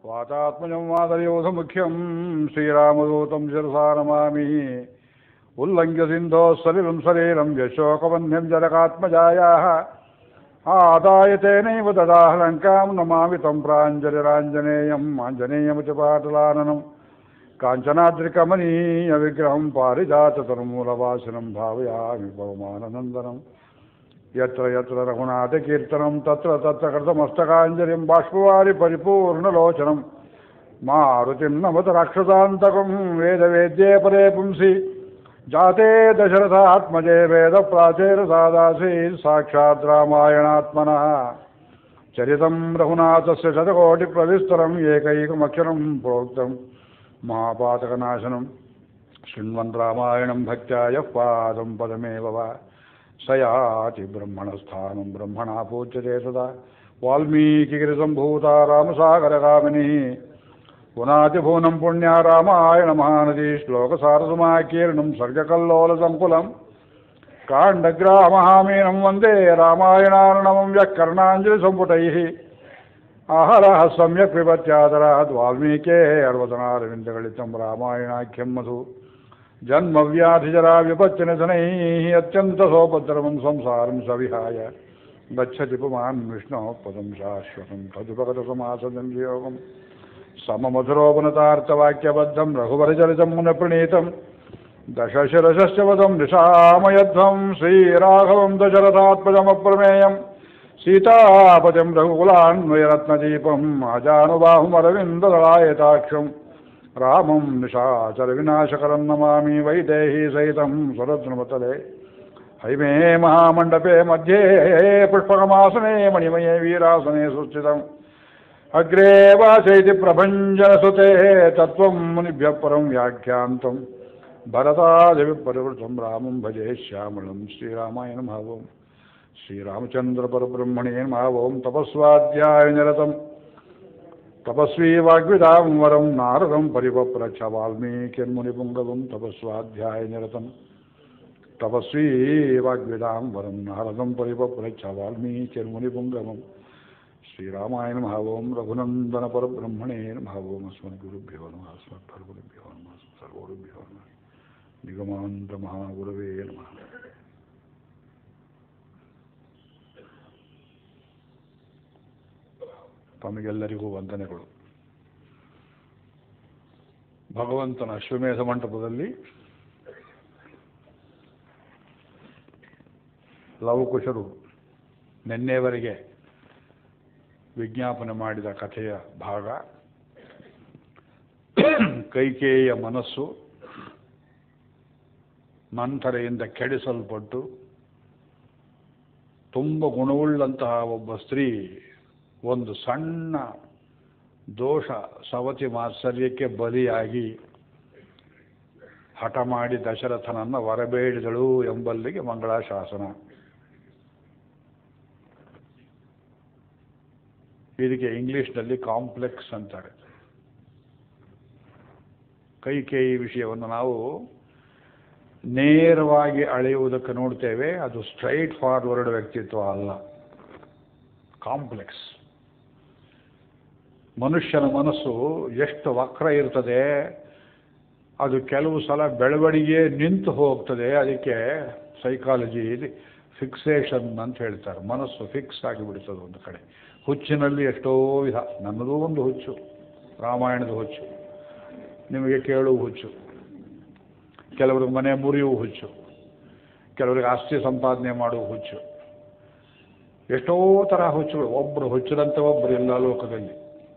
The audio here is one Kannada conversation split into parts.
ವಾತಾತ್ಮಜಂ ವಾದಯೋಧ ಮುಖ್ಯಂ ಶ್ರೀರಾಮದೂತಂ ಶಿರಸಾ ನಮಾಮಿ ಉಲ್ಲಂಘ್ಯ ಸಿಂಧೋ ಸಲಿಲಂ ಸಲೀಲಂ ಯಶೋಕವನ್ಯಂ ಜನಕಾತ್ಮಜಾಯಾः ಆದಾಯ ತೇನೈವ ದದಾಹ ಲಂಕಾಂ ನಮಾಮಿ तं ಪ್ರಾञ्जलिराञ्जनेयम् आञ्जनेयमुच पाटलाननं काञ्चनाद्रिकमनीयविग्रहं पारिजाततरुमूलवासिनं भावयामि पवमाननन्दनम् यत्र यत्र रघुनाथकीर्तनं तत्र तत्र कृतमस्तकाञ्जलिं बाष्पवारि परिपूर्णलोचनं मारुतिं नमत राक्षसान्तकं वेदवेद्ये परे पुंसि जाते दशरथात्मजे वेदप्राचेरसादासीत् साक्षात् रामायणात्मनः चरितं रघुनाथस्य शतकोटिप्रविस्तरम् एकैकमक्षरं प्रोक्तं महापातकनाशनं शृण्वन् रामायणं भक्त्या यः पादं पदमेव वा स याति ब्रह्मणस्थानं ब्रह्मणा पूज्यते सदा वाल्मीकिगिरिसम्भूता रामसागरगामिनी पुनातिभुवनं पुण्या रामायणमहानदी श्लोकसारसमाकीर्णं सर्गकल्लोलसङ्कुलं काण्डग्रामहामीनं वन्दे रामायणार्णवं यः कर्णाञ्जलिसम्पुटैः आहरः सम्यक् पिबत्यादरात् वाल्मीकेः अर्वतनारविन्दगलितं रामायणाख्यं मधु जन्मव्याधिजरा विपच्चनिधनैः अत्यन्तसोपद्रवं संसारं सविहाय गच्छति पुमान् विष्णोः पदं शाश्वतं तदुपगतसमासदं सममधुरोपनतार्थवाक्यबद्धं रघुवरचरितं मुनप्रणीतं दशशिरसश्च वदं निशामयध्वं श्रीराघवं दशरथात्मजमप्रमेयं सीतापतिं रघुकुलान्वयरत्नदीपम् अजानुबाहुमरविन्ददलायताक्षं रामं निशाचरविनाशकरं नमामि वैदेही सहितं सुरद्रुमतले हैमे महामण्डपे मध्ये पुष्पकमासने मणिमये वीरासने सुस्थितम् अग्रे वाचैति प्रभञ्जनसुते तत्त्वं मुनिभ्यः परं व्याख्यान्तं भरतादिविपरिवृतं रामं भजे श्यामलं श्रीरामाय नमः ओं श्रीरामचन्द्रपरब्रह्मणे नमः ओं तपस्वाध्यायनिरतं तपस्वी वाग्विदां वरं नारदं परिपप्रच्छ वाल्मीकिर्मुनिपुङ्गवं तपस्वाध्यायनिरतं तपस्वी वाग्विदां वरं नारदं परिपप्रच्छ वाल्मीकिर्मुनिपुङ्गवम् श्रीरामाय नमः ओं रघुनन्दनपरब्रह्मणे नमः ओं अस्मद्गुरुभ्यो नमः अस्मद्भर्गुरुभ्यो नमः सर्वगुरुभ्यो नमः निगमान्तमहागुरवे नमः ತಮಗೆಲ್ಲರಿಗೂ ವಂದನೆಗಳು ಭಗವಂತನ ಅಶ್ವಮೇಧ ಮಂಟಪದಲ್ಲಿ ಲವಕುಶರು ನಿನ್ನೆವರೆಗೆ ವಿಜ್ಞಾಪನೆ ಮಾಡಿದ ಕಥೆಯ ಭಾಗ ಕೈಕೇಯಿಯ ಮನಸ್ಸು ಮಂಥರೆಯಿಂದ ಕೆಡಿಸಲ್ಪಟ್ಟು ತುಂಬ ಗುಣವುಳ್ಳಂತಹ ಒಬ್ಬ ಸ್ತ್ರೀ ಒಂದು ಸಣ್ಣ ದೋಷ ಸವತಿ ಮಾತ್ಸರ್ಯಕ್ಕೆ ಬಲಿಯಾಗಿ ಹಠ ಮಾಡಿ ದಶರಥನನ್ನು ವರಬೇಡಿದಳು ಎಂಬಲ್ಲಿಗೆ ಮಂಗಳಾಶಾಸನ ಇದಕ್ಕೆ ಇಂಗ್ಲಿಷ್ನಲ್ಲಿ ಕಾಂಪ್ಲೆಕ್ಸ್ ಅಂತಾರೆ ಕೈಕೇಯಿ ವಿಷಯವನ್ನು ನಾವು ನೇರವಾಗಿ ಅಳೆಯುವುದಕ್ಕೆ ನೋಡ್ತೇವೆ ಅದು ಸ್ಟ್ರೈಟ್ ಫಾರ್ವರ್ಡ್ ವ್ಯಕ್ತಿತ್ವ ಅಲ್ಲ ಕಾಂಪ್ಲೆಕ್ಸ್ ಮನುಷ್ಯನ ಮನಸ್ಸು ಎಷ್ಟು ವಕ್ರ ಇರ್ತದೆ ಅದು ಕೆಲವು ಸಲ ಬೆಳವಣಿಗೆ ನಿಂತು ಹೋಗ್ತದೆ ಅದಕ್ಕೆ ಸೈಕಾಲಜಿಯಲ್ಲಿ ಫಿಕ್ಸೇಷನ್ ಅಂತ ಹೇಳ್ತಾರೆ ಮನಸ್ಸು ಫಿಕ್ಸ್ ಆಗಿಬಿಡ್ತದೆ ಒಂದು ಕಡೆ ಹುಚ್ಚಿನಲ್ಲಿ ಎಷ್ಟೋ ವಿಧ ನನ್ನದೂ ಒಂದು ಹುಚ್ಚು ರಾಮಾಯಣದ ಹುಚ್ಚು ನಿಮಗೆ ಕೇಳುವ ಹುಚ್ಚು ಕೆಲವ್ರಿಗೆ ಮನೆ ಮುರಿಯುವ ಹುಚ್ಚು ಕೆಲವರಿಗೆ ಆಸ್ತಿ ಸಂಪಾದನೆ ಮಾಡುವ ಹುಚ್ಚು ಎಷ್ಟೋ ಥರ ಹುಚ್ಚುಗಳು ಒಬ್ಬರು ಹುಚ್ಚರಂತ ಒಬ್ಬರು ಇಲ್ಲ ಲೋಕದಲ್ಲಿ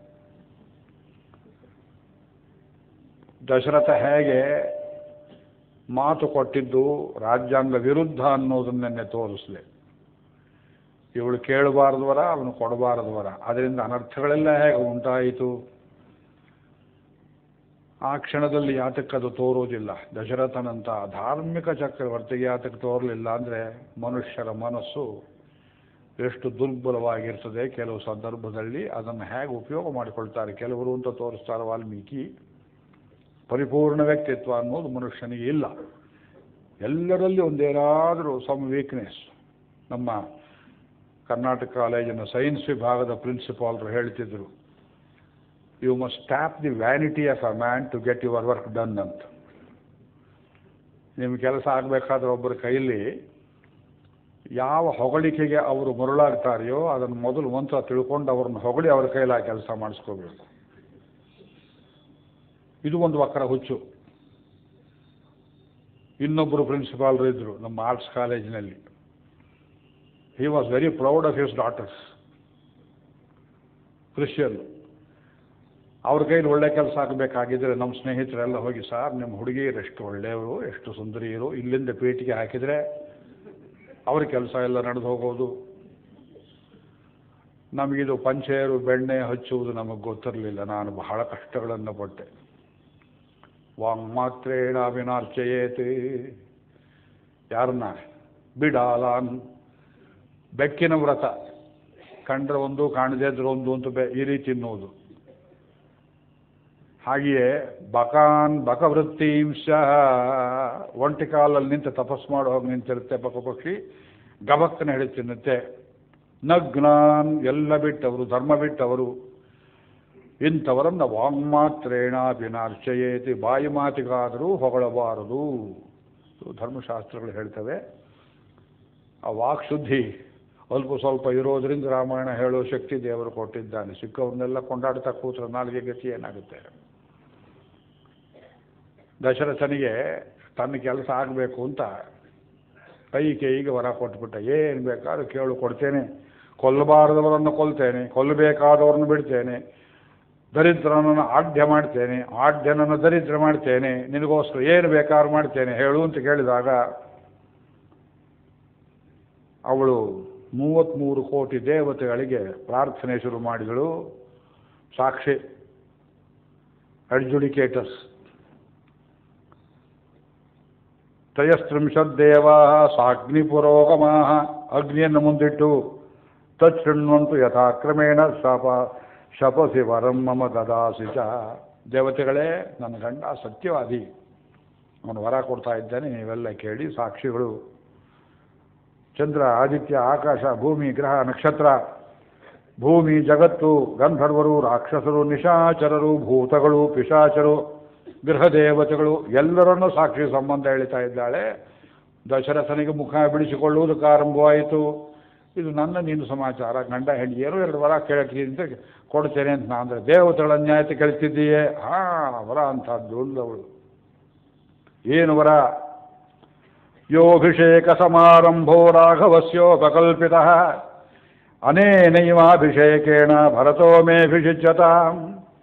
ದಶರಥ ಹೇಗೆ ಮಾತು ಕೊಟ್ಟಿದ್ದು ರಾಜ್ಯಾಂಗ ವಿರುದ್ಧ ಅನ್ನೋದನ್ನೇ ತೋರಿಸ್ಲೆ ಇವಳು ಕೇಳಬಾರದು ವರ ಅವನು ಕೊಡಬಾರದು ವರ ಅದರಿಂದ ಅನರ್ಥಗಳೆಲ್ಲ ಹೇಗೆ ಉಂಟಾಯಿತು ಆ ಕ್ಷಣದಲ್ಲಿ ಯಾತಕ್ಕೆ ಅದು ತೋರುವುದಿಲ್ಲ ದಶರಥನಂತ ಧಾರ್ಮಿಕ ಚಕ್ರವರ್ತಿಗೆ ಯಾತಕ್ಕೆ ತೋರಲಿಲ್ಲ ಅಂದರೆ ಮನುಷ್ಯರ ಮನಸ್ಸು ಎಷ್ಟು ದುರ್ಬಲವಾಗಿರ್ತದೆ ಕೆಲವು ಸಂದರ್ಭದಲ್ಲಿ ಅದನ್ನು ಹೇಗೆ ಉಪಯೋಗ ಮಾಡಿಕೊಳ್ತಾರೆ ಕೆಲವರು ಅಂತ ತೋರಿಸ್ತಾರೆ ವಾಲ್ಮೀಕಿ ಪರಿಪೂರ್ಣ ವ್ಯಕ್ತಿತ್ವ ಅನ್ನೋದು ಮನುಷ್ಯನಿಗೆ ಇಲ್ಲ ಎಲ್ಲರಲ್ಲಿ ಒಂದೇನಾದರೂ ಸಮ್ ವೀಕ್ನೆಸ್ ನಮ್ಮ ಕರ್ನಾಟಕ ಕಾಲೇಜಿನ ಸೈನ್ಸ್ ವಿಭಾಗದ ಪ್ರಿನ್ಸಿಪಾಲ್ರು ಹೇಳ್ತಿದ್ರು you must tap the vanity of a man to get your work done ಅಂತ ನಿಮ್ಮ ಕೆಲಸ ಆಗಬೇಕಾದ್ರೆ ಒಬ್ಬರ ಕೈಯಲ್ಲಿ ಯಾವ ಹೊಗಳಿಕೆಗೆ ಅವರು ಮರುಳಾಗ್ತಾರೆಯೋ ಅದನ್ನು ಮೊದಲು ಮಂತ್ರ ತಿಳ್ಕೊಂಡು ಅವ್ರನ್ನ ಹೊಗಳಿ ಅವ್ರ ಕೈಲಿ ಆ ಕೆಲಸ ಮಾಡಿಸ್ಕೋಬೇಕು ಇದು ಒಂದು ವಕ್ರ ಹುಚ್ಚು ಇನ್ನೊಬ್ಬರು ಪ್ರಿನ್ಸಿಪಾಲ್ರು ಇದ್ದರು ನಮ್ಮ ಆರ್ಟ್ಸ್ ಕಾಲೇಜಿನಲ್ಲಿ he was very proud of his daughters Christian ಅವ್ರ ಕೈಲಿ ಒಳ್ಳೆ ಕೆಲಸ ಆಗಬೇಕಾಗಿದ್ರೆ ನಮ್ಮ ಸ್ನೇಹಿತರೆಲ್ಲ ಹೋಗಿ ಸರ್ ನಿಮ್ಮ ಹುಡುಗಿಯರು ಎಷ್ಟು ಒಳ್ಳೆಯವರು ಎಷ್ಟು ಸುಂದರಿಯರು ಇಲ್ಲಿಂದ ಪೇಟಿಗೆ ಹಾಕಿದರೆ ಅವ್ರ ಕೆಲಸ ಎಲ್ಲ ನಡೆದು ಹೋಗೋದು ನಮಗಿದು ಪಂಚೆಯರು ಬೆಣ್ಣೆ ಹಚ್ಚುವುದು ನಮಗೆ ಗೊತ್ತಿರಲಿಲ್ಲ ನಾನು ಬಹಳ ಕಷ್ಟಗಳನ್ನು ಪಟ್ಟೆ ವಾಂಗ್ಮಾತ್ರೇಣ ವಿನಾರ್ಚಯೇತ್ ಯಾರನ್ನ ಬಿಡಾಲಾನ್ ಬೆಕ್ಕಿನ ವ್ರತ ಕಂಡ್ರೆ ಒಂದು ಕಾಣದೇ ಇದ್ರೆ ಒಂದು ಅಂತ ಬೆ ಈ ರೀತಿ ಅನ್ನೋದು ಹಾಗೆಯೇ ಬಕಾನ್ ಬಕವೃತ್ತಿಂಶ ಒಂಟಿ ಕಾಲಲ್ಲಿ ನಿಂತು ತಪಸ್ ಮಾಡೋ ಹೋಗಿ ನಿಂತಿರುತ್ತೆ ಪಕ್ಷಿ ಗಬಕ್ಕನ ಹಿಡಿ ತಿನ್ನುತ್ತೆ ನಗ್ನಾನ್ ಎಲ್ಲ ಬಿಟ್ಟವರು ಧರ್ಮ ಬಿಟ್ಟವರು ಇಂಥವರನ್ನ ವಾಂಗ್ಮಾತ್ರೇಣ ವಿನಾರ್ಚಯೇತಿ ಬಾಯಿ ಮಾತಿಗಾದರೂ ಹೊಗಳಬಾರದು ಇದು ಧರ್ಮಶಾಸ್ತ್ರಗಳು ಹೇಳ್ತವೆ ಆ ವಾಕ್ ಶುದ್ಧಿ ಅಲ್ಪ ಸ್ವಲ್ಪ ಇರೋದ್ರಿಂದ ರಾಮಾಯಣ ಹೇಳೋ ಶಕ್ತಿ ದೇವರು ಕೊಟ್ಟಿದ್ದಾನೆ ಸಿಕ್ಕವ್ರನ್ನೆಲ್ಲ ಕೊಂಡಾಡ್ತಾ ಕೂತ್ರೆ ನಾಲ್ಗೆ ಗತಿ ಏನಾಗುತ್ತೆ ದಶರಥನಿಗೆ ತನ್ನ ಕೆಲಸ ಆಗಬೇಕು ಅಂತ ಕೈ ಕೈಗೆ ವರ ಕೊಟ್ಬಿಟ್ಟ ಏನು ಬೇಕಾದ್ರೂ ಕೇಳು ಕೊಡ್ತೇನೆ ಕೊಲ್ಲಬಾರದವರನ್ನು ಕೊಲ್ತೇನೆ ಕೊಲ್ಲಬೇಕಾದವರನ್ನು ಬಿಡ್ತೇನೆ ದರಿದ್ರನನ್ನು ಆಢ್ಯ ಮಾಡ್ತೇನೆ ಆಢ್ಯನನ್ನು ದರಿದ್ರ ಮಾಡ್ತೇನೆ ನಿನಗೋಸ್ಕರ ಏನು ಬೇಕಾದ್ರೂ ಮಾಡ್ತೇನೆ ಹೇಳು ಅಂತ ಕೇಳಿದಾಗ ಅವಳು ಮೂವತ್ತ್ಮೂರು ಕೋಟಿ ದೇವತೆಗಳಿಗೆ ಪ್ರಾರ್ಥನೆ ಶುರು ಮಾಡಿದಳು ಸಾಕ್ಷಿ ಅಡ್ಜುಡಿಕೇಟರ್ಸ್ ತ್ರಯಸ್ತ್ರಿಂಶದ್ದೇವ ಸಾಗ್ನಿಪುರೋಗಮಾ ಅಗ್ನಿಯನ್ನು ಮುಂದಿಟ್ಟು ತಚ್ಛೃಣ್ವಂತು ಯಥಾಕ್ರಮೇಣ ಶಪ ಶಪಸಿ ವರಂ ಮಮ ದದಾಸಿ ಚ ದೇವತೆಗಳೇ ನನ್ನ ಗಂಡ ಸತ್ಯವಾದಿ ಅವನು ವರ ಕೊಡ್ತಾ ಇದ್ದಾನೆ ನೀವೆಲ್ಲ ಕೇಳಿ ಸಾಕ್ಷಿಗಳು ಚಂದ್ರ ಆದಿತ್ಯ ಆಕಾಶ ಭೂಮಿ ಗ್ರಹ ನಕ್ಷತ್ರ ಭೂಮಿ ಜಗತ್ತು ಗಂಧರ್ವರು ರಾಕ್ಷಸರು ನಿಶಾಚರರು ಭೂತಗಳು ಪಿಶಾಚರು ಗೃಹ ದೇವತೆಗಳು ಎಲ್ಲರನ್ನೂ ಸಾಕ್ಷಿ ಸಂಬಂಧ ಹೇಳ್ತಾ ಇದ್ದಾಳೆ ದಶರಥನಿಗೆ ಮುಖ ಬಿಡಿಸಿಕೊಳ್ಳುವುದಕ್ಕೆ ಆರಂಭವಾಯಿತು ಇದು ನನ್ನ ನೀನು ಸಮಾಚಾರ ಗಂಡ ಹೆಂಡಿ ಏನೋ ಎರಡು ವರ ಕೇಳಕ್ಕೆ ಅಂತ ಕೊಡ್ತೇನೆ ಅಂತ ನಾನು ಅಂದರೆ ದೇವತೆಗಳ ಅನ್ಯಾಯತೆ ಕೇಳ್ತಿದ್ದೀಯೇ ಹಾಂ ವರ ಅಂಥದ್ದು ಅಂದವಳು ಏನು ವರ ಯೋಭಿಷೇಕ ಸಮಾರಂಭೋ ರಾಘವಸ್ಯೋಪಕಲ್ಪಿತ ಅನೇನೈವಾಭಿಷೇಕೇಣ ಭರತೋ ಮೇಭಿಷಿಚ್ಯತಾಂ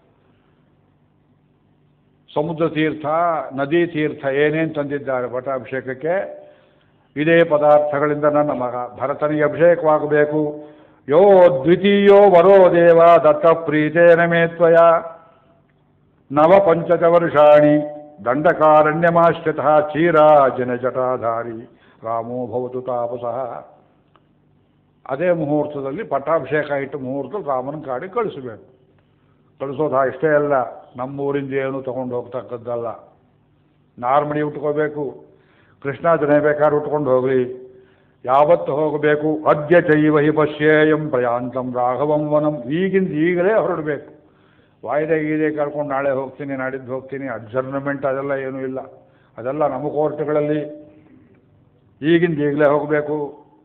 ಸಮುದ್ರ ತೀರ್ಥ ನದಿ ತೀರ್ಥ ಏನೇನು ತಂದಿದ್ದಾರೆ ಪಟ್ಟಾಭಿಷೇಕಕ್ಕೆ ಇದೇ ಪದಾರ್ಥಗಳಿಂದ ನನ್ನ ಮಗ ಭರತನಿಗೆ ಅಭಿಷೇಕವಾಗಬೇಕು ಯೋ ದ್ವಿತೀಯೋ ವರೋ ದೇವ ದತ್ತ ಪ್ರೀತೇನ ಮೇ ತ್ವಯ ನವ ಪಂಚಚ ವರ್ಷಾಣಿ ದಂಡಕಾರಣ್ಯಮಾಶ್ರಿತ ಚೀರಾಜನ ಜಟಾಧಾರಿ ರಾಮೋ ಭವತು ತಾಪಸಃ ಅದೇ ಮುಹೂರ್ತದಲ್ಲಿ ಪಟ್ಟಾಭಿಷೇಕ ಇಟ್ಟು ಮುಹೂರ್ತದಲ್ಲಿ ರಾಮನ ಕಾಡಿ ಕಳಿಸಬೇಕು ಕಳಿಸೋದು ಅಷ್ಟೇ ಅಲ್ಲ ನಮ್ಮೂರಿಂದ ಏನು ತಗೊಂಡು ಹೋಗ್ತಕ್ಕದ್ದಲ್ಲ ನಾರ್ಮಡಿ ಉಟ್ಕೋಬೇಕು ಕೃಷ್ಣಾರ್ಜುನ ಬೇಕಾದ್ರೆ ಉಟ್ಕೊಂಡು ಹೋಗಲಿ ಯಾವತ್ತು ಹೋಗಬೇಕು ಅದ್ಯ ಚೈವ ಹಿ ಪಶ್ಯೇಯಂ ಪ್ರಯಾಂತಂ ರಾಘವಂ ವನಂ ಈಗಿಂದ ಈಗಲೇ ಹೊರಡಬೇಕು ವಾಯ್ದೆ ಗೀದೆ ಕರ್ಕೊಂಡು ನಾಳೆ ಹೋಗ್ತೀನಿ ನಾಡಿದ್ದು ಹೋಗ್ತೀನಿ ಅಡ್ಜರ್ನಮೆಂಟ್ ಅದೆಲ್ಲ ಏನೂ ಇಲ್ಲ ಅದೆಲ್ಲ ನಮ್ಮ ಕೋರ್ಟ್ಗಳಲ್ಲಿ ಈಗಿಂದ ಈಗಲೇ ಹೋಗಬೇಕು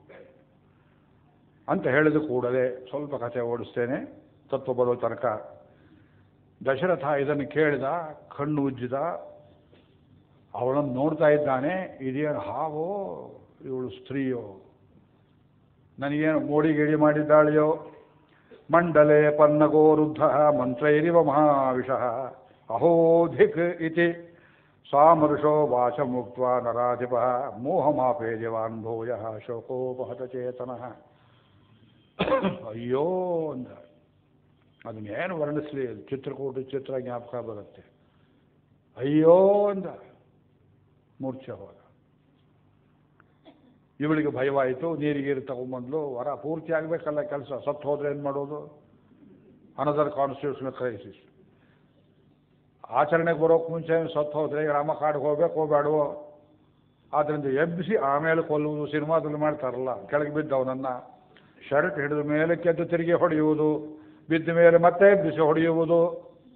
ಅಂತ ಹೇಳಿದ ಕೂಡಲೇ ಸ್ವಲ್ಪ ಕಥೆ ಓಡಿಸ್ತೇನೆ ತತ್ವ ಬರೋ ತನಕ ದಶರಥ ಇದನ್ನು ಕೇಳಿದ ಕಣ್ಣು ಉಜ್ಜಿದ ಅವಳನ್ನು ನೋಡ್ತಾ ಇದ್ದಾನೆ ಇದೇನು ಹಾವೋ ಇವಳು ಸ್ತ್ರೀಯೋ ನನಗೇನು ಮೋಡಿ ಗಿಡಿ ಮಾಡಿದ್ದಾಳೆಯೋ ಮಂಡಲೆ ಪನ್ನಗೋರುದ್ಧ ಮಂತ್ರೈರಿವ ಮಹಾವಿಷಃ ಅಹೋಧಿಕ್ ಇತಿ ಸಾಮರುಷೋ ವಾಚ ಮುಕ್ತ ನರಾಧಿಪ ಮೋಹಮಾಪೇಜವಾನ್ ಭೂಯ ಶೋಕೋಪಹತಚೇತನಃ ಅಯ್ಯೋ ಅಂದ ಅದನ್ನೇನು ವರ್ಣಿಸ್ಲಿ ಚಿತ್ರಕೂಟ ಚಿತ್ರ ಜ್ಞಾಪಕ ಬರುತ್ತೆ ಅಯ್ಯೋ ಅಂದ ಮೂರ್ಛೆ ಹೋದ ಇವಳಿಗೆ ಭಯವಾಯಿತು ನೀರಿಗೀರು ತಗೊಂಬಂದ್ಲು ವರ ಪೂರ್ತಿ ಆಗಬೇಕಲ್ಲ ಕೆಲಸ ಸತ್ತು ಹೋದ್ರೆ ಏನು ಮಾಡೋದು ಅನದರ್ ಕಾನ್ಸ್ಟಿಟ್ಯೂಷನಲ್ ಕ್ರೈಸಿಸ್ ಆಚರಣೆಗೆ ಬರೋಕೆ ಮುಂಚೆ ಸತ್ತು ಹೋದ್ರೆ ರಾಮ ಕಾಡಿಗೆ ಹೋಗ್ಬೇಕು ಹೋಗ್ಬೇಡವೋ ಆದ್ದರಿಂದ ಎಬ್ಬಿಸಿ ಆಮೇಲೆ ಕೊಲ್ಲುವುದು ಸಿನಿಮಾದಲ್ಲಿ ಮಾಡ್ತಾರಲ್ಲ ಕೆಳಗೆ ಬಿದ್ದವನನ್ನು ಶರ್ಟ್ ಹಿಡಿದ ಮೇಲೆ ಕೆದ್ದು ತಿರುಗಿ ಹೊಡೆಯುವುದು ಬಿದ್ದ ಮೇಲೆ ಮತ್ತೆ ಎಬ್ಬಿಸಿ ಹೊಡೆಯುವುದು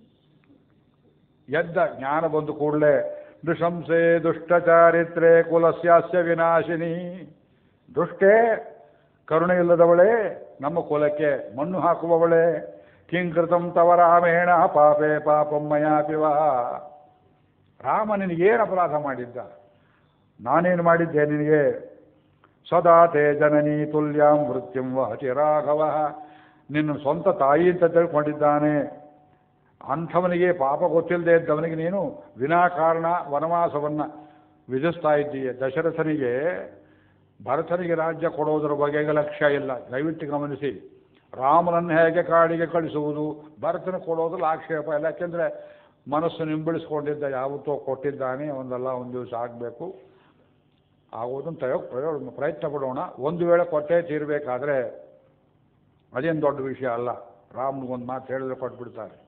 ಎದ್ದ ಜ್ಞಾನ ಬಂದು ಕೂಡಲೇ ನೃಶಂಸೆ ದುಷ್ಟಚಾರಿತ್ರೆ ಕುಲಸ್ಯಾಸ್ಯ ವಿನಾಶಿನಿ ದುಷ್ಟೇ ಕರುಣೆ ಇಲ್ಲದವಳೇ ನಮ್ಮ ಕುಲಕ್ಕೆ ಮಣ್ಣು ಹಾಕುವವಳೇ ಕಿಂಕೃತಂ ತವ ರಾಮೇಣ ಪಾಪೇ ಪಾಪಂ ಮಯಾಪಿವ ರಾಮ ನಿನಗೇನು ಅಪರಾಧ ಮಾಡಿದ್ದ ನಾನೇನು ಮಾಡಿದ್ದೆ ನಿನಗೆ ಸದಾ ತೇ ಜನನಿ ತುಲ್ಯಾಂ ಮೃತ್ಯುಂ ವಹತಿ ರಾಘವ ನಿನ್ನ ಸ್ವಂತ ತಾಯಿ ಅಂತ ತಿಳ್ಕೊಂಡಿದ್ದಾನೆ ಅಂಥವನಿಗೆ ಪಾಪ ಗೊತ್ತಿಲ್ಲದೆ ಇದ್ದವನಿಗೆ ನೀನು ವಿನಾಕಾರಣ ವನವಾಸವನ್ನು ವಿಧಿಸ್ತಾ ಇದ್ದೀಯ ದಶರಥನಿಗೆ ಭರತನಿಗೆ ರಾಜ್ಯ ಕೊಡೋದರ ಬಗೆಗೆ ಲಕ್ಷ್ಯ ಇಲ್ಲ ದಯವಿಟ್ಟು ಗಮನಿಸಿ ರಾಮನನ್ನು ಹೇಗೆ ಕಾಡಿಗೆ ಕಳಿಸುವುದು ಭರತನ ಕೊಡೋದ್ರಲ್ಲಿ ಆಕ್ಷೇಪ ಇಲ್ಲ ಯಾಕೆಂದರೆ ಮನಸ್ಸು ನಿಂಬಳಿಸ್ಕೊಂಡಿದ್ದ ಯಾವತ್ತೋ ಕೊಟ್ಟಿದ್ದಾನೆ ಒಂದಲ್ಲ ಒಂದು ದಿವಸ ಆಗಬೇಕು ಆಗೋದನ್ನು ತಯೋ ಪ್ರಯೋಗ ಪ್ರಯತ್ನ ಪಡೋಣ ಒಂದು ವೇಳೆ ಕೊಟ್ಟೇ ತೀರಬೇಕಾದ್ರೆ ಅದೇನು ದೊಡ್ಡ ವಿಷಯ ಅಲ್ಲ ರಾಮನಿಗೊಂದು ಮಾತು ಹೇಳಿದ್ರೆ ಕೊಟ್ಬಿಡ್ತಾರೆ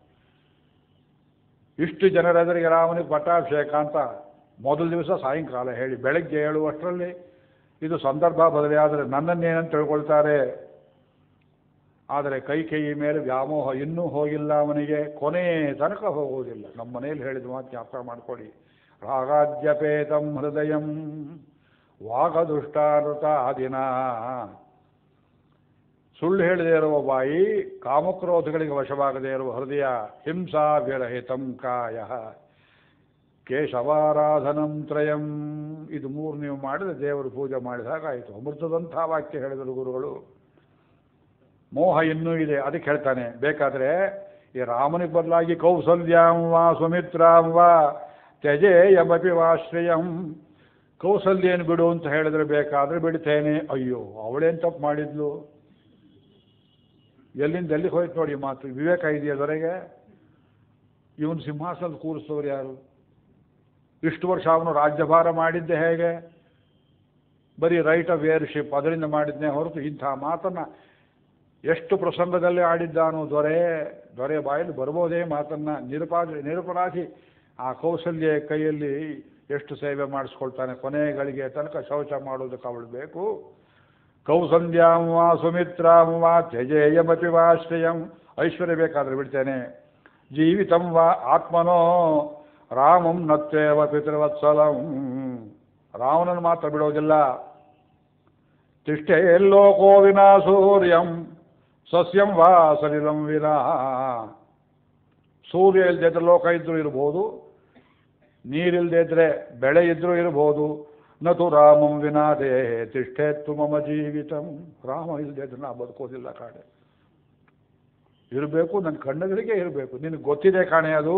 ಇಷ್ಟು ಜನರೆದುರಿಗೆ ರಾಮನಿಗೆ ಪಟ್ಟಾಭಿಷೇಕ ಅಂತ ಮೊದಲ ದಿವಸ ಸಾಯಂಕಾಲ ಹೇಳಿ ಬೆಳಗ್ಗೆ ಹೇಳುವಷ್ಟರಲ್ಲಿ ಇದು ಸಂದರ್ಭ ಬದಲಾದರೆ ನನ್ನನ್ನೇನಂತ ತಿಳ್ಕೊಳ್ತಾರೆ ಆದರೆ ಕೈ ಕೈ ಮೇಲೆ ವ್ಯಾಮೋಹ ಇನ್ನೂ ಹೋಗಿಲ್ಲ ಅವನಿಗೆ ಕೊನೆ ತನಕ ಹೋಗುವುದಿಲ್ಲ ನಮ್ಮ ಮನೇಲಿ ಹೇಳಿದ ಮಾತು ಜ್ಞಾಪಕ ಮಾಡ್ಕೊಳ್ಳಿ ರಾಗಾದ್ಯಪೇತಂ ಹೃದಯಂ ವಾಗದುಷ್ಟಾನೃತ ಆದಿನ ಸುಳ್ಳು ಹೇಳದೇ ಇರುವ ಬಾಯಿ ಕಾಮಕ್ರೋಧಗಳಿಗೆ ವಶವಾಗದೇ ಇರುವ ಹೃದಯ ಹಿಂಸಾ ವಿರಹಿತಂ ಕಾಯ ಕೇಶವಾರಾಧನಂ ತ್ರಯಂ ಇದು ಮೂರು ನೀವು ಮಾಡಿದ್ರೆ ದೇವರು ಪೂಜೆ ಮಾಡಿದಾಗ ಆಯಿತು ಅಮೃತದಂಥ ವಾಕ್ಯ ಹೇಳಿದರು ಗುರುಗಳು ಮೋಹ ಇನ್ನೂ ಇದೆ ಅದಕ್ಕೆ ಹೇಳ್ತಾನೆ ಬೇಕಾದರೆ ಈ ರಾಮನಿಗೆ ಬದಲಾಗಿ ಕೌಸಲ್ಯಾಂ ವಾ ಸುಮಿತ್ರಾಂ ವಾ ತ್ಯಜೇಯಮಪಿ ವಾಶ್ರಯಂ ಕೌಸಲ್ಯೇನು ಬಿಡು ಅಂತ ಹೇಳಿದ್ರೆ ಬೇಕಾದ್ರೆ ಬಿಡ್ತೇನೆ ಅಯ್ಯೋ ಅವಳೇನು ತಪ್ಪು ಮಾಡಿದ್ಲು ಎಲ್ಲಿಂದ ಎಲ್ಲಿಗೆ ಹೋಯ್ತು ನೋಡಿ ಈ ಮಾತು ವಿವೇಕ ಇದೆಯಾ ದೊರೆಗೆ ಇವನು ಸಿಂಹಾಸನದ ಕೂರಿಸ್ತವ್ರು ಯಾರು ಇಷ್ಟು ವರ್ಷ ಅವನು ರಾಜ್ಯಭಾರ ಮಾಡಿದ್ದೆ ಹೇಗೆ ಬರೀ ರೈಟ್ ಆಫ್ ಏರ್ಶಿಪ್ ಅದರಿಂದ ಮಾಡಿದ್ನೇ ಹೊರತು ಇಂಥ ಮಾತನ್ನು ಎಷ್ಟು ಪ್ರಸಂಗದಲ್ಲಿ ಆಡಿದ್ದಾನೋ ದೊರೆ ದೊರೆ ಬಾಯಲ್ಲಿ ಬರ್ಬೋದೇ ಮಾತನ್ನು ನಿರುಪಾದಿ ನಿರಪರಾಧಿ ಆ ಕೌಸಲ್ಯ ಕೈಯಲ್ಲಿ ಎಷ್ಟು ಸೇವೆ ಮಾಡಿಸ್ಕೊಳ್ತಾನೆ ಕೊನೆಗಳಿಗೆ ತನಕ ಶೌಚ ಮಾಡೋದಕ್ಕೆ ಅವಳು ಬೇಕು ಕೌಸಲ್ಯಾಂ ವಾ ಸುಮಿತ್ರಾಂ ವಾ ತ್ಯಜೇಯಮಪಿ ವಾಶ್ರಯಂ ಐಶ್ವರ್ಯ ಬೇಕಾದ್ರೆ ಬಿಡ್ತೇನೆ ಜೀವಿತಂ ವಾ ಆತ್ಮನೋ ರಾಮಂ ನತ್ವೇವ ಪಿತೃವತ್ಸಲಂ ರಾಮನನ್ನು ಮಾತ್ರ ಬಿಡೋದಿಲ್ಲ ತಿಷ್ಟೇ ಲೋಕೋ ವಿನಾ ಸೂರ್ಯಂ ಸಸ್ಯಂ ವಾ ಸಲಿಲಂ ವಿನಾ ಸೂರ್ಯ ಇಲ್ಲದೆ ಲೋಕ ಇದ್ರೂ ಇರ್ಬೋದು ನೀರಿಲ್ಲದೆ ಇದ್ರೆ ಬೆಳೆ ಇದ್ರೂ ಇರ್ಬೋದು ನತು ರಾಮಂ ವಿನಾ ದೇಹೇ ತಿಷ್ಠೇತ್ತು ಮಮ ಜೀವಿತಂ ರಾಮ ಇಲ್ಲದೆ ಇದ್ರೆ ನಾ ಬದುಕೋದಿಲ್ಲ ಕಾಣೆ ಇರಬೇಕು ನನ್ನ ಕಣ್ಣುಗಳಿಗೆ ಇರಬೇಕು ನಿನಗೆ ಗೊತ್ತಿದೆ ಕಾಣೆ ಅದು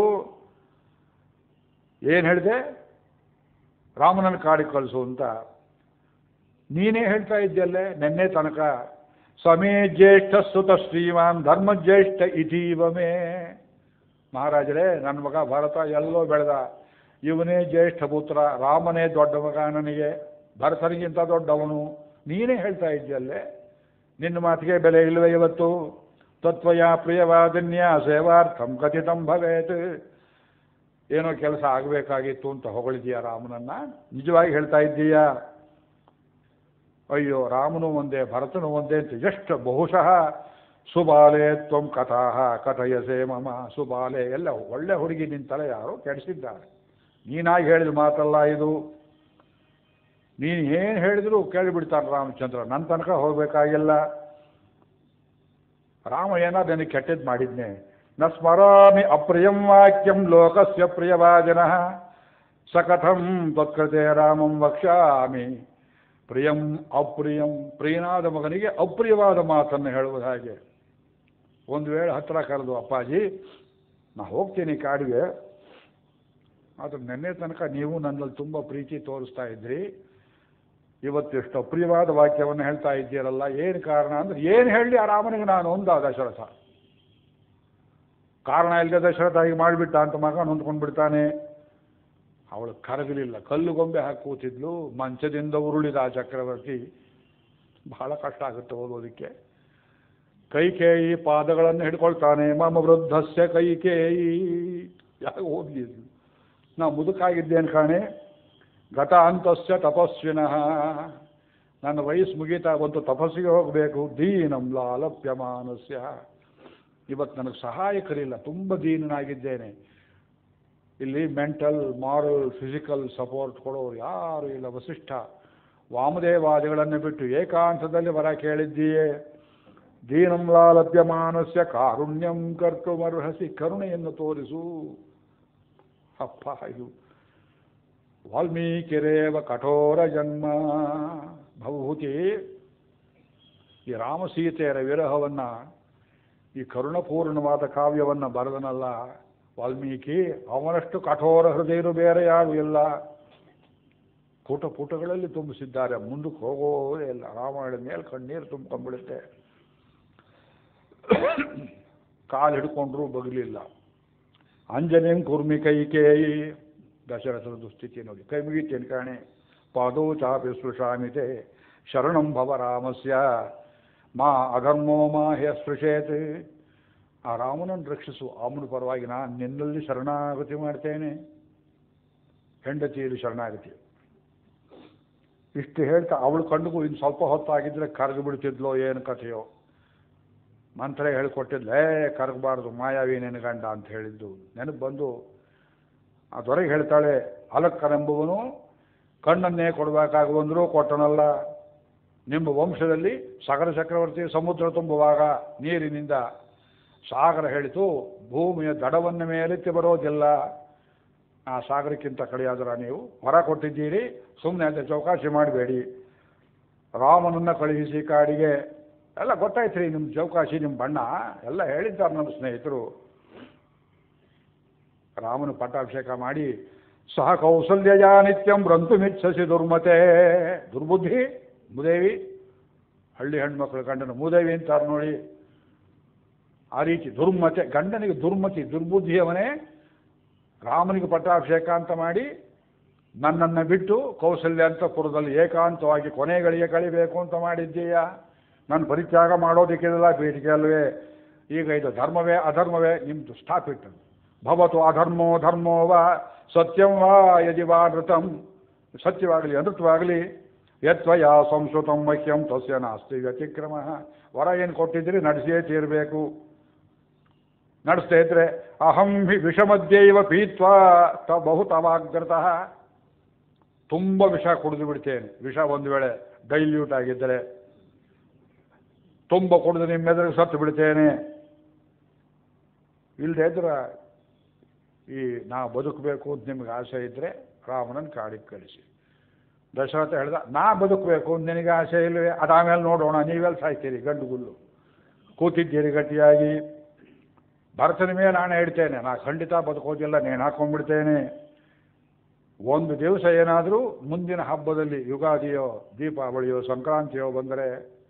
ಏನು ಹೇಳಿದೆ ರಾಮನನ್ನು ಕಾಡಿಗೆ ಕಳಿಸು ಅಂತ ನೀನೇ ಹೇಳ್ತಾ ಇದ್ದಲ್ಲೇ ನಿನ್ನೆ ತನಕ ಸಮೇ ಜ್ಯೇಷ್ಠ ಸುತ ಶ್ರೀಮಾನ್ ಧರ್ಮಜ್ಯೇಷ್ಠ ಇತೀವಮೇ ಮಹಾರಾಜರೇ ನನ್ನ ಮಗ ಭರತ ಎಲ್ಲೋ ಬೆಳೆದ ಇವನೇ ಜ್ಯೇಷ್ಠ ಪುತ್ರ ರಾಮನೇ ದೊಡ್ಡ ಮಗ ನನಗೆ ಭರತನಿಗಿಂತ ದೊಡ್ಡವನು ನೀನೇ ಹೇಳ್ತಾ ಇದ್ದಲ್ಲೇ ನಿನ್ನ ಮಾತಿಗೆ ಬೆಲೆ ಇಲ್ಲವೇ ಇವತ್ತು ತತ್ವಯ ಪ್ರಿಯವಾದನ್ಯ ಸೇವಾರ್ಥಂ ಕಥಿತಂ ಭವೇತ್ ಏನೋ ಕೆಲಸ ಆಗಬೇಕಾಗಿತ್ತು ಅಂತ ಹೊಗಳಿದೀಯ ರಾಮನನ್ನ ನಿಜವಾಗಿ ಹೇಳ್ತಾ ಇದ್ದೀಯಾ ಅಯ್ಯೋ ರಾಮನು ಒಂದೇ ಭರತನು ಒಂದೇ ಅಂತ ಎಷ್ಟು ಬಹುಶಃ ಸುಬಾಲೆ ತ್ವಂ ಕಥಾ ಕಥಯಸೆ ಮಮ ಸುಬಾಲೆ ಎಲ್ಲ ಒಳ್ಳೆ ಹುಡುಗಿ ನಿಂತಲ್ಲ ಯಾರೋ ಕೆಡಿಸಿದ್ದಾರೆ ನೀನಾಗಿ ಹೇಳಿದ ಮಾತಲ್ಲ ಇದು ನೀನು ಏನು ಹೇಳಿದ್ರು ಕೇಳಿಬಿಡ್ತಾನೆ ರಾಮಚಂದ್ರ ನನ್ನ ತನಕ ಹೋಗಬೇಕಾಗಿಲ್ಲ ರಾಮ ಏನಾದ್ರು ನನಗೆ ಕೆಟ್ಟದ್ದು ಮಾಡಿದ್ನೆ ನ ಸ್ಮರಾಮಿ ಅಪ್ರಿಯಂ ವಾಕ್ಯಂ ಲೋಕಸ್ಯ ಪ್ರಿಯವಾದಿನ ಸಕಥಂ ತತ್ಕೃತೆ ರಾಮಂ ವಕ್ಷ್ಯಾಮಿ ಪ್ರಿಯಂ ಅಪ್ರಿಯಂ ಪ್ರಿಯನಾದ ಮಗನಿಗೆ ಅಪ್ರಿಯವಾದ ಮಾತನ್ನು ಹೇಳುವುದು ಹಾಗೆ ಒಂದು ವೇಳೆ ಹತ್ತಿರ ಕರೆದು ಅಪ್ಪಾಜಿ ನಾ ಹೋಗ್ತೀನಿ ಕಾಡಿಗೆ ಆದರೆ ನಿನ್ನೆ ತನಕ ನೀವು ನನ್ನಲ್ಲಿ ತುಂಬ ಪ್ರೀತಿ ತೋರಿಸ್ತಾ ಇದ್ರಿ ಇವತ್ತೆಷ್ಟು ಅಪ್ರಿಯವಾದ ವಾಕ್ಯವನ್ನು ಹೇಳ್ತಾ ಇದ್ದೀರಲ್ಲ ಏನು ಕಾರಣ ಅಂದ್ರೆ ಏನು ಹೇಳಿ ಆ ರಾಮನಿಗೆ ನಾನು ಒಂದ ದಶರಥ ಕಾರಣ ಇಲ್ಲದೆ ದಶರಥ ಹೀಗೆ ಮಾಡಿಬಿಟ್ಟ ಅಂತ ಮಗ ಹೊಂದ್ಕೊಂಡು ಬಿಡ್ತಾನೆ ಅವಳು ಕರಗಲಿಲ್ಲ ಕಲ್ಲು ಗೊಂಬೆ ಹಾಕಿ ಕೂತಿದ್ಲು ಮಂಚದಿಂದ ಉರುಳಿದ ಆ ಚಕ್ರವರ್ತಿ ಬಹಳ ಕಷ್ಟ ಆಗುತ್ತೆ ಓದೋದಕ್ಕೆ ಕೈಕೇಯಿ ಪಾದಗಳನ್ನು ಹಿಡ್ಕೊಳ್ತಾನೆ ಮಮ ವೃದ್ಧಸ್ಯ ಕೈಕೇಯಿ ಯಾಕೆ ಓದ್ಲಿ ಇದು? ನಾ ಮುದುಕಾಗಿದ್ದೇನೆ ಕಾಣೆ ಗತ ಅಂತಸ್ಯ ತಪಸ್ವಿನಃ ನನ್ನ ವಯಸ್ಸು ಮುಗೀತಾ ಒಂದು ತಪಸ್ಸಿಗೆ ಹೋಗಬೇಕು ದೀನಂ ಲಾಲಪ್ಯ ಮಾನಸ್ಯ ಇವತ್ತು ನನಗೆ ಸಹಾಯಕರಿಲ್ಲ ತುಂಬ ದೀನನಾಗಿದ್ದೇನೆ ಇಲ್ಲಿ ಮೆಂಟಲ್ ಮಾರಲ್ ಫಿಸಿಕಲ್ ಸಪೋರ್ಟ್ ಕೊಡೋರು ಯಾರು ಇಲ್ಲ ವಸಿಷ್ಠ ವಾಮದೇವಾದಿಗಳನ್ನು ಬಿಟ್ಟು ಏಕಾಂತದಲ್ಲಿ ವರ ಕೇಳಿದ್ದೀಯೇ ದೀನಂ ಲಾಲಭ್ಯಮಾನಸ್ಯ ಕಾರುಣ್ಯಂ ಕರ್ತುಮರ್ಹಸಿ ಕರುಣೆಯನ್ನು ತೋರಿಸು ಅಪ್ಪ ಇದು ವಾಲ್ಮೀಕಿರೇವ ಕಠೋರ ಜನ್ಮ ಭವಭೂತಿ ಈ ರಾಮಸೀತೆಯರ ವಿರಹವನ್ನು ಈ ಕರುಣಪೂರ್ಣವಾದ ಕಾವ್ಯವನ್ನು ಬರೆದನಲ್ಲ ವಾಲ್ಮೀಕಿ ಅವನಷ್ಟು ಕಠೋರ ಹೃದಯರು ಬೇರೆ ಯಾರು ಇಲ್ಲ ಪುಟ ಪುಟಗಳಲ್ಲಿ ತುಂಬಿಸಿದ್ದಾರೆ ಮುಂದಕ್ಕೆ ಹೋಗೋದೇ ಇಲ್ಲ ರಾಮಾಯಣದ ಮೇಲೆ ಕಣ್ಣೀರು ತುಂಬ್ಕೊಂಡ್ಬಿಡುತ್ತೆ ಕಾಲು ಹಿಡ್ಕೊಂಡ್ರೂ ಬಗಲಿಲ್ಲ ಅಂಜನೇಂ ಕುರ್ಮಿ ಕೈಕೇಯಿ ದಶರಥನ ದುಸ್ಥಿತಿ ನೋಡಿ ಕೈ ಮುಗಿತೇನೆ ಕಾಣೆ ಪಾದೋ ಚಾಪಿ ಸ್ಪೃಶಾಮಿತೆ ಶರಣಂ ಭವ ರಾಮಸ್ಯ ಮಾ ಅಧರ್ಮೋ ಮಾ ಹ್ಯ ಸ್ಪೃಶೇತ್ ಆ ರಾಮನನ್ನು ರಕ್ಷಿಸು ಅವನ ಪರವಾಗಿ ನಾನು ನಿನ್ನಲ್ಲಿ ಶರಣಾಗತಿ ಮಾಡ್ತೇನೆ ಹೆಂಡತಿಯಲ್ಲಿ ಶರಣಾಗತಿ ಇಷ್ಟು ಹೇಳ್ತಾ ಅವಳು ಕಣ್ಣಿಗೂ ಇನ್ನು ಸ್ವಲ್ಪ ಹೊತ್ತಾಗಿದ್ದರೆ ಕರಗಿ ಬಿಡ್ತಿದ್ಲೋ ಏನು ಕಥೆಯೋ ಮಂತ್ರ ಹೇಳಿಕೊಟ್ಟಿದ್ಲೇ ಕರಗಬಾರ್ದು ಮಾಯಾವಿ ನಿನ್ನ ಗಂಡ ಅಂತ ಹೇಳಿದ್ದು ನೆನಪು ಬಂದು ಆ ದೊರೆಗೆ ಹೇಳ್ತಾಳೆ ಅಲಕ್ಕನೆಂಬುವನು ಕಣ್ಣನ್ನೇ ಕೊಡಬೇಕಾಗಿ ಬಂದರೂ ಕೊಟ್ಟನಲ್ಲ ನಿಮ್ಮ ವಂಶದಲ್ಲಿ ಸಾಗರ ಚಕ್ರವರ್ತಿ ಸಮುದ್ರ ತುಂಬುವಾಗ ನೀರಿನಿಂದ ಸಾಗರ ಹೇಳಿತು ಭೂಮಿಯ ದಡವನ್ನ ಮೇಲೆತ್ತಿ ಬರೋದಿಲ್ಲ ಆ ಸಾಗರಕ್ಕಿಂತ ಕಡೆಯಾದ್ರ ನೀವು ಹೊರ ಕೊಟ್ಟಿದ್ದೀರಿ ಸುಮ್ಮನೆ ಅಂತ ಚೌಕಾಶಿ ಮಾಡಬೇಡಿ ರಾಮನನ್ನ ಕಳುಹಿಸಿ ಕಾಡಿಗೆ ಎಲ್ಲ ಗೊತ್ತಾಯ್ತು ರೀ ನಿಮ್ಮ ಚೌಕಾಶಿ ನಿಮ್ಮ ಬಣ್ಣ ಎಲ್ಲ ಹೇಳಿದ್ದಾರೆ ನನ್ನ ಸ್ನೇಹಿತರು ರಾಮನ ಪಟ್ಟಾಭಿಷೇಕ ಮಾಡಿ ಸಹ ಕೌಸಲ್ಯ ನಿತ್ಯಂ ರಂತು ಮಿಚ್ಛಸಿ ದುರ್ಮತೆ ದುರ್ಬುದ್ಧಿ ಮುದೇವಿ ಹಳ್ಳಿ ಹೆಣ್ಮಕ್ಳು ಗಂಡನ ಮೂದೇವಿ ಅಂತಾರೆ ನೋಡಿ ಆ ರೀತಿ ದುರ್ಮತೆ ಗಂಡನಿಗೆ ದುರ್ಮತಿ ದುರ್ಬುದ್ಧಿಯವನೇ ರಾಮನಿಗೆ ಪಟ್ಟಾಭಿಷೇಕ ಅಂತ ಮಾಡಿ ನನ್ನನ್ನು ಬಿಟ್ಟು ಕೌಸಲ್ಯ ಅಂತಪುರದಲ್ಲಿ ಏಕಾಂತವಾಗಿ ಕೊನೆಗಳಿಗೆ ಕಳಿಬೇಕು ಅಂತ ಮಾಡಿದ್ದೀಯ ನಾನು ಪರಿತ್ಯಾಗ ಮಾಡೋದಕ್ಕಿಲ್ಲ ಬೇಡಿಕೆ ಅಲ್ವೇ ಈಗ ಇದು ಧರ್ಮವೇ ಅಧರ್ಮವೇ ನಿಮ್ಮದು ಸ್ಟಾಪ್ ಇಟ್ಟು ಭವತು ಅಧರ್ಮೋ ಧರ್ಮೋ ವಾ ಸತ್ಯಂ ವಾ ಯದಿ ವಾ ನೃತಂ ಸತ್ಯವಾಗಲಿ ಅನೃತವಾಗಲಿ ಯತ್ವಯ ಸಂಸ್ಕೃತಂ ಮಹ್ಯಂ ತಸ್ಯ ನಾಸ್ತಿ ವ್ಯತಿಕ್ರಮ ವರ ಏನು ಕೊಟ್ಟಿದ್ದೀರಿ ನಡೆಸಿಯೇ ತೀರಬೇಕು ನಡೆಸ್ತಾ ಇದ್ರೆ ಅಹಂ ಹಿ ವಿಷಮಧ್ಯೈವ ಪೀತ್ವಾ ತ ಬಹು ತವಾಗ್ರತಃ ತುಂಬ ವಿಷ ಕುಡಿದು ಬಿಡ್ತೇನೆ ವಿಷ ಒಂದು ವೇಳೆ ಡೈಲ್ಯೂಟ್ ಆಗಿದ್ದರೆ ತುಂಬ ಕುಡಿದು ನಿಮ್ಮೆದುರಿಗೆ ಸತ್ತು ಬಿಡ್ತೇನೆ ಇಲ್ಲದೆ ಇದ್ರೆ ಈ ನಾ ಬದುಕಬೇಕು ಅಂತ ನಿಮ್ಗೆ ಆಸೆ ಇದ್ದರೆ ರಾಮನನ್ನು ಕಾಡಿಗೆ ಕಳಿಸಿ ದಶರಥ ಹೇಳ್ದ ನಾ ಬದುಕಬೇಕು ಅಂತ ನಿನಗೆ ಆಸೆ ಇಲ್ಲವೇ ಅದಾಮೇಲೆ ನೋಡೋಣ ನೀವೆಲ್ಲ ಸಾಯ್ತೀರಿ ಗಂಡು ಗುಲ್ಲು ಕೂತಿದ್ದೀರಿ ಗಟ್ಟಿಯಾಗಿ ಭರತನ ಮೇಲೆ ನಾನು ಹೇಳ್ತೇನೆ ನಾ ಖಂಡಿತ ಬದುಕೋದಿಲ್ಲ ನೇಣು ಹಾಕೊಂಡ್ಬಿಡ್ತೇನೆ ಒಂದು ದಿವಸ ಏನಾದರೂ ಮುಂದಿನ ಹಬ್ಬದಲ್ಲಿ ಯುಗಾದಿಯೋ ದೀಪಾವಳಿಯೋ ಸಂಕ್ರಾಂತಿಯೋ ಬಂದರೆ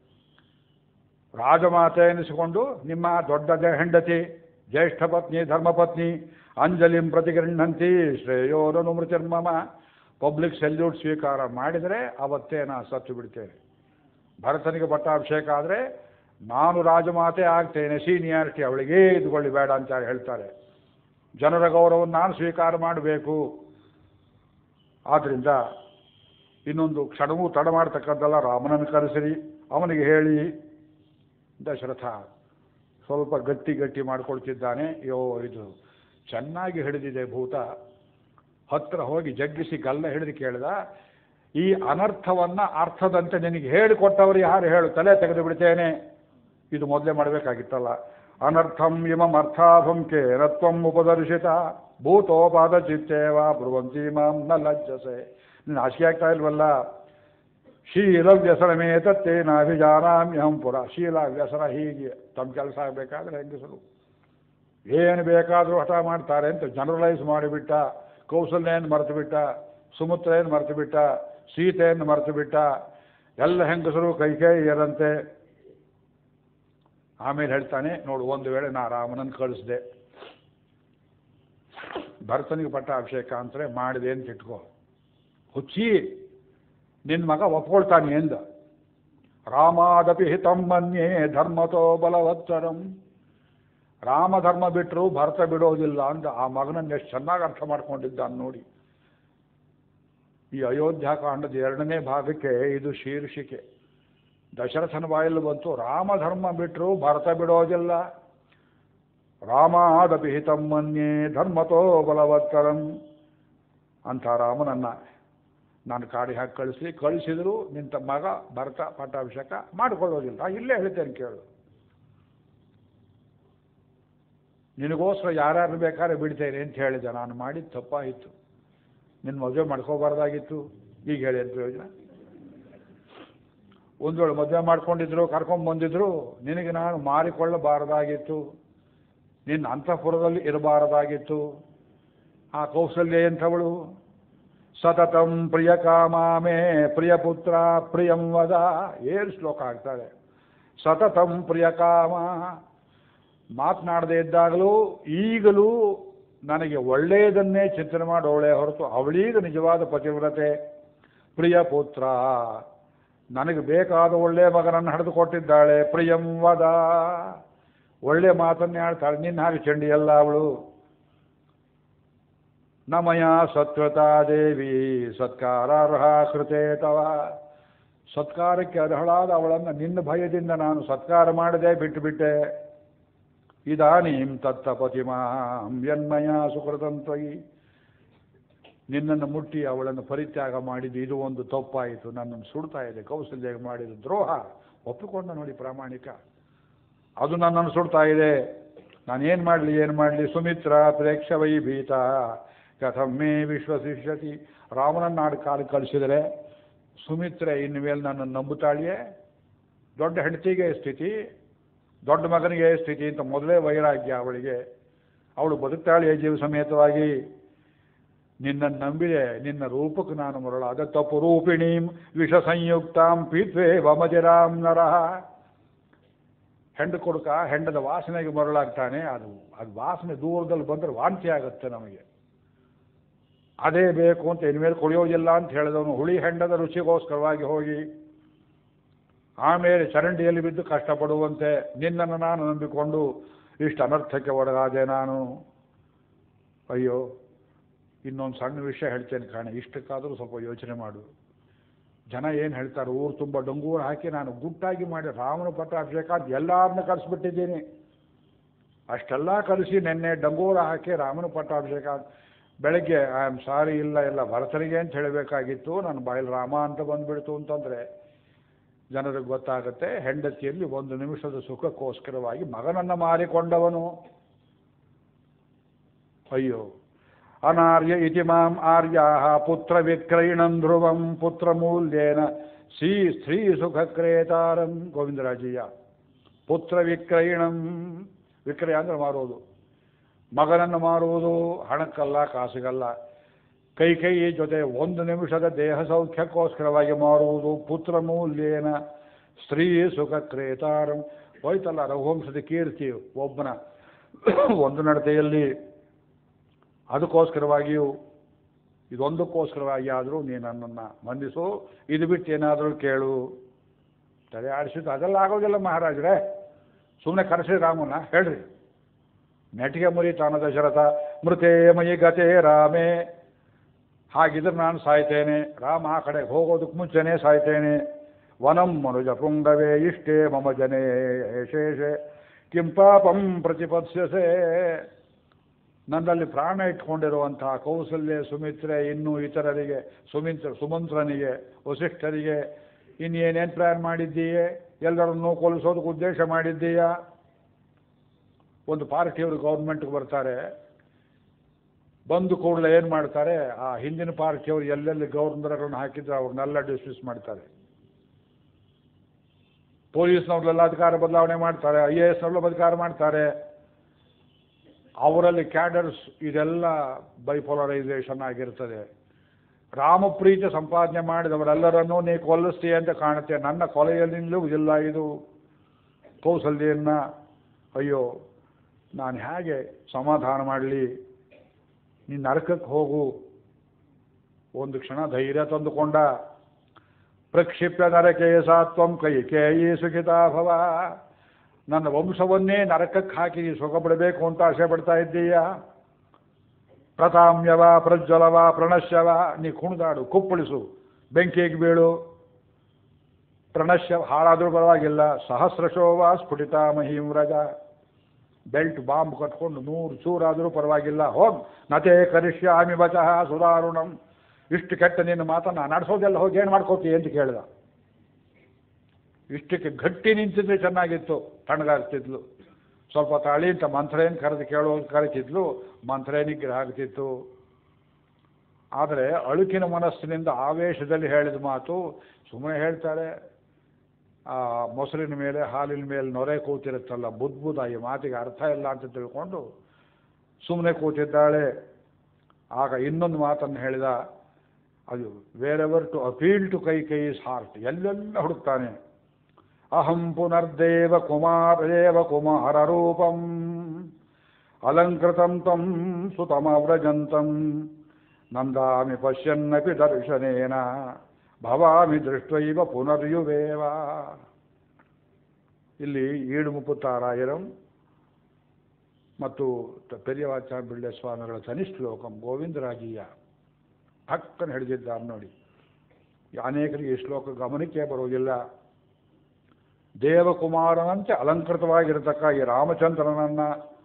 ರಾಜಮಾತೆ ಎನಿಸಿಕೊಂಡು ನಿಮ್ಮ ದೊಡ್ಡ ಹೆಂಡತಿ ಜ್ಯೇಷ್ಠ ಪತ್ನಿ ಧರ್ಮಪತ್ನಿ ಅಂಜಲಿಂ ಪ್ರತಿಗೃಹಂತಿ ಶ್ರೇಯೋರನು ಮೃತಿರ್ಮಮ ಪಬ್ಲಿಕ್ ಸೆಲ್ಯೂಟ್ ಸ್ವೀಕಾರ ಮಾಡಿದರೆ ಅವತ್ತೇ ನಾ ಸತ್ತು ಬಿಡ್ತೇನೆ ಭರತನಿಗೆ ಪಟ್ಟಾಭಿಷೇಕ ಆದರೆ ನಾನು ರಾಜಮಾತೆ ಆಗ್ತೇನೆ ಸೀನಿಯಾರಿಟಿ ಅವಳಿಗೆ ಇದ್ಕೊಳ್ಳಿ ಬೇಡ ಅಂತ ಹೇಳ್ತಾರೆ ಜನರ ಗೌರವವನ್ನು ನಾನು ಸ್ವೀಕಾರ ಮಾಡಬೇಕು ಆದ್ದರಿಂದ ಇನ್ನೊಂದು ಕ್ಷಣವೂ ತಡ ಮಾಡ್ತಕ್ಕದ್ದಲ್ಲ ರಾಮನನ್ನು ಕರೆಸಿರಿ ಅವನಿಗೆ ಹೇಳಿ ದಶರಥ ಸ್ವಲ್ಪ ಗಟ್ಟಿ ಗಟ್ಟಿ ಮಾಡಿಕೊಳ್ತಿದ್ದಾನೆ ಅಯ್ಯೋ ಇದು ಚೆನ್ನಾಗಿ ಹಿಡಿದಿದೆ ಭೂತ ಹತ್ರ ಹೋಗಿ ಜಗ್ಗಿಸಿ ಗಲ್ಲ ಹಿಡಿದು ಕೇಳಿದ ಈ ಅನರ್ಥವನ್ನ ಅರ್ಥದಂತೆ ನಿನಗೆ ಹೇಳಿಕೊಟ್ಟವರು ಯಾರು ಹೇಳು ತಲೆ ತೆಗೆದು ಬಿಡ್ತೇನೆ ಇದು ಮೊದಲೇ ಮಾಡಬೇಕಾಗಿತ್ತಲ್ಲ ಅನರ್ಥಂ ಇಮಂ ಅರ್ಥಾಭಂ ಕೇರತ್ವಂ ಉಪದರ್ಶಿತ ಭೂತೋಪಾದ ಚಿತ್ತೇವ ಬ್ರುವಂತಿ ಮಾಂ ನ ಲಜ್ಜಸೆ ನೀನು ಆಶೆ ಆಗ್ತಾ ಇಲ್ವಲ್ಲ ಶೀಲ ವ್ಯಸನಮೇತತ್ತೇ ನಾಭಿಜಾನಾಮ್ಯಹಂ ಪುರ ಶೀಲ ವ್ಯಸನ ಹೀಗೆ ತಮ್ಮ ಕೆಲಸ ಆಗಬೇಕಾದ್ರೆ ಹೆಂಗಸರು ಏನು ಬೇಕಾದರೂ ಹಠ ಮಾಡ್ತಾರೆ ಅಂತ ಜನರಲೈಸ್ ಮಾಡಿಬಿಟ್ಟ ಕೌಸಲ್ಯನ್ನು ಮರೆತು ಬಿಟ್ಟ ಸುಮಿತ್ರೆಯನ್ನು ಮರೆತು ಬಿಟ್ಟ ಸೀತೆಯನ್ನು ಮರೆತು ಬಿಟ್ಟ ಎಲ್ಲ ಹೆಂಗಸರು ಕೈ ಕೈಯರಂತೆ ಆಮೇಲೆ ಹೇಳ್ತಾನೆ ನೋಡು ಒಂದು ವೇಳೆ ನಾ ರಾಮನನ್ನು ಕಳಿಸ್ದೆ ಭರತನಿಗೆ ಪಟ್ಟ ಅಭಿಷೇಕ ಅಂತಾರೆ ಮಾಡಿದೆ ಅಂತ ಇಟ್ಕೋ ಹುಚ್ಚಿ ನಿನ್ನ ಮಗ ಒಪ್ಕೊಳ್ತಾನೆ ಎಂದ ರಾಮಾದಪಿ ಹಿತಂ ಮನ್ಯೇ ಧರ್ಮತೋ ಬಲವತ್ತರಂ ರಾಮ ಧರ್ಮ ಬಿಟ್ಟರು ಭರತ ಬಿಡೋದಿಲ್ಲ ಅಂತ ಆ ಮಗನನ್ನು ಎಷ್ಟು ಚೆನ್ನಾಗಿ ಅರ್ಥ ಮಾಡ್ಕೊಂಡಿದ್ದಾನೆ ನೋಡಿ ಈ ಅಯೋಧ್ಯಾಕಾಂಡದ ಎರಡನೇ ಭಾಗಕ್ಕೆ ಇದು ಶೀರ್ಷಿಕೆ ದಶರಥನ ಬಾಯಲ್ಲಿ ಬಂತು ರಾಮಧರ್ಮ ಬಿಟ್ಟರು ಭರತ ಬಿಡೋದಿಲ್ಲ ರಾಮಾದಪಿ ಹಿತಂ ಮನ್ಯೇ ಧರ್ಮತೋ ಬಲವತ್ತರಂ ಅಂಥ ರಾಮನನ್ನ ನಾನು ಕಾಡಿ ಹಾಕಿ ಕಳಿಸಿ ಕಳಿಸಿದ್ರು ನಿಂತ ಮಗ ಭರತ ಪಟ್ಟಾಭಿಷೇಕ ಮಾಡಿಕೊಳ್ಳೋದಿಲ್ಲ ನಾ ಇಲ್ಲೇ ಹೇಳ್ತೇನೆ ಕೇಳು ನಿನಗೋಸ್ಕರ ಯಾರ್ಯಾರು ಬೇಕಾದ್ರೆ ಬಿಡ್ತೇನೆ ಅಂತ ಹೇಳಿದೆ ನಾನು ಮಾಡಿದ ತಪ್ಪಾಯಿತು ನಿನ್ನ ಮದುವೆ ಮಾಡ್ಕೋಬಾರ್ದಾಗಿತ್ತು ಈಗ ಹೇಳಿ ಅಂತ ಪ್ರಯೋಜನ ಒಂದು ವೇಳೆ ಮದುವೆ ಮಾಡ್ಕೊಂಡಿದ್ರು ಕರ್ಕೊಂಡ್ ಬಂದಿದ್ರು ನಿನಗೆ ನಾನು ಮಾರಿಕೊಳ್ಳಬಾರದಾಗಿತ್ತು ನಿನ್ನ ಅಂತಃಪುರದಲ್ಲಿ ಇರಬಾರದಾಗಿತ್ತು ಆ ಕೌಸಲ್ಯ ಎಂಥವಳು ಸತತಂ ಪ್ರಿಯ ಕಾಮಾಮೇ ಪ್ರಿಯ ಪುತ್ರ ಪ್ರಿಯಂ ವದ ಏನು ಶ್ಲೋಕ ಆಗ್ತಾರೆ ಸತತಂ ಪ್ರಿಯ ಕಾಮ ಮಾತನಾಡದೇ ಇದ್ದಾಗಲೂ ಈಗಲೂ ನನಗೆ ಒಳ್ಳೆಯದನ್ನೇ ಚಿಂತನೆ ಮಾಡೋಳೆ ಹೊರತು ಅವಳೀಗ ನಿಜವಾದ ಪತಿವ್ರತೆ ಪ್ರಿಯ ಪುತ್ರ ನನಗೆ ಬೇಕಾದ ಒಳ್ಳೆಯ ಮಗನನ್ನು ಹಡೆದು ಕೊಟ್ಟಿದ್ದಾಳೆ ಪ್ರಿಯಂ ವದ ಒಳ್ಳೆ ಮಾತನ್ನೇ ಆಡ್ತಾಳೆ ನಿನ್ನ ಹಾಗೆ ಚಂಡಿಯಲ್ಲ ಅವಳು ನಮಯ ಸತ್ವತಾ ದೇವಿ ಸತ್ಕಾರಾರ್ಹ ಕೃತೆ ತವ ಸತ್ಕಾರಕ್ಕೆ ಅರ್ಹಳಾದ ಅವಳನ್ನು ನಿನ್ನ ಭಯದಿಂದ ನಾನು ಸತ್ಕಾರ ಮಾಡದೆ ಬಿಟ್ಟು ಬಿಟ್ಟೆ ಇದಾನೀಂ ತತ್ತ ಪತಿಮಾಂ ಯನ್ಮಯ ಸುಕೃತಂತ್ವಯಿ ನಿನ್ನನ್ನು ಮುಟ್ಟಿ ಅವಳನ್ನು ಪರಿತ್ಯಾಗ ಮಾಡಿದ್ದು ಇದು ಒಂದು ತಪ್ಪಾಯಿತು ನನ್ನನ್ನು ಸುಡ್ತಾ ಇದೆ ಕೌಸಲ್ಯ ಮಾಡಿದ ದ್ರೋಹ ಒಪ್ಪಿಕೊಂಡ ನೋಡಿ ಪ್ರಾಮಾಣಿಕ ಅದು ನನ್ನನ್ನು ಸುಡ್ತಾ ಇದೆ ನಾನೇನು ಮಾಡಲಿ ಏನು ಮಾಡಲಿ ಸುಮಿತ್ರ ಪ್ರೇಕ್ಷ ವೈ ಭೀತ ಕಥಮ್ಮೇ ವಿಶ್ವಸಿಷ್ಯತಿ ರಾಮನನ್ನಾಡು ಕಾಲು ಕಳಿಸಿದರೆ ಸುಮಿತ್ರೆ ಇನ್ನು ಮೇಲೆ ನನ್ನನ್ನು ನಂಬುತ್ತಾಳಿಯೇ ದೊಡ್ಡ ಹೆಂಡತಿಗೆ ಸ್ಥಿತಿ ದೊಡ್ಡ ಮಗನಿಗೆ ಸ್ಥಿತಿ ಅಂತ ಮೊದಲೇ ವೈರಾಗ್ಯ ಅವಳಿಗೆ ಅವಳು ಬದುಕ್ತಾಳೆಯೇ ಜೀವ ಸಮೇತವಾಗಿ ನಿನ್ನನ್ನು ನಂಬಿದೆ ನಿನ್ನ ರೂಪಕ್ಕೆ ನಾನು ಮರಳಾದ ತಪ್ಪು ರೂಪಿಣೀಂ ವಿಷ ಸಂಯುಕ್ತಾಂ ಪೀತ್ವೇ ವಮಜರಾಂ ನರಹ ಹೆಂಡು ಕೊಡುಕ ಹೆಂಡದ ವಾಸನೆಗೆ ಮರಳಾಗ್ತಾನೆ ಅದು ಅದು ವಾಸನೆ ದೂರದಲ್ಲಿ ಬಂದರೆ ವಾಂತಿ ಆಗುತ್ತೆ ನಮಗೆ ಅದೇ ಬೇಕು ಅಂತ ಇನ್ಮೇಲೆ ಕುಡಿಯೋದಿಲ್ಲ ಅಂತ ಹೇಳಿದವನು ಹುಳಿ ಹೆಂಡದ ರುಚಿಗೋಸ್ಕರವಾಗಿ ಹೋಗಿ ಆಮೇಲೆ ಚರಂಡಿಯಲ್ಲಿ ಬಿದ್ದು ಕಷ್ಟಪಡುವಂತೆ ನಿನ್ನನ್ನು ನಾನು ನಂಬಿಕೊಂಡು ಇಷ್ಟು ಅನರ್ಥಕ್ಕೆ ಒಳಗಾದೆ ನಾನು ಅಯ್ಯೋ ಇನ್ನೊಂದು ಸಣ್ಣ ವಿಷಯ ಹೇಳ್ತೇನೆ ಕಾಣ ಇಷ್ಟಕ್ಕಾದರೂ ಸ್ವಲ್ಪ ಯೋಚನೆ ಮಾಡು ಜನ ಏನು ಹೇಳ್ತಾರೆ ಊರು ತುಂಬ ಡೊಂಗೂರು ಹಾಕಿ ನಾನು ಗುಟ್ಟಾಗಿ ಮಾಡಿ ರಾಮನ ಪಟ್ಟಾಭಿಷೇಕ ಅಂತ ಎಲ್ಲರನ್ನ ಕರೆಸ್ಬಿಟ್ಟಿದ್ದೀನಿ ಅಷ್ಟೆಲ್ಲ ಕರೆಸಿ ನಿನ್ನೆ ಡಂಗೂರ ಹಾಕಿ ರಾಮನ ಪಟ್ಟಾಭಿಷೇಕ ಅಂತ ಬೆಳಗ್ಗೆ ಐ ಆಮ್ ಸಾರಿ ಇಲ್ಲ ಇಲ್ಲ ಭರತನಿಗೆ ಅಂತ ಹೇಳಬೇಕಾಗಿತ್ತು ನನ್ನ ಬಾಯಲ್ಲಿ ರಾಮ ಅಂತ ಬಂದ್ಬಿಡ್ತು ಅಂತಂದರೆ ಜನರಿಗೆ ಗೊತ್ತಾಗುತ್ತೆ ಹೆಂಡತಿಯಲ್ಲಿ ಒಂದು ನಿಮಿಷದ ಸುಖಕ್ಕೋಸ್ಕರವಾಗಿ ಮಗನನ್ನು ಮಾರಿಕೊಂಡವನು ಅಯ್ಯೋ ಅನಾರ್ಯ ಇತಿ ಮಾಂ ಆರ್ಯಾ ಪುತ್ರ ವಿಕ್ರಯಣಂ ಧ್ರುವಂ ಪುತ್ರ ಮೂಲ್ಯೇನ ಸಿ ಸ್ತ್ರೀ ಸುಖ ಕ್ರೇತಾರಂ ಗೋವಿಂದರಾಜಯ್ಯ ಪುತ್ರ ವಿಕ್ರಯಣಂ ವಿಕ್ರಯ ಅಂದ್ರೆ ಮಾರೋದು ಮಗನನ್ನು ಮಾರುವುದು ಹಣಕ್ಕಲ್ಲ ಕಾಸಿಗಲ್ಲ ಕೈ ಕೈ ಜೊತೆ ಒಂದು ನಿಮಿಷದ ದೇಹ ಸೌಖ್ಯಕ್ಕೋಸ್ಕರವಾಗಿ ಮಾರುವುದು ಪುತ್ರ ಮೂಲ್ಯೇನ ಸ್ತ್ರೀ ಸುಖ ಕ್ರೇತಾರಂ ಹೋಯ್ತಲ್ಲ ರಘುವಂಶದ ಕೀರ್ತಿ ಒಬ್ಬನ ಒಂದು ನಡತೆಯಲ್ಲಿ ಅದಕ್ಕೋಸ್ಕರವಾಗಿಯೂ ಇದೊಂದಕ್ಕೋಸ್ಕರವಾಗಿ ಆದರೂ ನೀನು ನನ್ನನ್ನು ಬಂಧಿಸು ಇದು ಬಿಟ್ಟು ಏನಾದರೂ ಕೇಳು ತಲೆ ಆಡಿಸಿದ್ದು ಅದೆಲ್ಲ ಆಗೋದಿಲ್ಲ ಮಹಾರಾಜರೇ ಸುಮ್ಮನೆ ಕರೆಸಿ ರಾಮನ ಹೇಳ್ರಿ ನೆಟಿಗೆ ಮುರಿತಾನ ದಶರಥ ಮೃತೇ ಮಯಿ ಗತೆ ರಾಮೇ ಹಾಗಿದ್ರೆ ನಾನು ಸಾಯ್ತೇನೆ ರಾಮ ಆ ಕಡೆ ಹೋಗೋದಕ್ಕೆ ಮುಂಚೆನೇ ಸಾಯ್ತೇನೆ ವನಂ ಮನುಜ ಪುಂಗವೇ ಇಷ್ಟೇ ಮಮ ಜನೇ ಶೇಷೆ ಕಿಂ ಪಾಪಂ ಪ್ರತಿಪತ್ಸ್ಯಸೆ ನನ್ನಲ್ಲಿ ಪ್ರಾಣ ಇಟ್ಕೊಂಡಿರುವಂತಹ ಕೌಸಲ್ಯ ಸುಮಿತ್ರೆ ಇನ್ನೂ ಇತರರಿಗೆ ಸುಮಿತ್ರ ಸುಮಂತ್ರನಿಗೆ ವಸಿಷ್ಠರಿಗೆ ಇನ್ನೇನೇನು ಪ್ಲ್ಯಾನ್ ಮಾಡಿದ್ದೀಯೇ ಎಲ್ಲರನ್ನೂ ಕೊಲಿಸೋದಕ್ಕೆ ಉದ್ದೇಶ ಮಾಡಿದ್ದೀಯಾ ಒಂದು ಪಾರ್ಟಿಯವರು ಗೌರ್ಮೆಂಟ್ಗೆ ಬರ್ತಾರೆ ಬಂದು ಕೂಡಲೇ ಏನು ಮಾಡ್ತಾರೆ ಆ ಹಿಂದಿನ ಪಾರ್ಟಿಯವರು ಎಲ್ಲೆಲ್ಲಿ ಗವರ್ನರ್ಗಳನ್ನು ಹಾಕಿದ್ರೆ ಅವ್ರನ್ನೆಲ್ಲ ಡಿಸ್ಮಿಸ್ ಮಾಡ್ತಾರೆ ಪೊಲೀಸ್ನವ್ರಲ್ಲೆಲ್ಲ ಅಧಿಕಾರ ಬದಲಾವಣೆ ಮಾಡ್ತಾರೆ ಐ ಎ ಎಸ್ನವ್ರೆಲ್ಲ ಅಧಿಕಾರ ಮಾಡ್ತಾರೆ ಅವರಲ್ಲಿ ಕ್ಯಾಡರ್ಸ್ ಇದೆಲ್ಲ ಬೈಪೋಲರೈಸೇಷನ್ ಆಗಿರ್ತದೆ ರಾಮಪ್ರೀತಿ ಸಂಪಾದನೆ ಮಾಡಿದವರೆಲ್ಲರನ್ನೂ ನೀ ಕೊಲ್ಲಿಸ್ತೀಯ ಅಂತ ಕಾಣುತ್ತೆ ನನ್ನ ಕೊಲೆಯಲ್ಲಿಂದಲೂ ಇಲ್ಲ ಇದು ಕೌಸಲ್ಯನ್ನ ಅಯ್ಯೋ ನಾನು ಹೇಗೆ ಸಮಾಧಾನ ಮಾಡಲಿ ನೀನು ನರಕಕ್ಕೆ ಹೋಗು ಒಂದು ಕ್ಷಣ ಧೈರ್ಯ ತಂದುಕೊಂಡ ಪ್ರಕ್ಷಿಪ್ಯ ನರಕೆ ಸಾತ್ವಂ ಕೈ ಕೇಯಿ ಸುಖಿತಾ ಭವ ನನ್ನ ವಂಶವನ್ನೇ ನರಕಕ್ಕೆ ಹಾಕಿ ನೀ ಸುಖ ಪಡಬೇಕು ಅಂತ ಆಸೆ ಪಡ್ತಾ ಇದ್ದೀಯ ಪ್ರತಾಮ್ಯವ ಪ್ರಜ್ವಲವ ಪ್ರಣಶ್ಯವ ನೀ ಕುಣಿದಾಡು ಕುಪ್ಪಳಿಸು ಬೆಂಕಿಗೆ ಬೀಳು ಪ್ರಣಶ್ಯ ಹಾಳಾದರೂ ಪರವಾಗಿಲ್ಲ ಸಹಸ್ರಶೋವ ಸ್ಫುಟಿತ ಮಹೀಂ ವ್ರಜ ಬೆಲ್ಟ್ ಬಾಂಬ್ ಕಟ್ಕೊಂಡು ನೂರು ಚೂರಾದರೂ ಪರವಾಗಿಲ್ಲ ಹೋಗ್ ನತೇ ಕರಿಷ್ಯಾಮಿ ವಚಃ ಸುಧಾರುಣಂ ಇಷ್ಟು ಕೆಟ್ಟ ನಿನ್ನ ಮಾತನ್ನು ನಡೆಸೋದೆಲ್ಲ ಹೋಗಿ ಏನು ಮಾಡ್ಕೋತೀಯ ಅಂತ ಕೇಳಿದ ಇಷ್ಟಕ್ಕೆ ಗಟ್ಟಿ ನಿಂತಿದ್ರೆ ಚೆನ್ನಾಗಿತ್ತು ತಣ್ಣಗಾಗ್ತಿದ್ಲು ಸ್ವಲ್ಪ ತಾಳಿ ಅಂತ ಮಂತ್ರೇನ್ ಕರೆದು ಕೇಳೋದು ಕರಿತಿದ್ಲು ಮಂತ್ರೇನಿಗ್ರಹ ಆಗ್ತಿತ್ತು ಆದರೆ ಅಳುಕಿನ ಮನಸ್ಸಿನಿಂದ ಆವೇಶದಲ್ಲಿ ಹೇಳಿದ ಮಾತು ಸುಮ್ಮನೆ ಹೇಳ್ತಾರೆ ಆ ಮೊಸರಿನ ಮೇಲೆ ಹಾಲಿನ ಮೇಲೆ ನೊರೆ ಕೂತಿರುತ್ತಲ್ಲ ಬುದ್ಬುದ ಈ ಮಾತಿಗೆ ಅರ್ಥ ಇಲ್ಲ ಅಂತ ತಿಳ್ಕೊಂಡು ಸುಮ್ಮನೆ ಕೂತಿದ್ದಾಳೆ ಆಗ ಇನ್ನೊಂದು ಮಾತನ್ನು ಹೇಳಿದ ಅದು ವೇರೆವರ್ ಟು ಅಪೀಲ್ ಟು ಕೈ ಕೈ ಇಸ್ ಹಾರ್ಟ್ ಎಲ್ಲೆಲ್ಲ ಹುಡುಕ್ತಾನೆ ಅಹಂ ಪುನರ್ದೇವ ಕುಮಾರದೇವ ಕುಮಾರ ರೂಪಂ ಅಲಂಕೃತಂ ತಂ ಸುತಮವ್ರಜಂತಂ ನಂದಾಮಿ ಪಶ್ಯನ್ನಪಿ ದರ್ಶನೇನ ಭವಾಮಿ ದೃಷ್ಟೈವ ಪುನರ್ಯುವೇವ ಇಲ್ಲಿ ಈಡು ಮುಪ್ಪತ್ತಾರಾಯಿರಂ ಮತ್ತು ಪೆರಿಯವಾಚ ಬಿಳ್ಳೆ ಸ್ವಾಮಿಗಳ ತನಿಶ್ಲೋಕಂ ಗೋವಿಂದರಾಜೀಯ ಹಕ್ಕನ್ನು ಹಿಡಿದಿದ್ದಾರೆ ನೋಡಿ ಅನೇಕರಿಗೆ ಈ ಶ್ಲೋಕ ಗಮನಕ್ಕೆ ಬರುವುದಿಲ್ಲ ದೇವಕುಮಾರನಂತೆ ಅಲಂಕೃತವಾಗಿರತಕ್ಕ ಈ ರಾಮಚಂದ್ರನನ್ನ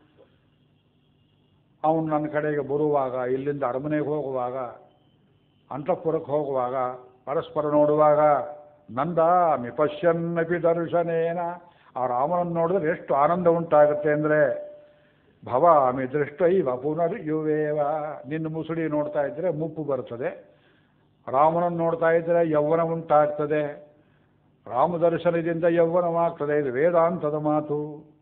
ಅವನು ನನ್ನ ಕಡೆಗೆ ಬರುವಾಗ ಇಲ್ಲಿಂದ ಅರಮನೆಗೆ ಹೋಗುವಾಗ ಅಂತಃಪುರಕ್ಕೆ ಹೋಗುವಾಗ ಪರಸ್ಪರ ನೋಡುವಾಗ ನಂದ ಮಿಪಶ್ಯನ್ನಪಿ ದರ್ಶನೇನ ಆ ರಾಮನನ್ನು ನೋಡಿದ್ರೆ ಎಷ್ಟು ಆನಂದ ಉಂಟಾಗುತ್ತೆ ಅಂದರೆ ಭವಾಮಿ ದೃಷ್ಟೈವ ಪುನರ್ ಯುವೇವ ನಿನ್ನ ಮುಸುಡಿ ನೋಡ್ತಾ ಇದ್ದರೆ ಮುಪ್ಪು ಬರ್ತದೆ ರಾಮನನ್ನು ನೋಡ್ತಾ ಇದ್ದರೆ ಯೌವನ ಉಂಟಾಗ್ತದೆ ರಾಮದರ್ಶನದಿಂದ ಯೌವನವಾಗ್ತದೆ ಇದು ವೇದಾಂತದ ಮಾತು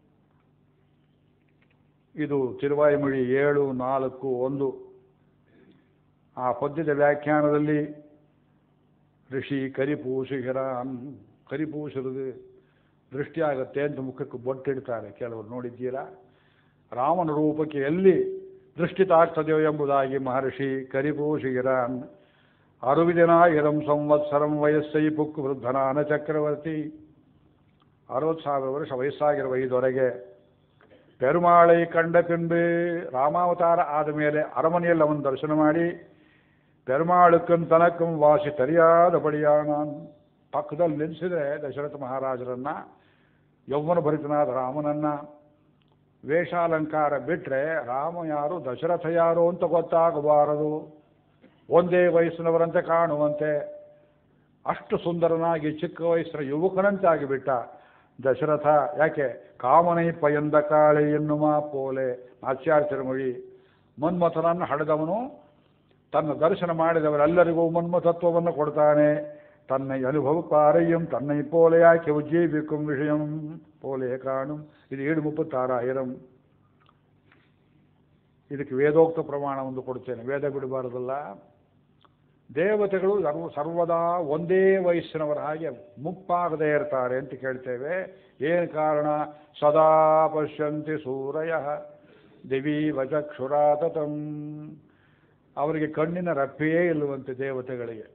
ಇದು ತಿರುವಾಯಿಮುಳಿ ಏಳು ನಾಲ್ಕು ಒಂದು ಆ ಪದ್ಯದ ವ್ಯಾಖ್ಯಾನದಲ್ಲಿ ಋಷಿ ಕರಿಪೂಷಿಗರಾನ್ ಕರಿಪೂಷರದು ದೃಷ್ಟಿಯಾಗತ್ತೆ ಅಂತ ಮುಖಕ್ಕೆ ಬೊಟ್ಟಿಡ್ತಾರೆ ಕೆಲವರು ನೋಡಿದ್ದೀರಾ ರಾಮನ ರೂಪಕ್ಕೆ ಎಲ್ಲಿ ದೃಷ್ಟಿ ತಾಗ್ತದೆಯೋ ಎಂಬುದಾಗಿ ಮಹರ್ಷಿ ಕರಿಪೂಷಿಗಿರಾನ್ ಅರುವಿದಿನಾಯಿರಂ ಸಂವತ್ಸರಂ ವಯಸ್ಸೈ ಪುಕ್ ವೃದ್ಧನಾನ ಚಕ್ರವರ್ತಿ ಅರವತ್ತು ಸಾವಿರ ವರ್ಷ ವಯಸ್ಸಾಗಿರುವ ಇದೊರೆಗೆ ಪೆರುಮಾಳೈ ಕಂಡ ಪಿಂಬೆ ರಾಮಾವತಾರ ಆದ ಮೇಲೆ ಅರಮನೆಯಲ್ಲಿ ಅವನ ದರ್ಶನ ಮಾಡಿ ಪೆರುಮಾಳುಕ್ಕನ್ ತನಕಂ ವಾಸಿ ತರಿಯಾದ ಬಡಿಯಾನಾನ್ ಪಕ್ಕದಲ್ಲಿ ನಿಲ್ಲಿಸಿದ್ರೆ ದಶರಥ ಮಹಾರಾಜರನ್ನ ಯೌವನ ಭರಿತನಾದ ರಾಮನನ್ನ ವೇಷಾಲಂಕಾರ ಬಿಟ್ಟರೆ ರಾಮ ಯಾರು ದಶರಥ ಯಾರು ಅಂತ ಗೊತ್ತಾಗಬಾರದು ಒಂದೇ ವಯಸ್ಸಿನವರಂತೆ ಕಾಣುವಂತೆ ಅಷ್ಟು ಸುಂದರನಾಗಿ ಚಿಕ್ಕ ವಯಸ್ಸಿನ ಯುವಕನಂತೆ ಆಗಿಬಿಟ್ಟ ದಶರಥ ಯಾಕೆ ಕಾಮನೈ ಪಯಂದ ಕಾಳೆ ಎನ್ನುವ ಪೋಲೆ ಆಚಾರ್ಯಮೊഴി ಮನ್ಮಥನನ್ನು ಹಡೆದವನು ತನ್ನ ದರ್ಶನ ಮಾಡಿದವರೆಲ್ಲರಿಗೂ ಮನ್ಮಥತ್ವವನ್ನು ಕೊಡ್ತಾನೆ ತನ್ನ ಅನುಭವ ಪಾರಯ್ಯಂ ತನ್ನ ಪೋಲೆಯಾಕೆ ಉಜ್ಜೀವಿಕಂ ವಿಷಯಂ ಪೋಲೆ ಕಾಣು ಇದು ಏಳು ಮುಪ್ಪತ್ತಾರಾಯಿರಂ ಇದಕ್ಕೆ ವೇದೋಕ್ತ ಪ್ರಮಾಣ ಒಂದು ಕೊಡ್ತೇನೆ ವೇದ ಬಿಡಬಾರದಲ್ಲ ದೇವತೆಗಳು ಸರ್ವ ಸರ್ವದಾ ಒಂದೇ ವಯಸ್ಸಿನವರ ಹಾಗೆ ಮುಪ್ಪಾಗದೇ ಇರ್ತಾರೆ ಅಂತ ಕೇಳ್ತೇವೆ ಏನು ಕಾರಣ ಸದಾ ಪಶ್ಯಂತಿ ಸೂರಯ ದಿವಿ ವಚಕ್ಷುರಾತತಂ ಅವರಿಗೆ ಕಣ್ಣಿನ ರಪ್ಪೆಯೇ ಇಲ್ಲವಂತೆ ದೇವತೆಗಳಿಗೆ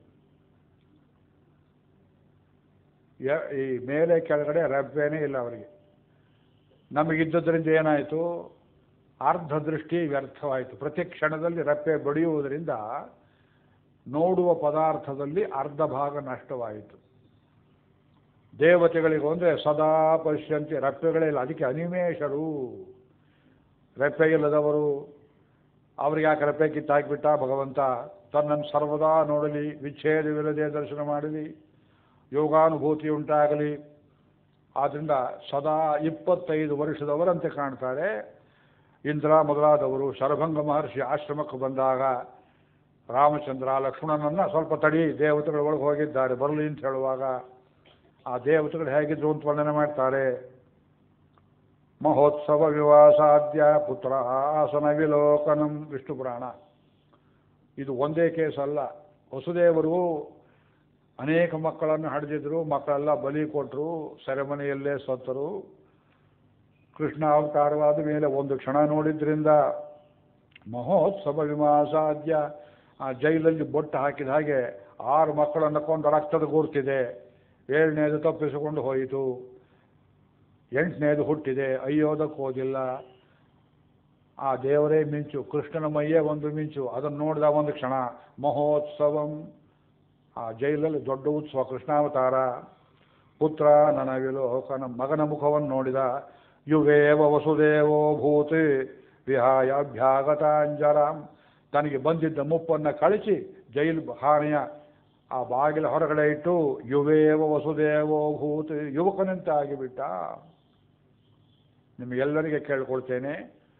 ಯ- ಈ ಮೇಲೆ ಕೆಳಗಡೆ ರಪ್ಪೆನೇ ಇಲ್ಲ ಅವರಿಗೆ ನಮಗಿದ್ದದ್ರಿಂದ ಏನಾಯಿತು ಅರ್ಧ ದೃಷ್ಟಿ ವ್ಯರ್ಥವಾಯಿತು ಪ್ರತಿ ಕ್ಷಣದಲ್ಲಿ ರಪ್ಪೆ ಬಡಿಯುವುದರಿಂದ ನೋಡುವ ಪದಾರ್ಥದಲ್ಲಿ ಅರ್ಧ ಭಾಗ ನಷ್ಟವಾಯಿತು ದೇವತೆಗಳಿಗೂ ಅಂದರೆ ಸದಾ ಪಶ್ಯಂತಿ ರಪ್ಪೆಗಳೇ ಇಲ್ಲ ಅದಕ್ಕೆ ಅನಿಮೇಷರು ರೆಪ್ಪೆ ಇಲ್ಲದವರು ಅವ್ರಿಗೆ ಯಾಕೆ ರೆಪ್ಪೆ ಕಿತ್ತಾಕಿಬಿಟ್ಟ ಭಗವಂತ ತನ್ನನ್ನು ಸರ್ವದಾ ನೋಡಲಿ ವಿಚ್ಛೇದವಿಲ್ಲದೆ ದರ್ಶನ ಮಾಡಲಿ ಯೋಗಾನುಭೂತಿ ಉಂಟಾಗಲಿ ಆದ್ದರಿಂದ ಸದಾ ಇಪ್ಪತ್ತೈದು ವರ್ಷದವರಂತೆ ಕಾಣ್ತಾರೆ ಇಂದ್ರ ಮೊದಲಾದವರು ಶರಭಂಗ ಮಹರ್ಷಿ ಆಶ್ರಮಕ್ಕೆ ಬಂದಾಗ ರಾಮಚಂದ್ರ ಲಕ್ಷ್ಮಣನನ್ನ ಸ್ವಲ್ಪ ತಡಿ ದೇವತೆಗಳ ಒಳಗೆ ಹೋಗಿದ್ದಾರೆ ಬರಲಿ ಅಂತ ಹೇಳುವಾಗ ಆ ದೇವತೆಗಳು ಹೇಗಿದ್ರು ಅಂತ ವರ್ಣನೆ ಮಾಡ್ತಾರೆ ಮಹೋತ್ಸವ ವಿವಾಸಾದ್ಯ ಪುತ್ರ ಆಸನ ವಿಲೋಕನಂ ವಿಷ್ಣು ಪುರಾಣ ಇದು ಒಂದೇ ಕೇಸ್ ಅಲ್ಲ ವಸುದೇವರು ಅನೇಕ ಮಕ್ಕಳನ್ನು ಹಡೆದಿದ್ರು ಮಕ್ಕಳೆಲ್ಲ ಬಲಿ ಕೊಟ್ಟರು ಸೆರೆಮನೆಯಲ್ಲೇ ಸತ್ತರು ಕೃಷ್ಣ ಅವತಾರವಾದ ಮೇಲೆ ಒಂದು ಕ್ಷಣ ನೋಡಿದ್ರಿಂದ ಮಹೋತ್ಸವ ವಿಮಾಸಾದ್ಯ ಆ ಜೈಲಲ್ಲಿ ಬೊಟ್ಟು ಹಾಕಿದ ಹಾಗೆ ಆರು ಮಕ್ಕಳನ್ನು ಕೊಂದು ರಕ್ತದ ಗುರುತಿದೆ ಏಳನೇದು ತಪ್ಪಿಸಿಕೊಂಡು ಹೋಯಿತು ಎಂಟನೇದು ಹುಟ್ಟಿದೆ ಅಯ್ಯೋದಕ್ಕೋದಿಲ್ಲ ಆ ದೇವರೇ ಮಿಂಚು ಕೃಷ್ಣನ ಮೈಯೇ ಒಂದು ಮಿಂಚು ಅದನ್ನು ನೋಡಿದ ಒಂದು ಕ್ಷಣ ಮಹೋತ್ಸವಂ ಆ ಜೈಲಲ್ಲಿ ದೊಡ್ಡ ಉತ್ಸವ ಕೃಷ್ಣಾವತಾರ ಪುತ್ರ ನನ್ನ ವಿಲೋಕನ ಮಗನ ಮುಖವನ್ನು ನೋಡಿದ ಯುವೇವ ವಸುದೇವೋ ಭೂತ್ ವಿಹಾಯ ಅಭ್ಯಾಗತಾಂಜರಾಂ ತನಗೆ ಬಂದಿದ್ದ ಮುಪ್ಪನ್ನು ಕಳಿಸಿ ಜೈಲು ಹಾನೆಯ ಆ ಬಾಗಿಲ ಹೊರಗಡೆ ಇಟ್ಟು ಯುವೇವ ವಸುದೇವೋ ಭೂತ್ ಯುವಕನಂತೆ ಆಗಿಬಿಟ್ಟ ನಿಮಗೆಲ್ಲರಿಗೆ ಕೇಳ್ಕೊಳ್ತೇನೆ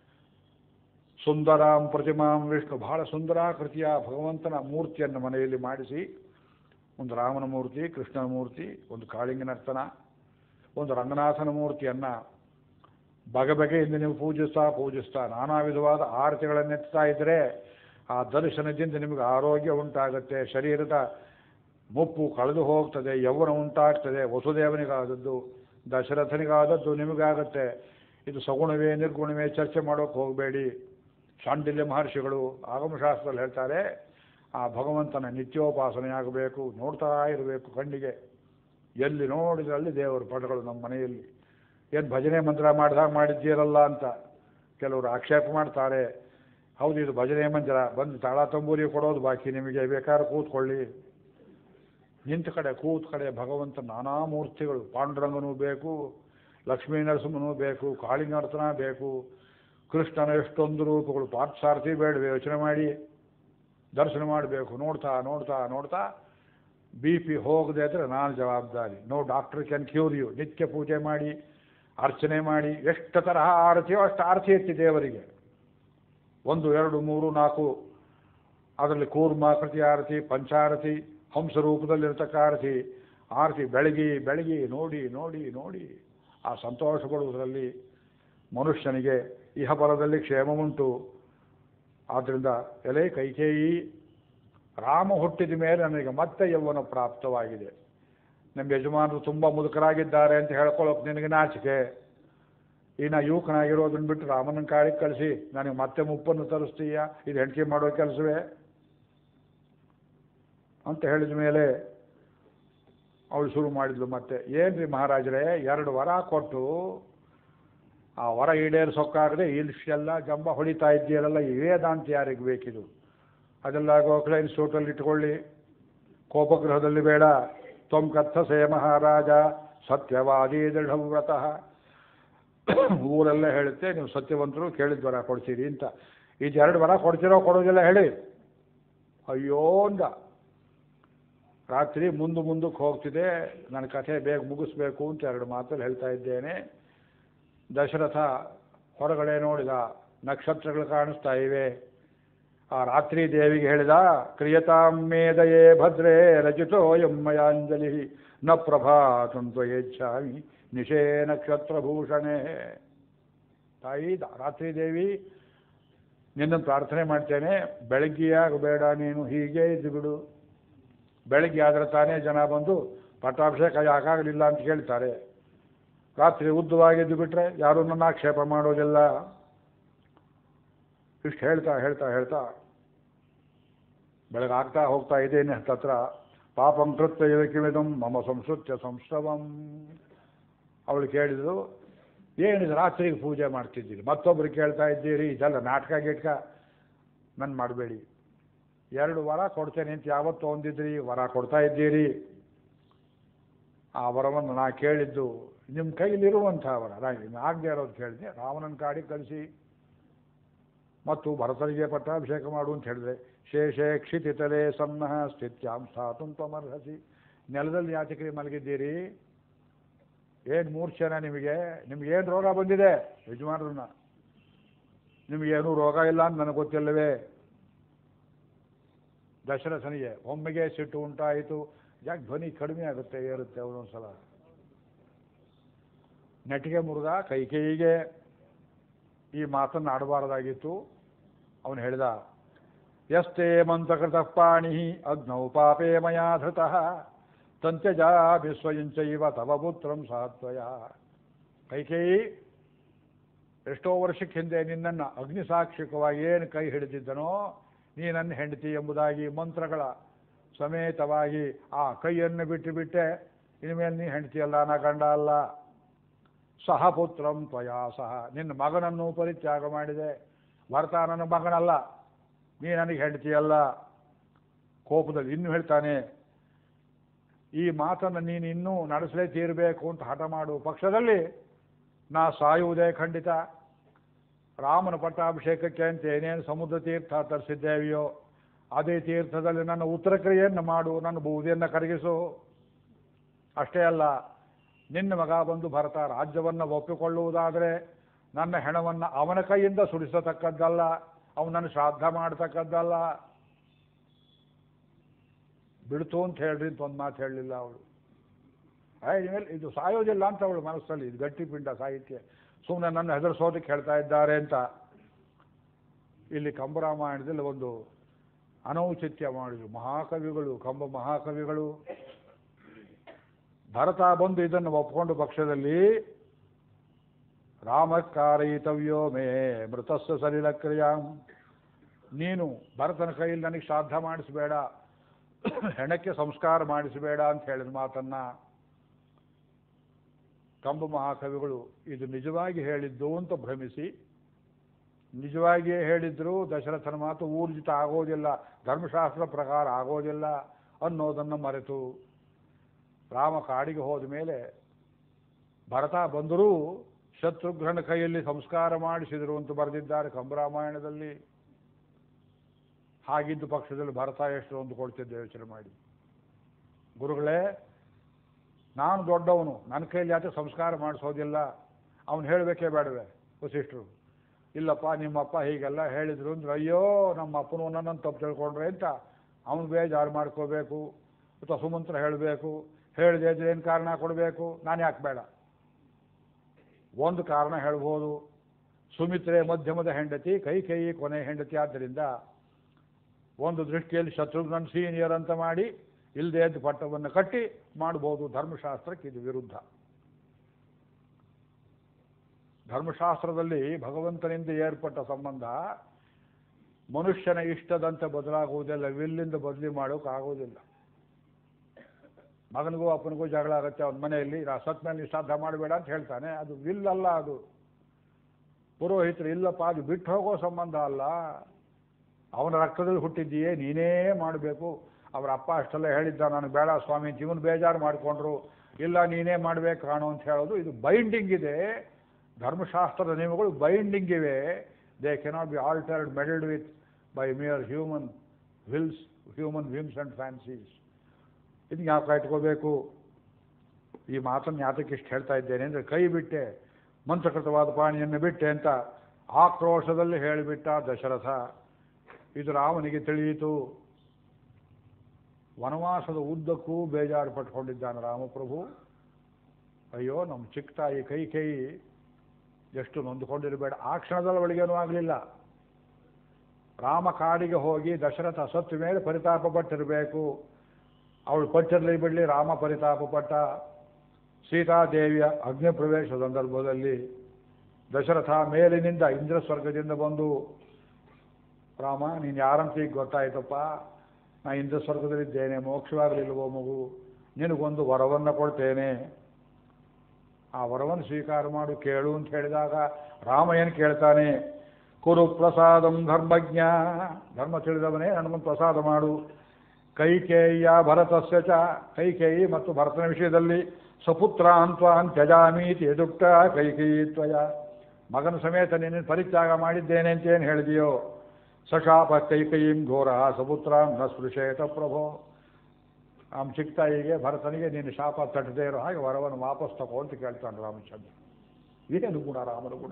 ಸುಂದರಾಂ ಪ್ರತಿಮಾಂ ವಿಷ್ಣು ಬಹಳ ಸುಂದರಾಕೃತಿಯ ಭಗವಂತನ ಮೂರ್ತಿಯನ್ನು ಮನೆಯಲ್ಲಿ ಮಾಡಿಸಿ ಒಂದು ರಾಮನ ಮೂರ್ತಿ ಕೃಷ್ಣನ ಮೂರ್ತಿ ಒಂದು ಕಾಳಿಂಗನರ್ತನ ಒಂದು ರಂಗನಾಥನ ಮೂರ್ತಿಯನ್ನು ಬಗೆ ಬಗೆಯಿಂದ ನೀವು ಪೂಜಿಸ್ತಾ ಪೂಜಿಸ್ತಾ ನಾನಾ ವಿಧವಾದ ಆರತಿಗಳನ್ನೆತ್ತಾ ಇದ್ದರೆ ಆ ದರ್ಶನದಿಂದ ನಿಮಗೆ ಆರೋಗ್ಯ ಉಂಟಾಗುತ್ತೆ ಶರೀರದ ಮುಪ್ಪು ಕಳೆದು ಹೋಗ್ತದೆ ಯೌವನ ಉಂಟಾಗ್ತದೆ ವಸುದೇವನಿಗಾದದ್ದು ದಶರಥನಿಗಾದದ್ದು ನಿಮಗಾಗತ್ತೆ ಇದು ಸಗುಣವೇ ನಿರ್ಗುಣವೇ ಚರ್ಚೆ ಮಾಡೋಕೆ ಹೋಗಬೇಡಿ ಶಾಂಡಿಲ್ಯ ಮಹರ್ಷಿಗಳು ಆಗಮಶಾಸ್ತ್ರದಲ್ಲಿ ಹೇಳ್ತಾರೆ ಆ ಭಗವಂತನ ನಿತ್ಯೋಪಾಸನೆಯಾಗಬೇಕು ನೋಡ್ತಾ ಇರಬೇಕು ಕಣ್ಣಿಗೆ ಎಲ್ಲಿ ನೋಡಿದ್ರಲ್ಲಿ ದೇವರ ಪಟಗಳು ನಮ್ಮ ಮನೆಯಲ್ಲಿ ಏನು ಭಜನೆ ಮಂತ್ರ ಮಾಡಿದಾಗ ಮಾಡಿದ್ದೀರಲ್ಲ ಅಂತ ಕೆಲವರು ಆಕ್ಷೇಪ ಮಾಡ್ತಾರೆ ಹೌದು ಇದು ಭಜನೆ ಮಂತ್ರ ಬಂದು ತಾಳ ತಂಬೂರಿ ಕೊಡೋದು ಬಾಕಿ ನಿಮಗೆ ಬೇಕಾದ್ರೆ ಕೂತ್ಕೊಳ್ಳಿ ನಿಂತ ಕಡೆ ಕೂತ್ ಕಡೆ ಭಗವಂತ ನಾನಾ ಮೂರ್ತಿಗಳು ಪಾಂಡುರಂಗನೂ ಬೇಕು ಲಕ್ಷ್ಮೀ ನರಸಿಂಹನೂ ಬೇಕು ಕಾಳಿಂಗರ್ತನ ಬೇಕು ಕೃಷ್ಣನ ಎಷ್ಟೊಂದು ರೂಪಗಳು ಪಾರ್ಥಸಾರಥಿ ಬೇಡವೆ ಯೋಚನೆ ಮಾಡಿ ದರ್ಶನ ಮಾಡಬೇಕು ನೋಡ್ತಾ ನೋಡ್ತಾ ನೋಡ್ತಾ ಬಿ ಪಿ ಹೋಗದೆ ಅಂದರೆ ನಾನು ಜವಾಬ್ದಾರಿ no doctor can cure you ನಿತ್ಯ ಪೂಜೆ ಮಾಡಿ ಅರ್ಚನೆ ಮಾಡಿ ಎಷ್ಟು ತರಹ ಆರತಿಯೋ ಅಷ್ಟು ಆರತಿ ಎತ್ತಿ ದೇವರಿಗೆ ಒಂದು ಎರಡು ಮೂರು ನಾಲ್ಕು ಅದರಲ್ಲಿ ಕೂರ್ಮಾಕೃತಿ ಆರತಿ ಪಂಚಾರತಿ ಹಂಸ ರೂಪದಲ್ಲಿರ್ತಕ್ಕ ಆರತಿ ಆರತಿ ಬೆಳಗಿ ಬೆಳಗಿ ನೋಡಿ ನೋಡಿ ನೋಡಿ ಆ ಸಂತೋಷ ಪಡುವುದರಲ್ಲಿ ಮನುಷ್ಯನಿಗೆ ಇಹಬಲದಲ್ಲಿ ಕ್ಷೇಮ ಉಂಟು ಆದ್ದರಿಂದ ಎಲೆ ಕೈಕೇಯಿ ರಾಮ ಹುಟ್ಟಿದ ಮೇಲೆ ನನಗೆ ಮತ್ತೆ ಯೌವನ ಪ್ರಾಪ್ತವಾಗಿದೆ ನಮ್ಮ ಯಜಮಾನರು ತುಂಬ ಮುದುಕರಾಗಿದ್ದಾರೆ ಅಂತ ಹೇಳ್ಕೊಳ್ಳೋಕೆ ನಿನಗೆ ನಾಚಿಕೆ ಇನ್ನು ಯುವಕನಾಗಿರೋದನ್ನ ಬಿಟ್ಟು ರಾಮನ ಕಾಳಿಗೆ ಕಳಿಸಿ ನನಗೆ ಮತ್ತೆ ಮುಪ್ಪನ್ನು ತರಿಸ್ತೀಯ ಇದು ಹೆಂಡತಿ ಮಾಡೋ ಕೆಲಸವೇ ಅಂತ ಹೇಳಿದ ಮೇಲೆ ಅವಳು ಶುರು ಮಾಡಿದ್ಲು ಮತ್ತೆ ಏನ್ರಿ ಮಹಾರಾಜರೇ ಎರಡು ವರ ಕೊಟ್ಟು ಆ ವರ ಈಡೇರಿಸೋಕ್ಕಾಗದೆ ಇಲ್ಷೆಲ್ಲ ಜಂಬ ಹೊಡಿತಾ ಇದ್ದೀರಲ್ಲ ಈ ವೇದಾಂತ ಯಾರಿಗೆ ಬೇಕಿದು ಅದೆಲ್ಲ ಗೋಖಲೆ ಇನ್ಸ್ಟಿಟ್ಯೂಟಲ್ಲಿ ಇಟ್ಕೊಳ್ಳಿ ಕೋಪಗೃಹದಲ್ಲಿ ಬೇಡ ತ್ವಂ ಕಥಸೇ ಮಹಾರಾಜ ಸತ್ಯವಾದಿ ದೃಢವ್ರತಃ ಊರೆಲ್ಲ ಹೇಳುತ್ತೆ ನೀವು ಸತ್ಯವಂತರು ಕೇಳಿದ ವರ ಕೊಡ್ತೀರಿ ಅಂತ ಇದೆರಡು ವರ ಕೊಡ್ತೀರೋ ಕೊಡೋದಿಲ್ಲ ಹೇಳಿ ಅಯ್ಯೋ ಅಂದ ರಾತ್ರಿ ಮುಂದೆ ಮುಂದಕ್ಕೆ ಹೋಗ್ತಿದೆ ನನ್ನ ಕಥೆ ಬೇಗ ಮುಗಿಸ್ಬೇಕು ಅಂತ ಎರಡು ಮಾತಲ್ಲಿ ಹೇಳ್ತಾ ಇದ್ದೇನೆ ದಶರಥ ಹೊರಗಡೆ ನೋಡಿದ ನಕ್ಷತ್ರಗಳು ಕಾಣಿಸ್ತಾ ಇವೆ ಆ ರಾತ್ರಿ ದೇವಿಗೆ ಹೇಳಿದ ಕ್ರಿಯತಾಮೇದಯೇ ಭದ್ರೇ ರಚಿತೋ ಯಮ್ಮಯಾಂಜಲಿ ನ ಪ್ರಭಾತಂ ತ್ವಯೇಚ್ಛಾಮಿ ನಿಶೇ ನಕ್ಷತ್ರಭೂಷಣೆ ತಾಯಿ ದ- ರಾತ್ರಿ ದೇವಿ ನಿನ್ನನ್ನು ಪ್ರಾರ್ಥನೆ ಮಾಡ್ತೇನೆ ಬೆಳಗ್ಗೆಯಾಗಬೇಡ ನೀನು ಹೀಗೆ ಇದ್ದು ಬಿಡು ಬೆಳಗ್ಗೆ ಆದರೆ ತಾನೇ ಜನ ಬಂದು ಪಟ್ಟಾಭಿಷೇಕ ಯಾಕಾಗಲಿಲ್ಲ ಅಂತ ಕೇಳ್ತಾರೆ ರಾತ್ರಿ ಉದ್ದವಾಗಿದ್ದು ಬಿಟ್ರೆ ಯಾರೂ ನನ್ನ ಆಕ್ಷೇಪ ಮಾಡೋದಿಲ್ಲ ಇಷ್ಟು ಹೇಳ್ತಾ ಹೇಳ್ತಾ ಹೇಳ್ತಾ ಬೆಳಗಾಗ್ತಾ ಹೋಗ್ತಾ ಇದ್ದೇನೆ ಹತ್ತತ್ರ ಪಾಪಂ ಕೃತ್ಯ ಇದಕ್ಕಿಮಿದಂ ಮಮ ಸಂಸ್ಕೃತ್ಯ ಸಂಶ್ರವಂ ಅವಳು ಕೇಳಿದ್ರು ಏನಿದು ರಾತ್ರಿಗೆ ಪೂಜೆ ಮಾಡ್ತಿದ್ದೀರಿ ಮತ್ತೊಬ್ರು ಕೇಳ್ತಾ ಇದ್ದೀರಿ ಇದೆಲ್ಲ ನಾಟಕ ಗಿಟ್ಕ ನನ್ನ ಮಾಡಬೇಡಿ ಎರಡು ವರ ಕೊಡ್ತೇನೆ ಅಂತ ಯಾವತ್ತು ಒಂದಿದ್ರಿ ವರ ಕೊಡ್ತಾ ಇದ್ದೀರಿ ಆ ವರವನ್ನು ನಾ ಕೇಳಿದ್ದು ನಿಮ್ಮ ಕೈಲಿರುವಂಥ ವರ ನಾನು ಆಗದೆ ಇರೋದು ಕೇಳಿದೆ ರಾಮನನ್ನ ಕಾಡಿ ಕಳಿಸಿ ಮತ್ತು ಭರತನಿಗೆ ಪಟ್ಟಾಭಿಷೇಕ ಮಾಡು ಅಂತ ಹೇಳಿದೆ ಶೇಷೇ ಕ್ಷಿತಿತಲೆ ಸನ್ನಃ ಸ್ಥಿತ್ಯಾಂ ಸ್ಥಾತು ತ್ವಮರ್ಹಸಿ ನೆಲದಲ್ಲಿ ಯಾಚಕರಿ ಮಲಗಿದ್ದೀರಿ ಏನು ಮೂರ್ಛೆನ ನಿಮಗೆ ನಿಮ್ಗೇನು ರೋಗ ಬಂದಿದೆ ಯಜಮಾನರನ್ನ ನಿಮಗೇನೂ ರೋಗ ಇಲ್ಲ ಅಂತ ನನಗೆ ಗೊತ್ತಿಲ್ಲವೇ ದಶರಥನಿಗೆ ಒಮ್ಮೆಗೆ ಸಿಟ್ಟು ಉಂಟಾಯಿತು ಯಾಕೆ ಧ್ವನಿ ಕಡಿಮೆ ಆಗುತ್ತೆ ಏರುತ್ತೆ ಒಂದೊಂದು ಸಲ ನೆಟ್ಟಿಗೆ ಮುರುಗ ಕೈಕೇಯಿಗೆ ಈ ಮಾತನ್ನು ಆಡಬಾರದಾಗಿತ್ತು ಅವನು ಹೇಳಿದ ಯಸ್ತೆ ಮಂತ್ರಕೃತ ಪಾಣಿ ಅಗ್ನೌ ಪಾಪೇ ಮಯಾ ಧೃತಃ ತಂತ್ಯಜಾ ವಿಶ್ವಯಿಂಚೈವ ತವ ಪುತ್ರಂ ಸಾತ್ವಯ ಕೈಕೇಯಿ ಎಷ್ಟೋ ವರ್ಷಕ್ಕೆ ಹಿಂದೆ ನಿನ್ನನ್ನು ಅಗ್ನಿಸಾಕ್ಷಿಕವಾಗಿ ಏನು ಕೈ ಹಿಡಿದಿದ್ದನೋ ನೀ ನನ್ನ ಹೆಂಡತಿ ಎಂಬುದಾಗಿ ಮಂತ್ರಗಳ ಸಮೇತವಾಗಿ ಆ ಕೈಯನ್ನು ಬಿಟ್ಟು ಬಿಟ್ಟೆ ಇನ್ಮೇಲೆ ನೀ ಹೆಂಡತಿಯಲ್ಲ ನಾ ಗಂಡ ಅಲ್ಲ ಸಹ ಪುತ್ರಂ ತ್ವಯಾ ಸಹ ನಿನ್ನ ಮಗನನ್ನು ಪರಿತ್ಯಾಗ ಮಾಡಿದೆ ಭರತ ನನ್ನ ಮಗನಲ್ಲ ನೀ ನನಗೆ ಹೆಂಡತಿಯಲ್ಲ ಕೋಪದಲ್ಲಿ ಇನ್ನೂ ಹೇಳ್ತಾನೆ ಈ ಮಾತನ್ನು ನೀನು ಇನ್ನೂ ನಡೆಸಲೇ ತೀರಬೇಕು ಅಂತ ಹಠ ಮಾಡು ಪಕ್ಷದಲ್ಲಿ ನಾ ಸಾಯುವುದೇ ಖಂಡಿತ ರಾಮನ ಪಟ್ಟಾಭಿಷೇಕಕ್ಕೆ ಅಂತ ಏನೇನು ಸಮುದ್ರ ತೀರ್ಥ ತರಿಸಿದ್ದೇವೆಯೋ ಅದೇ ತೀರ್ಥದಲ್ಲಿ ನನ್ನ ಉತ್ತರ ಕ್ರಿಯೆಯನ್ನು ಮಾಡು ನನ್ನ ಬೂದಿಯನ್ನು ಕರಗಿಸು ಅಷ್ಟೇ ಅಲ್ಲ ನಿನ್ನ ಮಗ ಬಂದು ಭರತ ರಾಜ್ಯವನ್ನು ಒಪ್ಪಿಕೊಳ್ಳುವುದಾದರೆ ನನ್ನ ಹೆಣವನ್ನು ಅವನ ಕೈಯಿಂದ ಸುಡಿಸತಕ್ಕದ್ದಲ್ಲ ಅವನನ್ನು ಶ್ರಾದ್ದ ಮಾಡತಕ್ಕದ್ದಲ್ಲ ಬಿಡ್ತು ಅಂತ ಹೇಳ್ರಿ ಅಂತ ಒಂದು ಮಾತು ಹೇಳಲಿಲ್ಲ ಅವಳು ಆಮೇಲೆ ಇದು ಸಾಯೋದಿಲ್ಲ ಅಂತ ಅವಳು ಮನಸ್ಸಲ್ಲಿ ಇದು ಗಟ್ಟಿ ಪಿಂಡ ಸಾಹಿತ್ಯ ಸುಮ್ಮನೆ ನನ್ನ ಹೆದರ್ಸೋದಕ್ಕೆ ಹೇಳ್ತಾ ಇದ್ದಾರೆ ಅಂತ ಇಲ್ಲಿ ಕಂಬರಾಮಾಯಣದಲ್ಲಿ ಒಂದು ಅನೌಚಿತ್ಯ ಮಾಡಿದ್ರು ಮಹಾಕವಿಗಳು ಕಂಬ ಮಹಾಕವಿಗಳು ಭರತ ಬಂದು ಇದನ್ನು ಒಪ್ಕೊಂಡು ಪಕ್ಷದಲ್ಲಿ ರಾಮಕಾರಯಿತವ್ಯೋ ಮೇ ಮೃತಸ್ಸ ಸಲಿಲ ಕ್ರಿಯಾಂ ನೀನು ಭರತನ ಕೈಯಲ್ಲಿ ನನಗೆ ಶ್ರಾದ್ದ ಮಾಡಿಸಬೇಡ ಹೆಣಕ್ಕೆ ಸಂಸ್ಕಾರ ಮಾಡಿಸಬೇಡ ಅಂತ ಹೇಳಿದ ಮಾತನ್ನ ಕಂಬ ಮಹಾಕವಿಗಳು ಇದು ನಿಜವಾಗಿ ಹೇಳಿದ್ದು ಅಂತ ಭ್ರಮಿಸಿ ನಿಜವಾಗಿಯೇ ಹೇಳಿದ್ರು ದಶರಥನ ಮಾತು ಊರ್ಜಿತ ಆಗೋದಿಲ್ಲ ಧರ್ಮಶಾಸ್ತ್ರ ಪ್ರಕಾರ ಆಗೋದಿಲ್ಲ ಅನ್ನೋದನ್ನು ಮರೆತು ರಾಮ ಕಾಡಿಗೆ ಹೋದ ಮೇಲೆ ಭರತ ಬಂದರೂ ಶತ್ರುಘ್ನ ಕೈಯಲ್ಲಿ ಸಂಸ್ಕಾರ ಮಾಡಿಸಿದರು ಅಂತ ಬರೆದಿದ್ದಾರೆ ಕಂಬರಾಮಾಯಣದಲ್ಲಿ ಹಾಗಿದ್ದು ಪಕ್ಷದಲ್ಲಿ ಭರತ ಎಷ್ಟು ಒಂದು ಕೊಡ್ತಿದ್ದೆ ಯೋಚನೆ ಮಾಡಿ ಗುರುಗಳೇ ನಾನು ದೊಡ್ಡವನು ನನ್ನ ಕೈಯಲ್ಲಿ ಯಾಕೆ ಸಂಸ್ಕಾರ ಮಾಡಿಸೋದಿಲ್ಲ ಅವನು ಹೇಳಬೇಕೇ ಬೇಡವೆ ವಸಿಷ್ಠರು ಇಲ್ಲಪ್ಪ ನಿಮ್ಮಪ್ಪ ಹೀಗೆಲ್ಲ ಹೇಳಿದ್ರು ಅಂದ್ರೆ ಅಯ್ಯೋ ನಮ್ಮ ಅಪ್ಪನು ನನ್ನನ್ನು ತಪ್ಪು ತಿಳ್ಕೊಂಡ್ರೆ ಅಂತ ಅವನು ಬೇಜಾರು ಮಾಡ್ಕೋಬೇಕು ಅಥವಾ ಸುಮಂತ್ರ ಹೇಳಬೇಕು ಹೇಳಿದೆ ಇದ್ರೆ ಏನು ಕಾರಣ ಕೊಡಬೇಕು ನಾನು ಯಾಕೆ ಬೇಡ ಒಂದು ಕಾರಣ ಹೇಳ್ಬೋದು ಸುಮಿತ್ರೆ ಮಧ್ಯಮದ ಹೆಂಡತಿ ಕೈ ಕೈ ಕೊನೆ ಹೆಂಡತಿ ಆದ್ದರಿಂದ ಒಂದು ದೃಷ್ಟಿಯಲ್ಲಿ ಶತ್ರುಘ್ನ ಸೀನಿಯರ್ ಅಂತ ಮಾಡಿ ಇಲ್ಲದೆ ಎದ್ದು ಪಟ್ಟವನ್ನು ಕಟ್ಟಿ ಮಾಡ್ಬೋದು ಧರ್ಮಶಾಸ್ತ್ರಕ್ಕೆ ಇದು ವಿರುದ್ಧ ಧರ್ಮಶಾಸ್ತ್ರದಲ್ಲಿ ಭಗವಂತನಿಂದ ಏರ್ಪಟ್ಟ ಸಂಬಂಧ ಮನುಷ್ಯನ ಇಷ್ಟದಂತೆ ಬದಲಾಗುವುದಿಲ್ಲ ವಿಲ್ಲಿಂದ ಬದಲಿ ಮಾಡೋಕ್ಕಾಗೋದಿಲ್ಲ ಮಗನಿಗೂ ಅಪ್ಪನಿಗೂ ಜಗಳ ಆಗುತ್ತೆ ಅವನ ಮನೆಯಲ್ಲಿ ನಾ ಸತ್ ಮೇಲೆ ನೀ ಶ್ರಾದ್ದ ಮಾಡಬೇಡ ಅಂತ ಹೇಳ್ತಾನೆ ಅದು ವಿಲ್ ಅಲ್ಲ ಅದು ಪುರೋಹಿತರು ಇಲ್ಲಪ್ಪ ಅದು ಬಿಟ್ಟು ಹೋಗೋ ಸಂಬಂಧ ಅಲ್ಲ ಅವನ ರಕ್ತದಲ್ಲಿ ಹುಟ್ಟಿದ್ದೀಯೇ ನೀನೇ ಮಾಡಬೇಕು ಅವರ ಅಪ್ಪ ಅಷ್ಟೆಲ್ಲ ಹೇಳಿದ್ದ ನಾನು ಬೇಡ ಸ್ವಾಮಿ ಜೀವನ ಬೇಜಾರು ಮಾಡಿಕೊಂಡ್ರು ಇಲ್ಲ ನೀನೇ ಮಾಡಬೇಕು ಕಾಣು ಅಂತ ಹೇಳೋದು ಇದು ಬೈಂಡಿಂಗ್ ಇದೆ ಧರ್ಮಶಾಸ್ತ್ರದ ನಿಯಮಗಳು ಬೈಂಡಿಂಗ್ ಇವೆ they cannot be altered meddled with by mere human wills human whims and fancies ಇದು ಜ್ಞಾಪಕ ಇಟ್ಕೋಬೇಕು ಈ ಮಾತನ್ನು ಯಾತಕ್ಕೆ ಇಷ್ಟು ಹೇಳ್ತಾ ಇದ್ದೇನೆ ಅಂದರೆ ಕೈ ಬಿಟ್ಟೆ ಮಂತ್ರಕೃತವಾದ ಪಾಣಿಯನ್ನು ಬಿಟ್ಟೆ ಅಂತ ಆಕ್ರೋಶದಲ್ಲಿ ಹೇಳಿಬಿಟ್ಟ ದಶರಥ ಇದು ರಾಮನಿಗೆ ತಿಳಿಯಿತು ವನವಾಸದ ಉದ್ದಕ್ಕೂ ಬೇಜಾರು ಪಟ್ಕೊಂಡಿದ್ದಾನೆ ರಾಮಪ್ರಭು ಅಯ್ಯೋ ನಮ್ಮ ಚಿಕ್ಕ ತಾಯಿ ಕೈ ಕೈ ಎಷ್ಟು ನೊಂದುಕೊಂಡಿರಬೇಡ ಆ ಕ್ಷಣದಲ್ಲಿ ಅವಳಿಗೇನೂ ಆಗಲಿಲ್ಲ ರಾಮ ಕಾಡಿಗೆ ಹೋಗಿ ದಶರಥ ಸತ್ತು ಮೇಲೆ ಪರಿತಾಪ ಪಟ್ಟಿರಬೇಕು ಅವಳು ಪಟ್ಟಿರಲಿ ಬಿಡಲಿ ರಾಮ ಪರಿತಾಪ ಪಟ್ಟ ಸೀತಾದೇವಿಯ ಅಗ್ನಿ ಪ್ರವೇಶ ಸಂದರ್ಭದಲ್ಲಿ ದಶರಥ ಮೇಲಿನಿಂದ ಇಂದ್ರ ಸ್ವರ್ಗದಿಂದ ಬಂದು ರಾಮ ನೀನು ಯಾರಂತ ಈಗ ಗೊತ್ತಾಯ್ತಪ್ಪ ನಾ ಇಂದ್ರ ಸ್ವರ್ಗದಲ್ಲಿದ್ದೇನೆ ಮೋಕ್ಷವಾಗಲಿಲ್ವೋ ಮಗು ನಿನಗೊಂದು ವರವನ್ನು ಕೊಡ್ತೇನೆ ಆ ವರವನ್ನು ಸ್ವೀಕಾರ ಮಾಡು ಕೇಳು ಅಂತ ಹೇಳಿದಾಗ ರಾಮ ಏನು ಕೇಳ್ತಾನೆ ಕುರು ಪ್ರಸಾದಂ ಧರ್ಮಜ್ಞ ಧರ್ಮ ತಿಳಿದವನೇ ನನಗೊಂದು ಪ್ರಸಾದ ಮಾಡು ಕೈಕೇಯ ಭರತಸ್ಯ ಚ ಕೈಕೇಯಿ ಮತ್ತು ಭರತನ ವಿಷಯದಲ್ಲಿ ಸಪುತ್ರ ಅಂತ್ವಾನ್ ತ್ಯಜಾಮೀತಿ ಎದುಕ್ತ ಕೈಕೇಯಿ ತ್ವಯ ಮಗನ ಸಮೇತ ನಿನ್ನ ಪರಿತ್ಯಾಗ ಮಾಡಿದ್ದೇನೆ ಅಂತ ಏನು ಹೇಳಿದೆಯೋ ಸಶಾಪ ಕೈಕೈಯಿಂ ಘೋರ ಸಪುತ್ರ ನ ಸ್ಪೃಶೇತ ಪ್ರಭೋ ಆಮ್ ಚಿಕ್ಕ ತಾಯಿಗೆ ಭರತನಿಗೆ ನೀನು ಶಾಪ ತಟ್ಟದೇ ಇರೋ ಹಾಗೆ ವರವನ್ನು ವಾಪಸ್ ತಗೋ ಅಂತ ಕೇಳ್ತಾನೆ ರಾಮಚಂದ್ರ ಇದೇನು ಗುಣ ರಾಮನ ಗುಣ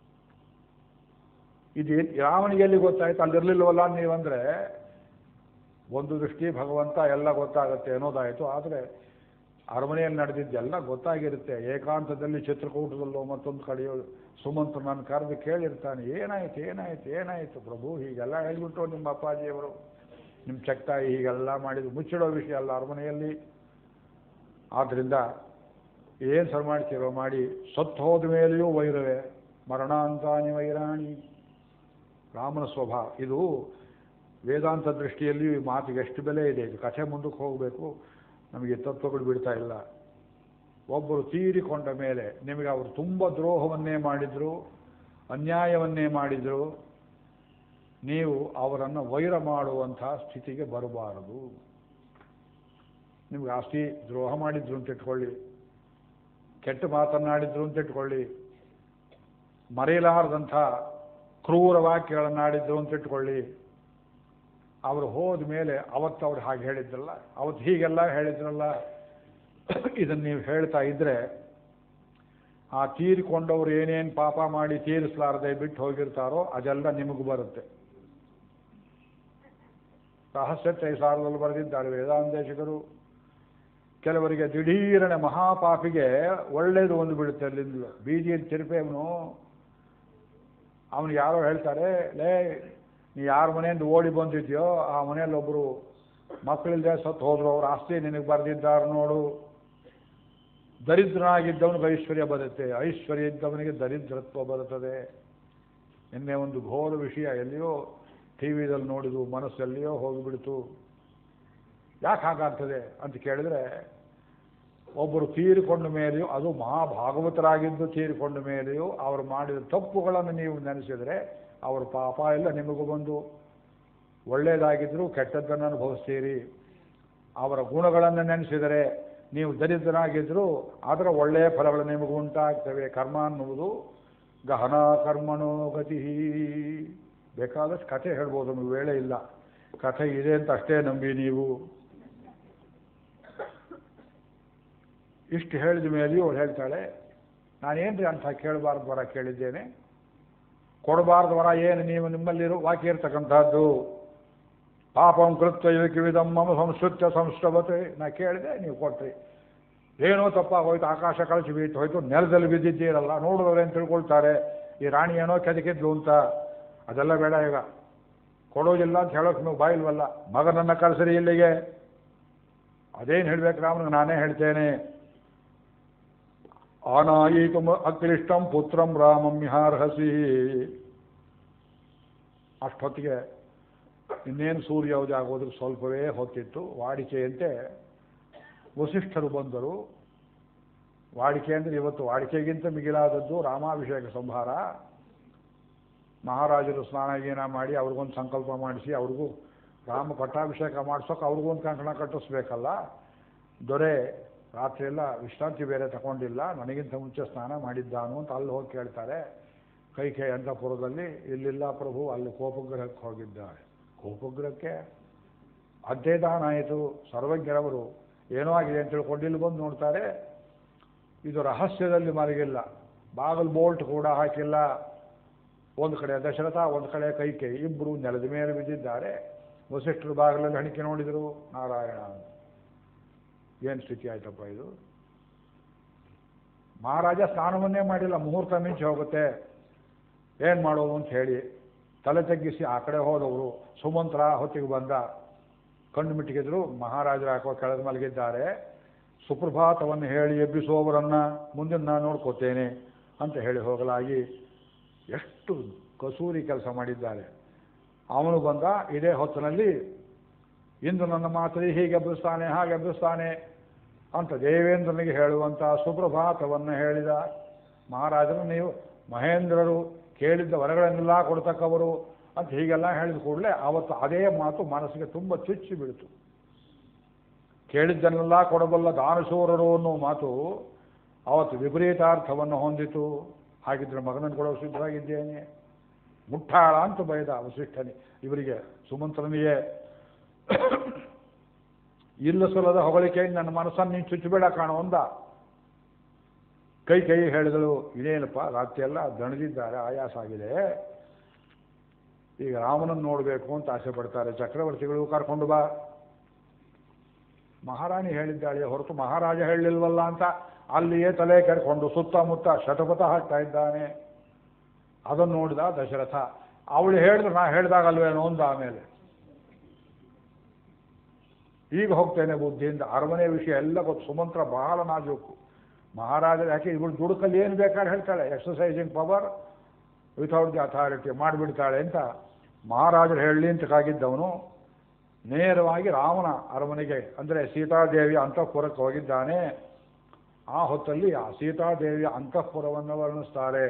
ಇದು ರಾಮನಿಗೆ ಎಲ್ಲಿ ಗೊತ್ತಾಯ್ತು ಅಲ್ಲಿರ್ಲಿಲ್ವಲ್ಲ ನೀವಂದ್ರೆ ಒಂದು ದೃಷ್ಟಿ ಭಗವಂತ ಎಲ್ಲ ಗೊತ್ತಾಗುತ್ತೆ ಅನ್ನೋದಾಯಿತು ಆದರೆ ಅರಮನೆಯಲ್ಲಿ ನಡೆದಿದ್ದೆಲ್ಲ ಗೊತ್ತಾಗಿರುತ್ತೆ ಏಕಾಂತದಲ್ಲಿ ಚಿತ್ರಕೂಟದಲ್ಲೋ ಮತ್ತೊಂದು ಕಡೆಯೋ ಸುಮಂತ್ ನನ್ನ ಕರೆದು ಕೇಳಿರ್ತಾನೆ ಏನಾಯ್ತು ಏನಾಯ್ತು ಏನಾಯ್ತು ಪ್ರಭು ಹೀಗೆಲ್ಲ ಹೇಳ್ಬಿಟ್ಟು ನಿಮ್ಮ ಅಪ್ಪಾಜಿಯವರು ನಿಮ್ಮ ಚಕ್ತಾಯಿ ಹೀಗೆಲ್ಲ ಮಾಡಿದ್ರು ಮುಚ್ಚಿಡೋ ವಿಷಯ ಅಲ್ಲ ಅರಮನೆಯಲ್ಲಿ ಆದ್ದರಿಂದ ಏನು ಸರ್ ಮಾಡ್ತೀರೋ ಮಾಡಿ ಸತ್ತು ಹೋದ ಮೇಲೆಯೂ ವೈರವೇ ಮರಣಾಂತಾನಿ ವೈರಾಣಿ ರಾಮನ ಸ್ವಭಾವ ಇದು ವೇದಾಂತ ದೃಷ್ಟಿಯಲ್ಲಿಯೂ ಈ ಮಾತಿಗೆ ಎಷ್ಟು ಬೆಲೆ ಇದೆ ಇದು ಕಥೆ ಮುಂದಕ್ಕೆ ಹೋಗಬೇಕು ನಮಗೆ ತತ್ವಗಳು ಬಿಡ್ತಾ ಇಲ್ಲ ಒಬ್ಬರು ತೀರಿಕೊಂಡ ಮೇಲೆ ನಿಮಗೆ ಅವರು ತುಂಬ ದ್ರೋಹವನ್ನೇ ಮಾಡಿದರು ಅನ್ಯಾಯವನ್ನೇ ಮಾಡಿದರು ನೀವು ಅವರನ್ನು ವೈರ ಮಾಡುವಂಥ ಸ್ಥಿತಿಗೆ ಬರಬಾರದು ನಿಮ್ಗೆ ಆಸ್ತಿ ದ್ರೋಹ ಮಾಡಿದ್ರು ಅಂತ ಇಟ್ಕೊಳ್ಳಿ ಕೆಟ್ಟ ಮಾತನ್ನಾಡಿದ್ರು ಅಂತ ಇಟ್ಕೊಳ್ಳಿ ಮರೆಯಲಾರದಂಥ ಕ್ರೂರ ವಾಕ್ಯಗಳನ್ನಾಡಿದ್ರು ಅಂತ ಇಟ್ಕೊಳ್ಳಿ ಅವರು ಹೋದ ಮೇಲೆ ಅವತ್ತು ಅವ್ರು ಹಾಗೆ ಹೇಳಿದ್ರಲ್ಲ ಅವತ್ತು ಹೀಗೆಲ್ಲ ಹೇಳಿದ್ರಲ್ಲ ಇದನ್ನು ನೀವು ಹೇಳ್ತಾ ಇದ್ರೆ ಆ ತೀರಿಕೊಂಡವರು ಏನೇನು ಪಾಪ ಮಾಡಿ ತೀರಿಸಲಾರದೆ ಬಿಟ್ಟು ಹೋಗಿರ್ತಾರೋ ಅದೆಲ್ಲ ನಿಮಗೂ ಬರುತ್ತೆ ರಹಸ್ಯ ತ್ರೈಸಾರದಲ್ಲಿ ಬರೆದಿದ್ದಾರೆ ವೇದಾಂತೇಶಕರು ಕೆಲವರಿಗೆ ದಿಢೀರನೆ ಮಹಾಪಾಪಿಗೆ ಒಳ್ಳೇದು ಒಂದು ಬಿಡುತ್ತೆ ಅಲ್ಲಿಂದ ಬೀದಿಯಲ್ಲಿ ತಿರುಪೇವನು ಅವನು ಯಾರೋ ಹೇಳ್ತಾರೆ ಲೇ ನೀ ಯಾರ ಮನೆಯಿಂದ ಓಡಿ ಬಂದಿದ್ಯೋ ಆ ಮನೆಯಲ್ಲಿ ಒಬ್ಬರು ಮಕ್ಕಳಿಲ್ಲದೆ ಸತ್ತು ಹೋದ್ರು ಅವ್ರ ಆಸ್ತಿ ನಿನಗೆ ಬರೆದಿದ್ದಾರೆ ನೋಡು ದರಿದ್ರನಾಗಿದ್ದವನಿಗೆ ಐಶ್ವರ್ಯ ಬರುತ್ತೆ ಐಶ್ವರ್ಯ ಇದ್ದವನಿಗೆ ದರಿದ್ರತ್ವ ಬರುತ್ತದೆ ನಿನ್ನೆ ಒಂದು ಘೋರ ವಿಷಯ ಎಲ್ಲಿಯೋ ಟಿ ವಿದಲ್ಲಿ ನೋಡಿದು ಮನಸ್ಸೆಲ್ಲಿಯೋ ಹೋಗಿಬಿಡ್ತು ಯಾಕೆ ಹಾಗಾಗ್ತದೆ ಅಂತ ಕೇಳಿದ್ರೆ ಒಬ್ಬರು ತೀರಿಕೊಂಡ ಮೇಲೆಯೂ ಅದು ಮಹಾಭಾಗವತರಾಗಿದ್ದು ತೀರಿಕೊಂಡ ಮೇಲೆಯೂ ಅವರು ಮಾಡಿದ ತಪ್ಪುಗಳನ್ನು ನೀವು ನೆನೆಸಿದರೆ ಅವ್ರ ಪಾಪ ಎಲ್ಲ ನಿಮಗೂ ಬಂದು ಒಳ್ಳೆಯದಾಗಿದ್ದರೂ ಕೆಟ್ಟದ್ದನ್ನು ಅನುಭವಿಸ್ತೀರಿ ಅವರ ಗುಣಗಳನ್ನು ನೆನೆಸಿದರೆ ನೀವು ದರಿದ್ರನಾಗಿದ್ದರೂ ಅದರ ಒಳ್ಳೆಯ ಫಲಗಳು ನಿಮಗೂ ಉಂಟಾಗ್ತವೆ ಕರ್ಮ ಅನ್ನುವುದು ಗಹನ ಕರ್ಮಣೋ ಗತಿ ಬೇಕಾದಷ್ಟು ಕಥೆ ಹೇಳ್ಬೋದು ನಮಗೆ ವೇಳೆ ಇಲ್ಲ ಕಥೆ ಇದೆ ಅಂತ ಅಷ್ಟೇ ನಂಬಿ ನೀವು ಇಷ್ಟು ಹೇಳಿದ ಮೇಲೆಯೂ ಅವಳು ಹೇಳ್ತಾಳೆ ನಾನೇನ್ರಿ ಅಂತ ಕೇಳಬಾರ್ದು ವರ ಕೇಳಿದ್ದೇನೆ ಕೊಡಬಾರ್ದು ವರ ಏನು ನೀವು ನಿಮ್ಮಲ್ಲಿರೋ ವಾಕ್ಯ ಇರ್ತಕ್ಕಂಥದ್ದು ಪಾಪಂ ಕೃತ್ಯ ಕಿವಿದಂ ಮಮ ಸಂಸ್ಕೃತ್ಯ ಸಂಸ್ಕೃತವತೆ ನಾ ಕೇಳಿದೆ ನೀವು ಕೊಟ್ರಿ ಏನೋ ತಪ್ಪಾಗೋಯ್ತು ಆಕಾಶ ಕಳಿಸಿ ಬೀತು ಹೋಯ್ತು ನೆಲದಲ್ಲಿ ಬಿದ್ದಿದ್ದೀರಲ್ಲ ನೋಡಿದವ್ರೇನು ತಿಳ್ಕೊಳ್ತಾರೆ ಈ ರಾಣಿ ಏನೋ ಕೆದಕಿದ್ಲು ಅಂತ ಅದೆಲ್ಲ ಬೇಡ ಈಗ ಕೊಡೋದಿಲ್ಲ ಅಂತ ಹೇಳೋಕೆ ನೀವು ಬಾಯಿಲ್ವಲ್ಲ ಮಗನನ್ನು ಕರೆಸಿರಿ ಇಲ್ಲಿಗೆ ಅದೇನು ಹೇಳ್ಬೇಕು ರಾಮನಿಗೆ ನಾನೇ ಹೇಳ್ತೇನೆ ಆನಾಯಿತು ಅಕ್ಲಿಷ್ಟಂ ಪುತ್ರಂ ರಾಮಂ ಮಿಹಾರ್ಹಸಿ ಅಷ್ಟೊತ್ತಿಗೆ ಇನ್ನೇನು ಸೂರ್ಯೋದಯ ಆಗೋದಕ್ಕೆ ಸ್ವಲ್ಪವೇ ಹೊತ್ತಿತ್ತು ವಾಡಿಕೆಯಂತೆ ವಸಿಷ್ಠರು ಬಂದರು ವಾಡಿಕೆ ಅಂದರೆ ಇವತ್ತು ವಾಡಿಕೆಗಿಂತ ಮಿಗಿಲಾದದ್ದು ರಾಮಾಭಿಷೇಕ ಸಂಹಾರ ಮಹಾರಾಜರು ಸ್ನಾನ ಗೀನ ಮಾಡಿ ಅವ್ರಿಗೊಂದು ಸಂಕಲ್ಪ ಮಾಡಿಸಿ ಅವ್ರಿಗೂ ರಾಮ ಪಟ್ಟಾಭಿಷೇಕ ಮಾಡಿಸೋಕೆ ಅವ್ರಿಗೊಂದು ಕಂಕಣ ಕಟ್ಟಿಸ್ಬೇಕಲ್ಲ ದೊರೆ ರಾತ್ರಿ ಎಲ್ಲ ವಿಶ್ರಾಂತಿ ಬೇರೆ ತಗೊಂಡಿಲ್ಲ ನನಗಿಂತ ಮುಂಚೆ ಸ್ನಾನ ಮಾಡಿದ್ದಾನು ಅಂತ ಅಲ್ಲಿ ಹೋಗಿ ಕೇಳ್ತಾರೆ ಕೈಕೆ ಅಂತಪುರದಲ್ಲಿ ಇಲ್ಲಿಲ್ಲ ಪ್ರಭು ಅಲ್ಲಿ ಕೋಪಗ್ರಹಕ್ಕೆ ಹೋಗಿದ್ದಾರೆ ಕೋಪಗ್ರಹಕ್ಕೆ ಅಧ್ಯಯದಾನ ಆಯಿತು ಸರ್ವಜ್ಞರವರು ಏನೋ ಆಗಿದೆ ಅಂತ ತಿಳ್ಕೊಂಡು ಇಲ್ಲಿ ಬಂದು ನೋಡ್ತಾರೆ ಇದು ರಹಸ್ಯದಲ್ಲಿ ಮಲಗಿಲ್ಲ ಬಾಗಲ್ ಬೋಲ್ಟ್ ಕೂಡ ಹಾಕಿಲ್ಲ ಒಂದು ಕಡೆ ದಶರಥ ಒಂದು ಕಡೆ ಕೈಕೆ ಇಬ್ಬರು ನೆಲದ ಮೇಲೆ ಬಿದ್ದಿದ್ದಾರೆ ವಸಿಷ್ಠರು ಬಾಗಿಲಲ್ಲಿ ಹಣಿಕೆ ನೋಡಿದರು ನಾರಾಯಣ ಏನು ಸ್ಥಿತಿ ಆಯ್ತಪ್ಪ ಇದು ಮಹಾರಾಜ ಸ್ನಾನವನ್ನೇ ಮಾಡಿಲ್ಲ ಮುಹೂರ್ತ ಮಿಂಚಿ ಹೋಗುತ್ತೆ ಏನು ಮಾಡೋದು ಅಂತ ಹೇಳಿ ತಲೆ ತಗ್ಗಿಸಿ ಆ ಕಡೆ ಹೋದವರು ಸುಮಂತ್ರ ಹೊತ್ತಿಗೆ ಬಂದ ಕಣ್ಣು ಮಿಟ್ಟಿಗಿದ್ರು ಮಹಾರಾಜರು ಹಾಕೋ ಕೆಳಗೆ ಮಲಗಿದ್ದಾರೆ ಸುಪ್ರಭಾತವನ್ನು ಹೇಳಿ ಎಬ್ಬಿಸುವವರನ್ನ ಮುಂದಿನ ನಾನು ನೋಡ್ಕೋತೇನೆ ಅಂತ ಹೇಳಿ ಹೋಗಲಾಗಿ ಎಷ್ಟು ಕಸೂರಿ ಕೆಲಸ ಮಾಡಿದ್ದಾರೆ ಅವನು ಬಂದ ಇದೇ ಹೊತ್ತಿನಲ್ಲಿ ಇಂದು ನನ್ನ ಮಾತರಿ ಹೀಗೆ ಎಬ್ಬಿಸ್ತಾನೆ ಹಾಗೆ ಎಬ್ಬಿಸ್ತಾನೆ ಅಂತ ದೇವೇಂದ್ರನಿಗೆ ಹೇಳುವಂಥ ಸುಪ್ರಭಾತವನ್ನು ಹೇಳಿದ ಮಹಾರಾಜರು ನೀವು ಮಹೇಂದ್ರರು ಕೇಳಿದ್ದ ವರಗಳನ್ನೆಲ್ಲ ಕೊಡ್ತಕ್ಕವರು ಅಂತ ಹೀಗೆಲ್ಲ ಹೇಳಿದ ಕೂಡಲೇ ಅವತ್ತು ಅದೇ ಮಾತು ಮನಸ್ಸಿಗೆ ತುಂಬ ಚುಚ್ಚಿ ಬಿಡ್ತು ಕೇಳಿದ್ದನ್ನೆಲ್ಲ ಕೊಡಬಲ್ಲ ದಾನಶೂರರು ಅನ್ನೋ ಮಾತು ಅವತ್ತು ವಿಪರೀತಾರ್ಥವನ್ನು ಹೊಂದಿತು ಹಾಗಿದ್ರೆ ಮಗನನ್ನು ಕೊಡೋ ಸಿದ್ಧವಾಗಿದ್ದೇನೆ ಮುಟ್ಟಾಳ ಅಂತ ಬೈದ ವಸಿಷ್ಠನಿ ಇವರಿಗೆ ಸುಮಂತ್ರನಿಗೆ ಇಲ್ಲ ಸಲ್ಲದ ಹೊಗಳಿಕೆ ನನ್ನ ಮನಸ್ಸನ್ನು ನೀನು ಚುಚ್ಚಬೇಡ ಕಾಣೋ ಅಂದ ಕೈ ಕೈ ಹೇಳಿದಳು ಇದೇನಪ್ಪ ರಾತ್ರಿ ಎಲ್ಲ ದಣದಿದ್ದಾರೆ ಆಯಾಸ ಆಗಿದೆ ಈಗ ರಾಮನನ್ನು ನೋಡಬೇಕು ಅಂತ ಆಸೆ ಪಡ್ತಾರೆ ಚಕ್ರವರ್ತಿಗಳು ಕರ್ಕೊಂಡು ಬಾ ಮಹಾರಾಣಿ ಹೇಳಿದ್ದಾಳೆ ಹೊರತು ಮಹಾರಾಜ ಹೇಳಲಿಲ್ವಲ್ಲ ಅಂತ ಅಲ್ಲಿಯೇ ತಲೆ ಕೆರ್ಕೊಂಡು ಸುತ್ತಮುತ್ತ ಶತಪಥ ಹಾಕ್ತಾ ಇದ್ದಾನೆ ಅದನ್ನು ನೋಡಿದ ದಶರಥ ಅವಳು ಹೇಳಿದ್ರೆ ನಾ ಹೇಳ್ದಾಗಲ್ವೇನೋ ಅಂದ ಆಮೇಲೆ ಈಗ ಹೋಗ್ತೇನೆ ಬುದ್ಧಿಯಿಂದ ಅರಮನೆ ವಿಷಯ ಎಲ್ಲ ಗೊತ್ತು ಸುಮಂತ್ರ ಬಹಳ ನಾಜೂಕು ಮಹಾರಾಜರು ಯಾಕೆ ಇವಳು ದುಡುಕಲ್ಲಿ ಏನು ಬೇಕಾದ್ರೆ ಹೇಳ್ತಾಳೆ exercising power without the authority ಮಾಡಿಬಿಡ್ತಾಳೆ ಅಂತ ಮಹಾರಾಜರು ಹೇಳಲಿ ಅಂತ ಕಾಗಿದ್ದವನು ನೇರವಾಗಿ ರಾಮನ ಅರಮನೆಗೆ ಅಂದರೆ ಸೀತಾದೇವಿಯ ಅಂತಃಪುರಕ್ಕೆ ಹೋಗಿದ್ದಾನೆ ಆ ಹೊತ್ತಲ್ಲಿ ಆ ಸೀತಾದೇವಿಯ ಅಂತಃಪುರವನ್ನು ವರ್ಣಿಸ್ತಾರೆ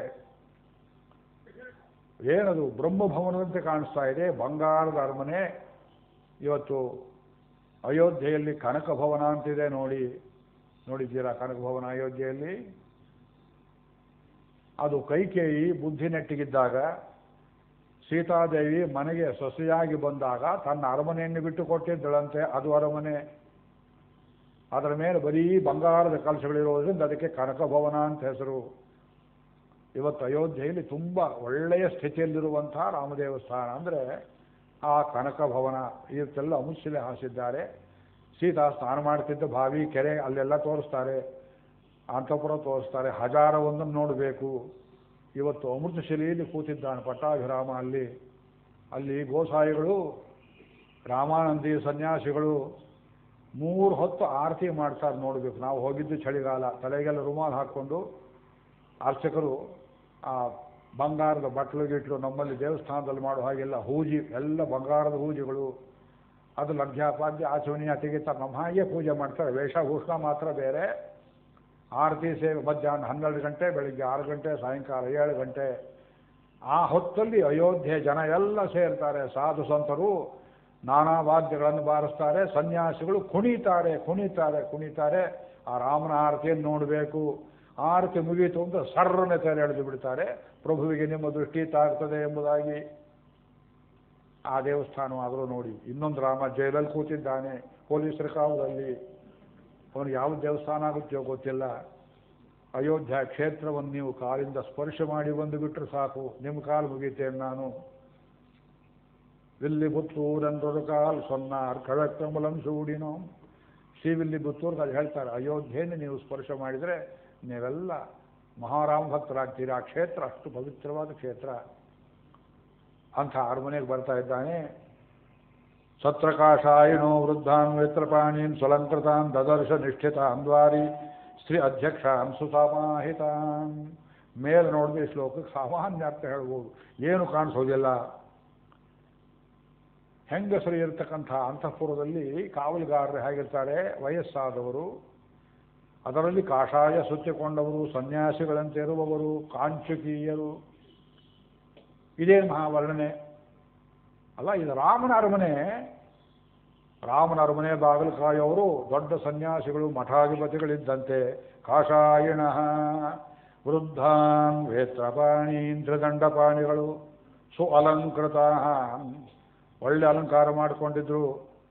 ಏನದು ಬ್ರಹ್ಮಭವನದಂತೆ ಕಾಣಿಸ್ತಾ ಇದೆ ಬಂಗಾರದ ಅರಮನೆ ಇವತ್ತು ಅಯೋಧ್ಯೆಯಲ್ಲಿ ಕನಕ ಭವನ ಅಂತಿದೆ ನೋಡಿ ನೋಡಿದ್ದೀರಾ ಕನಕ ಭವನ ಅಯೋಧ್ಯೆಯಲ್ಲಿ ಅದು ಕೈಕೇಯಿ ಬುದ್ಧಿ ನೆಟ್ಟಿಗಿದ್ದಾಗ ಸೀತಾದೇವಿ ಮನೆಗೆ ಸೊಸೆಯಾಗಿ ಬಂದಾಗ ತನ್ನ ಅರಮನೆಯನ್ನು ಬಿಟ್ಟು ಕೊಟ್ಟಿದ್ದಳಂತೆ ಅದು ಅರಮನೆ ಅದರ ಮೇಲೆ ಬರೀ ಬಂಗಾರದ ಕಲಶಗಳಿರೋದ್ರಿಂದ ಅದಕ್ಕೆ ಕನಕಭವನ ಅಂತ ಹೆಸರು ಇವತ್ತು ಅಯೋಧ್ಯೆಯಲ್ಲಿ ತುಂಬ ಒಳ್ಳೆಯ ಸ್ಥಿತಿಯಲ್ಲಿರುವಂಥ ರಾಮದೇವಸ್ಥಾನ ಅಂದರೆ ಆ ಕನಕಭವನ ಇವತ್ತೆಲ್ಲ ಅಮುಶಿಲೆ ಹಾಸಿದ್ದಾರೆ ಸೀತಾ ಸ್ನಾನ ಮಾಡ್ತಿದ್ದ ಬಾವಿ ಕೆರೆ ಅಲ್ಲೆಲ್ಲ ತೋರಿಸ್ತಾರೆ ಅಂತಪುರ ತೋರಿಸ್ತಾರೆ ಹಜಾರವೊಂದನ್ನು ನೋಡಬೇಕು ಇವತ್ತು ಅಮೃತಶಿಲೆಯಲ್ಲಿ ಕೂತಿದ್ದಾನೆ ಪಟ್ಟಾಭಿರಾಮ ಅಲ್ಲಿ ಅಲ್ಲಿ ಗೋಸಾಯಿಗಳು ರಾಮಾನಂದಿ ಸನ್ಯಾಸಿಗಳು ಮೂರು ಹೊತ್ತು ಆರತಿ ಮಾಡ್ತಾರೆ ನೋಡಬೇಕು ನಾವು ಹೋಗಿದ್ದು ಚಳಿಗಾಲ ತಲೆಗೆಲ್ಲ ರುಮಾಲ್ ಹಾಕ್ಕೊಂಡು ಅರ್ಚಕರು ಆ ಬಂಗಾರದ ಬಟ್ಲು ಗಿಟ್ಲು ನಮ್ಮಲ್ಲಿ ದೇವಸ್ಥಾನದಲ್ಲಿ ಮಾಡೋ ಹಾಗೆಲ್ಲ ಹೂಜಿ ಎಲ್ಲ ಬಂಗಾರದ ಹೂಜಿಗಳು ಅದು ಲಭ್ಯಾಪಾದ್ಯ ಆಚರಣೆ ತೆಗಿತಾರೆ ನಮ್ಮ ಹಾಗೆ ಪೂಜೆ ಮಾಡ್ತಾರೆ ವೇಷಭೂಷಣ ಮಾತ್ರ ಬೇರೆ ಆರತಿ ಸೇವೆ ಮಧ್ಯಾಹ್ನ ಹನ್ನೆರಡು ಗಂಟೆ ಬೆಳಿಗ್ಗೆ ಆರು ಗಂಟೆ ಸಾಯಂಕಾಲ ಏಳು ಗಂಟೆ ಆ ಹೊತ್ತಲ್ಲಿ ಅಯೋಧ್ಯೆ ಜನ ಎಲ್ಲ ಸೇರ್ತಾರೆ ಸಾಧು ಸಂತರು ನಾನಾ ವಾದ್ಯಗಳನ್ನು ಬಾರಿಸ್ತಾರೆ ಸನ್ಯಾಸಿಗಳು ಕುಣಿತಾರೆ ಕುಣಿತಾರೆ ಕುಣಿತಾರೆ ಆ ರಾಮನ ಆರತಿಯನ್ನು ನೋಡಬೇಕು ಆರತಿ ಮುಗೀತು ಅಂತ ಸರ್ರನೆ ತೆರೆ ಎಳೆದು ಬಿಡ್ತಾರೆ ಪ್ರಭುವಿಗೆ ನಿಮ್ಮ ದೃಷ್ಟಿ ತಾಗ್ತದೆ ಎಂಬುದಾಗಿ ಆ ದೇವಸ್ಥಾನವಾದರೂ ನೋಡಿ ಇನ್ನೊಂದು ರಾಮ ಜೈಲಲ್ಲಿ ಕೂತಿದ್ದಾನೆ ಪೊಲೀಸರ ಕಾವಲಲ್ಲಿ ಅವನಿಗೆ ಯಾವ ದೇವಸ್ಥಾನ ಆಗುತ್ತೆಯೋ ಗೊತ್ತಿಲ್ಲ ಅಯೋಧ್ಯ ಕ್ಷೇತ್ರವನ್ನು ನೀವು ಕಾಲಿಂದ ಸ್ಪರ್ಶ ಮಾಡಿ ಬಂದು ಬಿಟ್ಟರೆ ಸಾಕು ನಿಮ್ಮ ಕಾಲು ಮುಗೀತೇನೆ ನಾನು ವಿಲ್ಲಿಪುತ್ತೂರೆಂದೊರು ಕಾಲ್ ಸೊನ್ನಾರ್ ಕಳಕಮಲಂ ಸೂಡಿನೋ ಶ್ರೀವಿಲ್ಲಿಪುತ್ತೂರ್ಗೆ ಅದು ಹೇಳ್ತಾರೆ ಅಯೋಧ್ಯೆಯನ್ನು ನೀವು ಸ್ಪರ್ಶ ಮಾಡಿದರೆ ನೀವೆಲ್ಲ ಮಹಾರಾಮ ಭಕ್ತರಾಗ್ತೀರಿ ಆ ಕ್ಷೇತ್ರ ಅಷ್ಟು ಪವಿತ್ರವಾದ ಕ್ಷೇತ್ರ ಅಂಥ ಅರಮನೆಗೆ ಬರ್ತಾ ಇದ್ದಾನೆ ಸತ್ರಕಾಶಾಯಿನೋ ವೃದ್ಧಾನ್ ವೇತ್ರಪಾಣೀನ್ ಸ್ವಲಂಕೃತಾನ್ ದದರ್ಶ ನಿಷ್ಠಿತಾನ್ ದ್ವಾರಿ ಸ್ತ್ರೀ ಅಧ್ಯಕ್ಷಾನ್ ಸುಸಮಾಹಿತಾನ್ ಮೇಲೆ ನೋಡಿದ್ರೆ ಈ ಶ್ಲೋಕಕ್ಕೆ ಸಾಮಾನ್ಯ ಅರ್ಥ ಹೇಳ್ಬೋದು ಏನು ಕಾಣಿಸೋದಿಲ್ಲ ಹೆಂಗಸರು ಇರತಕ್ಕಂಥ ಅಂತಃಪುರದಲ್ಲಿ ಕಾವಲುಗಾರರು ಹೇಗಿರ್ತಾರೆ ವಯಸ್ಸಾದವರು ಅದರಲ್ಲಿ ಕಾಷಾಯ ಸುತ್ತಿಕೊಂಡವರು ಸನ್ಯಾಸಿಗಳಂತೆ ಇರುವವರು ಕಾಂಚುಕೀಯರು ಇದೇ ಮಹಾವರ್ಣನೆ ಅಲ್ಲ ಇದು ರಾಮನ ಅರಮನೆ ರಾಮನ ಅರಮನೆ ಬಾಗಿಲು ಕಾಯೋರು ದೊಡ್ಡ ಸನ್ಯಾಸಿಗಳು ಮಠಾಧಿಪತಿಗಳಿದ್ದಂತೆ ಕಾಷಾಯಿಣ ವೃದ್ಧಾನ್ ವೇತ್ರಪಾಣೀಂದ್ರದಂಡಪಾಣಿಗಳು ಸು ಅಲಂಕೃತ ಒಳ್ಳೆ ಅಲಂಕಾರ ಮಾಡಿಕೊಂಡಿದ್ರು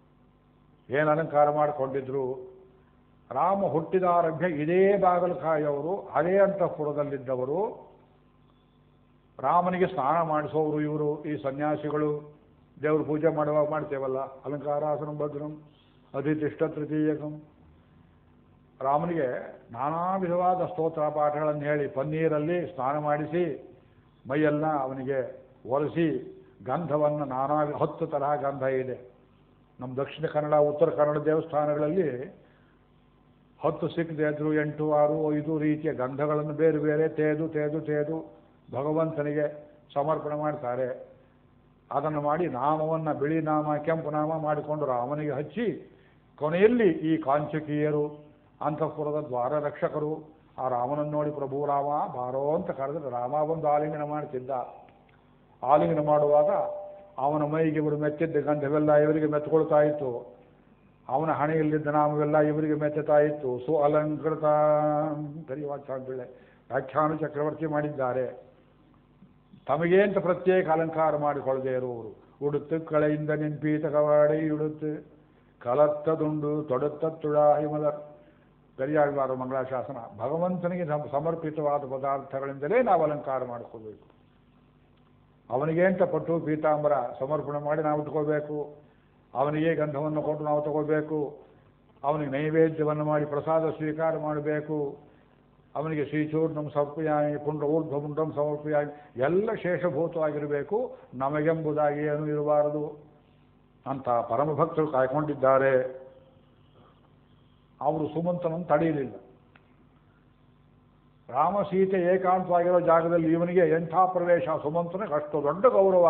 ಏನು ಅಲಂಕಾರ ಮಾಡಿಕೊಂಡಿದ್ರು ರಾಮ ಹುಟ್ಟಿದ ಆರಭ್ಯ ಇದೇ ಬಾಗಲಕಾಯಿಯವರು ಅದೇ ಅಂತಃಪುರದಲ್ಲಿದ್ದವರು ರಾಮನಿಗೆ ಸ್ನಾನ ಮಾಡಿಸೋರು ಇವರು ಈ ಸನ್ಯಾಸಿಗಳು ದೇವ್ರ ಪೂಜೆ ಮಾಡುವಾಗ ಮಾಡ್ತೇವಲ್ಲ ಅಲಂಕಾರಾಸನಂ ಭದ್ರಂ ಅಧಿತಿಷ್ಠ ತೃತೀಯಕಂ ರಾಮನಿಗೆ ನಾನಾ ವಿಧವಾದ ಸ್ತೋತ್ರ ಪಾಠಗಳನ್ನು ಹೇಳಿ ಪನ್ನೀರಲ್ಲಿ ಸ್ನಾನ ಮಾಡಿಸಿ ಮೈಯೆಲ್ಲ ಅವನಿಗೆ ಒರೆಸಿ ಗಂಧವನ್ನು ನಾನಾ ಹತ್ತು ತರಹ ಗಂಧ ಇದೆ ನಮ್ಮ ದಕ್ಷಿಣ ಕನ್ನಡ ಉತ್ತರ ಕನ್ನಡ ದೇವಸ್ಥಾನಗಳಲ್ಲಿ ಹತ್ತು ಸಿಕ್ಕದೆ ಇದ್ರು ಎಂಟು ಆರು ಐದು ರೀತಿಯ ಗಂಧಗಳನ್ನು ಬೇರೆ ಬೇರೆ ತೇದು ತೇದು ತೇದು ಭಗವಂತನಿಗೆ ಸಮರ್ಪಣೆ ಮಾಡ್ತಾರೆ ಅದನ್ನು ಮಾಡಿ ನಾಮವನ್ನು ಬಿಳಿ ನಾಮ ಕೆಂಪು ನಾಮ ಮಾಡಿಕೊಂಡು ರಾಮನಿಗೆ ಹಚ್ಚಿ ಕೊನೆಯಲ್ಲಿ ಈ ಕಾಂಚಕೀಯರು ಅಂತಃಪುರದ ದ್ವಾರ ರಕ್ಷಕರು ಆ ರಾಮನನ್ನು ನೋಡಿ ಪ್ರಭು ರಾಮ ಬಾರೋ ಅಂತ ಕರೆದ್ರೆ ರಾಮ ಬಂದು ಆಲಿಂಗನ ಮಾಡ್ತಿದ್ದ ಆಲಿಂಗನ ಮಾಡುವಾಗ ಅವನ ಮೈಗೆ ಇವರು ಮೆತ್ತಿದ್ದ ಗಂಧವೆಲ್ಲ ಇವರಿಗೆ ಮೆತ್ಕೊಳ್ತಾ ಇತ್ತು ಅವನ ಹಣೆಯಲ್ಲಿದ್ದ ನಾಮವೆಲ್ಲ ಇವರಿಗೆ ಮೆಚ್ಚುತ್ತಾ ಇತ್ತು ಸು ಅಲಂಕೃತ ಕರಿವಾಚಾಂಬಿಳ್ಳೆ ವ್ಯಾಖ್ಯಾನ ಚಕ್ರವರ್ತಿ ಮಾಡಿದ್ದಾರೆ ತಮಗೆ ಅಂತ ಪ್ರತ್ಯೇಕ ಅಲಂಕಾರ ಮಾಡಿಕೊಳ್ಳದೆ ಇರುವವರು ಉಡುತ್ತು ಕಳೆಯಿಂದ ನೆನ್ಪೀತ ಕವಾಡೆ ಉಡುತ್ತು ಕಲತ್ತದುಂಡು ತೊಡುತ್ತ ತುಳಾಯಿ ಮಲರ್ ಗರಿಯಾಳ್ವಾರ ಮಂಗಳಾಶಾಸನ ಭಗವಂತನಿಗೆ ಸಮ- ಸಮರ್ಪಿತವಾದ ಪದಾರ್ಥಗಳಿಂದಲೇ ನಾವು ಅಲಂಕಾರ ಮಾಡಿಕೋಬೇಕು ಅವನಿಗೆ ಅಂತ ಪಟ್ಟು ಪೀತಾಂಬರ ಸಮರ್ಪಣೆ ಮಾಡಿ ನಾವು ಉಟ್ಕೋಬೇಕು ಅವನಿಗೆ ಗಂಧವನ್ನು ಕೊಟ್ಟು ನಾವು ತಗೋಬೇಕು ಅವನಿಗೆ ನೈವೇದ್ಯವನ್ನು ಮಾಡಿ ಪ್ರಸಾದ ಸ್ವೀಕಾರ ಮಾಡಬೇಕು ಅವನಿಗೆ ಶ್ರೀಚೂರ್ಣಂ ಸಮರ್ಪಯಾಮಿ ಪುಂಡ ಊರ್ಧ್ವ ಪುಂಡಂ ಸಮರ್ಪಯಾಮಿ ಎಲ್ಲ ಶೇಷಭೂತವಾಗಿರಬೇಕು ನಮಗೆಂಬುದಾಗಿ ಏನೂ ಇರಬಾರದು ಅಂತ ಪರಮಭಕ್ತರು ಕಾಯ್ಕೊಂಡಿದ್ದಾರೆ ಅವರು ಸುಮಂತನನ್ನು ತಡೆಯಲಿಲ್ಲ ರಾಮ ಸೀತೆ ಏಕಾಂತವಾಗಿರೋ ಜಾಗದಲ್ಲಿ ಇವನಿಗೆ ಎಂಥ ಪ್ರವೇಶ ಸುಮಂತನಿಗೆ ಅಷ್ಟು ದೊಡ್ಡ ಗೌರವ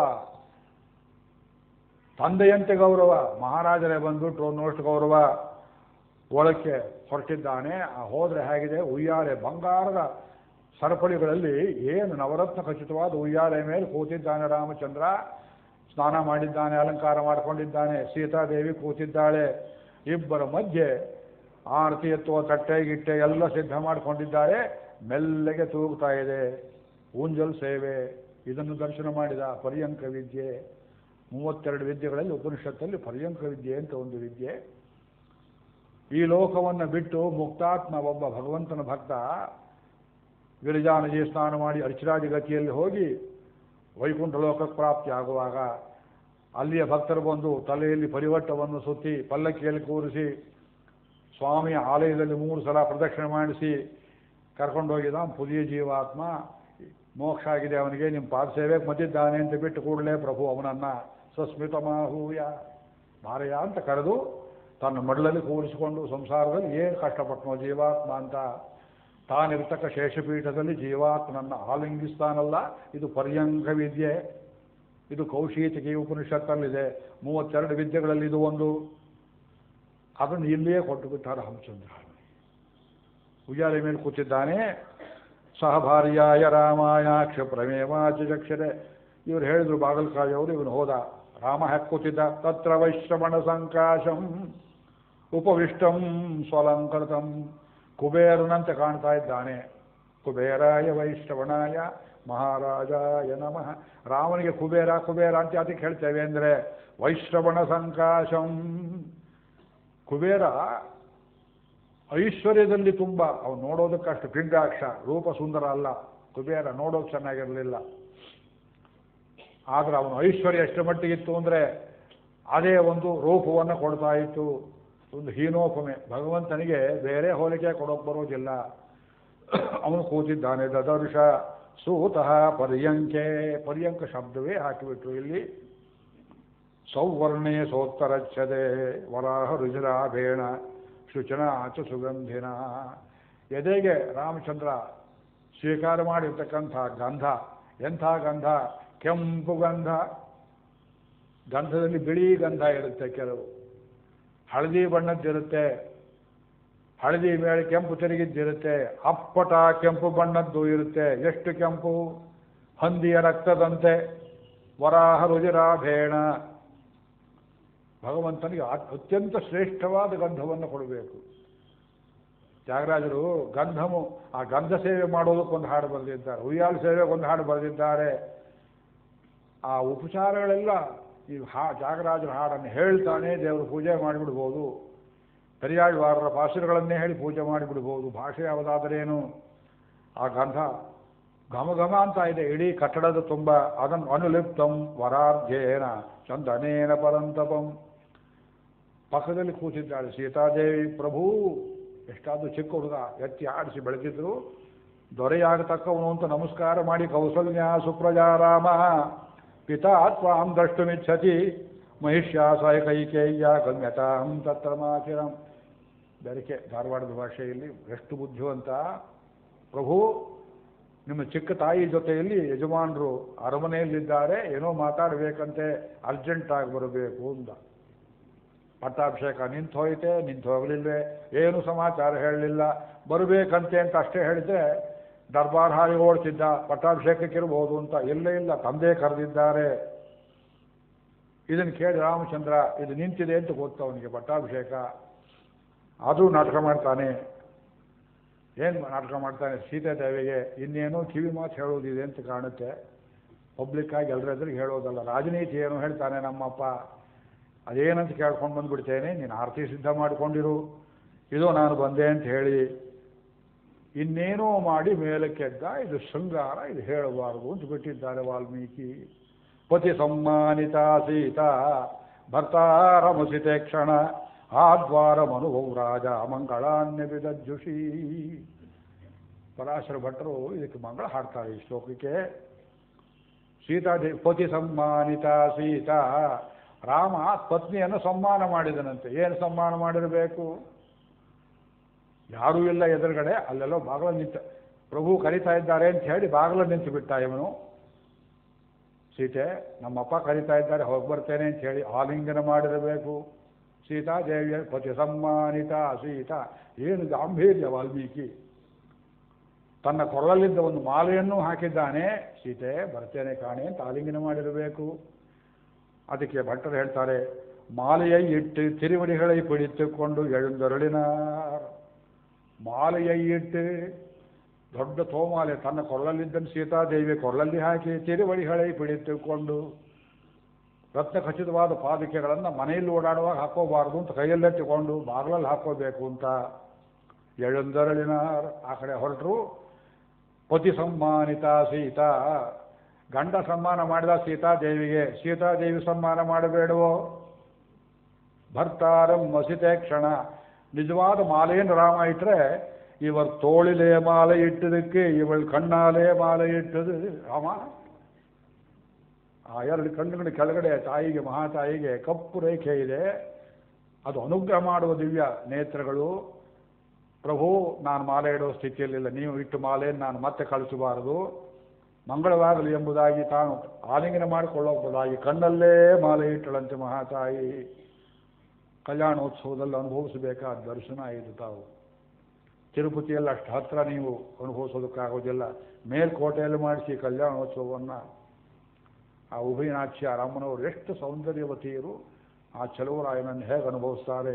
ತಂದೆಯಂತೆ ಗೌರವ ಮಹಾರಾಜರೇ ಬಂದ್ಬಿಟ್ರು ಅನ್ನೋಷ್ಟು ಗೌರವ ಒಳಕ್ಕೆ ಹೊರಟಿದ್ದಾನೆ ಆ ಹೋದ್ರೆ ಹೇಗಿದೆ ಉಯ್ಯಾಲೆ ಬಂಗಾರದ ಸರಪಳಿಗಳಲ್ಲಿ ಏನು ನವರತ್ನ ಖಚಿತವಾದ ಉಯ್ಯಾಲೆ ಮೇಲೆ ಕೂತಿದ್ದಾನೆ ರಾಮಚಂದ್ರ ಸ್ನಾನ ಮಾಡಿದ್ದಾನೆ ಅಲಂಕಾರ ಮಾಡಿಕೊಂಡಿದ್ದಾನೆ ಸೀತಾದೇವಿ ಕೂತಿದ್ದಾಳೆ ಇಬ್ಬರ ಮಧ್ಯೆ ಆರತಿ ಎತ್ತುವ ತಟ್ಟೆ ಗಿಟ್ಟೆ ಎಲ್ಲ ಸಿದ್ಧ ಮಾಡಿಕೊಂಡಿದ್ದಾರೆ ಮೆಲ್ಲಗೆ ತೂಗ್ತಾ ಇದೆ ಊಂಜಲ್ ಸೇವೆ ಇದನ್ನು ದರ್ಶನ ಮಾಡಿದ ಪರ್ಯಂಕ ವಿದ್ಯೆ ಮೂವತ್ತೆರಡು ವಿದ್ಯೆಗಳಲ್ಲಿ ಉಪನಿಷತ್ತಲ್ಲಿ ಪರ್ಯಂಕ ವಿದ್ಯೆ ಅಂತ ಒಂದು ವಿದ್ಯೆ ಈ ಲೋಕವನ್ನು ಬಿಟ್ಟು ಮುಕ್ತಾತ್ಮ ಒಬ್ಬ ಭಗವಂತನ ಭಕ್ತ ಗಿರಿಜಾನಜಿ ಸ್ನಾನ ಮಾಡಿ ಅರ್ಚರಾಜ ಗತಿಯಲ್ಲಿ ಹೋಗಿ ವೈಕುಂಠ ಲೋಕಕ್ಕೆ ಪ್ರಾಪ್ತಿ ಆಗುವಾಗ ಅಲ್ಲಿಯ ಭಕ್ತರು ಬಂದು ತಲೆಯಲ್ಲಿ ಪರಿವಟ್ಟವನ್ನು ಸುತ್ತಿ ಪಲ್ಲಕ್ಕಿಯಲ್ಲಿ ಕೂರಿಸಿ ಸ್ವಾಮಿಯ ಆಲಯದಲ್ಲಿ ಮೂರು ಸಲ ಪ್ರದಕ್ಷಿಣೆ ಮಾಡಿಸಿ ಕರ್ಕೊಂಡೋಗಿದ ಪುದಿಯ ಜೀವಾತ್ಮ ಮೋಕ್ಷ ಆಗಿದೆ ಅವನಿಗೆ ನಿಮ್ಮ ಪಾದ ಸೇವೆಗೆ ಮತ್ತಿದ್ದಾನೆ ಅಂತ ಬಿಟ್ಟು ಕೂಡಲೇ ಪ್ರಭು ಅವನನ್ನು ಸಸ್ಮಿತ ಮಾಹೂಯ ಮಾರಯ ಅಂತ ಕರೆದು ತನ್ನ ಮಡಲಲ್ಲಿ ಕೂರಿಸಿಕೊಂಡು ಸಂಸಾರದಲ್ಲಿ ಏನು ಕಷ್ಟಪಟ್ಟನೋ ಜೀವಾತ್ಮ ಅಂತ ತಾನಿರ್ತಕ್ಕ ಶೇಷಪೀಠದಲ್ಲಿ ಜೀವಾತ್ಮನನ್ನು ಆಲಿಂಗಿಸ್ತಾನಲ್ಲ ಇದು ಪರ್ಯಂಕ ವಿದ್ಯೆ ಇದು ಕೌಶೀತಿಕೆ ಉಪನಿಷತ್ತಲ್ಲಿದೆ ಮೂವತ್ತೆರಡು ವಿದ್ಯೆಗಳಲ್ಲಿ ಇದು ಒಂದು ಅದನ್ನು ಇಲ್ಲಿಯೇ ಕೊಟ್ಟು ಬಿಟ್ಟಾರೆ ಹಮಚಂದ್ರ ಉಯ್ಯಾಲೆ ಮೇಲೆ ಕೂತಿದ್ದಾನೆ ಸಹಭಾರ್ಯಾಯ ರಾಮಾಯಾಕ್ಷ ಪ್ರಮೇವಾಚಕ್ಷರೆ ಇವರು ಹೇಳಿದ್ರು ಬಾಗಲಕಾಯಿಯವರು ಇವನು ಹೋದ ರಾಮ ಹ್ಯಾಕ್ ಕೂತಿದ್ದ ತತ್ರ ವೈಶ್ರವಣ ಸಂಕಾಶಂ ಉಪವಿಷ್ಟಂ ಸ್ವಲಂಕೃತಂ ಕುಬೇರನಂತೆ ಕಾಣ್ತಾ ಇದ್ದಾನೆ ಕುಬೇರಾಯ ವೈಶ್ರವಣಾಯ ಮಹಾರಾಜಾಯ ನಮಃ ರಾಮನಿಗೆ ಕುಬೇರ ಕುಬೇರ ಅಂತ ಅದಕ್ಕೆ ಹೇಳ್ತೇವೆ ಅಂದರೆ ವೈಶ್ರವಣ ಸಂಕಾಶಂ ಕುಬೇರ ಐಶ್ವರ್ಯದಲ್ಲಿ ತುಂಬ ಅವನು ನೋಡೋದಕ್ಕಷ್ಟು ಪಿಂಗಾಕ್ಷ ರೂಪ ಸುಂದರ ಅಲ್ಲ ಕುಬೇರ ನೋಡೋದು ಚೆನ್ನಾಗಿರಲಿಲ್ಲ ಆದರೆ ಅವನು ಐಶ್ವರ್ಯ ಎಷ್ಟು ಮಟ್ಟಿಗಿತ್ತು ಅಂದರೆ ಅದೇ ಒಂದು ರೂಪವನ್ನು ಕೊಡ್ತಾ ಇತ್ತು ಒಂದು ಹೀನೋಪಮೆ ಭಗವಂತನಿಗೆ ಬೇರೆ ಹೋಲಿಕೆ ಕೊಡೋಕೆ ಬರೋದಿಲ್ಲ ಅವನು ಕೂತಿದ್ದಾನೆ ದದರ್ಶ ಸೂತಃ ಪರ್ಯಂಕೆ ಪರ್ಯಂಕ ಶಬ್ದವೇ ಹಾಕಿಬಿಟ್ರು ಇಲ್ಲಿ ಸೌವರ್ಣೇ ಸೋತ್ತರಚ್ಛದೆ ವರಾಹ ರುಜಿರಾಭೇಣ ಶುಚನ ಆಚ ಸುಗಂಧಿನ ಎದೆಗೆ ರಾಮಚಂದ್ರ ಸ್ವೀಕಾರ ಮಾಡಿರ್ತಕ್ಕಂಥ ಗಂಧ ಎಂಥ ಗಂಧ ಕೆಂಪು ಗಂಧ ಗಂಧದಲ್ಲಿ ಬಿಳಿ ಗಂಧ ಇರುತ್ತೆ ಕೆಲವು ಹಳದಿ ಬಣ್ಣದ್ದಿರುತ್ತೆ ಹಳದಿ ಮೇಲೆ ಕೆಂಪು ತಿರುಗಿದ್ದಿರುತ್ತೆ ಅಪ್ಪಟ ಕೆಂಪು ಬಣ್ಣದ್ದು ಇರುತ್ತೆ ಎಷ್ಟು ಕೆಂಪು ಹಂದಿಯ ರಕ್ತದಂತೆ ವರಾಹ ರುಜಿರಾಭೇಣ ಭಗವಂತನಿಗೆ ಅತ್ಯಂತ ಶ್ರೇಷ್ಠವಾದ ಗಂಧವನ್ನು ಕೊಡಬೇಕು ತ್ಯಾಗರಾಜರು ಗಂಧಮು ಆ ಗಂಧ ಸೇವೆ ಮಾಡೋದಕ್ಕೊಂದು ಹಾಡು ಬರೆದಿದ್ದಾರೆ ಉಯ್ಯಾಲ ಸೇವೆಗೆ ಒಂದು ಹಾಡು ಬರೆದಿದ್ದಾರೆ ಆ ಉಪಚಾರಗಳೆಲ್ಲ ಈ ಹಾ ತ್ಯಾಗರಾಜರ ಹಾಡನ್ನು ಹೇಳ್ತಾನೆ ದೇವರು ಪೂಜೆ ಮಾಡಿಬಿಡ್ಬೋದು ಪೆರಿಯಾಳ್ವಾರರ ಪಾಸುರಗಳನ್ನೇ ಹೇಳಿ ಪೂಜೆ ಮಾಡಿಬಿಡ್ಬೋದು ಭಾಷೆ ಯಾವುದಾದರೇನು ಆ ಗಂಧ ಘಮ ಘಮ ಅಂತ ಇದೆ ಇಡೀ ಕಟ್ಟಡದ ತುಂಬ ಅದನ್ನು ಅನುಲಿಪ್ತಂ ವರಾರ್ಧ್ಯೇನ ಚಂದನೇನ ಪರಂತಪಂ ಪಕ್ಕದಲ್ಲಿ ಕೂತಿದ್ದಾಳೆ ಸೀತಾದೇವಿ ಪ್ರಭು ಎಷ್ಟಾದರೂ ಚಿಕ್ಕ ಹುಡುಗ ಎತ್ತಿ ಆಡಿಸಿ ಬೆಳೆದಿದ್ರು ದೊರೆಯಾಗತಕ್ಕವನು ಅಂತ ನಮಸ್ಕಾರ ಮಾಡಿ ಕೌಸಲ್ಯ ಸುಪ್ರಜಾರಾಮ ಪಿತಾ ತ್ವಾಂ ದ್ರಷ್ಟುಮಿಚ್ಛತಿ ಮಹಿಷ್ಯಾಸಾಯ ಕೈಕೇಯ್ಯ ಗಮ್ಯತಾಂ ತತ್ರ ಮಾಚಿರಂ ಬೆರಕೆ ಧಾರವಾಡದ ಭಾಷೆಯಲ್ಲಿ ಎಷ್ಟು ಬುದ್ಧಿವಂತ ಪ್ರಭು ನಿಮ್ಮ ಚಿಕ್ಕ ತಾಯಿ ಜೊತೆಯಲ್ಲಿ ಯಜಮಾನರು ಅರಮನೆಯಲ್ಲಿದ್ದಾರೆ ಏನೋ ಮಾತಾಡಬೇಕಂತೆ ಅರ್ಜೆಂಟಾಗಿ ಬರಬೇಕು ಅಂತ ಪಟ್ಟಾಭಿಷೇಕ ನಿಂತು ಹೋಯ್ತೆ ನಿಂತು ಹೋಗಲಿಲ್ವೇ ಏನು ಸಮಾಚಾರ ಹೇಳಲಿಲ್ಲ ಬರಬೇಕಂತೆ ಅಂತ ಅಷ್ಟೇ ಹೇಳಿದ್ರೆ ದರ್ಬಾರ್ ಹಾರಿ ಓಡ್ತಿದ್ದ ಪಟ್ಟಾಭಿಷೇಕಕ್ಕಿರ್ಬೋದು ಅಂತ ಎಲ್ಲೇ ಇಲ್ಲ ತಂದೆ ಕರೆದಿದ್ದಾರೆ ಇದನ್ನು ಕೇಳಿ ರಾಮಚಂದ್ರ ಇದು ನಿಂತಿದೆ ಅಂತ ಗೊತ್ತು ಅವನಿಗೆ ಪಟ್ಟಾಭಿಷೇಕ ಆದರೂ ನಾಟಕ ಮಾಡ್ತಾನೆ ಏನು ನಾಟಕ ಮಾಡ್ತಾನೆ ಸೀತಾದೇವಿಗೆ ಇನ್ನೇನೋ ಕಿವಿ ಮಾತು ಹೇಳೋದಿದೆ ಅಂತ ಕಾಣುತ್ತೆ ಪಬ್ಲಿಕ್ ಆಗಿ ಎಲ್ಲರ ಎದುರಿಗೆ ಹೇಳೋದಲ್ಲ ರಾಜನೀತಿ ಏನು ಹೇಳ್ತಾನೆ ನಮ್ಮಪ್ಪ ಅದೇನಂತ ಕೇಳ್ಕೊಂಡು ಬಂದ್ಬಿಡ್ತೇನೆ ನೀನು ಆರತಿ ಸಿದ್ಧ ಮಾಡಿಕೊಂಡಿರು ಇದು ನಾನು ಬಂದೆ ಅಂತ ಹೇಳಿ ಇನ್ನೇನೋ ಮಾಡಿ ಮೇಲಕ್ಕೆದ್ದ ಇದು ಶೃಂಗಾರ ಇದು ಹೇಳಬಾರದು ಅಂತ ಬಿಟ್ಟಿದ್ದಾರೆ ವಾಲ್ಮೀಕಿ ಪತಿ ಸಮ್ಮಾನಿತ ಸೀತಾ ಭರ್ತಾರಮಸಿತೆ ಕ್ಷಣ ಆದ್ವಾರ ಮನುಭವ ರಾಜ ಮಂಗಳಾನ್ಯ ವಿದಜ್ಜುಷಿ ಪರಾಶರ ಭಟ್ರು ಇದಕ್ಕೆ ಮಂಗಳ ಹಾಡ್ತಾರೆ ಈ ಶ್ಲೋಕಕ್ಕೆ ಸೀತಾ ಪತಿ ಸಮ್ಮಾನಿತ ಸೀತಾ ರಾಮ ಪತ್ನಿಯನ್ನು ಸಮ್ಮಾನ ಮಾಡಿದನಂತೆ ಏನು ಸಮ್ಮಾನ ಮಾಡಿರಬೇಕು ಯಾರೂ ಇಲ್ಲ ಎದುರುಗಡೆ ಅಲ್ಲೆಲ್ಲೋ ಬಾಗಿಲ ನಿಂತ ಪ್ರಭು ಕರಿತಾ ಇದ್ದಾರೆ ಅಂತ ಹೇಳಿ ಬಾಗಿಲ ನಿಂತು ಬಿಟ್ಟ ಇವನು ಸೀತೆ ನಮ್ಮಪ್ಪ ಕರಿತಾ ಇದ್ದಾರೆ ಹೋಗಿ ಬರ್ತೇನೆ ಅಂತ ಹೇಳಿ ಆಲಿಂಗನ ಮಾಡಿರಬೇಕು ಸೀತಾ ದೇವಿಯ ಪತಿ ಸಮ್ಮಾನಿತ ಸೀತಾ ಏನು ಗಾಂಭೀರ್ಯ ವಾಲ್ಮೀಕಿ ತನ್ನ ಕೊರಳಲ್ಲಿದ್ದ ಒಂದು ಮಾಲೆಯನ್ನು ಹಾಕಿದ್ದಾನೆ ಸೀತೆ ಬರ್ತೇನೆ ಕಾಣೆ ಅಂತ ಆಲಿಂಗನ ಮಾಡಿರಬೇಕು ಅದಕ್ಕೆ ಭಟ್ಟರು ಹೇಳ್ತಾರೆ ಮಾಲೆಯೈ ಇಟ್ಟು ತಿರುವಡಿகளை பிடித்துಕೊಂಡು எழுந்தருளினார் மாலையை இட்டு ದೊಡ್ಡ ತೋಮಾಲೆ ತನ್ನ ಕೊರಳಲ್ಲಿದ್ದಂತೆ ಸೀತಾದೇವಿ ಕೊರಳಲ್ಲಿ ಹಾಕಿ ತಿರುವಳಿ ಹಳೆ ಪಿಡಿತುಕೊಂಡು ರತ್ನ ಖಚಿತವಾದ ಪಾದಕೆಗಳನ್ನು ಮನೆಯಲ್ಲಿ ಓಡಾಡುವಾಗ ಹಾಕೋಬಾರ್ದು ಅಂತ ಕೈಯಲ್ಲೆತ್ತಿಕೊಂಡು ಬಾಗಿಲಲ್ಲಿ ಹಾಕೋಬೇಕು ಅಂತ ಎಳಂದರಳಿನ ಆ ಕಡೆ ಹೊರಟರು ಪತಿ ಸಮ್ಮಾನಿತ ಸೀತಾ ಗಂಡ ಸನ್ಮಾನ ಮಾಡಿದ ಸೀತಾದೇವಿಗೆ ಸೀತಾದೇವಿ ಸನ್ಮಾನ ಮಾಡಬೇಡವೋ ಭರ್ತಾರಂ ವಸಿತೆ ಕ್ಷಣ ನಿಜವಾದ ಮಾಲೆಯನ್ನು ರಾಮ ಇಟ್ಟರೆ ಇವರ್ ತೋಳಿಲೆ ಮಾಲೆ ಇಟ್ಟದಕ್ಕೆ ಇವಳು ಕಣ್ಣಾಲೆ ಮಾಲೆ ಇಟ್ಟದು ರಾಮ ಆ ಎರಡು ಕಣ್ಣುಗಳ ಕೆಳಗಡೆ ತಾಯಿಗೆ ಮಹಾತಾಯಿಗೆ ಕಪ್ಪು ರೇಖೆ ಇದೆ ಅದು ಅನುಗ್ರಹ ಮಾಡುವ ದಿವ್ಯ ನೇತ್ರಗಳು ಪ್ರಭು ನಾನು ಮಾಲೆ ಇಡೋ ಸ್ಥಿತಿಯಲ್ಲಿಲ್ಲ ನೀವು ಇಟ್ಟು ಮಾಲೆಯನ್ನು ನಾನು ಮತ್ತೆ ಕಳಿಸಬಾರದು ಮಂಗಳವಾಗಲಿ ಎಂಬುದಾಗಿ ತಾನು ಆಲಿಂಗನ ಮಾಡಿಕೊಳ್ಳಬಹುದಾಗಿ ಕಣ್ಣಲ್ಲೇ ಮಾಲೆ ಇಟ್ಟಳಂತೆ ಮಹಾತಾಯಿ ಕಲ್ಯಾಣೋತ್ಸವದಲ್ಲಿ ಅನುಭವಿಸಬೇಕಾದ ದರ್ಶನ ಇದು ತಾವು ತಿರುಪತಿಯಲ್ಲಿ ಅಷ್ಟು ಹತ್ರ ನೀವು ಅನುಭವಿಸೋದಕ್ಕಾಗೋದಿಲ್ಲ ಮೇಲ್ಕೋಟೆಯಲ್ಲಿ ಮಾಡಿಸಿ ಕಲ್ಯಾಣೋತ್ಸವವನ್ನು ಆ ಉಭಯನಾಕ್ಷಿ ಆ ರಾಮನವರು ಎಷ್ಟು ಸೌಂದರ್ಯವತಿಯರು ಆ ಚಲುವರಾಯನನ್ನು ಹೇಗೆ ಅನುಭವಿಸ್ತಾರೆ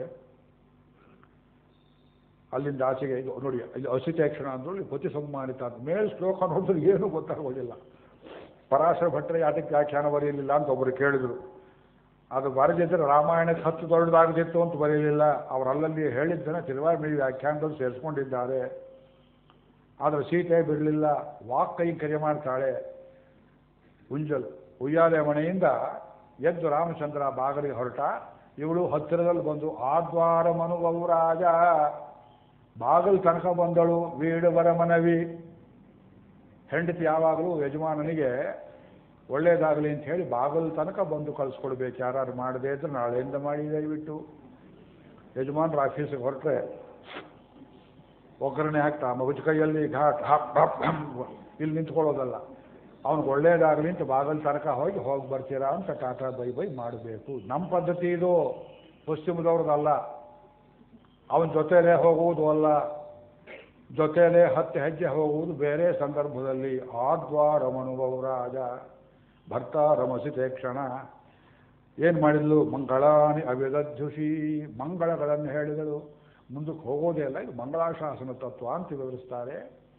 ಅಲ್ಲಿಂದ ಆಚೆಗೆ ಇದು ನೋಡಿ ಇಲ್ಲಿ ಅಸಿತೇಕ್ಷಣ ಅಂದ್ರಲ್ಲಿ ಪತಿ ಸಮ್ಮಾನಿತ ಅಂತ ಮೇಲ್ ಶ್ಲೋಕ ನೋಡಿದ್ರೆ ಏನೂ ಗೊತ್ತಾಗೋದಿಲ್ಲ ಪರಾಶರ ಭಟ್ರೆ ಯಾತಕ್ಕೆ ವ್ಯಾಖ್ಯಾನ ಬರೆಯಲಿಲ್ಲ ಅಂತ ಒಬ್ಬರು ಕೇಳಿದರು ಅದು ಬರೆದಿದ್ದರೆ ರಾಮಾಯಣಕ್ಕೆ ಹತ್ತು ದೊಡ್ಡದಾಗದಿತ್ತು ಅಂತ ಬರೆಯಲಿಲ್ಲ ಅವರು ಅಲ್ಲಲ್ಲಿ ಹೇಳಿದ್ದನ್ನು ತಿರುವಾರ್ಮಿಳಿ ವ್ಯಾಖ್ಯಾನದಲ್ಲಿ ಸೇರಿಸ್ಕೊಂಡಿದ್ದಾರೆ ಆದರೆ ಸೀತೆ ಬಿಡಲಿಲ್ಲ ವಾಕ್ ಕೈ ಕರೆ ಮಾಡ್ತಾಳೆ ಉಂಜಲ್ ಉಯ್ಯಾಲೆ ಮನೆಯಿಂದ ಎದ್ದು ರಾಮಚಂದ್ರ ಬಾಗಿಲಿಗೆ ಹೊರಟ ಇವಳು ಹತ್ತಿರದಲ್ಲಿ ಬಂದು ಆದ್ವಾರ ಮನುವವು ರಾಜ ಬಾಗಿಲು ತನಕ ಬಂದಳು ವೀಡು ಬರ ಮನವಿ ಹೆಂಡತಿ ಯಾವಾಗಲೂ ಯಜಮಾನನಿಗೆ ಒಳ್ಳೇದಾಗಲಿ ಅಂತ ಹೇಳಿ ಬಾಗಿಲು ತನಕ ಬಂದು ಕಳಿಸ್ಕೊಡ್ಬೇಕು ಯಾರು ಮಾಡದೆ ಇದ್ರೆ ನಾಳೆಯಿಂದ ಮಾಡಿ ದಯವಿಟ್ಟು ಯಜಮಾನ್ರ ಆಫೀಸಿಗೆ ಹೊರಟ್ರೆ ಒಗ್ಗರಣೆ ಹಾಕ್ತಾ ಮಗುಜ ಕೈಯಲ್ಲಿ ಘಾಟ್ ಹಾಪ್ ಹಾಪ್ ಹಮ್ ಇಲ್ಲಿ ನಿಂತ್ಕೊಳ್ಳೋದಲ್ಲ ಅವ್ನಿಗೆ ಒಳ್ಳೇದಾಗಲಿ ಅಂತ ಬಾಗಿಲು ತನಕ ಹೋಗಿ ಹೋಗಿ ಬರ್ತೀರಾ ಅಂತ ಟಾಟಾ ಬೈ ಬೈ ಮಾಡಬೇಕು ನಮ್ಮ ಪದ್ಧತಿ ಇದು ಪಶ್ಚಿಮದವ್ರದ್ದಲ್ಲ ಅವನ ಜೊತೆಲೇ ಹೋಗುವುದು ಅಲ್ಲ ಜೊತೆಲೇ ಹತ್ತು ಹೆಜ್ಜೆ ಹೋಗುವುದು ಬೇರೆ ಸಂದರ್ಭದಲ್ಲಿ ಆದ್ವಾರ ಮನುಭವ ರಾಜ ಭರ್ತ ರಮಸಿತೆ ಕ್ಷಣ ಏನು ಮಾಡಿದ್ಲು ಮಂಗಳಾನಿ ಅವಿದಧ್ಯುಷಿ ಮಂಗಳಗಳನ್ನು ಹೇಳಿದಳು ಮುಂದಕ್ಕೆ ಹೋಗೋದೇ ಇಲ್ಲ ಇದು ಮಂಗಳಾಶಾಸನ ತತ್ವ ಅಂತ ವಿವರಿಸ್ತಾರೆ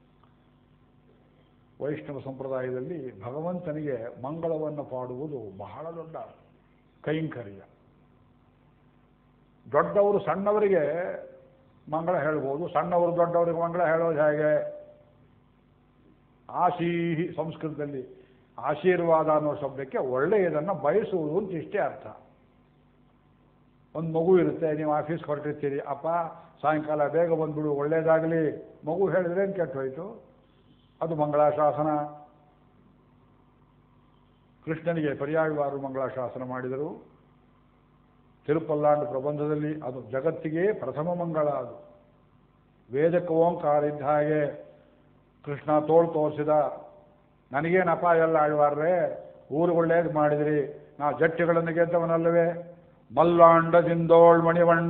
ವೈಷ್ಣವ ಸಂಪ್ರದಾಯದಲ್ಲಿ ಭಗವಂತನಿಗೆ ಮಂಗಳವನ್ನು ಪಾಡುವುದು ಬಹಳ ದೊಡ್ಡ ಕೈಂಕರ್ಯ ದೊಡ್ಡವರು ಸಣ್ಣವರಿಗೆ ಮಂಗಳ ಹೇಳ್ಬೋದು ಸಣ್ಣವರು ದೊಡ್ಡವರಿಗೆ ಮಂಗಳ ಹೇಳೋದು ಹೇಗೆ ಆಶೀಹಿ ಸಂಸ್ಕೃತದಲ್ಲಿ ಆಶೀರ್ವಾದ ಅನ್ನೋ ಶಬ್ದಕ್ಕೆ ಒಳ್ಳೆಯದನ್ನು ಬಯಸುವುದು ಅಂತ ಇಷ್ಟೇ ಅರ್ಥ ಒಂದು ಮಗು ಇರುತ್ತೆ ನೀವು ಆಫೀಸ್ಗೆ ಹೊರಟಿರ್ತೀರಿ ಅಪ್ಪ ಸಾಯಂಕಾಲ ಬೇಗ ಬಂದ್ಬಿಡು ಒಳ್ಳೇದಾಗಲಿ ಮಗು ಹೇಳಿದ್ರೆ ಏನು ಕೆಟ್ಟು ಹೋಯಿತು ಅದು ಮಂಗಳಾಶಾಸನ ಕೃಷ್ಣನಿಗೆ ಪರ್ಯಾಯವಾರು ಮಂಗಳಾಶಾಸನ ಮಾಡಿದರು ತಿರುಪಲ್ಲಾಂಡು ಪ್ರಬಂಧದಲ್ಲಿ ಅದು ಜಗತ್ತಿಗೆ ಪ್ರಥಮ ಮಂಗಳ ಅದು ವೇದಕ್ಕೆ ಓಂಕಾರ ಇದ್ದ ಹಾಗೆ ಕೃಷ್ಣ ತೋಳು ತೋರಿಸಿದ ನನಗೇನು ಅಪಾಯ ಎಲ್ಲ ಆಳ್ವಾರ್ರೆ ಊರು ಒಳ್ಳೇದು ಮಾಡಿದ್ರಿ ನಾ ಜಟ್ಟಿಗಳನ್ನು ಗೆದ್ದವನಲ್ಲವೇ ಮಲ್ಲಾಂಡದಿಂದೋಳ್ ಮಣಿವಣ್ಣ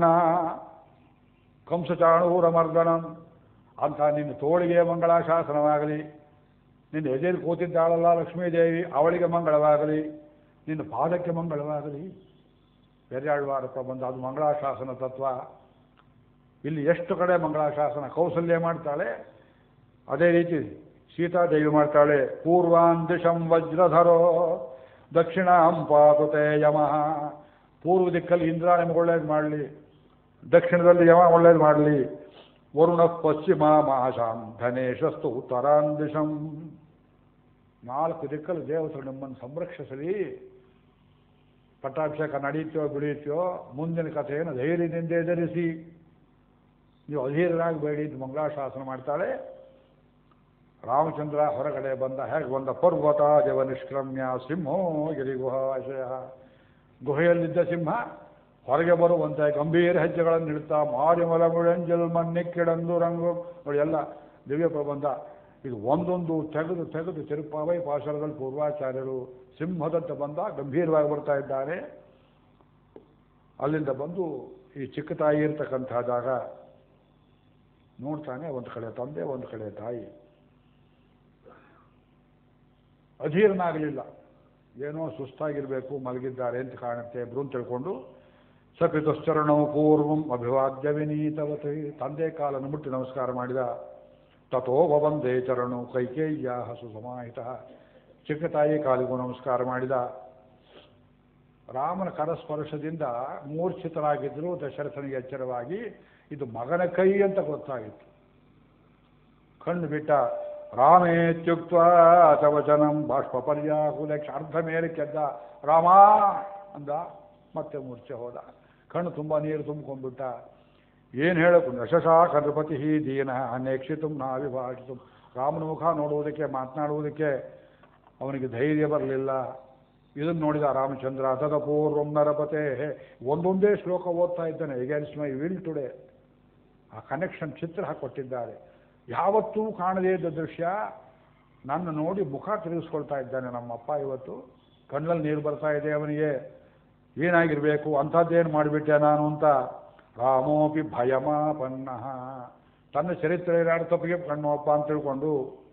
ಕಂಸಚಾಣೂರ ಮರ್ದನಂ ಅಂತ ನಿನ್ನ ತೋಳಿಗೆ ಮಂಗಳಾಶಾಸನವಾಗಲಿ ನಿನ್ನ ಎದೆಯಲ್ಲಿ ಕೂತಿದ್ದಾಳಲ್ಲ ಲಕ್ಷ್ಮೀದೇವಿ ಅವಳಿಗೆ ಮಂಗಳವಾಗಲಿ ನಿನ್ನ ಪಾದಕ್ಕೆ ಮಂಗಳವಾಗಲಿ ಪೆರ್ಯಾಳ್ವಾರ ಪ್ರಬಂಧ ಅದು ಮಂಗಳಾಶಾಸನ ತತ್ವ ಇಲ್ಲಿ ಎಷ್ಟು ಕಡೆ ಮಂಗಳಾಶಾಸನ ಕೌಸಲ್ಯ ಮಾಡ್ತಾಳೆ ಅದೇ ರೀತಿ ಸೀತಾದೇವಿ ಮಾಡ್ತಾಳೆ ಪೂರ್ವಾನ್ ದಿಶಂ ವಜ್ರಧರೋ ದಕ್ಷಿಣಾಂ ಪಾತುತೆ ಯಮಃ ಪೂರ್ವ ದಿಕ್ಕಲ್ಲಿ ಇಂದ್ರ ನಿಮ್ಗೆ ಒಳ್ಳೇದು ಮಾಡಲಿ ದಕ್ಷಿಣದಲ್ಲಿ ಯಮ ಒಳ್ಳೇದು ಮಾಡಲಿ ವರುಣ ಪಶ್ಚಿಮ ಮಹಾಶಾಂ ಧನೇಶಸ್ತು ಉತ್ತರಾನ್ ದಿಶಂ ನಾಲ್ಕು ದಿಕ್ಕಲ್ಲಿ ದೇವತರು ನಿಮ್ಮನ್ನು ಸಂರಕ್ಷಿಸಲಿ ಪಟ್ಟಾಭಿಷೇಕ ನಡೆಯುತ್ತೋ ಬಿಡಿಯುತ್ತೋ ಮುಂದಿನ ಕಥೆಯನ್ನು ಧೈರ್ಯದಿಂದ ಎದುರಿಸಿ ನೀವು ಅಧೀರರಾಗಬೇಡಿ ಇದು ಮಂಗಳಾಶಾಸನ ಮಾಡ್ತಾಳೆ ರಾಮಚಂದ್ರ ಹೊರಗಡೆ ಬಂದ ಹೇಗೆ ಬಂದ ಪರ್ವತ ದೇವ ನಿಷ್ಕ್ರಮ್ಯ ಸಿಂಹೋ ಗಿರಿ ಗುಹಾಶಯ ಗುಹೆಯಲ್ಲಿದ್ದ ಸಿಂಹ ಹೊರಗೆ ಬರುವಂತೆ ಗಂಭೀರ ಹೆಜ್ಜೆಗಳನ್ನು ಇಡ್ತಾ ಮಾರಿಮಲ ಮುಳಂಜಲ್ ಮನ್ನಿಕ್ಕಿಡಂದು ರಂಗು ನೋಡಿ ಎಲ್ಲ ದಿವ್ಯ ಪ್ರಬಂಧ ಇದು ಒಂದೊಂದು ತೆಗೆದು ತೆಗೆದು ತಿರುಪಾವೈ ಪಾಶರದಲ್ಲಿ ಪೂರ್ವಾಚಾರ್ಯರು ಸಿಂಹದಂತೆ ಬಂದ ಗಂಭೀರವಾಗಿ ಬರ್ತಾ ಇದ್ದಾರೆ ಅಲ್ಲಿಂದ ಬಂದು ಈ ಚಿಕ್ಕ ತಾಯಿ ಇರ್ತಕ್ಕಂಥ ಜಾಗ ನೋಡ್ತಾನೆ ಒಂದು ಕಡೆ ತಂದೆ ಒಂದು ಕಡೆ ತಾಯಿ ಅಧೀರನಾಗಲಿಲ್ಲ ಏನೋ ಸುಸ್ತಾಗಿರಬೇಕು ಮಲಗಿದ್ದಾರೆ ಅಂತ ಕಾಣುತ್ತೆ ಬ್ರೂನ್ ತಿಳ್ಕೊಂಡು ಸಕೃತಶ್ಚರಣವು ಪೂರ್ವಂ ಅಭಿವಾದ್ಯ ವಿನೀತವತಿ ತಂದೆ ಕಾಲನ್ನು ಮುಟ್ಟಿ ನಮಸ್ಕಾರ ಮಾಡಿದ ತಥೋ ಭವಂದೇ ಚರಣು ಕೈಕೇಯ್ಯ ಹಸು ಸಮಾಹಿತ ಚಿಕ್ಕ ತಾಯಿ ಕಾಲಿಗೂ ನಮಸ್ಕಾರ ಮಾಡಿದ ರಾಮನ ಕರಸ್ಪರ್ಶದಿಂದ ಮೂರ್ಛಿತರಾಗಿದ್ದರು ದಶರಥನಿಗೆ ಎಚ್ಚರವಾಗಿ ಇದು ಮಗನ ಕೈ ಅಂತ ಗೊತ್ತಾಗಿತ್ತು ಕಣ್ಣು ಬಿಟ್ಟ ರಾಮೇತ್ಯುಕ್ತ ತವಚನಂ ಬಾಷ್ಪ ಪರ್ಯಾಕುಲಕ್ಷ ಅರ್ಧ ಮೇಲೆ ಕೆದ್ದ ರಾಮ ಅಂದ ಮತ್ತೆ ಮೂರ್ಛೆ ಹೋದ ಕಣ್ಣು ತುಂಬ ನೀರು ತುಂಬಿಕೊಂಡ್ಬಿಟ್ಟ ಏನು ಹೇಳಕು ಯಶಸಾ ಕರ್ಪತಿ ದೀನ ಅನೇಕ್ಷಿತು ನಾವಿಭಾಷಿತು ರಾಮನ ಮುಖ ನೋಡುವುದಕ್ಕೆ ಮಾತನಾಡುವುದಕ್ಕೆ ಅವನಿಗೆ ಧೈರ್ಯ ಬರಲಿಲ್ಲ ಇದನ್ನು ನೋಡಿದ ರಾಮಚಂದ್ರ ತದಪೂರ್ವಂ ನರಪತೆ ಒಂದೊಂದೇ ಶ್ಲೋಕ ಓದ್ತಾ ಇದ್ದಾನೆ ಎಗೇನ್ಸ್ಟ್ ಮೈ ವಿಲ್ ಟುಡೇ ಆ ಕನೆಕ್ಷನ್ ಚಿತ್ರ ಹಾಕೊಟ್ಟಿದ್ದಾರೆ ಯಾವತ್ತೂ ಕಾಣದೇ ಇದ್ದ ದೃಶ್ಯ ನನ್ನ ನೋಡಿ ಮುಖ ತಿರುಗಿಸ್ಕೊಳ್ತಾ ಇದ್ದಾನೆ ನಮ್ಮಪ್ಪ ಇವತ್ತು ಕಣ್ಣಲ್ಲಿ ನೀರು ಬರ್ತಾ ಇದೆ ಅವನಿಗೆ ಏನಾಗಿರಬೇಕು ಅಂಥದ್ದೇನು ಮಾಡಿಬಿಟ್ಟೆ ನಾನು ಅಂತ ರಾಮೋಪಿ ಭಯಮಾಪನ್ನ ತನ್ನ ಚರಿತ್ರೆ ತಪ್ಪಿಗೆ ಕಣ್ಣೋಪ್ಪ ಅಂತ ತಿಳ್ಕೊಂಡು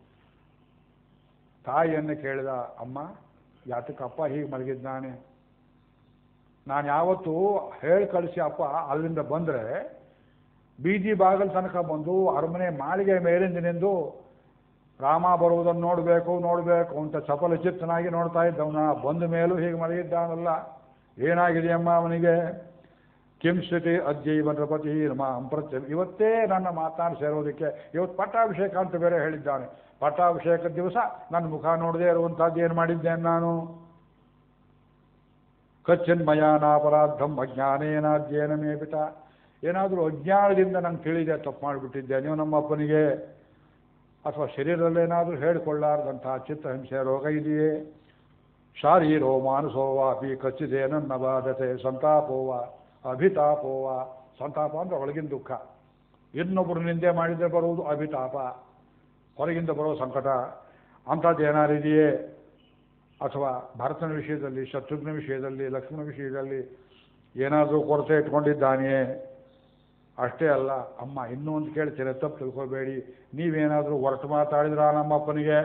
ತಾಯಿಯನ್ನು ಕೇಳಿದ ಅಮ್ಮ ಯಾತಕ್ಕಪ್ಪ ಹೀಗೆ ಮಲಗಿದ್ದಾನೆ ನಾನು ಯಾವತ್ತೂ ಹೇಳಿ ಕಳಿಸಿ ಅಪ್ಪ ಅಲ್ಲಿಂದ ಬಂದರೆ ಬೀದಿ ಬಾಗಲ್ ತನಕ ಬಂದು ಅರಮನೆ ಮಾಳಿಗೆ ಮೇಲಿಂದಿನಿಂದು ರಾಮ ಬರುವುದನ್ನು ನೋಡಬೇಕು ನೋಡಬೇಕು ಅಂತ ಚಪಲ ಚಿತ್ತನಾಗಿ ನೋಡ್ತಾ ಇದ್ದವನ ಬಂದ ಮೇಲೂ ಹೀಗೆ ಮಲಗಿದ್ದಾನಲ್ಲ ಏನಾಗಿದೆಯಮ್ಮ ಅವನಿಗೆ ಕಿಂಸ್ಥಿತಿ ಅದ್ಯೈವ ನೃಪತಿ ನಮ ಅಂಪ್ರತ್ಯ ಇವತ್ತೇ ನನ್ನ ಮಾತನಾಡಿ ಸೇರೋದಕ್ಕೆ ಇವತ್ತು ಪಟ್ಟಾಭಿಷೇಕ ಅಂತ ಬೇರೆ ಹೇಳಿದ್ದಾನೆ ಪಟ್ಟಾಭಿಷೇಕದ ದಿವಸ ನನ್ನ ಮುಖ ನೋಡದೇ ಇರುವಂಥದ್ದು ಏನು ಮಾಡಿದ್ದೇನೆ ನಾನು ಕಚ್ಚಿನ್ಮಯಾನಾಪರಾಧಂ ಅಜ್ಞಾನೇನಾದ್ಯೇನ ಮೇಪಿತ ಏನಾದರೂ ಅಜ್ಞಾನದಿಂದ ನಂಗೆ ತಿಳಿದೆ ತಪ್ಪು ಮಾಡಿಬಿಟ್ಟಿದ್ದೆ ನೀವು ನಮ್ಮ ಅಪ್ಪನಿಗೆ ಅಥವಾ ಶರೀರದಲ್ಲೇನಾದರೂ ಹೇಳಿಕೊಳ್ಳಾರ್ದಂತಹ ಚಿತ್ತಹಿಂಸೆ ರೋಗ ಇದೆಯೇ ಶಾರೀರೋ ಮಾನಸೋವಾಪಿ ಕಚ್ಚಿದೇನನ್ನ ಬಾಧತೆ ಸಂತಾಪೋವ ಅಭಿತಾಪೋವ ಸಂತಾಪ ಅಂದರೆ ಒಳಗಿನ ದುಃಖ ಇನ್ನೊಬ್ಬರು ನಿಂದೆ ಮಾಡಿದರೆ ಬರುವುದು ಅಭಿತಾಪ ಹೊರಗಿಂದ ಬರೋ ಸಂಕಟ ಅಂಥದ್ದು ಏನಾರಿದೆಯೇ ಅಥವಾ ಭರತನ ವಿಷಯದಲ್ಲಿ ಶತ್ರುಘ್ನ ವಿಷಯದಲ್ಲಿ ಲಕ್ಷ್ಮಣ ವಿಷಯದಲ್ಲಿ ಏನಾದರೂ ಕೊರತೆ ಇಟ್ಕೊಂಡಿದ್ದಾನೆಯೇ ಅಷ್ಟೇ ಅಲ್ಲ ಅಮ್ಮ ಇನ್ನೂ ಒಂದು ಕೇಳ್ತೀರ ತಪ್ಪು ತಿಳ್ಕೊಬೇಡಿ ನೀವೇನಾದರೂ ಹೊರಟು ಮಾತಾಡಿದ್ರ ನಮ್ಮಪ್ಪನಿಗೆ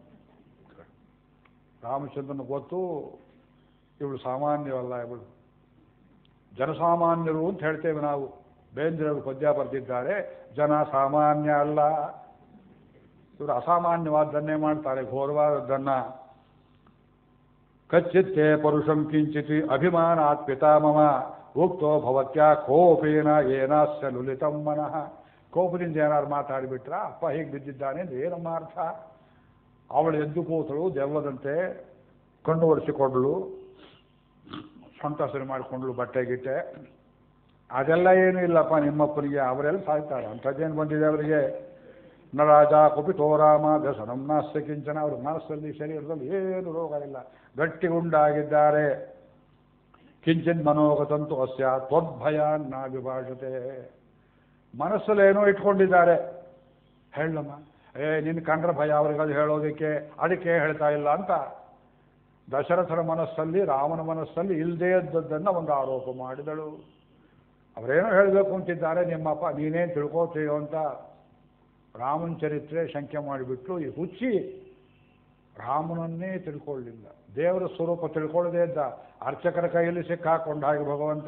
ರಾಮಚಂದ್ರನ ಗೊತ್ತು ಇವಳು ಸಾಮಾನ್ಯವಲ್ಲ ಇವಳು ಜನಸಾಮಾನ್ಯರು ಅಂತ ಹೇಳ್ತೇವೆ ನಾವು ಬೇಂದ್ರವರು ಪದ್ಯ ಬರೆದಿದ್ದಾರೆ ಜನ ಸಾಮಾನ್ಯ ಅಲ್ಲ ಇವರು ಅಸಾಮಾನ್ಯವಾದ್ದನ್ನೇ ಮಾಡ್ತಾರೆ ಘೋರವಾದದ್ದನ್ನ ಕಚ್ಚಿತ್ತೇ ಪರುಷಂ ಕಿಂಚಿತ್ ಅಭಿಮಾನಾತ್ ಪಿತಾಮಮ ಉಕ್ತೋ ಭವತ್ಯ ಕೋಪೇನ ಏನಾಸ್ಯ ಲುಲಿತಂ ಮನಃ ಕೋಪದಿಂದ ಏನಾರು ಮಾತಾಡಿಬಿಟ್ರ ಅಪ್ಪ ಹೇಗೆ ಬಿದ್ದಿದ್ದಾನೆ ಅಂದ್ರೆ ಏನಮ್ಮ ಅರ್ಥ ಅವಳು ಎದ್ದು ಕೂತಳು ದೆವ್ವದಂತೆ ಕಣ್ಣು ಒರೆಸಿಕೊಂಡಳು ಸ್ವಂತ ಸರಿ ಮಾಡಿಕೊಂಡ್ಳು ಬಟ್ಟೆ ಗಿಟ್ಟೆ ಅದೆಲ್ಲ ಏನೂ ಇಲ್ಲಪ್ಪ ನಿಮ್ಮಪ್ಪನಿಗೆ ಅವರೆಲ್ಲ ಸಾಯ್ತಾರೆ ಅಂಥದ್ದೇನು ಬಂದಿದೆ ಅವರಿಗೆ ನ ರಾಜ ಕುಪಿತೋ ರಾಮ ವ್ಯಸನಂ ನಾಸ್ಯ ಕಿಂಚನ ಅವ್ರ ಮನಸ್ಸಲ್ಲಿ ಶರೀರದಲ್ಲಿ ಏನು ರೋಗ ಇಲ್ಲ ಗಟ್ಟಿಗುಂಡಾಗಿದ್ದಾರೆ ಕಿಂಚಿನ್ ಮನೋಗತಂತು ಅಸ್ಯ ತ್ವದ್ಭಯ ನಾ ವಿಭಾಷತೆ ಮನಸ್ಸಲ್ಲೇನೋ ಇಟ್ಕೊಂಡಿದ್ದಾರೆ ಹೇಳಮ್ಮ ಏ ನಿನ್ನ ಕಂಡ್ರ ಭಯ ಅವ್ರಿಗೆ ಅದು ಹೇಳೋದಕ್ಕೆ ಅದಕ್ಕೆ ಹೇಳ್ತಾ ಇಲ್ಲ ಅಂತ ದಶರಥನ ಮನಸ್ಸಲ್ಲಿ ರಾಮನ ಮನಸ್ಸಲ್ಲಿ ಇಲ್ಲದೇ ಇದ್ದದ್ದನ್ನು ಒಂದು ಆರೋಪ ಮಾಡಿದಳು ಅವರೇನೋ ಹೇಳಬೇಕು ಅಂತಿದ್ದಾರೆ ನಿಮ್ಮಪ್ಪ ನೀನೇನು ತಿಳ್ಕೋತೀಯೋ ಅಂತ ರಾಮನ ಚರಿತ್ರೆ ಶಂಕೆ ಮಾಡಿಬಿಟ್ಟು ಈ ಹುಚ್ಚಿ ರಾಮನನ್ನೇ ತಿಳ್ಕೊಳ್ಳಿಲ್ಲ ದೇವರ ಸ್ವರೂಪ ತಿಳ್ಕೊಳ್ಳದೇ ಇದ್ದ ಅರ್ಚಕರ ಕೈಯಲ್ಲಿ ಸಿಕ್ಕಾಕೊಂಡ ಹಾಗೆ ಭಗವಂತ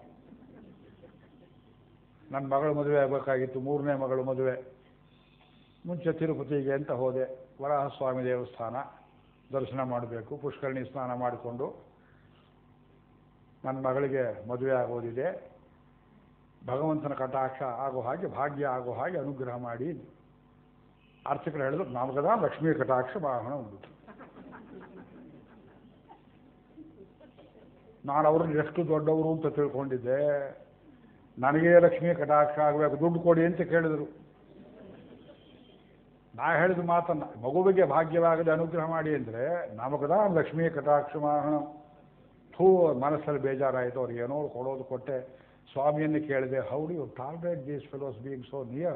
ನನ್ನ ಮಗಳ ಮದುವೆ ಆಗಬೇಕಾಗಿತ್ತು ಮೂರನೇ ಮಗಳು ಮದುವೆ ಮುಂಚೆ ತಿರುಪತಿಗೆ ಅಂತ ಹೋದೆ ವರಾಹಸ್ವಾಮಿ ದೇವಸ್ಥಾನ ದರ್ಶನ ಮಾಡಬೇಕು ಪುಷ್ಕರಣಿ ಸ್ನಾನ ಮಾಡಿಕೊಂಡು ನನ್ನ ಮಗಳಿಗೆ ಮದುವೆ ಆಗೋದಿದೆ ಭಗವಂತನ ಕಟಾಕ್ಷ ಆಗೋ ಹಾಗೆ ಭಾಗ್ಯ ಆಗೋ ಹಾಗೆ ಅನುಗ್ರಹ ಮಾಡಿ ಅರ್ಚಕರು ಹೇಳಿದ್ರು ನಮಗದ ಲಕ್ಷ್ಮೀ ಕಟಾಕ್ಷ ವಾಹನ ಉಂಟು ನಾನು ಅವ್ರನ್ನ ಎಷ್ಟು ದೊಡ್ಡವರು ಅಂತ ತಿಳ್ಕೊಂಡಿದ್ದೆ ನನಗೆ ಲಕ್ಷ್ಮೀ ಕಟಾಕ್ಷ ಆಗಬೇಕು ದುಡ್ಡು ಕೊಡಿ ಅಂತ ಕೇಳಿದರು ನಾ ಹೇಳಿದ ಮಾತನ್ನ ಮಗುವಿಗೆ ಭಾಗ್ಯವಾಗದೆ ಅನುಗ್ರಹ ಮಾಡಿ ಅಂದರೆ ನಮಗದ ಲಕ್ಷ್ಮೀ ಕಟಾಕ್ಷ ವಾಹನ ಥೂ ಮನಸ್ಸಲ್ಲಿ ಬೇಜಾರಾಯಿತು ಅವ್ರಿಗೆ ಏನೋ ಕೊಡೋದು ಕೊಟ್ಟೆ ಸ್ವಾಮಿಯನ್ನು ಕೇಳಿದೆ how do you target these fellows being so near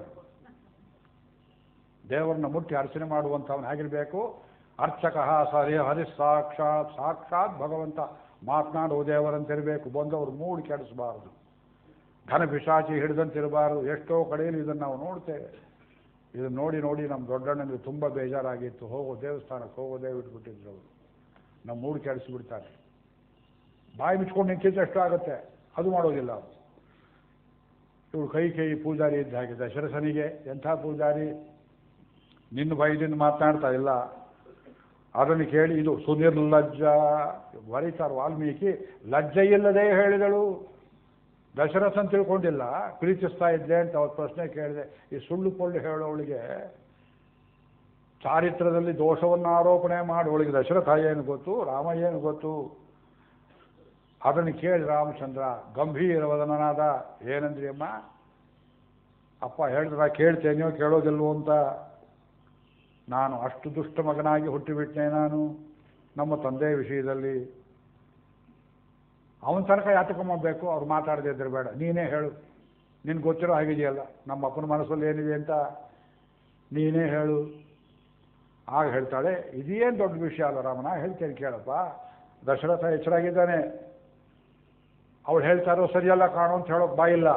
ದೇವರನ್ನ ಮುಟ್ಟಿ ಅರ್ಚನೆ ಮಾಡುವಂಥವನು ಹೇಗಿರಬೇಕು ಅರ್ಚಕ ಸರಿ ಹರಿ ಸಾಕ್ಷಾತ್ ಸಾಕ್ಷಾತ್ ಭಗವಂತ ಮಾತನಾಡುವ ದೇವರಂತಿರಬೇಕು ಬಂದವರು ಮೂಡಿ ಕೆಡಿಸಬಾರದು ಘನ ಪಿಶಾಚಿ ಹಿಡಿದಂತಿರಬಾರದು ಎಷ್ಟೋ ಕಡೆಯಲ್ಲಿ ಇದನ್ನು ನಾವು ನೋಡ್ತೇವೆ ಇದನ್ನು ನೋಡಿ ನೋಡಿ ನಮ್ಮ ದೊಡ್ಡಣ್ಣನಿಗೆ ತುಂಬ ಬೇಜಾರಾಗಿತ್ತು ಹೋಗೋ ದೇವಸ್ಥಾನಕ್ಕೆ ಹೋಗೋದೇ ಬಿಟ್ಬಿಟ್ಟಿದ್ರು ಅವರು ನಮ್ಮ ಮೂಡಿ ಕೆಡಿಸಿಬಿಡ್ತಾರೆ ಬಾಯಿ ಮುಚ್ಕೊಂಡು ನಿಂತಿದ್ದು ಎಷ್ಟು ಆಗುತ್ತೆ ಅದು ಮಾಡೋದಿಲ್ಲ ಅವರು ಇವಳು ಕೈ ಕೈ ಪೂಜಾರಿ ಇದ್ದ ಹಾಗೆ ದಶರಥನಿಗೆ ಎಂಥ ಪೂಜಾರಿ ನಿನ್ನ ಭಯದಿಂದ ಮಾತನಾಡ್ತಾ ಇಲ್ಲ ಅದನ್ನು ಕೇಳಿ ಇದು ಸುನಿರ್ಲಜ್ಜ ಬರೀತಾರೆ ವಾಲ್ಮೀಕಿ ಲಜ್ಜೆ ಇಲ್ಲದೆ ಹೇಳಿದಳು ದಶರಥನ್ ತಿಳ್ಕೊಂಡಿಲ್ಲ ಪ್ರೀತಿಸ್ತಾ ಇದ್ದೆ ಅಂತ ಅವ್ರ ಪ್ರಶ್ನೆ ಕೇಳಿದೆ ಈ ಸುಳ್ಳು ಪೊಳ್ಳು ಹೇಳೋಳಿಗೆ ಚಾರಿತ್ರದಲ್ಲಿ ದೋಷವನ್ನು ಆರೋಪಣೆ ಮಾಡೋಳಿಗೆ ದಶರಥ ಏನು ಗೊತ್ತು ರಾಮ ಏನು ಗೊತ್ತು ಅದನ್ನು ಕೇಳಿ ರಾಮಚಂದ್ರ ಗಂಭೀರವದನಾದ ಏನಂದ್ರಿ ಅಮ್ಮ ಅಪ್ಪ ಹೇಳಿದ್ರ ಕೇಳ್ತೇನೆಯೋ ಕೇಳೋದಿಲ್ವೋ ಅಂತ ನಾನು ಅಷ್ಟು ದುಷ್ಟ ಮಗನಾಗಿ ಹುಟ್ಟಿಬಿಟ್ಟೆ ನಾನು ನಮ್ಮ ತಂದೆ ವಿಷಯದಲ್ಲಿ ಅವನ ತನಕ ಯಾತಕೊಂಬಬೇಕು ಅವ್ರು ಮಾತಾಡದೇ ಇದ್ರೆ ಬೇಡ ನೀನೇ ಹೇಳು ನಿನ್ಗೆ ಗೊತ್ತಿರೋ ಆಗಿದೆಯಲ್ಲ ನಮ್ಮ ಅಪ್ಪನ ಮನಸ್ಸಲ್ಲಿ ಏನಿದೆ ಅಂತ ನೀನೇ ಹೇಳು ಆಗ ಹೇಳ್ತಾಳೆ ಇದೇನು ದೊಡ್ಡ ವಿಷಯ ಅಲ್ಲ ರಾಮನ ಹೇಳ್ತೇನೆ ಕೇಳಪ್ಪ ದಶರಥ ಎಚ್ಚರಾಗಿದ್ದಾನೆ ಅವಳು ಹೇಳ್ತಾರೋ ಸರಿಯಲ್ಲ ಕಾಣೋ ಅಂತ ಹೇಳೋಕೆ ಬಾಯಿಲ್ಲ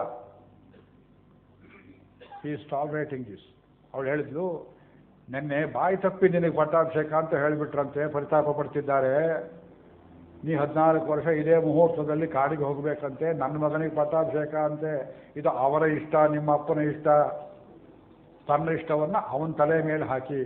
ಈಸ್ ಟಾಲ್ರೇಟಿಂಗ್ ದಿಸ್ ಅವಳು ಹೇಳಿದ್ಲು ನಿನ್ನೆ ಬಾಯಿ ತಪ್ಪಿ ನಿನಗೆ ಪಟ್ಟಾಭಿಷೇಕ ಅಂತ ಹೇಳಿಬಿಟ್ರಂತೆ ಪರಿತಾಪ ಪಡ್ತಿದ್ದಾರೆ ನೀ ಹದಿನಾಲ್ಕು ವರ್ಷ ಇದೇ ಮುಹೂರ್ತದಲ್ಲಿ ಕಾಡಿಗೆ ಹೋಗಬೇಕಂತೆ ನನ್ನ ಮಗನಿಗೆ ಪಟ್ಟಾಭಿಷೇಕ ಅಂತೆ ಇದು ಅವರ ಇಷ್ಟ ನಿಮ್ಮ ಅಪ್ಪನ ಇಷ್ಟ ತನ್ನ ಇಷ್ಟವನ್ನು ಅವನ ತಲೆ ಮೇಲೆ ಹಾಕಿ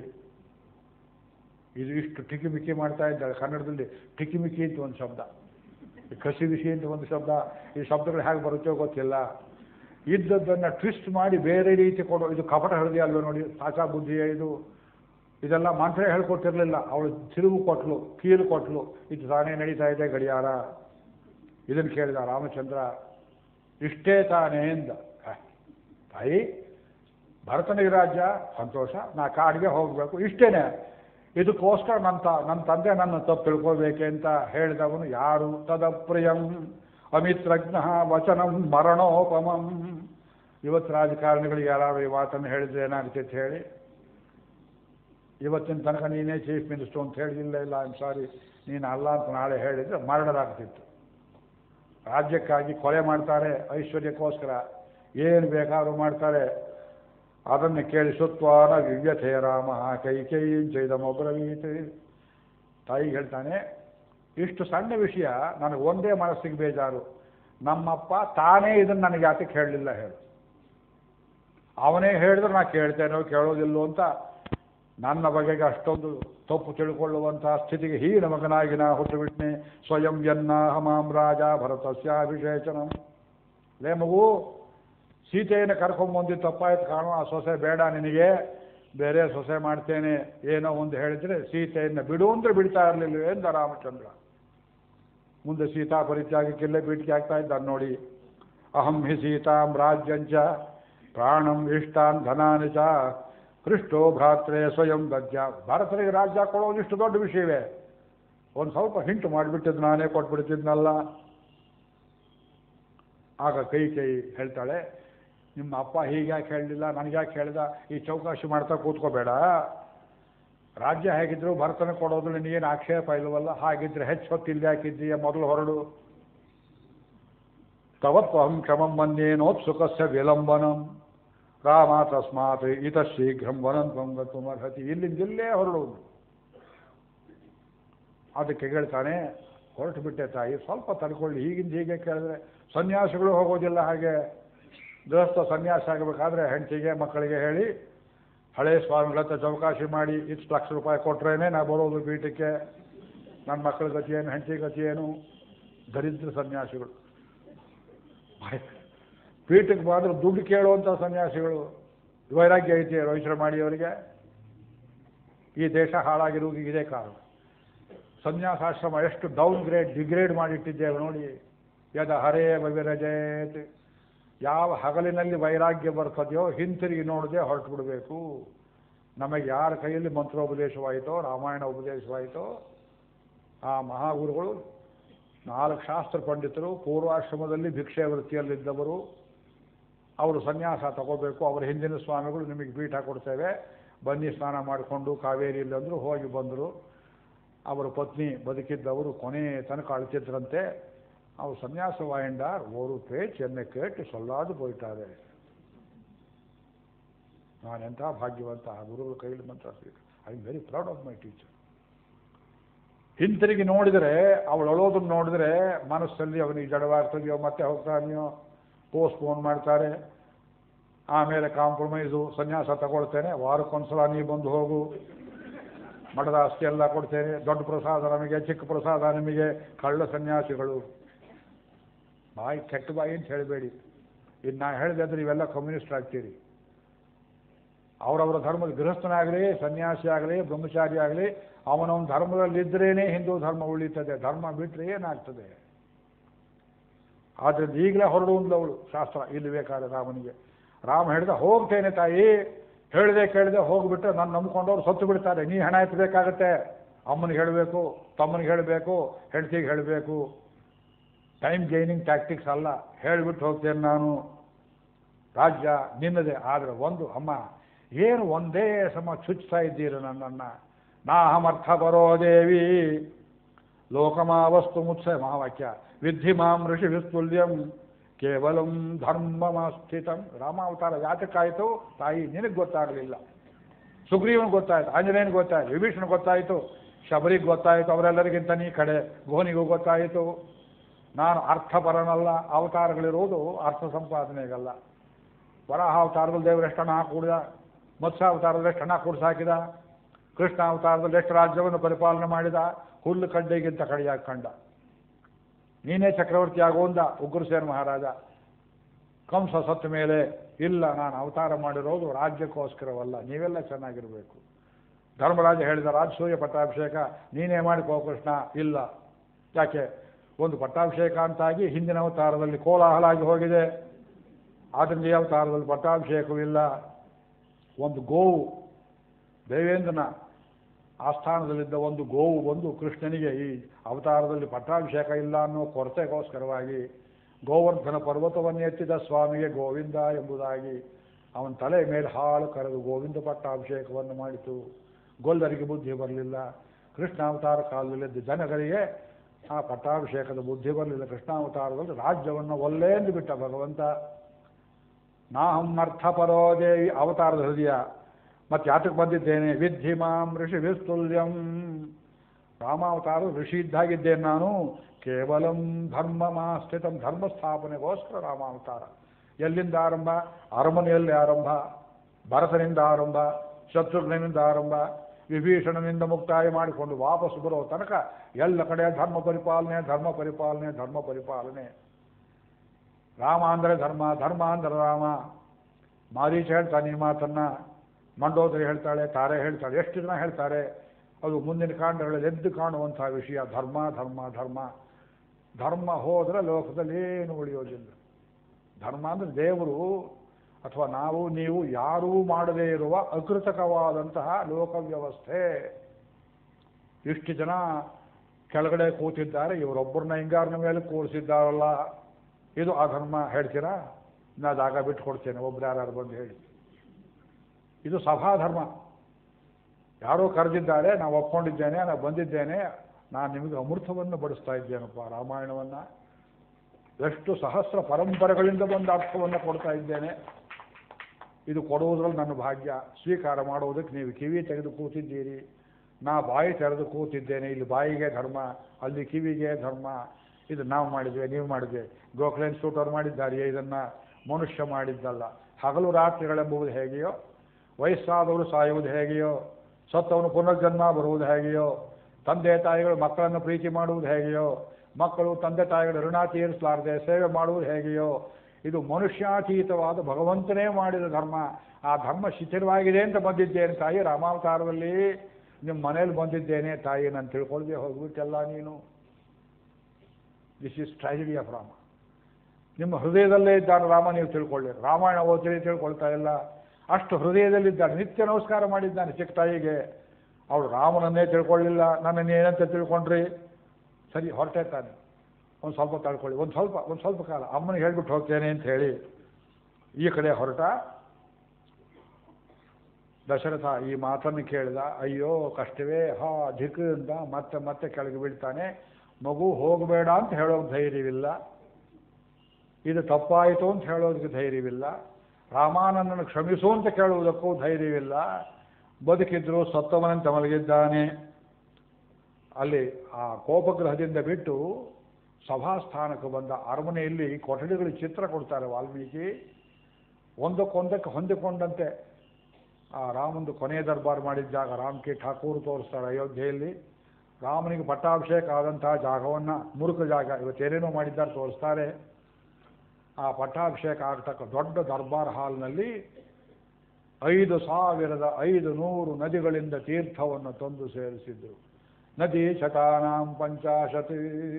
ಇದು ಇಷ್ಟು ಟಿಕಿಮಿಕಿ ಮಾಡ್ತಾ ಇದ್ದಾಳೆ ಕನ್ನಡದಲ್ಲಿ ಟಿಕಿಮಿಕಿ ಅಂತ ಒಂದು ಶಬ್ದ ಈ ಕಸಿ ಬಿಸಿ ಅಂತ ಒಂದು ಶಬ್ದ ಈ ಶಬ್ದಗಳು ಹೇಗೆ ಬರುತ್ತೋ ಗೊತ್ತಿಲ್ಲ ಇದ್ದದ್ದನ್ನು ಟ್ವಿಸ್ಟ್ ಮಾಡಿ ಬೇರೆ ರೀತಿ ಕೊಡೋ ಇದು ಕಪಟ ಹಳದಿ ಅಲ್ವೇ ನೋಡಿ ಸಾಚಾ ಬುದ್ಧಿಯೇ ಇದು ಇದೆಲ್ಲ ಮಂತ್ರ ಹೇಳ್ಕೊಟ್ಟಿರಲಿಲ್ಲ ಅವಳು ತಿರುವು ಕೊಟ್ಲು ಕೀಲು ಕೊಟ್ಲು ಇದು ತಾನೇ ನಡೀತಾ ಇದೆ ಗಡಿಯಾರ ಇದನ್ನು ಕೇಳಿದ ರಾಮಚಂದ್ರ ಇಷ್ಟೇ ತಾನೇ ಎಂದ ಹ, ತಾಯಿ ಭರತನಿಗೆ ರಾಜ್ಯ ಸಂತೋಷ ನಾ ಕಾಡಿಗೆ ಹೋಗಬೇಕು ಇಷ್ಟೇನೆ ಇದಕ್ಕೋಸ್ಕರ ನನ್ನ ತ ನನ್ನ ತಂದೆ ನನ್ನ ತಪ್ಪು ತಿಳ್ಕೊಬೇಕೆ ಅಂತ ಹೇಳಿದವನು ಯಾರು ತದಪ್ರಿಯಂ ಅಮಿತ್ರಜ್ಞ ವಚನಂ ಮರಣೋಪಮಂ ಇವತ್ತು ರಾಜಕಾರಣಿಗಳಿಗೆ ಯಾರಾದರೂ ಈ ಮಾತನ್ನು ಹೇಳಿದ್ರೆ ಏನಾಗ್ತಿತ್ತು ಹೇಳಿ ಇವತ್ತಿನ ತನಕ ನೀನೇ ಚೀಫ್ ಮಿನಿಸ್ಟರ್ ಅಂತ ಹೇಳಿಲ್ಲ ಇಲ್ಲ ಐಮ್ ಸಾರಿ ನೀನು ಅಲ್ಲ ಅಂತ ನಾಳೆ ಹೇಳಿದರೆ ಮರಣರಾಗ್ತಿತ್ತು ರಾಜ್ಯಕ್ಕಾಗಿ ಕೊಲೆ ಮಾಡ್ತಾರೆ ಐಶ್ವರ್ಯಕ್ಕೋಸ್ಕರ ಏನು ಬೇಕಾದ್ರೂ ಮಾಡ್ತಾರೆ ಅದನ್ನು ಕೇಳಿ ಸುತ್ವಾನ ವಿವ್ಯಥೆ ರಾಮ ಕೈಕೇಯಿಂಚೈದಮೊಬ್ರವೀತ್ ತಾಯಿ ಹೇಳ್ತಾನೆ ಇಷ್ಟು ಸಣ್ಣ ವಿಷಯ ನನಗೆ ಒಂದೇ ಮನಸ್ಸಿಗೆ ಬೇಜಾರು ನಮ್ಮಪ್ಪ ತಾನೇ ಇದನ್ನು ನನಗೆ ಯಾತಕ್ಕೆ ಹೇಳಲಿಲ್ಲ ಹೇಳು ಅವನೇ ಹೇಳಿದ್ರೆ ನಾ ಕೇಳ್ತೇನೋ ಕೇಳೋದಿಲ್ಲೋ ಅಂತ ನನ್ನ ಬಗೆಗೆ ಅಷ್ಟೊಂದು ತಪ್ಪು ತಿಳ್ಕೊಳ್ಳುವಂತಹ ಸ್ಥಿತಿಗೆ ಹೀನ ಮಗನಾಗಿ ನಾ ಹುಟ್ಟುಬಿಟ್ನೆ ಸ್ವಯಂ ಯನ್ನಾಹಮಾಂ ರಾಜ ಭರತಸ್ಯಾಭಿಷೇಚನಂ ಲೇ ಮಗು ಸೀತೆಯನ್ನು ಕರ್ಕೊಂಬಂದು ತಪ್ಪಾಯ್ತು ಕಾಣೋ ಆ ಸೊಸೆ ಬೇಡ ನಿನಗೆ ಬೇರೆ ಸೊಸೆ ಮಾಡ್ತೇನೆ ಏನೋ ಒಂದು ಹೇಳಿದ್ರೆ ಸೀತೆಯನ್ನು ಬಿಡು ಅಂದ್ರೆ ಬಿಡ್ತಾ ಇರಲಿಲ್ಲ ಎಂದ ರಾಮಚಂದ್ರ ಮುಂದೆ ಸೀತಾ ಪರಿತ್ಯಾಗಕ್ಕೆಲ್ಲೇ ಬೀಟಿಗೆ ಆಗ್ತಾ ಇದ್ದಾನೆ ನೋಡಿ ಅಹಂ ಹಿ ಸೀತಾಂ ರಾಜ್ಯಂಚ ಪ್ರಾಣಂ ಇಷ್ಟಾನ್ ಧನಾನಿ ಚ ಹೃಷ್ಟೋ ಭ್ರಾತ್ರೆ ಸ್ವಯಂ ಗದ್ಯ ಭಾರತರಿಗೆ ರಾಜ್ಯ ಕೊಡೋದು ಇಷ್ಟು ದೊಡ್ಡ ವಿಷಯವೇ ಒಂದು ಸ್ವಲ್ಪ ಹಿಂಟು ಮಾಡಿಬಿಟ್ಟಿದ್ದು ನಾನೇ ಕೊಟ್ಬಿಡ್ತಿದ್ನಲ್ಲ ಆಗ ಕೈ ಕೈ ಹೇಳ್ತಾಳೆ ನಿಮ್ಮ ಅಪ್ಪ ಹೀಗೆ ಯಾಕೆ ಹೇಳಲಿಲ್ಲ ನನಗೆ ಯಾಕೆ ಹೇಳ್ದ ಈ ಚೌಕಾಶಿ ಮಾಡ್ತಾ ಕೂತ್ಕೋಬೇಡ ರಾಜ್ಯ ಹೇಗಿದ್ರು ಭರತನ ಕೊಡೋದು ನಿನಗೇನು ಆಕ್ಷೇಪ ಇಲ್ವಲ್ಲ ಹಾಗಿದ್ರೆ ಹೆಚ್ಚು ಹೊತ್ತು ಇಲ್ಲಿ ಹಾಕಿದ್ದೀಯ ಮೊದಲು ಹೊರಡು ತವತ್ವಹಂ ಕ್ಷಮಂ ಮನ್ಯೇನೋತ್ಸುಕಸ್ಯ ವಿಲಂಬನಂ ರಾಮ ತಸ್ಮಾತ್ ಇತ ಶೀಘ್ರಂ ವನಂತ್ವಂ ಗತುಮರ್ಹತಿ ಇಲ್ಲಿಂದ ಇಲ್ಲೇ ಹೊರಡುವುದು ಅದಕ್ಕೆ ಹೇಳ್ತಾನೆ ಹೊರಟು ಬಿಟ್ಟೆ ತಾಯಿ ಸ್ವಲ್ಪ ತಡ್ಕೊಳ್ಳಿ ಹೀಗಿಂದ ಹೀಗೆ ಕೇಳಿದ್ರೆ ಸನ್ಯಾಸಿಗಳು ಹೋಗೋದಿಲ್ಲ ಹಾಗೆ ಗೃಹಸ್ಥ ಸನ್ಯಾಸ ಆಗಬೇಕಾದ್ರೆ ಹೆಂಡತಿಗೆ ಮಕ್ಕಳಿಗೆ ಹೇಳಿ ಹಳೆ ಸ್ವಾಮಿಗಳ ಹತ್ರ ಚೌಕಾಶಿ ಮಾಡಿ ಇಷ್ಟು ಲಕ್ಷ ರೂಪಾಯಿ ಕೊಟ್ರೇನೆ ನಾ ಬರೋದು ಪೀಠಕ್ಕೆ ನನ್ನ ಮಕ್ಕಳ ಗತಿ ಏನು ಹೆಂಡತಿ ಗತಿ ಏನು ದರಿದ್ರ ಸನ್ಯಾಸಿಗಳು ಪೀಠಕ್ಕೆ ಬಂದ್ರೆ ದುಡ್ಡು ಕೇಳುವಂಥ ಸನ್ಯಾಸಿಗಳು ವೈರಾಗ್ಯ ಐತಿ ರೋಹಿಶ್ರ ಮಾಡಿಯವರಿಗೆ ಈ ದೇಶ ಹಾಳಾಗಿರುವುದು ಇದೇ ಕಾರಣ ಸನ್ಯಾಸಾಶ್ರಮ ಎಷ್ಟು ಡೌನ್ ಗ್ರೇಡ್ ಡಿಗ್ರೇಡ್ ಮಾಡಿಟ್ಟಿದ್ದೇವೆ ನೋಡಿ ಯದ ಹರೇ ವಿರಜೇತ್ ಯಾವ ಹಗಲಿನಲ್ಲಿ ವೈರಾಗ್ಯ ಬರ್ತದೆಯೋ ಹಿಂತಿರುಗಿ ನೋಡದೆ ಹೊರಟು ಬಿಡಬೇಕು ನಮಗೆ ಯಾರ ಕೈಯಲ್ಲಿ ಮಂತ್ರೋಪದೇಶವಾಯಿತೋ ರಾಮಾಯಣ ಉಪದೇಶವಾಯಿತೋ ಆ ಮಹಾಗುರುಗಳು ನಾಲ್ಕು ಶಾಸ್ತ್ರ ಪಂಡಿತರು ಪೂರ್ವಾಶ್ರಮದಲ್ಲಿ ಭಿಕ್ಷೆ ವೃತ್ತಿಯಲ್ಲಿದ್ದವರು ಅವರು ಸನ್ಯಾಸ ತಗೋಬೇಕು ಅವರ ಹಿಂದಿನ ಸ್ವಾಮಿಗಳು ನಿಮಗೆ ಪೀಠ ಕೊಡ್ತೇವೆ ಬನ್ನಿ ಸ್ನಾನ ಮಾಡಿಕೊಂಡು ಕಾವೇರಿಯಲ್ಲಿ ಅಂದರು ಹೋಗಿ ಬಂದರು ಅವರ ಪತ್ನಿ ಬದುಕಿದ್ದವರು ಕೊನೆ ತನಕ ಅಳ್ತಿದ್ರಂತೆ ಅವರು ಸನ್ಯಾಸ ವಾಯಂಡಾರ್ ஒரு பேச்சு என்னை கேட்டு சொல்லாது போயிட்டாரு ನಾನೆಂಥ ಭಾಗ್ಯವಂತ ಆ ಗುರುಗಳ ಕೈಯಲ್ಲಿ ಮಂತ್ರ I am very proud of my teacher ಹಿಂತಿರುಗಿ ನೋಡಿದರೆ ಅವಳು ಅಳೋದನ್ನು ನೋಡಿದ್ರೆ ಮನಸ್ಸಲ್ಲಿ ಅವನಿಗೆ ಜಡವಾಗ್ತದೆಯೋ ಮತ್ತೆ ಹೋಗ್ತಾನೆಯೋ ಪೋಸ್ಟ್ಪೋನ್ ಮಾಡ್ತಾರೆ ಆಮೇಲೆ ಕಾಂಪ್ರಮೈಸು ಸನ್ಯಾಸ ತಗೊಳ್ತೇನೆ ವಾರಕ್ಕೊಂದ್ಸಲ ನೀ ಬಂದು ಹೋಗು ಮಠದ ಆಸ್ತಿ ಎಲ್ಲ ಕೊಡ್ತೇನೆ ದೊಡ್ಡ ಪ್ರಸಾದ ನಮಗೆ ಚಿಕ್ಕ ಪ್ರಸಾದ ನಿಮಗೆ ಕಳ್ಳ ಸನ್ಯಾಸಿಗಳು ಬಾಯಿ ಕೆಟ್ಟ ಬಾಯಿ ಅಂತ ಹೇಳಬೇಡಿ ಇದು ನಾ ಹೇಳಿದೆ ಅಂದ್ರೆ ಇವೆಲ್ಲ ಕಮ್ಯುನಿಸ್ಟ್ ಆಗ್ತೀರಿ ಅವರವರ ಧರ್ಮದ ಗೃಹಸ್ಥನಾಗಲಿ ಸನ್ಯಾಸಿ ಆಗಲಿ ಬ್ರಹ್ಮಚಾರಿ ಆಗಲಿ ಅವನವನ ಧರ್ಮದಲ್ಲಿದ್ದರೇನೆ ಹಿಂದೂ ಧರ್ಮ ಉಳಿತದೆ ಧರ್ಮ ಬಿಟ್ಟರೆ ಏನಾಗ್ತದೆ ಆದ್ದರಿಂದ ಈಗಲೇ ಹೊರಡುವಂದವಳು ಶಾಸ್ತ್ರ ಇಲ್ಲಿ ಬೇಕಾದ್ರೆ ರಾಮನಿಗೆ ರಾಮ ಹೇಳಿದ ಹೋಗ್ತೇನೆ ತಾಯಿ ಹೇಳಿದೆ ಕೇಳಿದೆ ಹೋಗ್ಬಿಟ್ರೆ ನಾನು ನಂಬ್ಕೊಂಡವ್ರು ಸತ್ತು ಬಿಡ್ತಾರೆ ನೀ ಹಣ ಎತ್ತಬೇಕಾಗತ್ತೆ ಅಮ್ಮನಿಗೆ ಹೇಳಬೇಕು ತಮ್ಮನಿಗೆ ಹೇಳಬೇಕು ಹೆಂಡತಿಗೆ ಹೇಳಬೇಕು ಟೈಮ್ ಗೈನಿಂಗ್ ಟ್ಯಾಕ್ಟಿಕ್ಸ್ ಅಲ್ಲ ಹೇಳಿಬಿಟ್ಟು ಹೋಗ್ತೇನೆ ನಾನು ರಾಜ್ಯ ನಿನ್ನದೇ ಆದರೆ ಒಂದು ಅಮ್ಮ ಏನು ಒಂದೇ ಸಮ ಚುಚ್ತಾ ಇದ್ದೀರಿ ನನ್ನನ್ನು ನಾಹಮರ್ಥ ಬರೋ ದೇವಿ ಲೋಕಮಾವಸ್ತು ಮುತ್ಸ ಮಹಾವಾಕ್ಯ ವಿದ್ಧಿ ಮಾಂ ಋಷಿ ವಿಸ್ತುಲ್ಯಂ ಕೇವಲಂ ಧರ್ಮಮಸ್ಥಿತಂ ರಾಮಾವತಾರ ಯಾತಕ್ಕಾಯಿತು ತಾಯಿ ನಿನಗೆ ಗೊತ್ತಾಗಲಿಲ್ಲ ಸುಗ್ರೀವನ್ ಗೊತ್ತಾಯ್ತು ಆಂಜನೇಯನ್ ಗೊತ್ತಾಯ್ತು ವಿಭೀಷಣ ಗೊತ್ತಾಯಿತು ಶಬರಿಗೆ ಗೊತ್ತಾಯಿತು ಅವರೆಲ್ಲರಿಗಿಂತ ನೀ ಕಡೆ ಗೋನಿಗೂ ಗೊತ್ತಾಯಿತು ನಾನು ಅರ್ಥಪರನಲ್ಲ ಅವತಾರಗಳಿರುವುದು ಅರ್ಥ ಸಂಪಾದನೆಗಲ್ಲ ವರಾಹ ಅವತಾರದಲ್ಲಿ ದೇವರು ಎಷ್ಟು ಹಣ ಕೂಡಿದ ಮತ್ಸ್ಯ ಅವತಾರದಲ್ಲಿ ಎಷ್ಟು ಹಣ ಕೂಡಿಸಾಕಿದ ಕೃಷ್ಣ ಅವತಾರದಲ್ಲಿ ಎಷ್ಟು ರಾಜ್ಯವನ್ನು ಪರಿಪಾಲನೆ ಮಾಡಿದ ಹುಲ್ಲು ಕಡ್ಡೆಗಿಂತ ಕಡೆಯಾಗಿ ಕಂಡ ನೀನೇ ಚಕ್ರವರ್ತಿ ಆಗೋಂದ ಉಗ್ರಸೇನ ಮಹಾರಾಜ ಕಂಸ ಸತ್ತ ಮೇಲೆ ಇಲ್ಲ ನಾನು ಅವತಾರ ಮಾಡಿರೋದು ರಾಜ್ಯಕ್ಕೋಸ್ಕರವಲ್ಲ ನೀವೆಲ್ಲ ಚೆನ್ನಾಗಿರಬೇಕು ಧರ್ಮರಾಜ ಹೇಳಿದ ರಾಜಸೂಯ ಪಟ್ಟಾಭಿಷೇಕ ನೀನೇ ಮಾಡಿಕೋ ಕೃಷ್ಣ ಇಲ್ಲ ಯಾಕೆ ಒಂದು ಪಟ್ಟಾಭಿಷೇಕ ಅಂತಾಗಿ ಹಿಂದಿನ ಅವತಾರದಲ್ಲಿ ಕೋಲಾಹಲ ಆಗಿ ಹೋಗಿದೆ ಆದ್ದರಿಂದ ಈ ಅವತಾರದಲ್ಲಿ ಪಟ್ಟಾಭಿಷೇಕವಿಲ್ಲ ಒಂದು ಗೋವು ದೇವೇಂದ್ರನ ಆಸ್ಥಾನದಲ್ಲಿದ್ದ ಒಂದು ಗೋವು ಬಂದು ಕೃಷ್ಣನಿಗೆ ಈ ಅವತಾರದಲ್ಲಿ ಪಟ್ಟಾಭಿಷೇಕ ಇಲ್ಲ ಅನ್ನೋ ಕೊರತೆಗೋಸ್ಕರವಾಗಿ ಗೋವರ್ಧನ ಪರ್ವತವನ್ನು ಎತ್ತಿದ ಸ್ವಾಮಿಗೆ ಗೋವಿಂದ ಎಂಬುದಾಗಿ ಅವನ ತಲೆ ಮೇಲೆ ಹಾಳು ಕರೆದು ಗೋವಿಂದ ಪಟ್ಟಾಭಿಷೇಕವನ್ನು ಮಾಡಿತು ಗೊಲ್ಲರಿಗೆ ಬುದ್ಧಿ ಬರಲಿಲ್ಲ ಕೃಷ್ಣ ಅವತಾರ ಕಾಲದಲ್ಲಿದ್ದ ಜನಗಳಿಗೆ ಆ ಪಟ್ಟಾಭಿಷೇಕದ ಬುದ್ಧಿ ಬರಲಿಲ್ಲ ಕೃಷ್ಣಾವತಾರದಲ್ಲಿ ರಾಜ್ಯವನ್ನು ಒಲ್ಲೆಂದು ಬಿಟ್ಟ ಭಗವಂತ ನಾಹಂ ಅರ್ಥಪರೋ ದೇವಿ ಅವತಾರದ ಹೃದಯ ಮತ್ತೆ ಯಾತಕ್ಕೆ ಬಂದಿದ್ದೇನೆ ವಿದ್ಧಿ ಮಾಂ ಋಷಿ ವಿಸ್ತುಲ್ಯಂ ರಾಮಾವತಾರ ಋಷಿ ಇದ್ದಾಗಿದ್ದೇನೆ ನಾನು ಕೇವಲಂ ಧರ್ಮಮಾಸ್ಥಿತಂ ಧರ್ಮ ಸ್ಥಾಪನೆಗೋಸ್ಕರ ರಾಮಾವತಾರ ಎಲ್ಲಿಂದ ಆರಂಭ ಅರಮನೆಯಲ್ಲಿ ಆರಂಭ ಭರತನಿಂದ ಆರಂಭ ಶತ್ರುಘ್ನಿಂದ ಆರಂಭ ವಿಭೀಷಣನಿಂದ ಮುಕ್ತಾಯ ಮಾಡಿಕೊಂಡು ವಾಪಸ್ ಬರೋ ತನಕ ಎಲ್ಲ ಕಡೆ ಧರ್ಮ ಪರಿಪಾಲನೆ ಧರ್ಮ ಪರಿಪಾಲನೆ ಧರ್ಮ ಪರಿಪಾಲನೆ ರಾಮ ಅಂದರೆ ಧರ್ಮ ಧರ್ಮ ಅಂದರೆ ರಾಮ ಮಾರೀಚ ಹೇಳ್ತಾನೆ ಈ ಮಾತನ್ನ ಮಂಡೋದರಿ ಹೇಳ್ತಾಳೆ ತಾರೆ ಹೇಳ್ತಾಳೆ ಎಷ್ಟು ಜನ ಹೇಳ್ತಾರೆ ಅದು ಮುಂದಿನ ಕಾಂಡಗಳಲ್ಲಿ ಎದ್ದು ಕಾಣುವಂಥ ವಿಷಯ ಧರ್ಮ ಧರ್ಮ ಧರ್ಮ ಧರ್ಮ ಹೋದರೆ ಲೋಕದಲ್ಲಿ ಏನು ಉಳಿಯೋದಿಲ್ಲ ಧರ್ಮ ಅಂದರೆ ದೇವರು ಅಥವಾ ನಾವು ನೀವು ಯಾರೂ ಮಾಡದೇ ಇರುವ ಅಕೃತಕವಾದಂತಹ ಲೋಕ ವ್ಯವಸ್ಥೆ ಇಷ್ಟು ಜನ ಕೆಳಗಡೆ ಕೂತಿದ್ದಾರೆ ಇವರೊಬ್ಬರನ್ನ ಹಿಂಗಾರಿನ ಮೇಲೆ ಕೂರಿಸಿದ್ದಾರಲ್ಲ ಇದು ಅಧರ್ಮ ಹೇಳ್ತೀರಾ ನಾ ಜಾಗ ಬಿಟ್ಟು ಕೊಡ್ತೇನೆ ಒಬ್ರು ಯಾರು ಬಂದು ಹೇಳಿ ಇದು ಸಭಾಧರ್ಮ ಯಾರೋ ಕರೆದಿದ್ದಾರೆ ನಾವು ಒಪ್ಕೊಂಡಿದ್ದೇನೆ ನಾನು ಬಂದಿದ್ದೇನೆ ನಾನು ನಿಮಗೆ ಅಮೃತವನ್ನು ಬಡಿಸ್ತಾ ಇದ್ದೇನಪ್ಪ ರಾಮಾಯಣವನ್ನು ಎಷ್ಟು ಸಹಸ್ರ ಪರಂಪರೆಗಳಿಂದ ಬಂದ ಅರ್ಥವನ್ನು ಕೊಡ್ತಾ ಇದ್ದೇನೆ ಇದು ಕೊಡುವುದರಲ್ಲಿ ನನ್ನ ಭಾಗ್ಯ ಸ್ವೀಕಾರ ಮಾಡುವುದಕ್ಕೆ ನೀವು ಕಿವಿ ತೆಗೆದು ಕೂತಿದ್ದೀರಿ ನಾ ಬಾಯಿ ತೆರೆದು ಕೂತಿದ್ದೇನೆ ಇಲ್ಲಿ ಬಾಯಿಗೆ ಧರ್ಮ ಅಲ್ಲಿ ಕಿವಿಗೆ ಧರ್ಮ ಇದು ನಾವು ಮಾಡಿದ್ವಿ ನೀವು ಮಾಡಿದ್ವಿ ಗೋಖಲೆ ಶೂಟರ್ ಮಾಡಿದ್ದಾರೆ ಇದನ್ನು ಮನುಷ್ಯ ಮಾಡಿದ್ದಲ್ಲ ಹಗಲು ರಾತ್ರಿಗಳೆಂಬುದು ಹೇಗೆಯೋ ವಯಸ್ಸಾದವರು ಸಾಯುವುದು ಹೇಗೆಯೋ ಸತ್ತವನು ಪುನರ್ಜನ್ಮ ಬರುವುದು ಹೇಗೆಯೋ ತಂದೆ ತಾಯಿಗಳು ಮಕ್ಕಳನ್ನು ಪ್ರೀತಿ ಮಾಡುವುದು ಹೇಗೆಯೋ ಮಕ್ಕಳು ತಂದೆ ತಾಯಿಗಳ ಋಣ ತೀರಿಸಲಾರದೆ ಸೇವೆ ಮಾಡುವುದು ಹೇಗೆಯೋ ಇದು ಮನುಷ್ಯಾತೀತವಾದ ಭಗವಂತನೇ ಮಾಡಿದ ಧರ್ಮ ಆ ಧರ್ಮ ಶಿಥಿಲವಾಗಿದೆ ಅಂತ ಬಂದಿದ್ದೇನೆ ತಾಯಿ ರಾಮಾವತಾರದಲ್ಲಿ ನಿಮ್ಮ ಮನೇಲಿ ಬಂದಿದ್ದೇನೆ ತಾಯಿ ನಾನು ತಿಳ್ಕೊಳ್ದೆ ಹೋಗ್ಬಿಟ್ಟೆಲ್ಲ ನೀನು this is tragedy of Rama ನಿಮ್ಮ ಹೃದಯದಲ್ಲೇ ಇದ್ದಾನೆ ರಾಮ ನೀವು ತಿಳ್ಕೊಳ್ಳಿ ರಾಮಾಯಣ ಓದ್ತೀರಿ ತಿಳ್ಕೊಳ್ತಾ ಇಲ್ಲ ಅಷ್ಟು ಹೃದಯದಲ್ಲಿದ್ದಾನೆ ನಿತ್ಯ ನಮಸ್ಕಾರ ಮಾಡಿದ್ದಾನೆ ಚಿಕ್ಕ ತಾಯಿಗೆ ಅವಳು ರಾಮನನ್ನೇ ತಿಳ್ಕೊಳ್ಳಿಲ್ಲ ನನ್ನನ್ನು ಏನಂತ ತಿಳ್ಕೊಂಡ್ರಿ ಸರಿ ಹೊರಟೆ ತಾನೆ ಒಂದು ಸ್ವಲ್ಪ ತಳ್ಕೊಳ್ಳಿ ಒಂದು ಸ್ವಲ್ಪ ಒಂದು ಸ್ವಲ್ಪ ಕಾಲ ಅಮ್ಮನಿಗೆ ಹೇಳ್ಬಿಟ್ಟು ಹೋಗ್ತೇನೆ ಅಂತ ಹೇಳಿ ಈ ಕಡೆ ಹೊರಟ ದಶರಥ ಈ ಮಾತನ್ನು ಕೇಳಿದ ಅಯ್ಯೋ ಕಷ್ಟವೇ ಹಾ ಧಿಕ್ ಅಂತ ಮತ್ತೆ ಮತ್ತೆ ಕೆಳಗೆ ಬೀಳ್ತಾನೆ ಮಗು ಹೋಗಬೇಡ ಅಂತ ಹೇಳೋಕೆ ಧೈರ್ಯವಿಲ್ಲ ಇದು ತಪ್ಪಾಯಿತು ಅಂತ ಹೇಳೋದಕ್ಕೆ ಧೈರ್ಯವಿಲ್ಲ ರಾಮಾನಂದನ ಕ್ಷಮಿಸು ಅಂತ ಕೇಳುವುದಕ್ಕೂ ಧೈರ್ಯವಿಲ್ಲ ಬದುಕಿದ್ರು ಸತ್ತವನಂತೆ ಮಲಗಿದ್ದಾನೆ ಅಲ್ಲಿ ಆ ಕೋಪಗ್ರಹದಿಂದ ಬಿಟ್ಟು ಸಭಾಸ್ಥಾನಕ್ಕೆ ಬಂದ ಅರಮನೆಯಲ್ಲಿ ಕೊಠಡಿಗಳು ಚಿತ್ರ ಕೊಡ್ತಾರೆ ವಾಲ್ಮೀಕಿ ಒಂದಕ್ಕೊಂದಕ್ಕೆ ಹೊಂದಿಕೊಂಡಂತೆ ಆ ರಾಮಂದು ಕೊನೆಯ ದರ್ಬಾರ್ ಮಾಡಿದ ಜಾಗ ರಾಮ್ ಕಿ ಠಾಕೂರ್ ತೋರಿಸ್ತಾರೆ ಅಯೋಧ್ಯೆಯಲ್ಲಿ ರಾಮನಿಗೆ ಪಟ್ಟಾಭಿಷೇಕ ಆದಂತಹ ಜಾಗವನ್ನು ಮುರುಕ ಜಾಗ ಇವತ್ತೇನೇನೋ ಮಾಡಿದ್ದಾರೆ ತೋರಿಸ್ತಾರೆ ಆ ಪಟ್ಟಾಭಿಷೇಕ ಆಗ್ತಕ್ಕ ದೊಡ್ಡ ದರ್ಬಾರ್ ಹಾಲ್ನಲ್ಲಿ ಐದು ಸಾವಿರದ ಐದು ನೂರು ನದಿಗಳಿಂದ ತೀರ್ಥವನ್ನು ತಂದು ಸೇರಿಸಿದ್ರು ನದಿ ಶತಾನಾಂ ಪಂಚಾಶತಿ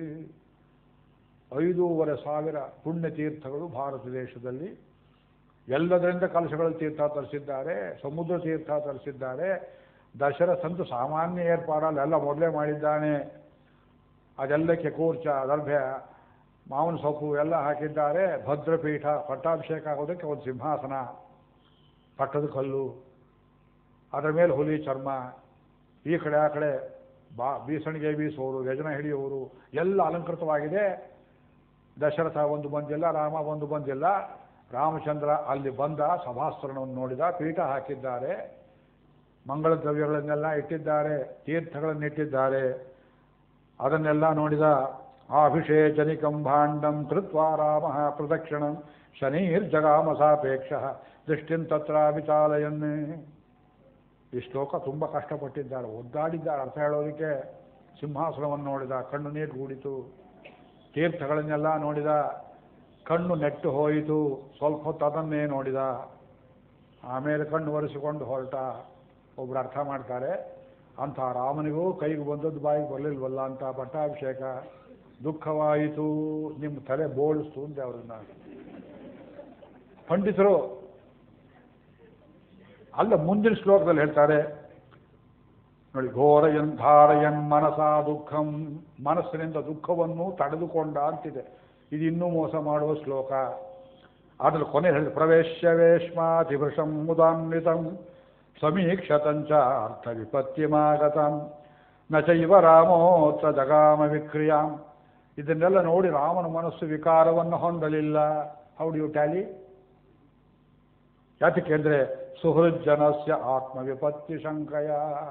ಐದೂವರೆ ಸಾವಿರ ಪುಣ್ಯ ತೀರ್ಥಗಳು ಭಾರತ ದೇಶದಲ್ಲಿ ಎಲ್ಲದರಿಂದ ಕಲಶಗಳ ತೀರ್ಥ ತರಿಸಿದ್ದಾರೆ ಸಮುದ್ರ ತೀರ್ಥ ತರಿಸಿದ್ದಾರೆ ದಶರಥಂತು ಸಾಮಾನ್ಯ ಏರ್ಪಾಡಲ್ಲ ಎಲ್ಲ ಮೊದಲೇ ಮಾಡಿದ್ದಾನೆ ಅದೆಲ್ಲಕ್ಕೆ ಕೂರ್ಚ ದರ್ಭೆ ಮಾವಿನ ಸೊಪ್ಪು ಎಲ್ಲ ಹಾಕಿದ್ದಾರೆ ಭದ್ರಪೀಠ ಪಟ್ಟಾಭಿಷೇಕ ಆಗೋದಕ್ಕೆ ಒಂದು ಸಿಂಹಾಸನ ಪಟ್ಟದ ಕಲ್ಲು ಅದರ ಮೇಲೆ ಹುಲಿ ಚರ್ಮ ಈ ಕಡೆ ಆ ಕಡೆ ಬಾ ಬೀಸಣಿಗೆ ಬೀಸುವವರು ವ್ಯಜನ ಹಿಡಿಯುವವರು ಎಲ್ಲ ಅಲಂಕೃತವಾಗಿದೆ ದಶರಥ ಒಂದು ಬಂದಿಲ್ಲ ರಾಮ ಒಂದು ಬಂದಿಲ್ಲ ರಾಮಚಂದ್ರ ಅಲ್ಲಿ ಬಂದ ಸಭಾಸ್ತ್ರಣವನ್ನು ನೋಡಿದ ಪೀಠ ಹಾಕಿದ್ದಾರೆ ಮಂಗಳ ದ್ರವ್ಯಗಳನ್ನೆಲ್ಲ ಇಟ್ಟಿದ್ದಾರೆ ತೀರ್ಥಗಳನ್ನು ಇಟ್ಟಿದ್ದಾರೆ ಅದನ್ನೆಲ್ಲ ನೋಡಿದ ಆಭಿಷೇಚನಿಕಂ ಭಾಂಡಂ ಕೃತ್ವಾ ರಾಮ ಪ್ರದಕ್ಷಿಣಂ ಶನೀರ್ಜಗಾಮ ಸಾಪೇಕ್ಷ ದೃಷ್ಟಿನ್ ತತ್ರ ವಿಚಾಲಯನ್ನೇ ಈ ಶ್ಲೋಕ ತುಂಬ ಕಷ್ಟಪಟ್ಟಿದ್ದಾರೆ ಒದ್ದಾಡಿದ್ದಾರೆ ಅರ್ಥ ಹೇಳೋದಕ್ಕೆ ಸಿಂಹಾಸನವನ್ನು ನೋಡಿದ ಕಣ್ಣು ನೀರು ಗೂಡಿತು ತೀರ್ಥಗಳನ್ನೆಲ್ಲ ನೋಡಿದ ಕಣ್ಣು ನೆಟ್ಟು ಹೋಯಿತು ಸ್ವಲ್ಪ ಹೊತ್ತು ಅದನ್ನೇ ನೋಡಿದ ಆಮೇಲೆ ಕಣ್ಣು ಒರೆಸಿಕೊಂಡು ಹೊರಟ ಒಬ್ರು ಅರ್ಥ ಮಾಡ್ತಾರೆ ಅಂಥ ರಾಮನಿಗೂ ಕೈಗೆ ಬಂದದ್ದು ಬಾಯಿಗೆ ಬರಲಿಲ್ವಲ್ಲ ಅಂತ ಪಟ್ಟಾಭಿಷೇಕ ದುಃಖವಾಯಿತು ನಿಮ್ಮ ತಲೆ ಬೋಳಿಸ್ತು ಅಂದೆ ಅವ್ರನ್ನ ಪಂಡಿತರು ಅಲ್ಲ ಮುಂದಿನ ಶ್ಲೋಕದಲ್ಲಿ ಹೇಳ್ತಾರೆ ನೋಡಿ ಘೋರಯನ್ ಧಾರಯನ್ ಮನಸ ದುಃಖಂ ಮನಸ್ಸಿನಿಂದ ದುಃಖವನ್ನು ತಡೆದುಕೊಂಡ ಅಂತಿದೆ ಇದು ಇನ್ನೂ ಮೋಸ ಮಾಡುವ ಶ್ಲೋಕ ಅದ್ರಲ್ಲಿ ಕೊನೆ ಹೇಳಿ ಪ್ರವೇಶ್ಯ ವೇಶ್ಮಾತಿಭೃಷಂ ಮುದಾನ್ವಿತಂ ಸಮೀಕ್ಷತಂಚ ಅರ್ಥ ವಿಪತ್ತಿಮಾಗತಂ ನ ಚೈವ ರಾಮೋತ್ರ ಜಗಾಮ ವಿಕ್ರಿಯಾಂ ಇದನ್ನೆಲ್ಲ ನೋಡಿ ರಾಮನ ಮನಸ್ಸು ವಿಕಾರವನ್ನು ಹೊಂದಲಿಲ್ಲ ಹೌ ಡು ಯು ಟ್ಯಾಲಿ ಯಾತಕ್ಕೆಂದರೆ ಸುಹೃಜ್ಜನಸ್ಯ ಆತ್ಮವಿಪತ್ತಿ ಶಂಕಯ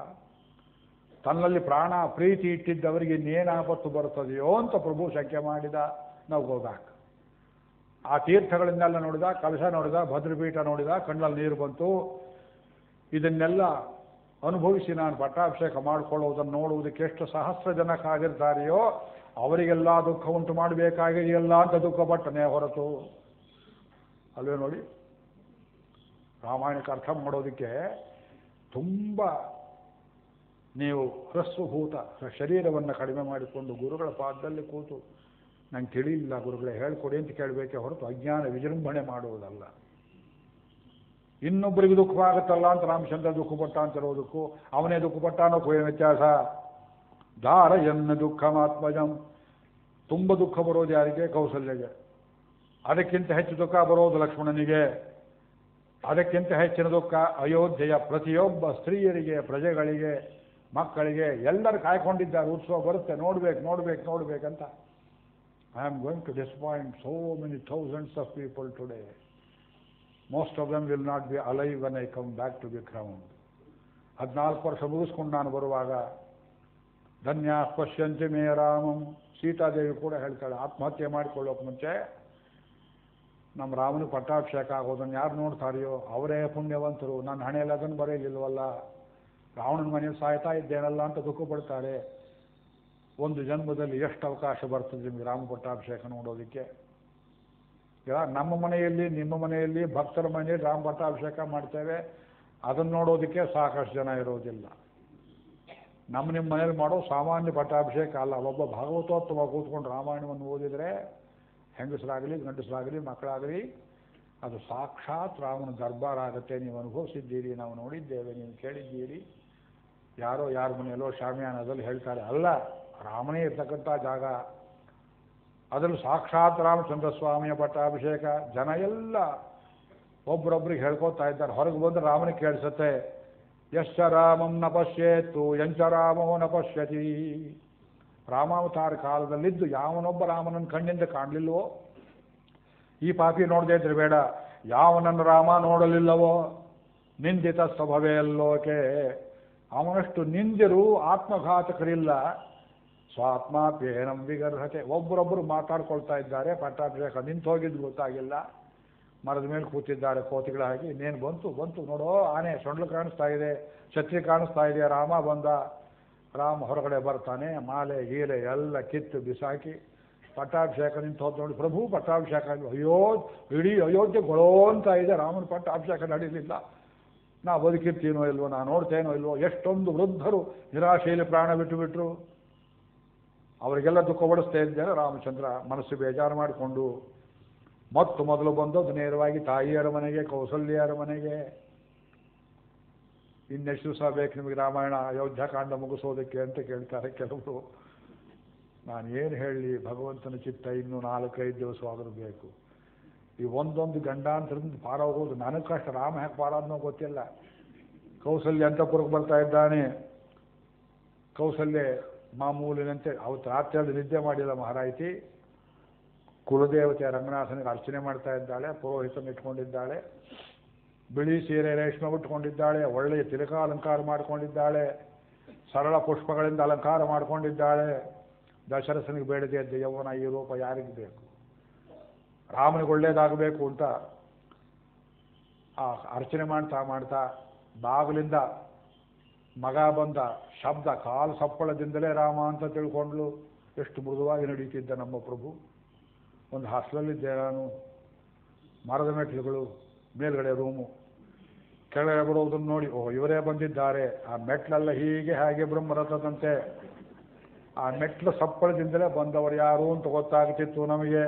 ತನ್ನಲ್ಲಿ ಪ್ರಾಣ ಪ್ರೀತಿ ಇಟ್ಟಿದ್ದವರಿಗೆ ಇನ್ನೇನು ಆಪತ್ತು ಬರುತ್ತದೆಯೋ ಅಂತ ಪ್ರಭು ಶಂಕೆ ಮಾಡಿದ ನಾವು ಗೋಬ್ಯಾಕ್ ಆ ತೀರ್ಥಗಳನ್ನೆಲ್ಲ ನೋಡಿದ ಕಲಶ ನೋಡಿದ ಭದ್ರಪೀಠ ನೋಡಿದ ಕಣ್ಣಲ್ಲಿ ನೀರು ಬಂತು ಇದನ್ನೆಲ್ಲ ಅನುಭವಿಸಿ ನಾನು ಪಟ್ಟಾಭಿಷೇಕ ಮಾಡಿಕೊಳ್ಳುವುದನ್ನು ನೋಡುವುದಕ್ಕೆ ಎಷ್ಟು ಸಹಸ್ರ ಜನ ಕಾದಿರ್ತಾರೆಯೋ ಅವರಿಗೆಲ್ಲ ದುಃಖ ಉಂಟು ಮಾಡಬೇಕಾಗಿದೆಯಲ್ಲ ಅಂತ ದುಃಖ ಪಟ್ಟನೆ ಹೊರತು ಅಲ್ವೇ ನೋಡಿ ರಾಮಾಯಣಕ್ಕೆ ಅರ್ಥ ಮಾಡೋದಕ್ಕೆ ತುಂಬ ನೀವು ಹ್ರಸ್ವಭೂತ ಶರೀರವನ್ನು ಕಡಿಮೆ ಮಾಡಿಕೊಂಡು ಗುರುಗಳ ಪಾದದಲ್ಲಿ ಕೂತು ನಂಗೆ ತಿಳಿಯಿಲ್ಲ ಗುರುಗಳೇ ಹೇಳ್ಕೊಡಿ ಅಂತ ಕೇಳಬೇಕೆ ಹೊರತು ಅಜ್ಞಾನ ವಿಜೃಂಭಣೆ ಮಾಡುವುದಲ್ಲ ಇನ್ನೊಬ್ಬರಿಗೆ ದುಃಖವಾಗುತ್ತಲ್ಲ ಅಂತ ರಾಮಚಂದ್ರ ದುಃಖಪಟ್ಟ ಅಂತಿರೋದಕ್ಕೂ ಅವನೇ ದುಃಖಪಟ್ಟ ಅನ್ನೋಕ್ಕೂ ಏನು ವ್ಯತ್ಯಾಸ ದಾರ ಎನ್ನ ದುಃಖಮಾತ್ಮಜಂ ತುಂಬ ದುಃಖ ಬರೋದು ಯಾರಿಗೆ ಕೌಸಲ್ಯಗೆ ಅದಕ್ಕಿಂತ ಹೆಚ್ಚು ದುಃಖ ಬರೋದು ಲಕ್ಷ್ಮಣನಿಗೆ ಅದಕ್ಕಿಂತ ಹೆಚ್ಚಿನ ದುಃಖ ಅಯೋಧ್ಯೆಯ ಪ್ರತಿಯೊಬ್ಬ ಸ್ತ್ರೀಯರಿಗೆ ಪ್ರಜೆಗಳಿಗೆ ಮಕ್ಕಳಿಗೆ ಎಲ್ಲರೂ ಕಾಯ್ಕೊಂಡಿದ್ದಾರೆ ಉತ್ಸವ ಬರುತ್ತೆ ನೋಡ್ಬೇಕು ನೋಡ್ಬೇಕು ನೋಡ್ಬೇಕಂತ I am going to disappoint so many thousands of people today most of them will not be alive when I come back to the ground ಹದಿನಾಲ್ಕು ವರ್ಷ ಮುಗಿಸ್ಕೊಂಡು ನಾನು ಬರುವಾಗ ಧನ್ಯ ಪಶ್ಯಂತಿ ಮೇ ರಾಮಂ ಸೀತಾದೇವಿ ಕೂಡ ಹೇಳ್ತಾಳೆ ಆತ್ಮಹತ್ಯೆ ಮಾಡಿಕೊಳ್ಳೋಕೆ ಮುಂಚೆ ನಮ್ಮ ರಾಮನಿಗೆ ಪಟ್ಟಾಭಿಷೇಕ ಆಗೋದನ್ನು ಯಾರು ನೋಡ್ತಾರೆಯೋ ಅವರೇ ಪುಣ್ಯವಂತರು ನನ್ನ ಹಣೆಯಲ್ಲಿ ಅದನ್ನು ಬರೆಯಲಿಲ್ವಲ್ಲ ರಾವಣನ ಮನೆಯಲ್ಲಿ ಸಾಯ್ತಾ ಇದ್ದೇನಲ್ಲ ಅಂತ ದುಃಖ ಪಡ್ತಾರೆ ಒಂದು ಜನ್ಮದಲ್ಲಿ ಎಷ್ಟು ಅವಕಾಶ ಬರ್ತದೆ ನಿಮಗೆ ರಾಮ ಪಟ್ಟಾಭಿಷೇಕ ನೋಡೋದಕ್ಕೆ ಈಗ ನಮ್ಮ ಮನೆಯಲ್ಲಿ ನಿಮ್ಮ ಮನೆಯಲ್ಲಿ ಭಕ್ತರ ಮನೆಯಲ್ಲಿ ರಾಮ ಪಟ್ಟಾಭಿಷೇಕ ಮಾಡ್ತೇವೆ ಅದನ್ನು ನೋಡೋದಕ್ಕೆ ಸಾಕಷ್ಟು ಜನ ಇರೋದಿಲ್ಲ ನಮ್ಮ ನಿಮ್ಮ ಮನೇಲಿ ಮಾಡೋ ಸಾಮಾನ್ಯ ಪಟ್ಟಾಭಿಷೇಕ ಅಲ್ಲ ಒಬ್ಬ ಭಾಗವತೋತ್ತಮ ಕೂತ್ಕೊಂಡು ರಾಮಾಯಣವನ್ನು ಓದಿದರೆ ಹೆಂಗಸರಾಗಲಿ ಗಂಡಸರಾಗಲಿ ಮಕ್ಕಳಾಗಲಿ ಅದು ಸಾಕ್ಷಾತ್ ರಾಮನ ದರ್ಬಾರ್ ಆಗುತ್ತೆ ನೀವು ಅನುಭವಿಸಿದ್ದೀರಿ ನಾವು ನೋಡಿದ್ದೇವೆ ನೀವು ಕೇಳಿದ್ದೀರಿ ಯಾರೋ ಯಾರ ಮನೆಯಲ್ಲೋ ಶಾಮಿಯಾನದಲ್ಲಿ ಹೇಳ್ತಾರೆ ಅಲ್ಲ ರಾಮನೇ ಇರ್ತಕ್ಕಂಥ ಜಾಗ ಅದರಲ್ಲಿ ಸಾಕ್ಷಾತ್ ರಾಮಚಂದ್ರ ಸ್ವಾಮಿಯ ಪಟ್ಟಾಭಿಷೇಕ ಜನ ಎಲ್ಲ ಒಬ್ರೊಬ್ರಿಗೆ ಹೇಳ್ಕೊತಾ ಇದ್ದಾರೆ ಹೊರಗೆ ಬಂದ್ರೆ ರಾಮನಿಗೆ ಕೇಳಿಸುತ್ತೆ ಯಶ್ಚ ರಾಮಂ ನ ಪಶ್ಯೇತ್ತು ಎಂಚ ರಾಮೋ ನ ಪಶ್ಯತಿ ರಾಮಾವತಾರ ಕಾಲದಲ್ಲಿದ್ದು ಯಾವನೊಬ್ಬ ರಾಮನನ್ನು ಕಣ್ಣಿಂದ ಕಾಣಲಿಲ್ವೋ ಈ ಪಾಪಿ ನೋಡದೇ ಇದ್ರೆ ಬೇಡ ಯಾವನನ್ನು ರಾಮ ನೋಡಲಿಲ್ಲವೋ ನಿಂದಿತ ಸ್ವಭಾವೆಯಲ್ಲೋಕೆ ಅವನಷ್ಟು ನಿಂದಿರು ಆತ್ಮಘಾತಕರಿಲ್ಲ ಸ್ವಾತ್ಮಾಪ್ಯೇನಂ ವಿಗರ್ಹತೆ ಒಬ್ಬರೊಬ್ಬರು ಮಾತಾಡ್ಕೊಳ್ತಾ ಇದ್ದಾರೆ ಪಟ್ಟಾಭಿಷೇಕ ನಿಂತು ಹೋಗಿದ್ದು ಗೊತ್ತಾಗಿಲ್ಲ ಮರದ ಮೇಲೆ ಕೂತಿದ್ದಾರೆ ಕೋತಿಗಳ ಹಾಗೆ ಇನ್ನೇನು ಬಂತು ಬಂತು ನೋಡೋ ಆನೆ ಸೊಂಡ್ಲು ಕಾಣಿಸ್ತಾ ಇದೆ ಛತ್ರಿ ಕಾಣಿಸ್ತಾ ಇದೆ ರಾಮ ಬಂದ ರಾಮ ಹೊರಗಡೆ ಬರ್ತಾನೆ ಮಾಲೆ ಗೀಲೆ ಎಲ್ಲ ಕಿತ್ತು ಬಿಸಾಕಿ ಪಟ್ಟಾಭಿಷೇಕ ನಿಂತು ಹೋದ್ ನೋಡಿ ಪ್ರಭು ಪಟ್ಟಾಭಿಷೇಕ ಆಗಿ ಅಯ್ಯೋ ಇಡೀ ಅಯೋಧ್ಯೆ ಗೊಳೋ ಅಂತ ಇದೆ ರಾಮನ ಪಟ್ಟಾಭಿಷೇಕ ನಡೀಲಿಲ್ಲ ನಾ ಬದುಕಿರ್ತೀನೋ ಇಲ್ವೋ ನಾ ನೋಡ್ತೇನೋ ಇಲ್ವೋ ಎಷ್ಟೊಂದು ವೃದ್ಧರು ನಿರಾಶೆಯಲ್ಲಿ ಪ್ರಾಣ ಬಿಟ್ಟು ಬಿಟ್ರು ಅವರಿಗೆಲ್ಲ ದುಃಖ ಪಡಿಸ್ತಾ ಇದ್ದೇನೆ ರಾಮಚಂದ್ರ ಮನಸ್ಸು ಬೇಜಾರು ಮಾಡಿಕೊಂಡು ಮತ್ತು ಮೊದಲು ಬಂದದ್ದು ನೇರವಾಗಿ ತಾಯಿಯರ ಮನೆಗೆ ಕೌಸಲ್ಯರ ಮನೆಗೆ ಇನ್ನೆಷ್ಟು ದಿವಸ ಬೇಕು ನಿಮಗೆ ರಾಮಾಯಣ ಅಯೋಧ್ಯಕಾಂಡ ಮುಗಿಸೋದಕ್ಕೆ ಅಂತ ಕೇಳ್ತಾರೆ ಕೆಲವರು ನಾನು ಏನು ಹೇಳಲಿ ಭಗವಂತನ ಚಿತ್ತ ಇನ್ನು ನಾಲ್ಕೈದು ದಿವಸ ಆದರೂ ಬೇಕು ಈ ಒಂದೊಂದು ಗಂಡಾಂತರದಿಂದ ಪಾರಾಗೋದು ನನಗೆ ಕಷ್ಟ ರಾಮ ಯಾಕೆ ಪಾರಾದ್ನೋ ಗೊತ್ತಿಲ್ಲ ಕೌಸಲ್ಯ ಅಂತಪುರಕ್ಕೆ ಬರ್ತಾ ಇದ್ದಾನೆ ಕೌಸಲ್ಯ ಮಾಮೂಲಿನಂತೆ ಅವತ್ತು ರಾತ್ರಿ ನಿದ್ದೆ ಮಾಡಿಲ್ಲ ಮಹಾರಾಯಿತಿ ಕುಲದೇವತೆ ರಂಗನಾಥನಿಗೆ ಅರ್ಚನೆ ಮಾಡ್ತಾ ಇದ್ದಾಳೆ ಪುರೋಹಿತನ ಇಟ್ಕೊಂಡಿದ್ದಾಳೆ ಬಿಳಿ ಸೀರೆ ರೇಷ್ಮೆ ಉಟ್ಕೊಂಡಿದ್ದಾಳೆ ಒಳ್ಳೆಯ ತಿಲಕ ಅಲಂಕಾರ ಮಾಡಿಕೊಂಡಿದ್ದಾಳೆ ಸರಳ ಪುಷ್ಪಗಳಿಂದ ಅಲಂಕಾರ ಮಾಡಿಕೊಂಡಿದ್ದಾಳೆ ದಶರಥನಿಗೆ ಬೇಡದೆ ಇದ್ದ ಯೌವನ ಈ ರೂಪ ಯಾರಿಗೆ ಬೇಕು ರಾಮನಿಗೆ ಒಳ್ಳೇದಾಗಬೇಕು ಅಂತ ಆ ಅರ್ಚನೆ ಮಾಡ್ತಾ ಮಾಡ್ತಾ ಬಾಗಿಲಿಂದ ಮಗ ಬಂದ ಶಬ್ದ ಕಾಲು ಸಪ್ಪಳದಿಂದಲೇ ರಾಮ ಅಂತ ತಿಳ್ಕೊಂಡ್ಲು ಎಷ್ಟು ಮೃದುವಾಗಿ ನಡೀತಿದ್ದ ನಮ್ಮ ಪ್ರಭು ಒಂದು ಹಾಸ್ಟೆಲಲ್ಲಿದ್ದೆ ನಾನು ಮರದ ಮೆಟ್ಲುಗಳು ಮೇಲ್ಗಡೆ ರೂಮು ಕೆಳಗಡೆ ಬರೋದನ್ನು ನೋಡಿ ಓ ಇವರೇ ಬಂದಿದ್ದಾರೆ ಆ ಮೆಟ್ಲೆಲ್ಲ ಹೀಗೆ ಹಾಗೆ ಬ್ರಹ್ಮರಥದಂತೆ ಆ ಮೆಟ್ಲು ಸಪ್ಪಳದಿಂದಲೇ ಬಂದವರು ಯಾರು ಅಂತ ಗೊತ್ತಾಗ್ತಿತ್ತು ನಮಗೆ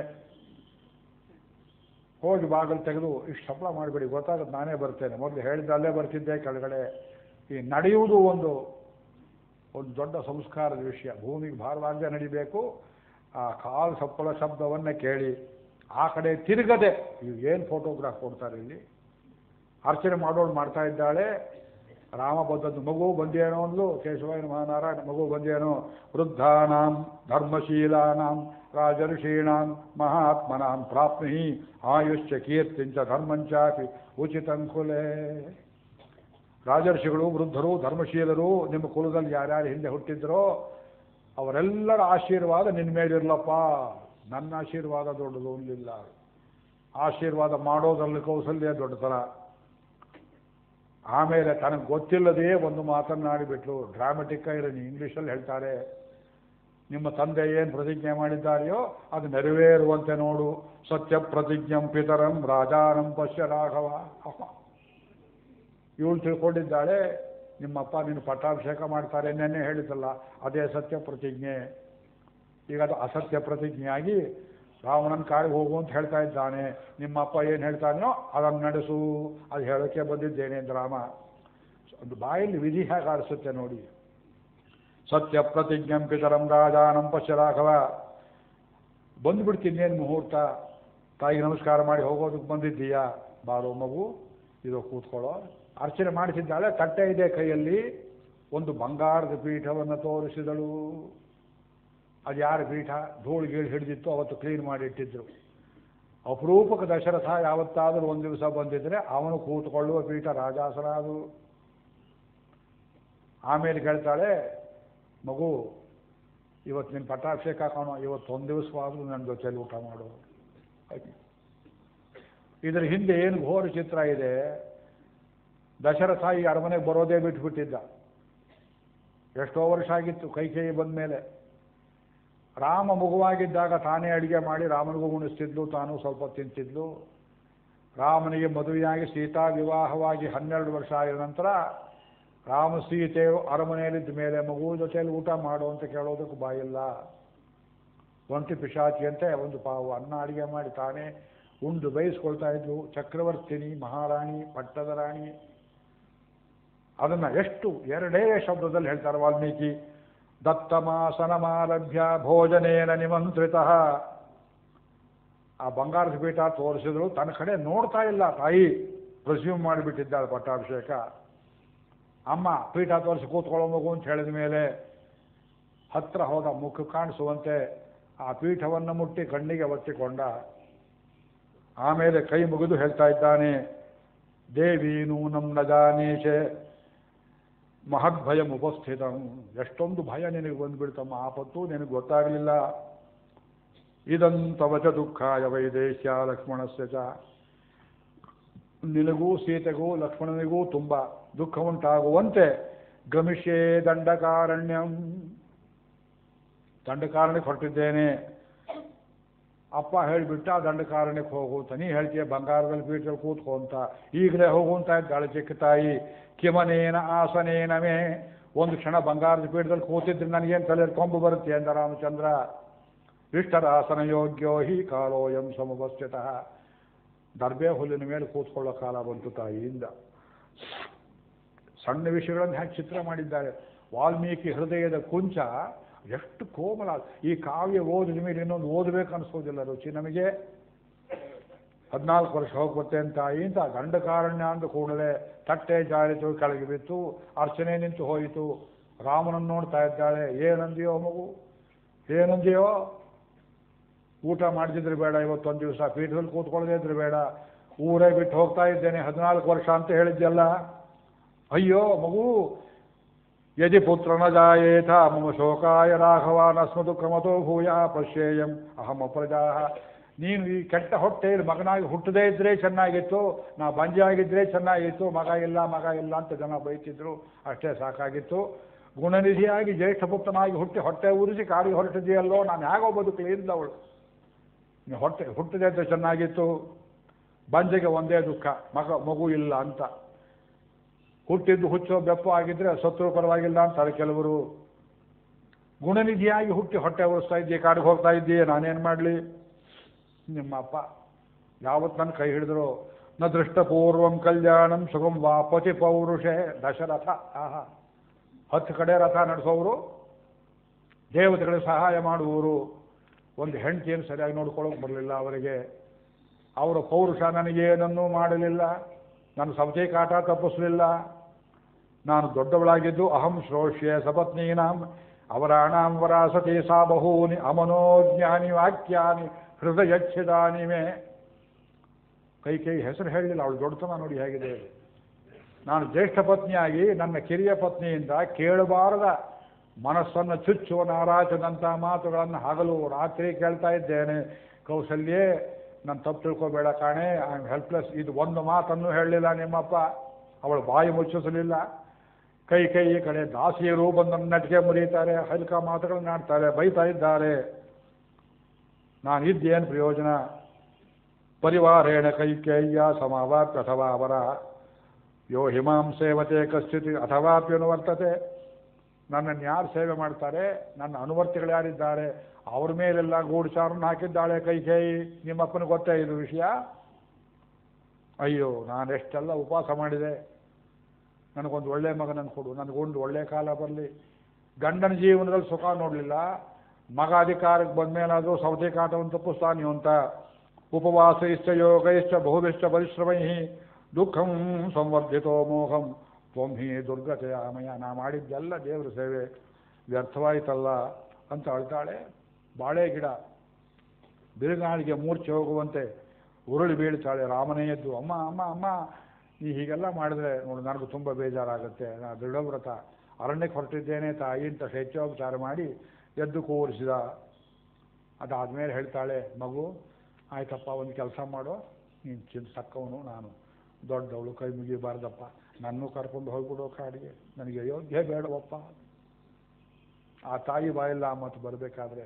ಹೋಗಿ ಬಾಗಿಲು ತೆಗೆದು ಇಷ್ಟು ಸಪ್ಪಳ ಮಾಡಬೇಡಿ ಗೊತ್ತಾಗುತ್ತೆ ನಾನೇ ಬರ್ತೇನೆ ಮೊದಲು ಹೇಳಿದ್ರೆ ಅಲ್ಲೇ ಬರ್ತಿದ್ದೆ ಕೆಳಗಡೆ ಈ ನಡೆಯುವುದು ಒಂದು ಒಂದು ದೊಡ್ಡ ಸಂಸ್ಕಾರದ ವಿಷಯ ಭೂಮಿಗೆ ಭಾರವಾಗದೆ ನಡಿಬೇಕು ಆ ಕಾಲು ಸಪ್ಪಳ ಶಬ್ದವನ್ನೇ ಕೇಳಿ ಆ ಕಡೆ ತಿರುಗದೆ ಇವು ಏನು ಫೋಟೋಗ್ರಾಫ್ ಕೊಡ್ತಾರೆ ಇಲ್ಲಿ ಅರ್ಚನೆ ಮಾಡೋಳು ಮಾಡ್ತಾ ಇದ್ದಾಳೆ ರಾಮ ಬಂದದ್ದು ಮಗು ಬಂದೇನೋ ಅಂದ್ಲು ಕೇಶವಾಯನ ಮಹಾನಾರಾಯಣ ಮಗು ಬಂದೇನೋ ವೃದ್ಧಾನಾಂ ಧರ್ಮಶೀಲಾನಾಂ ರಾಜಋಷೀಣಾಂ ಮಹಾತ್ಮನಾಂ ಪ್ರಾಪ್ನಿ ಆಯುಷ್ಯ ಕೀರ್ತಿಂಚ ಧರ್ಮಂಚಾಪಿ ಉಚಿತಂ ಕುಲೆ ರಾಜರ್ಷಿಗಳು ವೃದ್ಧರು ಧರ್ಮಶೀಲರು ನಿಮ್ಮ ಕುಲದಲ್ಲಿ ಯಾರ್ಯಾರು ಹಿಂದೆ ಹುಟ್ಟಿದ್ರೋ ಅವರೆಲ್ಲರ ಆಶೀರ್ವಾದ ನಿನ್ನ ಮೇಲಿರ್ಲಪ್ಪ ನನ್ನ ಆಶೀರ್ವಾದ ದೊಡ್ಡದು ಅನ್ಲಿಲ್ಲ ಆಶೀರ್ವಾದ ಮಾಡೋದ್ರಲ್ಲಿ ಕೌಸಲ್ಯ ದೊಡ್ಡತನ ಆಮೇಲೆ ತನಗೆ ಗೊತ್ತಿಲ್ಲದೇ ಒಂದು ಮಾತನ್ನಾಡಿಬಿಟ್ಲು ಡ್ರಾಮೆಟಿಕ್ ಇರನಿ ಇಂಗ್ಲೀಷಲ್ಲಿ ಹೇಳ್ತಾರೆ ನಿಮ್ಮ ತಂದೆ ಏನು ಪ್ರತಿಜ್ಞೆ ಮಾಡಿದ್ದಾರೆಯೋ ಅದು ನೆರವೇರುವಂತೆ ನೋಡು ಸತ್ಯ ಪ್ರತಿಜ್ಞಂ ಪಿತರಂ ರಾಜಾನಂ ಪಶ್ಯ ರಾಘವ ಅಪ್ಪ ಇವಳು ತಿಳ್ಕೊಂಡಿದ್ದಾಳೆ ನಿಮ್ಮಪ್ಪ ನೀನು ಪಟ್ಟಾಭಿಷೇಕ ಮಾಡ್ತಾರೆ ನೆನ್ನೆ ಹೇಳಿದ್ದಲ್ಲ ಅದೇ ಸತ್ಯ ಪ್ರತಿಜ್ಞೆ ಈಗ ಅದು ಅಸತ್ಯ ಪ್ರತಿಜ್ಞೆಯಾಗಿ ರಾವಣನ ಕಾಡಿಗೆ ಹೋಗು ಅಂತ ಹೇಳ್ತಾ ಇದ್ದಾನೆ ನಿಮ್ಮಪ್ಪ ಏನು ಹೇಳ್ತಾನೆಯೋ ಅದನ್ನು ನಡೆಸು ಅದು ಹೇಳೋಕ್ಕೆ ಬಂದಿದ್ದೇನೆ ಅಂತ ರಾಮ ಒಂದು ಬಾಯಲ್ಲಿ ವಿಧಿ ಹೇಗೆ ಆಡಿಸುತ್ತೆ ನೋಡಿ ಸತ್ಯ ಪ್ರತಿಜ್ಞಂ ಪಿತರಂ ರಾಜಾನಂ ಪಶ್ಯ ರಾಘವ ಬಂದುಬಿಡ್ತೀನಿ ಏನು ಮುಹೂರ್ತ ತಾಯಿಗೆ ನಮಸ್ಕಾರ ಮಾಡಿ ಹೋಗೋದಕ್ಕೆ ಬಂದಿದ್ದೀಯಾ ಬಾರೋ ಮಗು ಇದು ಕೂತ್ಕೊಳ್ಳೋ ಅರ್ಚನೆ ಮಾಡಿಸಿದ್ದಾಳೆ ತಟ್ಟೆ ಇದೆ ಕೈಯಲ್ಲಿ ಒಂದು ಬಂಗಾರದ ಪೀಠವನ್ನು ತೋರಿಸಿದಳು ಅದು ಯಾರ ಪೀಠ ಧೂಳು ಗೀಳು ಹಿಡಿದಿತ್ತು ಅವತ್ತು ಕ್ಲೀನ್ ಮಾಡಿ ಇಟ್ಟಿದ್ರು ಅಪರೂಪಕ ದಶರಥ ಯಾವತ್ತಾದರೂ ಒಂದು ದಿವಸ ಬಂದಿದ್ರೆ ಅವನು ಕೂತ್ಕೊಳ್ಳುವ ಪೀಠ ರಾಜಾಸನ ಅದು ಆಮೇಲೆ ಕೇಳ್ತಾಳೆ ಮಗು ಇವತ್ತು ನಿನ್ನ ಪಟ್ಟಾಭಿಷೇಕ ಕಾಣೋ ಇವತ್ತು ಒಂದು ದಿವಸವಾದರೂ ನನ್ನ ಜೊತೆಯಲ್ಲಿ ಊಟ ಮಾಡು ಇದರ ಹಿಂದೆ ಏನು ಘೋರ ಚಿತ್ರ ಇದೆ ದಶರಥ ಈ ಅರಮನೆಗೆ ಬರೋದೇ ಬಿಟ್ಬಿಟ್ಟಿದ್ದ ಎಷ್ಟೋ ವರ್ಷ ಆಗಿತ್ತು ಕೈ ಕೈ ಬಂದ ಮೇಲೆ ರಾಮ ಮಗುವಾಗಿದ್ದಾಗ ತಾನೇ ಅಡಿಗೆ ಮಾಡಿ ರಾಮನಿಗೂ ಉಣಿಸ್ತಿದ್ಲು ತಾನು ಸ್ವಲ್ಪ ತಿಂತಿದ್ಲು ರಾಮನಿಗೆ ಮದುವೆಯಾಗಿ ಸೀತಾ ವಿವಾಹವಾಗಿ ಹನ್ನೆರಡು ವರ್ಷ ಆಗಿದ ನಂತರ ರಾಮ ಸೀತೆಯು ಅರಮನೆಯಲ್ಲಿದ್ದ ಮೇಲೆ ಮಗು ಜೊತೆಯಲ್ಲಿ ಊಟ ಮಾಡು ಅಂತ ಕೇಳೋದಕ್ಕೆ ಬಾಯಿಲ್ಲ ಒಂಟಿ ಪಿಶಾಚಿಯಂತೆ ಒಂದು ಪಾವು ಅನ್ನ ಅಡಿಗೆ ಮಾಡಿ ತಾನೇ ಉಂಡು ಬೇಯಿಸ್ಕೊಳ್ತಾ ಇದ್ಲು ಚಕ್ರವರ್ತಿನಿ ಮಹಾರಾಣಿ ಪಟ್ಟದ ರಾಣಿ ಅದನ್ನ ಎಷ್ಟು ಎರಡೇ ಶಬ್ದದಲ್ಲಿ ಹೇಳ್ತಾರೆ ವಾಲ್ಮೀಕಿ ದತ್ತಮಾಸನಮಾಲಭ್ಯ ಭೋಜನೇನ ನಿಮಂತ್ರಿತ ಆ ಬಂಗಾರದ ಪೀಠ ತೋರಿಸಿದ್ರು ತನ್ನ ಕಡೆ ನೋಡ್ತಾ ಇಲ್ಲ ತಾಯಿ ಪ್ರೆಸ್ಯೂಮ್ ಮಾಡಿಬಿಟ್ಟಿದ್ದಾಳೆ ಪಟ್ಟಾಭಿಷೇಕ ಅಮ್ಮ ಪೀಠ ತೋರಿಸಿ ಕೂತ್ಕೊಳ್ಳೋ ಮಗು ಅಂತ ಹೇಳಿದ ಮೇಲೆ ಹತ್ರ ಹೋದ ಮುಖ ಕಾಣಿಸುವಂತೆ ಆ ಪೀಠವನ್ನು ಮುಟ್ಟಿ ಕಣ್ಣಿಗೆ ಒತ್ತಿಕೊಂಡ ಆಮೇಲೆ ಕೈ ಮುಗಿದು ಹೇಳ್ತಾ ಇದ್ದಾನೆ ದೇವಿ ನೂನಂ ನ ಜಾನೀಶೆ ಮಹದ್ಭಯಂ ಉಪಸ್ಥಿತಂ ಎಷ್ಟೊಂದು ಭಯ ನಿನಗೆ ಬಂದ್ಬಿಡ್ತಮ್ಮ ಆಪತ್ತು ನಿನಗೆ ಗೊತ್ತಾಗಲಿಲ್ಲ ಇದಂತವಚ ದುಃಖಾಯ ವೈದೇಶ್ಯ ಲಕ್ಷ್ಮಣಸ್ಯ ಚ ನಿನಗೂ ಸೀತೆಗೂ ಲಕ್ಷ್ಮಣನಿಗೂ ತುಂಬ ದುಃಖ ಉಂಟಾಗುವಂತೆ ಗಮಿಷ್ಯೇ ದಂಡಕಾರಣ್ಯಂ ದಂಡಕಾರಣ್ಯಕ್ಕೆ ಹೊರಟಿದ್ದೇನೆ ಅಪ್ಪ ಹೇಳಿಬಿಟ್ಟ ದಂಡಕಾರಣ್ಯಕ್ಕೆ ಹೋಗು ಅಂತ ನೀ ಹೇಳ್ತೀಯ ಬಂಗಾರದಲ್ಲಿ ಪೀಠದಲ್ಲಿ ಕೂತ್ಕೋ ಅಂತ ಈಗಲೇ ಹೋಗು ಅಂತ ಇದ್ದಾಳೆ ಚಿಕ್ಕ ತಾಯಿ ಕಿಮನೇನ ಆಸನೇನಮೇ ಒಂದು ಕ್ಷಣ ಬಂಗಾರದ ಪೀಠದಲ್ಲಿ ಕೂತಿದ್ರೆ ನನಗೇನು ತಲೆ ಕೊಂಬು ಬರುತ್ತೆ ಎಂದ ರಾಮಚಂದ್ರ ಇಷ್ಟರಾಸನ ಯೋಗ್ಯೋ ಹಿ ಕಾಲೋಯಂ ಸಮವಸ್ಥಿತಃ ದರ್ಬೆ ಹುಲ್ಲಿನ ಮೇಲೆ ಕೂತ್ಕೊಳ್ಳೋ ಕಾಲ ಬಂತು ತಾಯಿಯಿಂದ ಸಣ್ಣ ವಿಷಯಗಳನ್ನು ಹೇಗೆ ಚಿತ್ರ ಮಾಡಿದ್ದಾರೆ ವಾಲ್ಮೀಕಿ ಹೃದಯದ ಕುಂಚ ಎಷ್ಟು ಕೋಮಲ ಈ ಕಾವ್ಯ ಓದಿದ ಮೇಲೆ ಇನ್ನೊಂದು ಓದಬೇಕು ಅನಿಸೋದಿಲ್ಲ ರುಚಿ ನಮಗೆ ಹದಿನಾಲ್ಕು ವರ್ಷ ಹೋಗ್ಬತ್ತೆ ಅಂತ ಇಂಥ ದಂಡಕಾರಣ್ಯ ಅಂದ ಕೂಡಲೇ ತಟ್ಟೆ ಜಾರಿತು ಕೆಳಗೆ ಬಿತ್ತು ಅರ್ಚನೆ ನಿಂತು ಹೋಯಿತು ರಾಮನನ್ನು ನೋಡ್ತಾ ಇದ್ದಾಳೆ ಏನಂದಿಯೋ ಮಗು ಏನಂದಿಯೋ ಊಟ ಮಾಡ್ತಿದ್ರೆ ಬೇಡ ಇವತ್ತೊಂದು ದಿವಸ ಪೀಠದಲ್ಲಿ ಕೂತ್ಕೊಳ್ಳದೇ ಇದ್ರೆ ಬೇಡ ಊರೇ ಬಿಟ್ಟು ಹೋಗ್ತಾ ಇದ್ದೇನೆ ಹದಿನಾಲ್ಕು ವರ್ಷ ಅಂತ ಹೇಳಿದ್ಯಲ್ಲ ಅಯ್ಯೋ ಮಗು ಯದಿ ಪುತ್ರನ ಜಾಯೇಥ ಮಮ ಶೋಕಾಯ ರಾಘವಾನ್ ಅಸ್ಮದುಃಖಮತೋ ಭೂಯ ಪಶ್ಯೇಯಂ ಅಹಂ ಅಪ್ರಜಾ ನೀನು ಈ ಕೆಟ್ಟ ಹೊಟ್ಟೆಯಲ್ಲಿ ಮಗನಾಗಿ ಹುಟ್ಟದೇ ಇದ್ರೆ ಚೆನ್ನಾಗಿತ್ತು ನಾ ಬಂಜೆ ಆಗಿದ್ರೆ ಚೆನ್ನಾಗಿತ್ತು ಮಗ ಇಲ್ಲ ಮಗ ಇಲ್ಲ ಅಂತ ಜನ ಬೈತಿದ್ರು ಅಷ್ಟೇ ಸಾಕಾಗಿತ್ತು ಗುಣನಿಧಿಯಾಗಿ ಜ್ಯೇಷ್ಠ ಪುತ್ರನಾಗಿ ಹುಟ್ಟಿ ಹೊಟ್ಟೆ ಉರಿಸಿ ಕಾಡಿಗೆ ಹೊರಟಿದೆಯಲ್ಲೋ ನಾನು ಹೇಗೋ ಬದುಕಲಿ ಇಲ್ಲ ಅವಳು ನೀನು ಹೊಟ್ಟೆ ಹುಟ್ಟದೆ ಇದ್ರೆ ಚೆನ್ನಾಗಿತ್ತು ಬಂಜೆಗೆ ಒಂದೇ ದುಃಖ ಮಗ ಮಗು ಇಲ್ಲ ಅಂತ ಹುಟ್ಟಿದ್ದು ಹುಚ್ಚೋ ಬೆಪ್ಪು ಆಗಿದ್ರೆ ಸತ್ರು ಪರವಾಗಿಲ್ಲ ಅಂತಾರೆ ಕೆಲವರು ಗುಣನಿಧಿಯಾಗಿ ಹುಟ್ಟಿ ಹೊಟ್ಟೆ ಉರಿಸ್ತಾ ಇದ್ದೀಯ ಕಾಡಿಗೆ ಹೋಗ್ತಾ ಇದ್ದೀಯ ನಾನೇನು ಮಾಡಲಿ ನಿಮ್ಮ ಅಪ್ಪ ಯಾವತ್ತು ನನ್ನ ಕೈ ಹಿಡಿದ್ರು ನ ದೃಷ್ಟಪೂರ್ವಂ ಕಲ್ಯಾಣಂ ಸುಗಂ ವಾಪತಿ ಪೌರುಷೆ ದಶರಥ ಆಹಾ ಹತ್ತು ಕಡೆ ರಥ ನಡೆಸೋರು ದೇವತೆಗಳಿಗೆ ಸಹಾಯ ಮಾಡುವವರು ಒಂದು ಹೆಂಡತಿಯನ್ನು ಸರಿಯಾಗಿ ನೋಡ್ಕೊಳ್ಳೋಕೆ ಬರಲಿಲ್ಲ ಅವರಿಗೆ ಅವರ ಪೌರುಷ ನನಗೇನನ್ನೂ ಮಾಡಲಿಲ್ಲ ನನ್ನ ಸವತೆ ಕಾಟ ತಪ್ಪಿಸಲಿಲ್ಲ ನಾನು ದೊಡ್ಡವಳಾಗಿದ್ದು ಅಹಂ ಶ್ರೋಷ್ಯೆ ಸಪತ್ನೀನಾಂ ಅವರಾಣಾಂ ವರಾಸತಿ ಸಾ ಬಹೂನಿ ಅಮನೋಜ್ಞಾನಿ ವಾಕ್ಯಾನಿ ಹೃದಯಚ್ಛಿದಾನಿ ಮೇ ಕೈ ಕೈ ಹೆಸರು ಹೇಳಲಿಲ್ಲ ಅವಳು ದೊಡ್ಡತನ ನೋಡಿ ಹೇಗಿದೆ ನಾನು ಜ್ಯೇಷ್ಠ ಪತ್ನಿಯಾಗಿ ನನ್ನ ಕಿರಿಯ ಪತ್ನಿಯಿಂದ ಕೇಳಬಾರದ ಮನಸ್ಸನ್ನು ಚುಚ್ಚುವ ನಾರಾಜದಂಥ ಮಾತುಗಳನ್ನು ಹಗಲು ರಾತ್ರಿ ಕೇಳ್ತಾ ಇದ್ದೇನೆ ಕೌಸಲ್ಯೇ ನಾನು ತಪ್ಪು ತಿಳ್ಕೊಬೇಡ ಕಾಣೆ ಐ ಆಮ್ ಹೆಲ್ಪ್ಲೆಸ್ ಇದು ಒಂದು ಮಾತನ್ನು ಹೇಳಲಿಲ್ಲ ನಿಮ್ಮಪ್ಪ ಅವಳು ಬಾಯಿ ಮುಚ್ಚಿಸಲಿಲ್ಲ ಕೈ ಕೈ ಈ ಕಡೆ ದಾಸಿಯರು ಬಂದು ನಟಿಗೆ ಮುರಿಯುತ್ತಾರೆ ಹಲ್ಕ ಮಾತುಗಳನ್ನ ಆಡ್ತಾರೆ ಬೈತಾ ಇದ್ದಾರೆ ನಾನು ಇದ್ದೇನು ಪ್ರಯೋಜನ ಪರಿವಾರೇಣ ಕೈಕೇಯ್ಯ ಸಮಾವಾಕ್ ಅಥವಾ ಅವರ ಯೋ ಹಿಮಾಂ ಸೇವತೆ ಕಶ್ಚಿತ್ ಅಥವಾಪ್ಯನುವರ್ತತೆ ನನ್ನನ್ನು ಯಾರು ಸೇವೆ ಮಾಡ್ತಾರೆ ನನ್ನ ಅನುವರ್ತಿಗಳು ಯಾರಿದ್ದಾರೆ ಅವ್ರ ಮೇಲೆಲ್ಲ ಗೂಢಚಾರನ್ನು ಹಾಕಿದ್ದಾಳೆ ಕೈಕೇಯಿ ನಿಮ್ಮಪ್ಪನ ಗೊತ್ತೇ ಇದು ವಿಷಯ ಅಯ್ಯೋ ನಾನು ಎಷ್ಟೆಲ್ಲ ಉಪವಾಸ ಮಾಡಿದೆ ನನಗೊಂದು ಒಳ್ಳೆ ಮಗನನ್ನು ಕೊಡು ನನಗೊಂದು ಒಳ್ಳೆ ಕಾಲ ಬರಲಿ ಗಂಡನ ಜೀವನದಲ್ಲಿ ಸುಖ ನೋಡಲಿಲ್ಲ ಮಗ ಅಧಿಕಾರಕ್ಕೆ ಬಂದ ಮೇಲಾದರೂ ಸೌದೆ ಕಾಟವನ್ನು ತಪ್ಪಿಸ್ತಾನೆ ಅಂತ ಉಪವಾಸ ಇಷ್ಟ ಯೋಗ ಇಷ್ಟ ಬಹುವಿಷ್ಟ ಪರಿಶ್ರಮೈ ದುಃಖಂ ಸಂವರ್ಧಿತೋ ಮೋಹಂ ತ್ವಂ ಹಿ ದುರ್ಗತೆಯ ಅಮಯ ನಾ ಮಾಡಿದ್ದೆಲ್ಲ ದೇವರ ಸೇವೆ ವ್ಯರ್ಥವಾಯಿತಲ್ಲ ಅಂತ ಅಳ್ತಾಳೆ ಬಾಳೆ ಗಿಡ ಬಿರುಗಾಳಿಗೆ ಮೂರ್ಛೆ ಹೋಗುವಂತೆ ಉರುಳಿ ಬೀಳ್ತಾಳೆ ರಾಮನೇ ಎದ್ದು ಅಮ್ಮ ಅಮ್ಮ ಅಮ್ಮ ನೀ ಹೀಗೆಲ್ಲ ಮಾಡಿದ್ರೆ ನೋಡು ನನಗೂ ತುಂಬ ಬೇಜಾರಾಗುತ್ತೆ ನಾ ದೃಢವ್ರತ ಅರಣ್ಯಕ್ಕೆ ಹೊರಟಿದ್ದೇನೆ ತಾಯಿ ಅಂತ ಹೆಚ್ಚೋಪಚಾರ ಮಾಡಿ ಎದ್ದು ಕೂರಿಸಿದ ಅದಾದಮೇಲೆ ಹೇಳ್ತಾಳೆ ಮಗು ಆಯ್ತಪ್ಪ ಒಂದು ಕೆಲಸ ಮಾಡೋ ನೀನು ಚಿಂತ ತಕ್ಕವನು ನಾನು ದೊಡ್ಡವಳು ಕೈ ಮುಗಿಬಾರ್ದಪ್ಪ ನನ್ನೂ ಕರ್ಕೊಂಡು ಹೋಗ್ಬಿಡೋ ಕಾಡಿಗೆ ನನಗೆ ಅಯೋಧ್ಯೆ ಬೇಡವಪ್ಪ ಆ ತಾಯಿ ಬಾಯಿಲ್ಲ ಮತ್ತು ಬರಬೇಕಾದ್ರೆ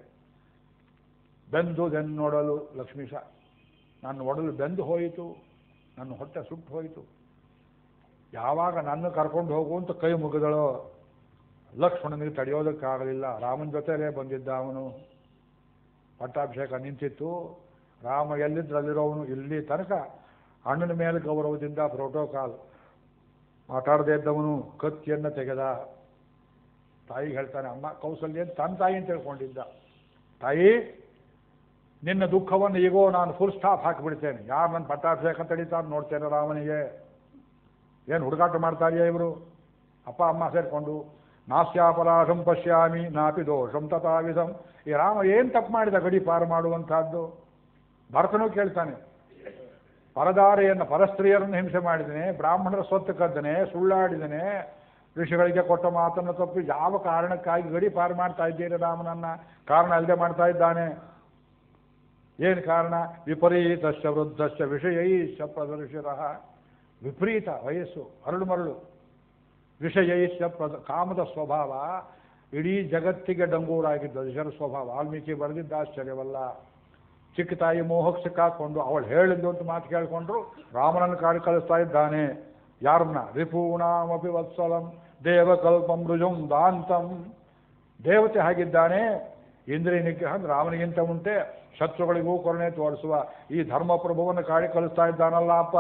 ಬೆಂದು ಬೆನ್ನು ನೋಡಲು ಲಕ್ಷ್ಮೀಶ ನನ್ನ ಒಡಲು ಬೆಂದು ಹೋಯಿತು ನನ್ನ ಹೊಟ್ಟೆ ಸುಟ್ಟು ಹೋಯಿತು ಯಾವಾಗ ನನ್ನ ಕರ್ಕೊಂಡು ಹೋಗು ಅಂತ ಕೈ ಮುಗಿದಳೋ ಲಕ್ಷ್ಮಣನಿಗೆ ತಡೆಯೋದಕ್ಕಾಗಲಿಲ್ಲ ರಾಮನ ಜೊತೆಲೇ ಬಂದಿದ್ದ ಅವನು ಪಟ್ಟಾಭಿಷೇಕ ನಿಂತಿತ್ತು ರಾಮ ಎಲ್ಲಿದ್ದರಲ್ಲಿರೋವನು ಇಲ್ಲಿ ತನಕ ಅಣ್ಣನ ಮೇಲೆ ಗೌರವದಿಂದ ಪ್ರೋಟೋಕಾಲ್ ಮಾತಾಡದೇ ಇದ್ದವನು ಕತ್ತಿಯನ್ನು ತೆಗೆದ ತಾಯಿಗೆ ಹೇಳ್ತಾನೆ ಅಮ್ಮ ಕೌಸಲ್ಯ ತನ್ನ ತಾಯಿ ಅಂತ ತಿಳ್ಕೊಂಡಿದ್ದ ತಾಯಿ ನಿನ್ನ ದುಃಖವನ್ನು ಈಗೋ ನಾನು ಫುಲ್ ಸ್ಟಾಪ್ ಹಾಕಿಬಿಡ್ತೇನೆ ಯಾರು ನನ್ನ ಪಟ್ಟಾಭಿಷೇಕ ತಡೀತಾರೆ ನೋಡ್ತೇನೆ ರಾಮನಿಗೆ ಏನು ಹುಡುಗಾಟ ಮಾಡ್ತಾರಿಯಾ ಇವರು ಅಪ್ಪ ಅಮ್ಮ ಸೇರಿಕೊಂಡು ನಾಸ್ಯಾಪರಾಧಂ ಪಶ್ಯಾಮಿ ನಾಪಿ ದೋಷಂ ತಥಾವಿಧಂ ಈ ರಾಮ ಏನು ತಪ್ಪು ಮಾಡಿದ ಗಡಿ ಪಾರು ಮಾಡುವಂತಹದ್ದು ಭರತನೂ ಕೇಳ್ತಾನೆ ಪರದಾರೆಯನ್ನು ಪರಸ್ತ್ರೀಯರನ್ನು ಹಿಂಸೆ ಮಾಡಿದನೆ ಬ್ರಾಹ್ಮಣರ ಸ್ವತ್ತು ಕದ್ದನೆ ಸುಳ್ಳಾಡಿದನೆ ಋಷಿಗಳಿಗೆ ಕೊಟ್ಟ ಮಾತನ್ನು ತಪ್ಪಿ ಯಾವ ಕಾರಣಕ್ಕಾಗಿ ಗಡಿ ಪಾರು ಮಾಡ್ತಾ ಇದ್ದೀರಿ ರಾಮನನ್ನ ಕಾರಣ ಅಲ್ಲದೆ ಮಾಡ್ತಾ ಇದ್ದಾನೆ ಏನು ಕಾರಣ ವಿಪರೀತಶ್ಚ ವೃದ್ಧಶ್ಚ ವಿಷಯೈಶ್ಚ ಪ್ರದರ್ಶಿರ ವಿಪರೀತ ವಯಸ್ಸು ಅರಳು ಮರಳು ವಿಷಯೈಶ್ಯ ಪ್ರದ ಕಾಮದ ಸ್ವಭಾವ ಇಡೀ ಜಗತ್ತಿಗೆ ಡಂಗೂರಾಗಿದ್ದು ದಶರ ಸ್ವಭಾವ ವಾಲ್ಮೀಕಿ ಬರೆದಿದ್ದ ಆಶ್ಚರ್ಯವಲ್ಲ ಚಿಕ್ಕ ತಾಯಿ ಮೋಹಕ್ಕೆ ಸಿಕ್ಕಾಕೊಂಡು ಅವಳು ಹೇಳಿದ್ದು ಅಂತ ಮಾತು ಕೇಳಿಕೊಂಡ್ರು ರಾಮನನ್ನು ಕಾಡಿ ಕಳಿಸ್ತಾ ಇದ್ದಾನೆ ಯಾರನ್ನ ರಿಪೂಣಾಮಪಿ ವತ್ಸಲಂ ದೇವಕಲ್ಪಂ ರುಜುಂ ದಾಂತಂ ದೇವತೆ ಹಾಗಿದ್ದಾನೆ ಇಂದ್ರಿಯ ನಿಗ್ರಹ ಅಂದ್ರೆ ರಾಮನಿಗಿಂತ ಉಂಟೆ ಶತ್ರುಗಳಿಗೂ ಕರುಣೆ ತೋರಿಸುವ ಈ ಧರ್ಮಪ್ರಭುವನ್ನು ಕಾಡಿ ಕಳಿಸ್ತಾ ಇದ್ದಾನಲ್ಲ ಅಪ್ಪ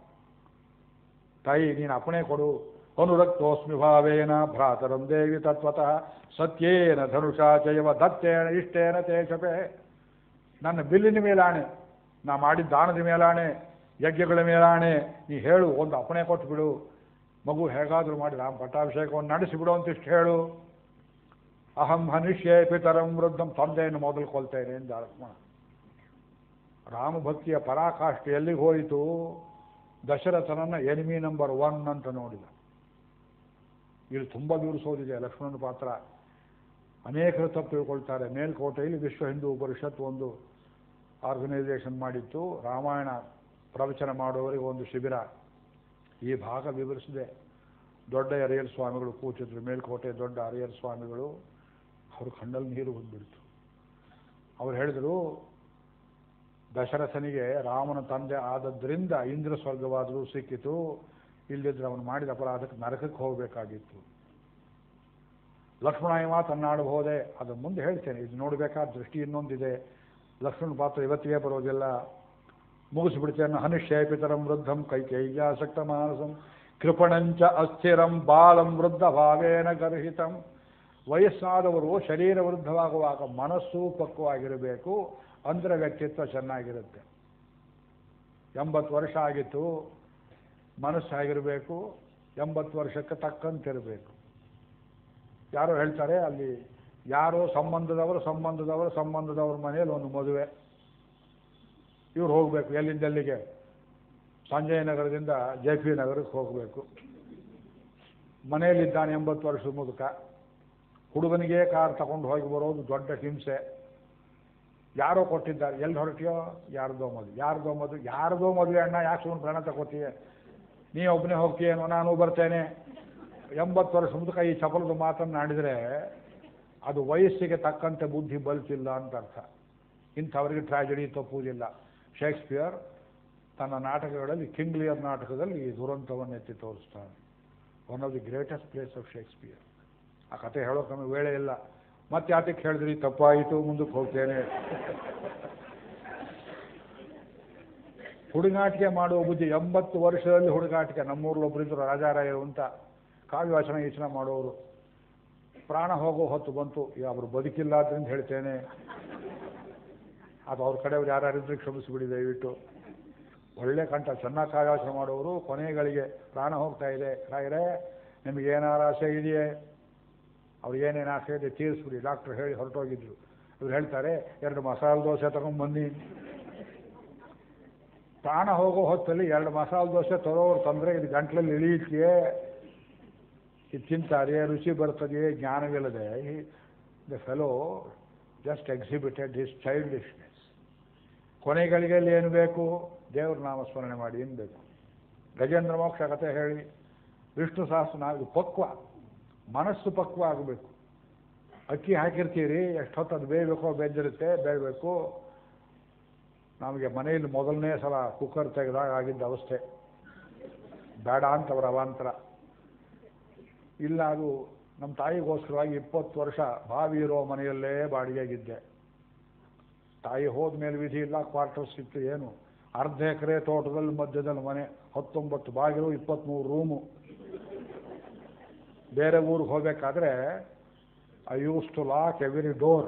ತಾಯಿ ನೀನು ಅಪ್ಪಣೆ ಕೊಡು ಅನುರಕ್ತೋಸ್ಮಿ ಭಾವೇನ ಭ್ರಾತರಂ ದೇವಿ ತತ್ವತಃ ಸತ್ಯೇನ ಧನುಷಾ ಜಯವ ದತ್ತೇನ ಇಷ್ಟೇನ ತೇಜಪೆ ನನ್ನ ಬಿಲ್ಲಿನ ಮೇಲಾಣೆ ನಾ ಮಾಡಿದ ದಾನದ ಮೇಲಾಣೆ ಯಜ್ಞಗಳ ಮೇಲಾಣೆ ನೀ ಹೇಳು ಒಂದು ಅಪ್ಪಣೆ ಕೊಟ್ಟು ಬಿಡು ಮಗು ಹೇಗಾದರೂ ಮಾಡಿ ರಾಮ ಪಟ್ಟಾಭಿಷೇಕವನ್ನು ನಡೆಸಿಬಿಡು ಅಂತ ಇಷ್ಟು ಹೇಳು ಅಹಂ ಹನಿಷ್ಯೇ ಪಿತರಂ ವೃದ್ಧಂ ತಂದೆಯನ್ನು ಮೊದಲು ಕೊಲ್ತೇನೆ ಎಂದ ಲಕ್ಷ್ಮಣ ರಾಮಭಕ್ತಿಯ ಪರಾಕಾಷ್ಠೆ ಎಲ್ಲಿಗೆ ಹೋಯಿತು ದಶರಥನನ್ನ ಎನಿಮಿ ನಂಬರ್ ಒನ್ ಅಂತ ನೋಡಿದ ಇಲ್ಲಿ ತುಂಬ ದೂರಿಸೋದಿದೆ ಲಕ್ಷ್ಮಣನ ಪಾತ್ರ ಅನೇಕರು ತಪ್ಪು ತಿಳ್ಕೊಳ್ತಾರೆ ಮೇಲ್ಕೋಟೆಯಲ್ಲಿ ವಿಶ್ವ ಹಿಂದೂ ಪರಿಷತ್ ಒಂದು ಆರ್ಗನೈಸೇಷನ್ ಮಾಡಿತ್ತು ರಾಮಾಯಣ ಪ್ರವಚನ ಮಾಡುವವರಿಗೆ ಒಂದು ಶಿಬಿರ ಈ ಭಾಗ ವಿವರಿಸಿದೆ ದೊಡ್ಡ ಅರಿಯರ್ ಸ್ವಾಮಿಗಳು ಕೂತಿದ್ರು ಮೇಲ್ಕೋಟೆ ದೊಡ್ಡ ಅರಿಯರ್ ಸ್ವಾಮಿಗಳು ಅವ್ರ ಕಣ್ಣಲ್ಲಿ ನೀರು ಬಂದ್ಬಿಡ್ತು ಅವ್ರು ಹೇಳಿದರು ದಶರಥನಿಗೆ ರಾಮನ ತಂದೆ ಆದದ್ರಿಂದ ಇಂದ್ರ ಸ್ವರ್ಗವಾದರೂ ಸಿಕ್ಕಿತು ಇಲ್ಲದಿದ್ರೆ ಅವನು ಮಾಡಿದ ಅಪರಾಧಕ್ಕೆ ನರಕಕ್ಕೆ ಹೋಗಬೇಕಾಗಿತ್ತು ಲಕ್ಷ್ಮಣ ಈ ಮಾತನ್ನಾಡಬಹುದೇ ಅದು ಮುಂದೆ ಹೇಳ್ತೇನೆ ಇದು ನೋಡಬೇಕಾದ ದೃಷ್ಟಿ ಇನ್ನೊಂದಿದೆ ಲಕ್ಷ್ಮಣ ಪಾತ್ರ ಇವತ್ತಿಗೆ ಬರೋದಿಲ್ಲ ಮುಗಿಸ್ಬಿಡ್ತೇನೆ ಹನುಷ್ಯೇಪಿತರಂ ವೃದ್ಧಂ ಕೈಕೇಯ್ಯಾಸಕ್ತ ಮಾನಸಂ ಕೃಪಣಂಚ ಅಸ್ಥಿರಂ ಬಾಲಂ ವೃದ್ಧ ಭಾವೇನ ಗರ್ಹಿತಂ ವಯಸ್ಸಾದವರು ಶರೀರ ವೃದ್ಧವಾಗುವಾಗ ಮನಸ್ಸು ಪಕ್ವವಾಗಿರಬೇಕು ಅಂದ್ರೆ ವ್ಯಕ್ತಿತ್ವ ಚೆನ್ನಾಗಿರುತ್ತೆ ಎಂಬತ್ತು ವರ್ಷ ಆಗಿತ್ತು ಮನಸ್ಸಾಗಿರಬೇಕು ಎಂಬತ್ತು ವರ್ಷಕ್ಕೆ ತಕ್ಕಂತಿರಬೇಕು ಯಾರೋ ಹೇಳ್ತಾರೆ ಅಲ್ಲಿ ಯಾರೋ ಸಂಬಂಧದವರು ಸಂಬಂಧದವರು ಸಂಬಂಧದವ್ರ ಮನೆಯಲ್ಲಿ ಒಂದು ಮದುವೆ ಇವ್ರು ಹೋಗಬೇಕು ಎಲ್ಲಿಂದ ಎಲ್ಲಿಗೆ ಸಂಜಯ ನಗರದಿಂದ ಜೆ ಪಿ ನಗರಕ್ಕೆ ಹೋಗಬೇಕು ಮನೆಯಲ್ಲಿದ್ದಾನೆ ಎಂಬತ್ತು ವರ್ಷದ ಮುದುಕ ಹುಡುಗನಿಗೆ ಕಾರ್ ತಗೊಂಡು ಹೋಗಿ ಬರೋದು ದೊಡ್ಡ ಹಿಂಸೆ ಯಾರೋ ಕೊಟ್ಟಿದ್ದಾರೆ ಎಲ್ಲಿ ಹೊರಟಿಯೋ ಯಾರ್ದೋ ಮದುವೆ ಯಾರ್ದೋ ಮದುವೆ ಯಾರ್ದೋ ಮದುವೆ ಅಣ್ಣ ಯಾಕೆ ಸುಮ್ಮನೆ ಪ್ರಾಣ ತಗೋತೀಯ ನೀ ಒಬ್ಬನೇ ಹೋಗ್ತೀಯೇನೋ ನಾನು ಬರ್ತೇನೆ ಎಂಬತ್ತು ವರ್ಷ ಮುದುಕ ಈ ಚಪಲದ ಮಾತನ್ನು ಆಡಿದರೆ ಅದು ವಯಸ್ಸಿಗೆ ತಕ್ಕಂತೆ ಬುದ್ಧಿ ಬಲ್ತಿಲ್ಲ ಅಂತ ಅರ್ಥ ಇಂಥವರಿಗೆ ಟ್ರಾಜಿಡಿ ತಪ್ಪುವುದಿಲ್ಲ ಶೇಕ್ಸ್ಪಿಯರ್ ತನ್ನ ನಾಟಕಗಳಲ್ಲಿ ಕಿಂಗ್ ಲಿಯರ್ ನಾಟಕದಲ್ಲಿ ಈ ದುರಂತವನ್ನು ಎತ್ತಿ ತೋರಿಸ್ತಾನೆ one of the greatest plays of Shakespeare ಆ ಕತೆ ಹೇಳೋಕೆ ನಮಗೆ ವೇಳೆ ಇಲ್ಲ ಮತ್ತೆ ಯಾತಕ್ಕೆ ಹೇಳಿದ್ರಿ ತಪ್ಪಾಯಿತು ಮುಂದಕ್ಕೆ ಹೋಗ್ತೇನೆ ಹುಡುಗಾಟಿಕೆ ಮಾಡುವ ಬುದ್ಧಿ ಎಂಬತ್ತು ವರ್ಷದಲ್ಲಿ ಹುಡುಗಾಟಿಕೆ ನಮ್ಮೂರಲ್ಲಿ ಒಬ್ಬರಿದ್ದರು ರಾಜಾರಾಯರು ಅಂತ ಕಾವ್ಯವಾಚನ ಯೋಚನೆ ಮಾಡೋರು ಪ್ರಾಣ ಹೋಗೋ ಹೊತ್ತು ಬಂತು ಈಗ ಅವರು ಬದುಕಿಲ್ಲ ಅಂತ ಹೇಳ್ತೇನೆ ಅದು ಅವ್ರ ಕಡೆಯವ್ರು ಯಾರ್ಯಾರಿದ್ರೆ ಕ್ಷಮಿಸಿಬಿಡಿ ದಯವಿಟ್ಟು ಒಳ್ಳೆ ಕಂಠ ಚೆನ್ನಾಗಿ ಕಾವ್ಯಾಚನೆ ಮಾಡೋರು ಕೊನೆಗಳಿಗೆ ಪ್ರಾಣ ಹೋಗ್ತಾ ಇದೆ ರಾಯರೇ ನಿಮಗೆ ಏನಾರು ಆಸೆ ಇದೆಯೇ ಅವ್ರಿಗೆ ಏನೇನು ಆಸೆ ಇದೆ ತೀರಿಸ್ಬಿಡಿ ಡಾಕ್ಟ್ರು ಹೇಳಿ ಹೊರಟೋಗಿದ್ರು ಇವ್ರು ಹೇಳ್ತಾರೆ ಎರಡು ಮಸಾಲೆ ದೋಸೆ ತಗೊಂಡ್ಬನ್ನಿ ಪ್ರಾಣ ಹೋಗೋ ಹೊತ್ತಲ್ಲಿ ಎರಡು ಮಸಾಲೆ ದೋಸೆ ತರೋರು ತಂದರೆ ಇದು ಗಂಟ್ಲಲ್ಲಿ ಇಳಿಯುತ್ತೆ ಇದು ತಿಂತಾರೆ ರುಚಿ ಬರ್ತದೆ ಜ್ಞಾನವಿಲ್ಲದೆ the fellow just exhibited his childishness ಕೊನೆಗಳಿಗೆಲ್ಲಿ ಏನು ಬೇಕು ದೇವ್ರ ನಾಮಸ್ಮರಣೆ ಮಾಡಿ ಏನು ಬೇಕು ಗಜೇಂದ್ರ ಮೋಕ್ಷ ಕಥೆ ಹೇಳಿ ವಿಷ್ಣು ಸಹಸ್ರ ಇದು ಪಕ್ವ ಮನಸ್ಸು ಪಕ್ವ ಆಗಬೇಕು ಅಕ್ಕಿ ಹಾಕಿರ್ತೀರಿ ಎಷ್ಟು ಹೊತ್ತು ಅದು ಬೇಯಬೇಕೋ ಬೆಂದಿರುತ್ತೆ ಬೇಯಬೇಕು ನಮಗೆ ಮನೆಯಲ್ಲಿ ಮೊದಲನೇ ಸಲ ಕುಕ್ಕರ್ ತೆಗೆದಾಗ ಆಗಿದ್ದ ಅವಸ್ಥೆ ಬೇಡ ಅಂತವ್ರ ಅವಾಂತರ ಇಲ್ಲ ಅದು ನಮ್ಮ ತಾಯಿಗೋಸ್ಕರವಾಗಿ ಇಪ್ಪತ್ತು ವರ್ಷ ಬಾವಿ ಇರೋ ಮನೆಯಲ್ಲೇ ಬಾಡಿಗೆಗಿದ್ದೆ ತಾಯಿ ಹೋದ ಮೇಲೆ ವಿಧಿ ಇಲ್ಲ ಕ್ವಾರ್ಟರ್ಸ್ ಇತ್ತು ಏನು ಅರ್ಧ ಎಕರೆ ತೋಟದಲ್ಲಿ ಮಧ್ಯದಲ್ಲಿ ಮನೆ ಹತ್ತೊಂಬತ್ತು ಬಾಗಿಲು ಇಪ್ಪತ್ತ್ಮೂರು ರೂಮು ಬೇರೆ ಊರಿಗೆ ಹೋಗಬೇಕಾದ್ರೆ I use to lock every door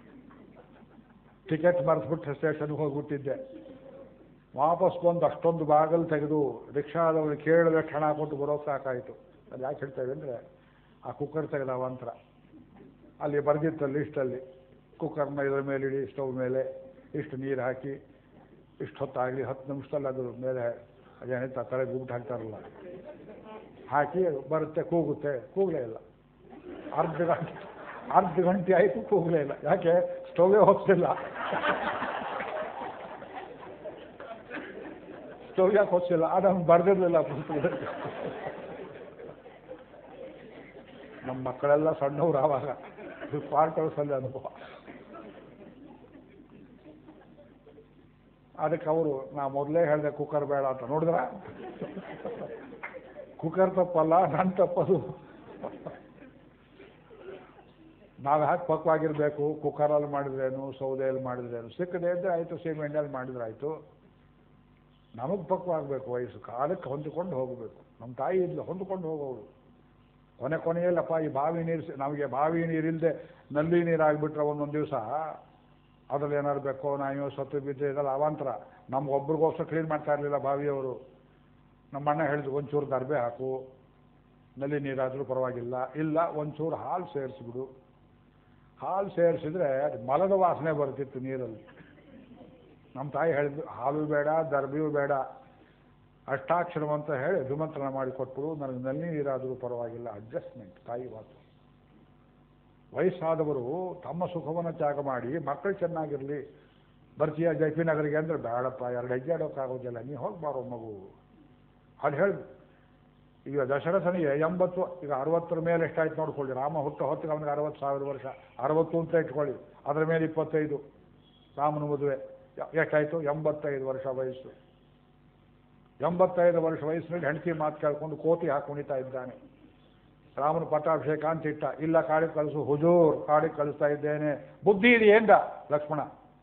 ticket ಮರೆಸ್ಬಿಟ್ಟು ಸ್ಟೇಷನ್ಗೆ ಹೋಗ್ಬಿಟ್ಟಿದ್ದೆ ವಾಪಸ್ ಬಂದು ಅಷ್ಟೊಂದು ಬಾಗಿಲು ತೆಗೆದು ರಿಕ್ಷಾದವ್ರು ಕೇಳಿದಷ್ಟು ಹಣ ಕೊಟ್ಟು ಬರೋಕೆ ಸಾಕಾಯಿತು ಅದು ಯಾಕೆ ಹೇಳ್ತೇವೆ ಅಂದರೆ ಆ ಕುಕ್ಕರ್ ತೆಗೆದ ಅವಾಂತರ ಅಲ್ಲಿ ಬರೆದಿತ್ತು ಲಿಸ್ಟಲ್ಲಿ ಕುಕ್ಕರ್ನ ಇದ್ರ ಮೇಲೆ ಇಡಿ ಸ್ಟವ್ ಮೇಲೆ ಇಷ್ಟು ನೀರು ಹಾಕಿ ಇಷ್ಟು ಹೊತ್ತಾಗಲಿ ಹತ್ತು ನಿಮಿಷದಲ್ಲಿ ಅದು ಮೇಲೆ ಅದೇನಿತ್ತು ಆ ತಲೆ ಗುಬ್ಬಿಟ್ಟು ಹಾಕ್ತಾರಲ್ಲ ಹಾಕಿ ಬರುತ್ತೆ ಕೂಗುತ್ತೆ ಕೂಗಲೇ ಇಲ್ಲ ಅರ್ಧ ಗಂಟೆ ಅರ್ಧ ಗಂಟೆ ಆಯಿತು ಕೂಗಲೇ ಇಲ್ಲ ಯಾಕೆ ಸ್ಟೌವೇ ಹೋಗ್ತಿಲ್ಲ ಯಾಕೆ ಗೊತ್ತಿಲ್ಲ ಅದನ್ನು ಬರೆದಿರಲಿಲ್ಲ ಪುಸ್ತಕದಲ್ಲಿ ನಮ್ಮ ಮಕ್ಕಳೆಲ್ಲ ಸಣ್ಣವ್ರು ಆವಾಗ ಕ್ವಾರ್ಟರ್ಸಲ್ಲಿ ಅನುಭವ ಅದಕ್ಕೆ ಅವರು ನಾ ಮೊದಲೇ ಹೇಳಿದೆ ಕುಕ್ಕರ್ ಬೇಡ ಅಂತ ನೋಡಿದ್ರ ಕುಕ್ಕರ್ ತಪ್ಪಲ್ಲ ನನ್ನ ತಪ್ಪದು ನಾವು ಯಾಕೆ ಪಕ್ವಾಗಿರಬೇಕು ಕುಕ್ಕರಲ್ಲಿ ಮಾಡಿದ್ರೇನು ಸೌದೆಯಲ್ಲಿ ಮಾಡಿದ್ರೇನು ಸಿಕ್ಕದೆ ಇದ್ದರೆ ಆಯಿತು ಸೀಮೆಣ್ಣೆಯಲ್ಲಿ ಮಾಡಿದ್ರೆ ಆಯಿತು ನಮಗೆ ಪಕ್ವಾಗಬೇಕು ವಯಸ್ಸು ಕಾಲಕ್ಕೆ ಹೊಂದಿಕೊಂಡು ಹೋಗಬೇಕು ನಮ್ಮ ತಾಯಿ ಇದ್ಲು ಹೊಂದ್ಕೊಂಡು ಹೋಗೋರು ಕೊನೆ ಕೊನೆಯಲ್ಲಪ್ಪ ಈ ಬಾವಿ ನೀರು ಸಿ- ನಮಗೆ ಬಾವಿ ನೀರಿಲ್ಲದೆ ನಲ್ಲಿ ನೀರು ಆಗಿಬಿಟ್ರೆ ಒಂದೊಂದು ದಿವಸ ಅದ್ರಲ್ಲಿ ಏನಾದ್ರು ಬೇಕೋ ನಾಯಿಯೋ ಸತ್ತು ಬಿದ್ದು ಇದೆಲ್ಲ ಅವಾಂತರ ನಮ್ಗೆ ಒಬ್ರಿಗೋಸ್ಕರ ಕ್ಲೀನ್ ಮಾಡ್ತಾ ಇರಲಿಲ್ಲ ಬಾವಿಯವರು ನಮ್ಮ ಅಣ್ಣ ಹೇಳಿದ್ರು ಒಂಚೂರು ದರ್ಬೆ ಹಾಕು ನಲ್ಲಿ ನೀರಾದರೂ ಪರವಾಗಿಲ್ಲ ಇಲ್ಲ ಒಂಚೂರು ಹಾಲು ಸೇರಿಸ್ಬಿಡು ಹಾಲು ಸೇರಿಸಿದ್ರೆ ಅದು ಮಲದ ವಾಸನೆ ಬರ್ತಿತ್ತು ನೀರಲ್ಲಿ ನಮ್ಮ ತಾಯಿ ಹೇಳಿದ್ರು ಹಾಲು ಬೇಡ ದರ್ಬಿಯೂ ಬೇಡ ಅಷ್ಟಾಕ್ಷರಂ ಅಂತ ಹೇಳಿ ಧುಮಂತ್ರಣ ಮಾಡಿ ಕೊಟ್ಬಿಡು ನನಗೆ ನಲ್ಲಿ ನೀರಾದರೂ ಪರವಾಗಿಲ್ಲ ಅಡ್ಜಸ್ಟ್ಮೆಂಟ್ ತಾಯಿ ಮಾತು ವಯಸ್ಸಾದವರು ತಮ್ಮ ಸುಖವನ್ನು ತ್ಯಾಗ ಮಾಡಿ ಮಕ್ಕಳು ಚೆನ್ನಾಗಿರಲಿ ಬರ್ತೀಯ ಜೆ ಪಿ ನಗರಿಗೆ ಅಂದರೆ ಬೇಡಪ್ಪ ಎರಡು ಹೆಜ್ಜೆ ಆಡೋಕ್ಕಾಗೋದಿಲ್ಲ ನೀ ಹೋಗ್ಬಾರೋ ಮಗು ಅದು ಹೇಳಿ ಈಗ ದಶರಥನಿಗೆ ಎಂಬತ್ತು ಈಗ ಅರವತ್ತರ ಮೇಲೆ ಎಷ್ಟಾಯ್ತು ನೋಡ್ಕೊಳ್ಳಿ ರಾಮ ಹುಟ್ಟು ಹೊತ್ತಿಗೆ ಅವನಿಗೆ ಅರವತ್ತು ಸಾವಿರ ವರ್ಷ ಅರವತ್ತು ಅಂತ ಇಟ್ಕೊಳ್ಳಿ ಅದರ ಮೇಲೆ ಇಪ್ಪತ್ತೈದು ರಾಮನ ಮದುವೆ ಯ- ಎಷ್ಟಾಯ್ತು ಎಂಬತ್ತೈದು ವರ್ಷ ವಯಸ್ಸು ಎಂಬತ್ತೈದು ವರ್ಷ ವಯಸ್ಸಿನಲ್ಲಿ ಹೆಂಡತಿ ಮಾತು ಕೇಳ್ಕೊಂಡು ಕೋತಿ ಹಾಕಿ ಕುಣಿತಾ ಇದ್ದಾನೆ ರಾಮನ ಪಟ್ಟಾಭಿಷೇಕ ಅಂತ ಇಟ್ಟ ಇಲ್ಲ ಕಾಡಿಗೆ ಕಳಿಸು ಹುಜೂರ್ ಕಾಡಿಗೆ ಕಳಿಸ್ತಾ ಇದ್ದೇನೆ ಬುದ್ಧಿ ಇದೆಯೇಂದ ಲಕ್ಷ್ಮಣ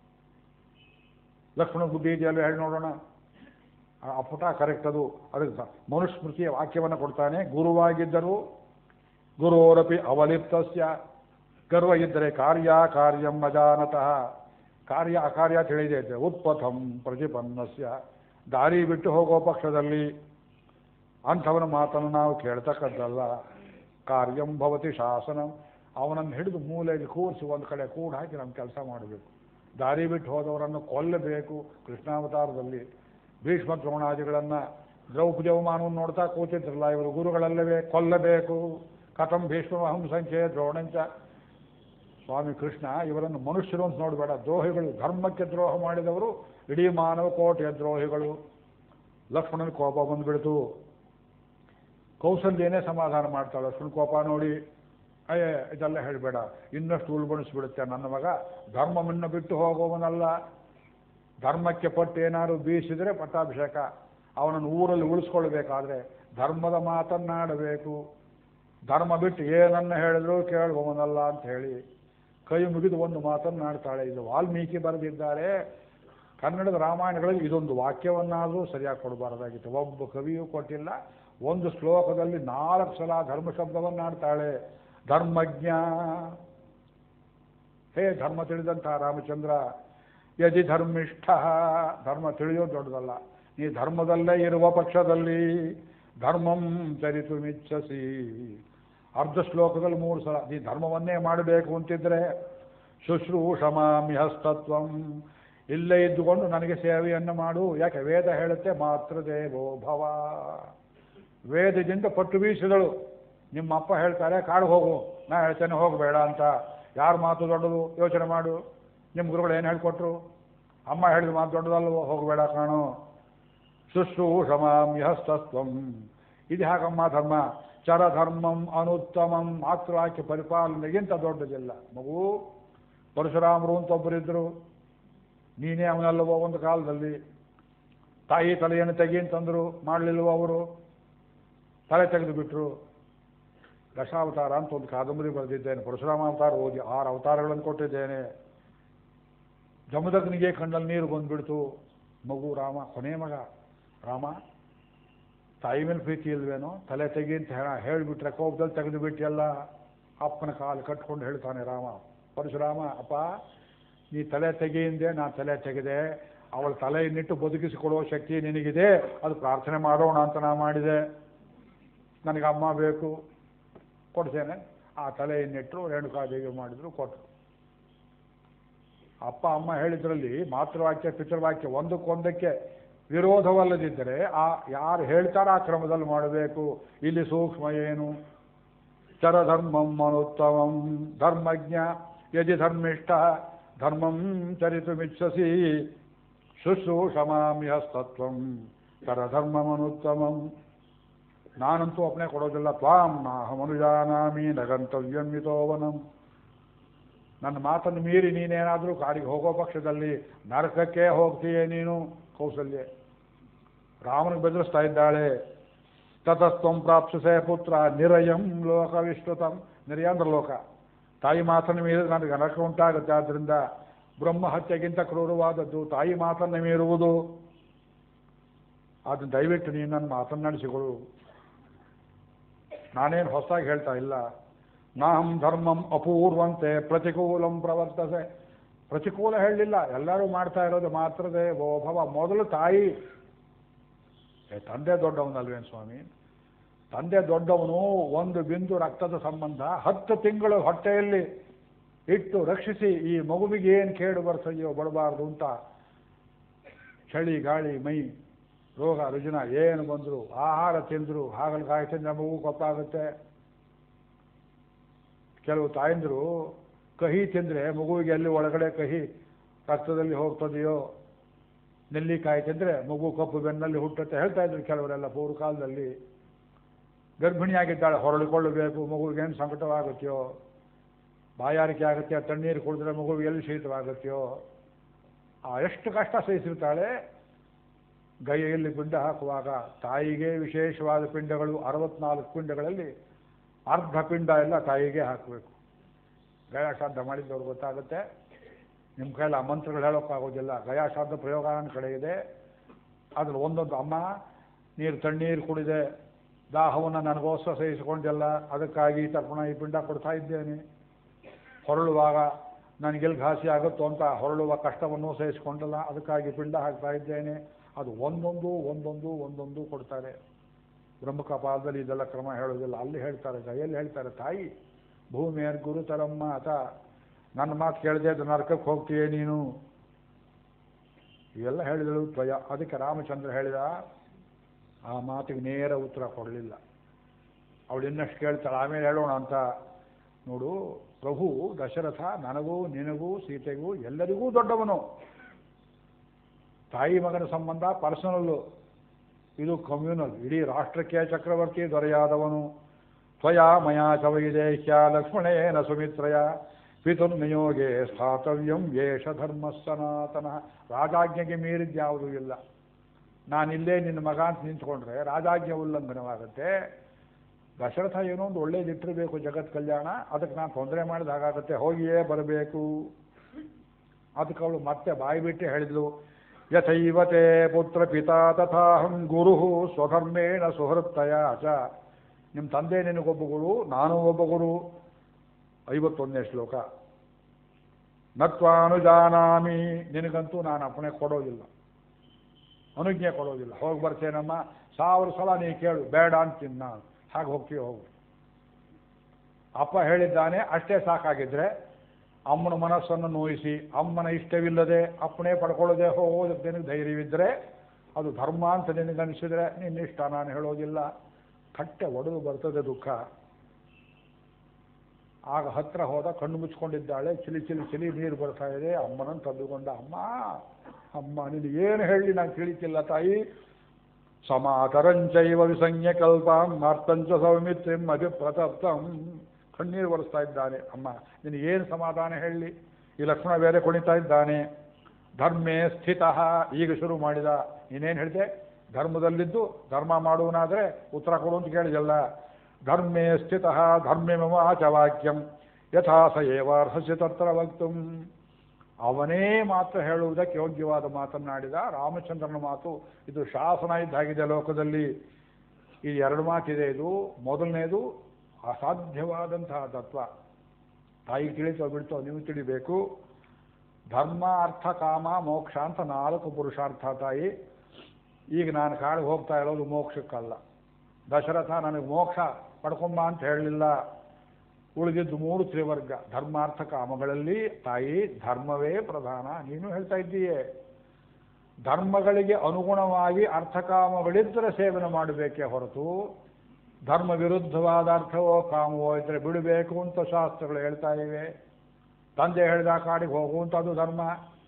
ಲಕ್ಷ್ಮಣ ಬುದ್ಧಿ ಇದೆಯಲ್ಲ ಹೇಳಿ ನೋಡೋಣ ಆ ಆ ಪುಟ ಕರೆಕ್ಟ್ ಅದು ಅದಕ್ಕೆ ಸ- ಮನುಸ್ಮೃತಿಯ ವಾಕ್ಯವನ್ನು ಕೊಡ್ತಾನೆ ಗುರುವಾಗಿದ್ದರು ಗುರೋರಪಿ ಅವಲಿಪ್ತಸ್ಯ ಗರ್ವ ಇದ್ದರೆ ಕಾರ್ಯ ಕಾರ್ಯಂ ಅಜಾನತಃ ಕಾರ್ಯ ಅಕಾರ್ಯ ತಿಳಿದೇ ಇದೆ ಉತ್ಪಥಂ ಪ್ರತಿಪನ್ನಸ್ಯ ದಾರಿ ಬಿಟ್ಟು ಹೋಗೋ ಪಕ್ಷದಲ್ಲಿ ಅಂಥವನ ಮಾತನ್ನು ನಾವು ಕೇಳ್ತಕ್ಕದ್ದಲ್ಲ ಕಾರ್ಯಂ ಭವತಿ ಶಾಸನಂ ಅವನನ್ನು ಹಿಡಿದು ಮೂಲೆಯಲ್ಲಿ ಕೂರಿಸಿ ಒಂದು ಕಡೆ ಕೂಡ ಹಾಕಿ ನಮ್ಮ ಕೆಲಸ ಮಾಡಬೇಕು ದಾರಿ ಬಿಟ್ಟು ಹೋದವರನ್ನು ಕೊಲ್ಲಬೇಕು ಕೃಷ್ಣಾವತಾರದಲ್ಲಿ ಭೀಷ್ಮ ದ್ರೋಣಾದಿಗಳನ್ನು ದ್ರೌಪದಿ ಅವಮಾನವನ್ನು ನೋಡ್ತಾ ಕೂತಿದ್ರಲ್ಲ ಇವರು ಗುರುಗಳಲ್ಲವೇ ಕೊಲ್ಲಬೇಕು ಕಥಂ ಭೀಷ್ಮಹಂ ಸಂಖ್ಯೆ ದ್ರೋಣಂಚ ಸ್ವಾಮಿ ಕೃಷ್ಣ ಇವರನ್ನು ಮನುಷ್ಯರು ಅಂತ ನೋಡಬೇಡ ದ್ರೋಹಿಗಳು ಧರ್ಮಕ್ಕೆ ದ್ರೋಹ ಮಾಡಿದವರು ಇಡೀ ಮಾನವ ಕೋಟೆಯ ದ್ರೋಹಿಗಳು ಲಕ್ಷ್ಮಣನ ಕೋಪ ಬಂದ್ಬಿಡ್ತು ಕೌಸಲ್ಯನೇ ಸಮಾಧಾನ ಮಾಡ್ತಾಳೆ ಲಕ್ಷ್ಮಣ ಕೋಪ ನೋಡಿ ಅಯ್ಯ ಇದೆಲ್ಲ ಹೇಳಬೇಡ ಇನ್ನಷ್ಟು ಉಳ್ಬಣಿಸ್ಬಿಡುತ್ತೆ ನನ್ನ ಮಗ ಧರ್ಮವನ್ನು ಬಿಟ್ಟು ಹೋಗುವವನಲ್ಲ ಧರ್ಮಕ್ಕೆ ಪಟ್ಟು ಏನಾದ್ರು ಬೀಸಿದರೆ ಪಟ್ಟಾಭಿಷೇಕ ಅವನನ್ನು ಊರಲ್ಲಿ ಉಳಿಸ್ಕೊಳ್ಬೇಕಾದ್ರೆ ಧರ್ಮದ ಮಾತನ್ನಾಡಬೇಕು ಧರ್ಮ ಬಿಟ್ಟು ಏನನ್ನ ಹೇಳಿದ್ರು ಕೇಳುವವನಲ್ಲ ಅಂತ ಹೇಳಿ ಕೈ ಮುಗಿದು ಒಂದು ಮಾತನ್ನಾಡ್ತಾಳೆ ಇದು ವಾಲ್ಮೀಕಿ ಬರೆದಿದ್ದಾರೆ ಕನ್ನಡದ ರಾಮಾಯಣಗಳಲ್ಲಿ ಇದೊಂದು ವಾಕ್ಯವನ್ನಾದರೂ ಸರಿಯಾಗಿ ಕೊಡಬಾರದಾಗಿತ್ತು ಒಬ್ಬ ಕವಿಯೂ ಕೊಟ್ಟಿಲ್ಲ ಒಂದು ಶ್ಲೋಕದಲ್ಲಿ ನಾಲ್ಕು ಸಲ ಧರ್ಮ ಶಬ್ದವನ್ನಾಡ್ತಾಳೆ ಧರ್ಮಜ್ಞ ಹೇ ಧರ್ಮ ತಿಳಿದಂತಹ ರಾಮಚಂದ್ರ ಯದಿ ಧರ್ಮಿಷ್ಠ ಧರ್ಮ ತಿಳಿಯೋದು ದೊಡ್ಡದಲ್ಲ ನೀ ಧರ್ಮದಲ್ಲೇ ಇರುವ ಪಕ್ಷದಲ್ಲಿ ಧರ್ಮಂ ಚರಿತು ಮಿಚ್ಚಸಿ ಅರ್ಧ ಶ್ಲೋಕದಲ್ಲಿ ಮೂರು ಸಲ ನೀ ಧರ್ಮವನ್ನೇ ಮಾಡಬೇಕು ಅಂತಿದ್ರೆ ಶುಶ್ರೂಷಮಾಮಿ ಹಸ್ತತ್ವಂ ಇಲ್ಲೇ ಇದ್ದುಕೊಂಡು ನನಗೆ ಸೇವೆಯನ್ನು ಮಾಡು ಯಾಕೆ ವೇದ ಹೇಳುತ್ತೆ ಮಾತೃ ದೇವೋ ಭವ ವೇದದಿಂದ ಪಟ್ಟು ಬೀಸಿದಳು ನಿಮ್ಮ ಅಪ್ಪ ಹೇಳ್ತಾರೆ ಕಾಡು ಹೋಗು ನಾ ಹೇಳ್ತೇನೆ ಹೋಗಬೇಡ ಅಂತ ಯಾರ ಮಾತು ದೊಡ್ಡದು ಯೋಚನೆ ಮಾಡು ನಿಮ್ಮ ಗುರುಗಳು ಏನು ಹೇಳ್ಕೊಟ್ರು ಅಮ್ಮ ಹೇಳಿದ ಮಾತು ದೊಡ್ಡದಲ್ವೋ ಹೋಗಬೇಡ ಕಾಣು ಶುಶ್ರೂಷಮಾಂ ಯಹಸ್ತತ್ವಂ ಇದು ಹಾಗಮ್ಮ ಧರ್ಮ ಚರಧರ್ಮಂ ಅನುತ್ತಮಂ ಮಾತೃವಾಕ್ಯ ಪರಿಪಾಲನೆಗಿಂತ ದೊಡ್ಡದಿಲ್ಲ ಮಗು ಪರಶುರಾಮರು ಅಂತ ಒಬ್ಬರಿದ್ದರು ನೀನೇ ಅವನಲ್ಲವೋ ಒಂದು ಕಾಲದಲ್ಲಿ ತಾಯಿ ತಲೆಯನ್ನು ತೆಗಿ ಅಂತಂದರು ಮಾಡಲಿಲ್ವೋ ಅವರು ತಲೆ ತೆಗೆದು ಬಿಟ್ಟರು ದಶಾವತಾರ ಅಂತ ಒಂದು ಕಾದಂಬರಿ ಬರೆದಿದ್ದೇನೆ ಪರಶುರಾಮ ಅವತಾರ ಓದಿ ಆರು ಅವತಾರಗಳನ್ನು ಕೊಟ್ಟಿದ್ದೇನೆ ಜಮದಗ್ನಿಗೆ ಕಣ್ಣಲ್ಲಿ ನೀರು ಬಂದ್ಬಿಡ್ತು ಮಗು ರಾಮ ಕೊನೆ ಮಗ ರಾಮ ತಾಯಿ ಮೇಲೆ ಪ್ರೀತಿ ಇಲ್ವೇನೋ ತಲೆ ತೆಗಿ ಅಂತ ಹೇಳ ಹೇಳಿಬಿಟ್ರೆ ಕೋಪದಲ್ಲಿ ತೆಗೆದು ಬಿಟ್ಟಿಯಲ್ಲ ಅಪ್ಪನ ಕಾಲು ಕಟ್ಕೊಂಡು ಹೇಳ್ತಾನೆ ರಾಮ ಪರಶುರಾಮ ಅಪ್ಪ ನೀ ತಲೆ ತೆಗೆಯಿಂದೆ ನಾನು ತಲೆ ತೆಗೆದೆ ಅವಳ ತಲೆಯನ್ನಿಟ್ಟು ಬದುಕಿಸಿಕೊಡುವ ಶಕ್ತಿ ನಿನಗಿದೆ ಅದು ಪ್ರಾರ್ಥನೆ ಮಾಡೋಣ ಅಂತ ನಾ ಮಾಡಿದೆ ನನಗೆ ಅಮ್ಮ ಬೇಕು ಕೊಡ್ತೇನೆ ಆ ತಲೆಯನ್ನಿಟ್ಟರು ರೇಣುಕಾದೇವಿ ಮಾಡಿದ್ರು ಕೊಟ್ಟರು ಅಪ್ಪ ಅಮ್ಮ ಹೇಳಿದ್ರಲ್ಲಿ ಮಾತೃವಾಕ್ಯ ಪಿತೃವಾಕ್ಯ ಒಂದಕ್ಕೊಂದಕ್ಕೆ ವಿರೋಧವಲ್ಲದಿದ್ದರೆ ಆ ಯಾರು ಹೇಳ್ತಾರ ಆ ಕ್ರಮದಲ್ಲಿ ಮಾಡಬೇಕು ಇಲ್ಲಿ ಸೂಕ್ಷ್ಮ ಏನು ಚರಧರ್ಮಂ ಅನುತ್ತಮಂ ಧರ್ಮಜ್ಞ ಯದಿ ಧರ್ಮಿಷ್ಠ ಧರ್ಮಂ ಚರಿತುಮಿಚ್ಛಸಿ ಶುಶ್ರೂಷಮಾಮಿ ಹಸ್ತತ್ವಂ ತರಧರ್ಮಮನುತ್ತಮಂ ನಾನಂತೂ ಒಪ್ಪನೆ ಕೊಡೋದಿಲ್ಲ ತ್ವಾಂ ನಾಹಮನುಜಾನಾಮಿ ನಗಂತವ್ಯಂ ಮಿತೋವನಂ ನನ್ನ ಮಾತನ್ನು ಮೀರಿ ನೀನೇನಾದರೂ ಕಾಡಿಗೆ ಹೋಗೋ ಪಕ್ಷದಲ್ಲಿ ನರಕಕ್ಕೆ ಹೋಗ್ತೀಯೇ ನೀನು ಕೌಸಲ್ಯ ರಾಮನಿಗೆ ಬೆದರಿಸ್ತಾ ಇದ್ದಾಳೆ ತತಸ್ತ್ವಂ ಪ್ರಾಪ್ಸುಸೆ ಪುತ್ರ ನಿರಯಂ ಲೋಕ ವಿಶ್ರುತಂ ನಿರಯ ಅಂದ್ರೆ ಲೋಕ ತಾಯಿ ಮಾತನ್ನು ಮೀರಿದ್ರೆ ನನಗೆ ನರಕ ಉಂಟಾಗುತ್ತೆ ಆದ್ದರಿಂದ ಬ್ರಹ್ಮ ಹತ್ಯೆಗಿಂತ ಕ್ರೂರವಾದದ್ದು ತಾಯಿ ಮಾತನ್ನು ಮೀರುವುದು ಅದನ್ನು ದಯವಿಟ್ಟು ನೀನು ನನ್ನ ಮಾತನ್ನು ನಡೆಸಿಕೊಡು ನಾನೇನು ಹೊಸದಾಗಿ ಹೇಳ್ತಾ ಇಲ್ಲ ನಾಹಂ ಧರ್ಮಂ ಅಪೂರ್ವಂತೆ ಪ್ರತಿಕೂಲಂ ಪ್ರವರ್ತಸೆ ಪ್ರತಿಕೂಲ ಹೇಳಲಿಲ್ಲ ಎಲ್ಲರೂ ಮಾಡ್ತಾ ಇರೋದು ಮಾತ್ರದೇ ಓಭವ ಮೊದಲು ತಾಯಿ ಏ, ತಂದೆ ದೊಡ್ಡವನಲ್ವೇನು ಸ್ವಾಮಿ ತಂದೆ ದೊಡ್ಡವನು ಒಂದು ಬಿಂದು ರಕ್ತದ ಸಂಬಂಧ ಹತ್ತು ತಿಂಗಳು ಹೊಟ್ಟೆಯಲ್ಲಿ ಇಟ್ಟು ರಕ್ಷಿಸಿ ಈ ಮಗುವಿಗೆ ಏನು ಕೇಡು ಬರ್ತದೆಯೋ ಬಡಬಾರ್ದು ಅಂತ ಚಳಿ ಗಾಳಿ ಮೈ ರೋಗ ರುಜಿನ ಏನು ಬಂದರು ಆಹಾರ ತಿಂದರು ಹಾಗಲಕಾಯಿ ತಿಂದ್ರೆ ಮಗು ಕೊಪ್ಪಾಗುತ್ತೆ ಕೆಲವು ತಾಯಂದಿರು ಕಹಿ ತಿಂದರೆ ಮಗುವಿಗೆ ಎಲ್ಲಿ ಒಳಗಡೆ ಕಹಿ ರಕ್ತದಲ್ಲಿ ಹೋಗ್ತದೆಯೋ ನೆಲ್ಲಿಕಾಯಿ ತಿಂದರೆ ಮಗು ಕಪ್ಪು ಬೆನ್ನಲ್ಲಿ ಹುಟ್ಟುತ್ತೆ ಹೇಳ್ತಾ ಇದ್ರು ಕೆಲವರೆಲ್ಲ ಪೂರ್ವ ಕಾಲದಲ್ಲಿ ಗರ್ಭಿಣಿಯಾಗಿದ್ದಾಳೆ ಹೊರಳಿಕೊಳ್ಳಬೇಕು ಮಗುವಿಗೇನು ಸಂಕಟವಾಗುತ್ತೆಯೋ ಬಾಯಾರಿಕೆ ಆಗುತ್ತೆ ತಣ್ಣೀರು ಕುಡಿದ್ರೆ ಮಗುವಿಗೆ ಎಲ್ಲಿ ಶೀತವಾಗುತ್ತೆಯೋ ಆ ಎಷ್ಟು ಕಷ್ಟ ಸಹಿಸಿರ್ತಾಳೆ ಗೈಯಲ್ಲಿ ಪಿಂಡ ಹಾಕುವಾಗ ತಾಯಿಗೆ ವಿಶೇಷವಾದ ಪಿಂಡಗಳು ಅರವತ್ನಾಲ್ಕು ಪಿಂಡಗಳಲ್ಲಿ ಅರ್ಧ ಪಿಂಡ ಎಲ್ಲ ತಾಯಿಗೆ ಹಾಕಬೇಕು ಗಯಾ ಶ್ರಾದ್ದ ಮಾಡಿದ್ದವ್ರು ಗೊತ್ತಾಗುತ್ತೆ ನಿಮ್ಮ ಕೈಯಲ್ಲಿ ಆ ಮಂತ್ರಗಳು ಹೇಳೋಕ್ಕಾಗೋದಿಲ್ಲ ಗಯಾ ಶ್ರಾದ್ದ ಪ್ರಯೋಗ ನನ್ನ ಕಡೆ ಇದೆ ಅದ್ರ ಒಂದೊಂದು ಅಮ್ಮ ನೀರು ತಣ್ಣೀರು ಕುಡಿದೆ ದಾಹವನ್ನು ನನಗೋಸ್ಕರ ಸಹಿಸಿಕೊಂಡೆಲ್ಲ ಅದಕ್ಕಾಗಿ ಈ ತರ್ಪಣ ಈ ಪಿಂಡ ಕೊಡ್ತಾ ಇದ್ದೇನೆ ಹೊರಳುವಾಗ ನನಗೆಲ್ಲಿ ಘಾಸಿ ಆಗುತ್ತೋ ಅಂತ ಹೊರಳುವ ಕಷ್ಟವನ್ನು ಸಹಿಸಿಕೊಂಡಲ್ಲ ಅದಕ್ಕಾಗಿ ಪಿಂಡ ಹಾಕ್ತಾ ಇದ್ದೇನೆ ಅದು ಒಂದೊಂದು ಒಂದೊಂದು ಒಂದೊಂದು ಕೊಡ್ತಾರೆ ಬ್ರಹ್ಮಕಪಾಲದಲ್ಲಿ ಇದೆಲ್ಲ ಕ್ರಮ ಹೇಳೋದಿಲ್ಲ ಅಲ್ಲಿ ಹೇಳ್ತಾರೆ ಗೈಯಲ್ಲಿ ಹೇಳ್ತಾರೆ ತಾಯಿ ಭೂಮಿಯರ್ ಗುರುತರಮ್ಮ ಆತ ನನ್ನ ಮಾತು ಕೇಳದೆ ಅದು ನರಕಕ್ಕೆ ಹೋಗ್ತೀಯೇ ನೀನು ಇವೆಲ್ಲ ಹೇಳಿದಳು ತ್ವಯ ಅದಕ್ಕೆ ರಾಮಚಂದ್ರ ಹೇಳಿದ ಆ ಮಾತಿಗೆ ನೇರ ಉತ್ತರ ಕೊಡಲಿಲ್ಲ ಅವಳು ಇನ್ನಷ್ಟು ಕೇಳ್ತಾಳೆ ಆಮೇಲೆ ಹೇಳೋಣ ಅಂತ ನೋಡು ಪ್ರಭು ದಶರಥ ನನಗೂ ನಿನಗೂ ಸೀತೆಗೂ ಎಲ್ಲರಿಗೂ ದೊಡ್ಡವನು ತಾಯಿ ಮಗನ ಸಂಬಂಧ ಪರ್ಸನಲ್ಲು ಇದು ಕಮ್ಯುನಲ್ ಇಡೀ ರಾಷ್ಟ್ರಕ್ಕೆ ಚಕ್ರವರ್ತಿ ದೊರೆಯಾದವನು ತ್ವಯಾ ಮಯಾ ಚ ವೈದೇಹ್ಯ ಲಕ್ಷ್ಮಣೇನ ಸುಮಿತ್ರಯ ಪಿತುರ್ನಿಯೋಗೆ ಸ್ಥಾತವ್ಯಂ ಯೇಷ ಧರ್ಮ ಸನಾತನ ರಾಜಾಜ್ಞೆಗೆ ಮೀರಿದ್ಯಾವುದೂ ಇಲ್ಲ ನಾನಿಲ್ಲೇ ನಿನ್ನ ಮಗ ಅಂತ ನಿಂತ್ಕೊಂಡ್ರೆ ರಾಜಾಜ್ಞೆ ಉಲ್ಲಂಘನವಾಗುತ್ತೆ ದಶರಥ ಏನೋ ಒಂದು ಒಳ್ಳೇದಿಟ್ಟಿರಬೇಕು ಜಗತ್ ಕಲ್ಯಾಣ ಅದಕ್ಕೆ ನಾನು ತೊಂದರೆ ಮಾಡಿದ ಹಾಗಾಗುತ್ತೆ ಹೋಗಿಯೇ ಬರಬೇಕು ಅದಕ್ಕೆ ಅವಳು ಮತ್ತೆ ಬಾಯಿ ಬಿಟ್ಟು ಹೇಳಿದ್ಲು ಯಥೈವತೆ ಪುತ್ರ ಪಿತಾ ತಥಾಹಂ ಗುರು ಸ್ವಧರ್ಮೇಣ ಸುಹೃತ್ತಯ ಚ ನಿಮ್ಮ ತಂದೆ ನಿನಗೊಬ್ಬ ಗುರು ನಾನು ಒಬ್ಬ ಗುರು ಐವತ್ತೊಂದನೇ ಶ್ಲೋಕ ನತ್ವಾನುಜಾನಾಮಿ ನಿನಗಂತೂ ನಾನು ಅಪ್ಪಣೆ ಕೊಡೋದಿಲ್ಲ ಅನುಜ್ಞೆ ಕೊಡೋದಿಲ್ಲ ಹೋಗಿ ಬರ್ತೇನಮ್ಮ ಸಾವಿರ ಸಲ ನೀ ಕೇಳು ಬೇಡ ಅಂತೀನಿ ನಾನು ಹಾಗೆ ಹೋಗ್ತೀವಿ ಹೋಗು ಅಪ್ಪ ಹೇಳಿದ್ದಾನೆ ಅಷ್ಟೇ ಸಾಕಾಗಿದ್ರೆ ಅಮ್ಮನ ಮನಸ್ಸನ್ನು ನೋಯಿಸಿ ಅಮ್ಮನ ಇಷ್ಟವಿಲ್ಲದೆ ಅಪ್ಪನೇ ಪಡ್ಕೊಳ್ಳದೆ ಹೋಗೋದಕ್ಕೆ ನಿನಗೆ ಧೈರ್ಯವಿದ್ದರೆ ಅದು ಧರ್ಮ ಅಂತ ನಿನಗನ್ಸಿದ್ರೆ ನಿನ್ನ ಇಷ್ಟ ನಾನು ಹೇಳೋದಿಲ್ಲ ಕಟ್ಟೆ ಒಡೆದು ಬರ್ತದೆ ದುಃಖ ಆಗ ಹತ್ರ ಹೋದ ಕಣ್ಣು ಮುಚ್ಕೊಂಡಿದ್ದಾಳೆ ಚಿಲಿ ಚಿಲಿ ಚಿಲಿ ನೀರು ಬರ್ತಾ ಇದೆ ಅಮ್ಮನನ್ನು ತಂದುಕೊಂಡ ಅಮ್ಮ ಅಮ್ಮ ನೀನು ಏನು ಹೇಳಿ ನಾನು ತಿಳಿತಿಲ್ಲ ತಾಯಿ ಸಮಾತರಂಚೈವ ವಿಸಂಜ್ಞ ಕಲ್ಪಾಂ ಮಾರ್ತಂಚ ಸೌಮಿತ್ರಿಂ ಅಭಿಪ್ರತಪ್ತಂ ಕಣ್ಣೀರು ಬರೆಸ್ತಾ ಇದ್ದಾನೆ ಅಮ್ಮ ನಿನಗೆ ಏನು ಸಮಾಧಾನ ಹೇಳಲಿ ಈ ಲಕ್ಷ್ಮಣ ಬೇರೆ ಕುಣಿತಾ ಇದ್ದಾನೆ ಧರ್ಮೇ ಸ್ಥಿತ ಈಗ ಶುರು ಮಾಡಿದ ನೀನೇನು ಹೇಳಿದೆ ಧರ್ಮದಲ್ಲಿದ್ದು ಧರ್ಮ ಮಾಡುವನಾದರೆ ಉತ್ತರ ಕೊಡು ಅಂತ ಕೇಳಿದಲ್ಲ ಧರ್ಮೇ ಸ್ಥಿತ ಧರ್ಮೇ ಮಮ ಆಚವಾಕ್ಯಂ ಯಥಾ ಸ ಏವಾರ್ಹಸ್ಯ ತತ್ರ ವಕ್ತುಂ ಅವನೇ ಮಾತ್ರ ಹೇಳುವುದಕ್ಕೆ ಯೋಗ್ಯವಾದ ಮಾತನ್ನಾಡಿದ ರಾಮಚಂದ್ರನ ಮಾತು ಇದು ಶಾಸನ ಇದ್ದಾಗಿದೆ ಲೋಕದಲ್ಲಿ ಈ ಎರಡು ಮಾತಿದೆ ಇದು ಮೊದಲನೇದು ಅಸಾಧ್ಯವಾದಂತಹ ತತ್ವ ತಾಯಿ ತಿಳಿತೋ ಬಿಡ್ತೋ ನೀವು ತಿಳಿಬೇಕು ಧರ್ಮ ಅರ್ಥ ಕಾಮ ಮೋಕ್ಷ ಅಂತ ನಾಲ್ಕು ಪುರುಷಾರ್ಥ ತಾಯಿ ಈಗ ನಾನು ಕಾಡಿಗೆ ಹೋಗ್ತಾ ಇರೋದು ಮೋಕ್ಷಕ್ಕಲ್ಲ ದಶರಥ ನನಗೆ ಮೋಕ್ಷ ಪಡ್ಕೊಂಬ ಅಂತ ಹೇಳಲಿಲ್ಲ ಉಳಿದಿದ್ದು ಮೂರು ತ್ರಿವರ್ಗ ಧರ್ಮಾರ್ಥ ಕಾಮಗಳಲ್ಲಿ ತಾಯಿ ಧರ್ಮವೇ ಪ್ರಧಾನ ನೀನು ಹೇಳ್ತಾ ಇದ್ದೀಯೇ ಧರ್ಮಗಳಿಗೆ ಅನುಗುಣವಾಗಿ ಅರ್ಥಕಾಮಗಳಿದ್ದರೆ ಸೇವನೆ ಮಾಡಬೇಕೇ ಹೊರತು ಧರ್ಮ ವಿರುದ್ಧವಾದ ಅರ್ಥವೋ ಕಾಮವೋ ಇದ್ದರೆ ಬಿಡಬೇಕು ಅಂತ ಶಾಸ್ತ್ರಗಳು ಹೇಳ್ತಾ ಇವೆ ತಂದೆ ಹೇಳಿದ ಕಾಡಿಗೆ ಹೋಗುವಂಥದ್ದು ಧರ್ಮ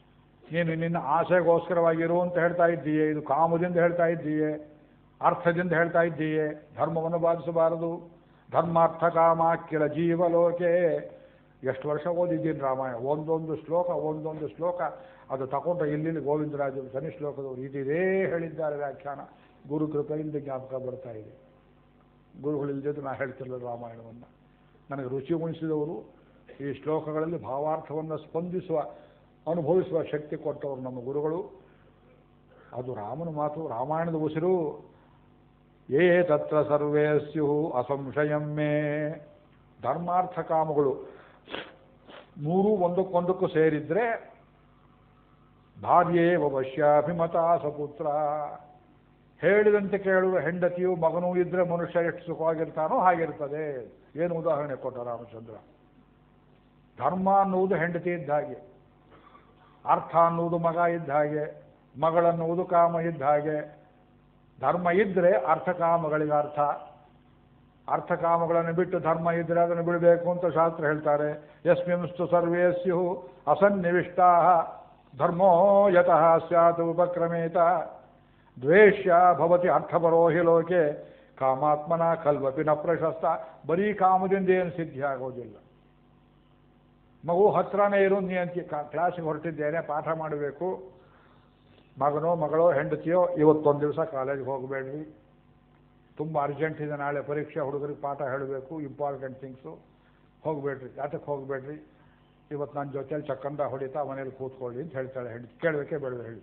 ನೀನು ನಿನ್ನ ಆಸೆಗೋಸ್ಕರವಾಗಿರು ಅಂತ ಹೇಳ್ತಾ ಇದ್ದೀಯೆ ಇದು ಕಾಮದಿಂದ ಹೇಳ್ತಾ ಇದ್ದೀಯೆ ಅರ್ಥದಿಂದ ಹೇಳ್ತಾ ಇದ್ದೀಯೆ ಧರ್ಮವನ್ನು ಬಾಧಿಸಬಾರದು ಧರ್ಮಾರ್ಥ ಕಾಮ ಕಿಲ ಜೀವಲೋಕೆ ಎಷ್ಟು ವರ್ಷ ಓದಿದ್ದೀನಿ ರಾಮಾಯಣ ಒಂದೊಂದು ಶ್ಲೋಕ ಒಂದೊಂದು ಶ್ಲೋಕ ಅದು ತಗೊಂಡ್ರೆ ಇಲ್ಲಿ ಗೋವಿಂದರಾಜರು ಶನಿ ಶ್ಲೋಕದವರು ಇದಿದೇ ಹೇಳಿದ್ದಾರೆ ವ್ಯಾಖ್ಯಾನ ಗುರು ಕೃಪೆಯಿಂದ ಜ್ಞಾಪಕ ಬರ್ತಾ ಇದೆ ಗುರುಗಳಿಲ್ಲದೆ ನಾ ಹೇಳ್ತಿರಲಿಲ್ಲ ರಾಮಾಯಣವನ್ನು ನನಗೆ ರುಚಿ ಉಣಿಸಿದವರು ಈ ಶ್ಲೋಕಗಳಲ್ಲಿ ಭಾವಾರ್ಥವನ್ನು ಸ್ಪಂದಿಸುವ ಅನುಭವಿಸುವ ಶಕ್ತಿ ಕೊಟ್ಟವರು ನಮ್ಮ ಗುರುಗಳು ಅದು ರಾಮನ ಮಾತು ರಾಮಾಯಣದ ಉಸಿರು ಏ ತತ್ರ ಸರ್ವೇ ಸ್ಯು ಅಸಂಶಯಮ್ಮೇ ಧರ್ಮಾರ್ಥ ಕಾಮಗಳು ಮೂರೂ ಒಂದಕ್ಕೊಂದಕ್ಕೂ ಸೇರಿದ್ರೆ ಭಾರ್ಯೇ ವಶ್ಯಾಭಿಮತ ಸಪುತ್ರ ಹೇಳಿದಂತೆ ಕೇಳುವ ಹೆಂಡತಿಯು ಮಗನೂ ಇದ್ರೆ ಮನುಷ್ಯ ಎಷ್ಟು ಸುಖವಾಗಿರ್ತಾನೋ ಹಾಗಿರ್ತದೆ ಏನು ಉದಾಹರಣೆ ಕೊಟ್ಟ ರಾಮಚಂದ್ರ ಧರ್ಮ ಅನ್ನುವುದು ಹೆಂಡತಿ ಇದ್ದ ಹಾಗೆ ಅರ್ಥ ಅನ್ನುವುದು ಮಗ ಇದ್ದ ಹಾಗೆ ಮಗಳನ್ನುವುದು ಕಾಮ ಇದ್ದ ಹಾಗೆ ಧರ್ಮ ಇದ್ರೆ ಅರ್ಥಕಾಮಗಳಿಗೆ ಅರ್ಥ ಅರ್ಥಕಾಮಗಳನ್ನು ಬಿಟ್ಟು ಧರ್ಮ ಇದ್ರೆ ಅದನ್ನು ಬಿಡಬೇಕು ಅಂತ ಶಾಸ್ತ್ರ ಹೇಳ್ತಾರೆ ಯಸ್ಮಿಂಸ್ತು ಸರ್ವೇ ಸ್ಯು ಅಸನ್ನಿವಿಷ್ಟಾ ಧರ್ಮೋ ಯತಃ ಸ್ಯಾತ್ ಉಪಕ್ರಮೇತ ದ್ವೇಷ್ಯ ಭವತಿ ಅರ್ಥಪರೋ ಹಿ ಲೋಕೆ ಕಾಮಾತ್ಮನ ಕಲ್ವಪಿ ನ ಪ್ರಶಸ್ತ ಬರೀ ಕಾಮದಿಂದ ಏನು ಸಿದ್ಧಿ ಆಗೋದಿಲ್ಲ ಮಗು ಹತ್ರನೇ ಇರು ನೀ ಅಂತ ಕ್ಲಾಸಿಗೆ ಹೊರಟಿದ್ದೇನೆ ಪಾಠ ಮಾಡಬೇಕು ಮಗನೋ ಮಗಳೋ ಹೆಂಡತಿಯೋ ಇವತ್ತೊಂದು ದಿವಸ ಕಾಲೇಜಿಗೆ ಹೋಗಬೇಡ್ರಿ ತುಂಬ ಅರ್ಜೆಂಟ್ ಇದೆ ನಾಳೆ ಪರೀಕ್ಷೆ ಹುಡುಗರಿಗೆ ಪಾಠ ಹೇಳಬೇಕು ಇಂಪಾರ್ಟೆಂಟ್ ಥಿಂಗ್ಸು ಹೋಗಬೇಡ್ರಿ ಯಾತಕ್ಕೆ ಹೋಗಬೇಡ್ರಿ ಇವತ್ತು ನನ್ನ ಜೊತೆಲಿ ಚಕ್ಕಂದ ಹೊಡಿತಾ ಮನೇಲಿ ಕೂತ್ಕೊಳ್ಳಿ ಅಂತ ಹೇಳ್ತಾಳೆ ಹೆಂಡತಿ ಕೇಳಬೇಕೇ ಬೇಡ ಹೇಳಿ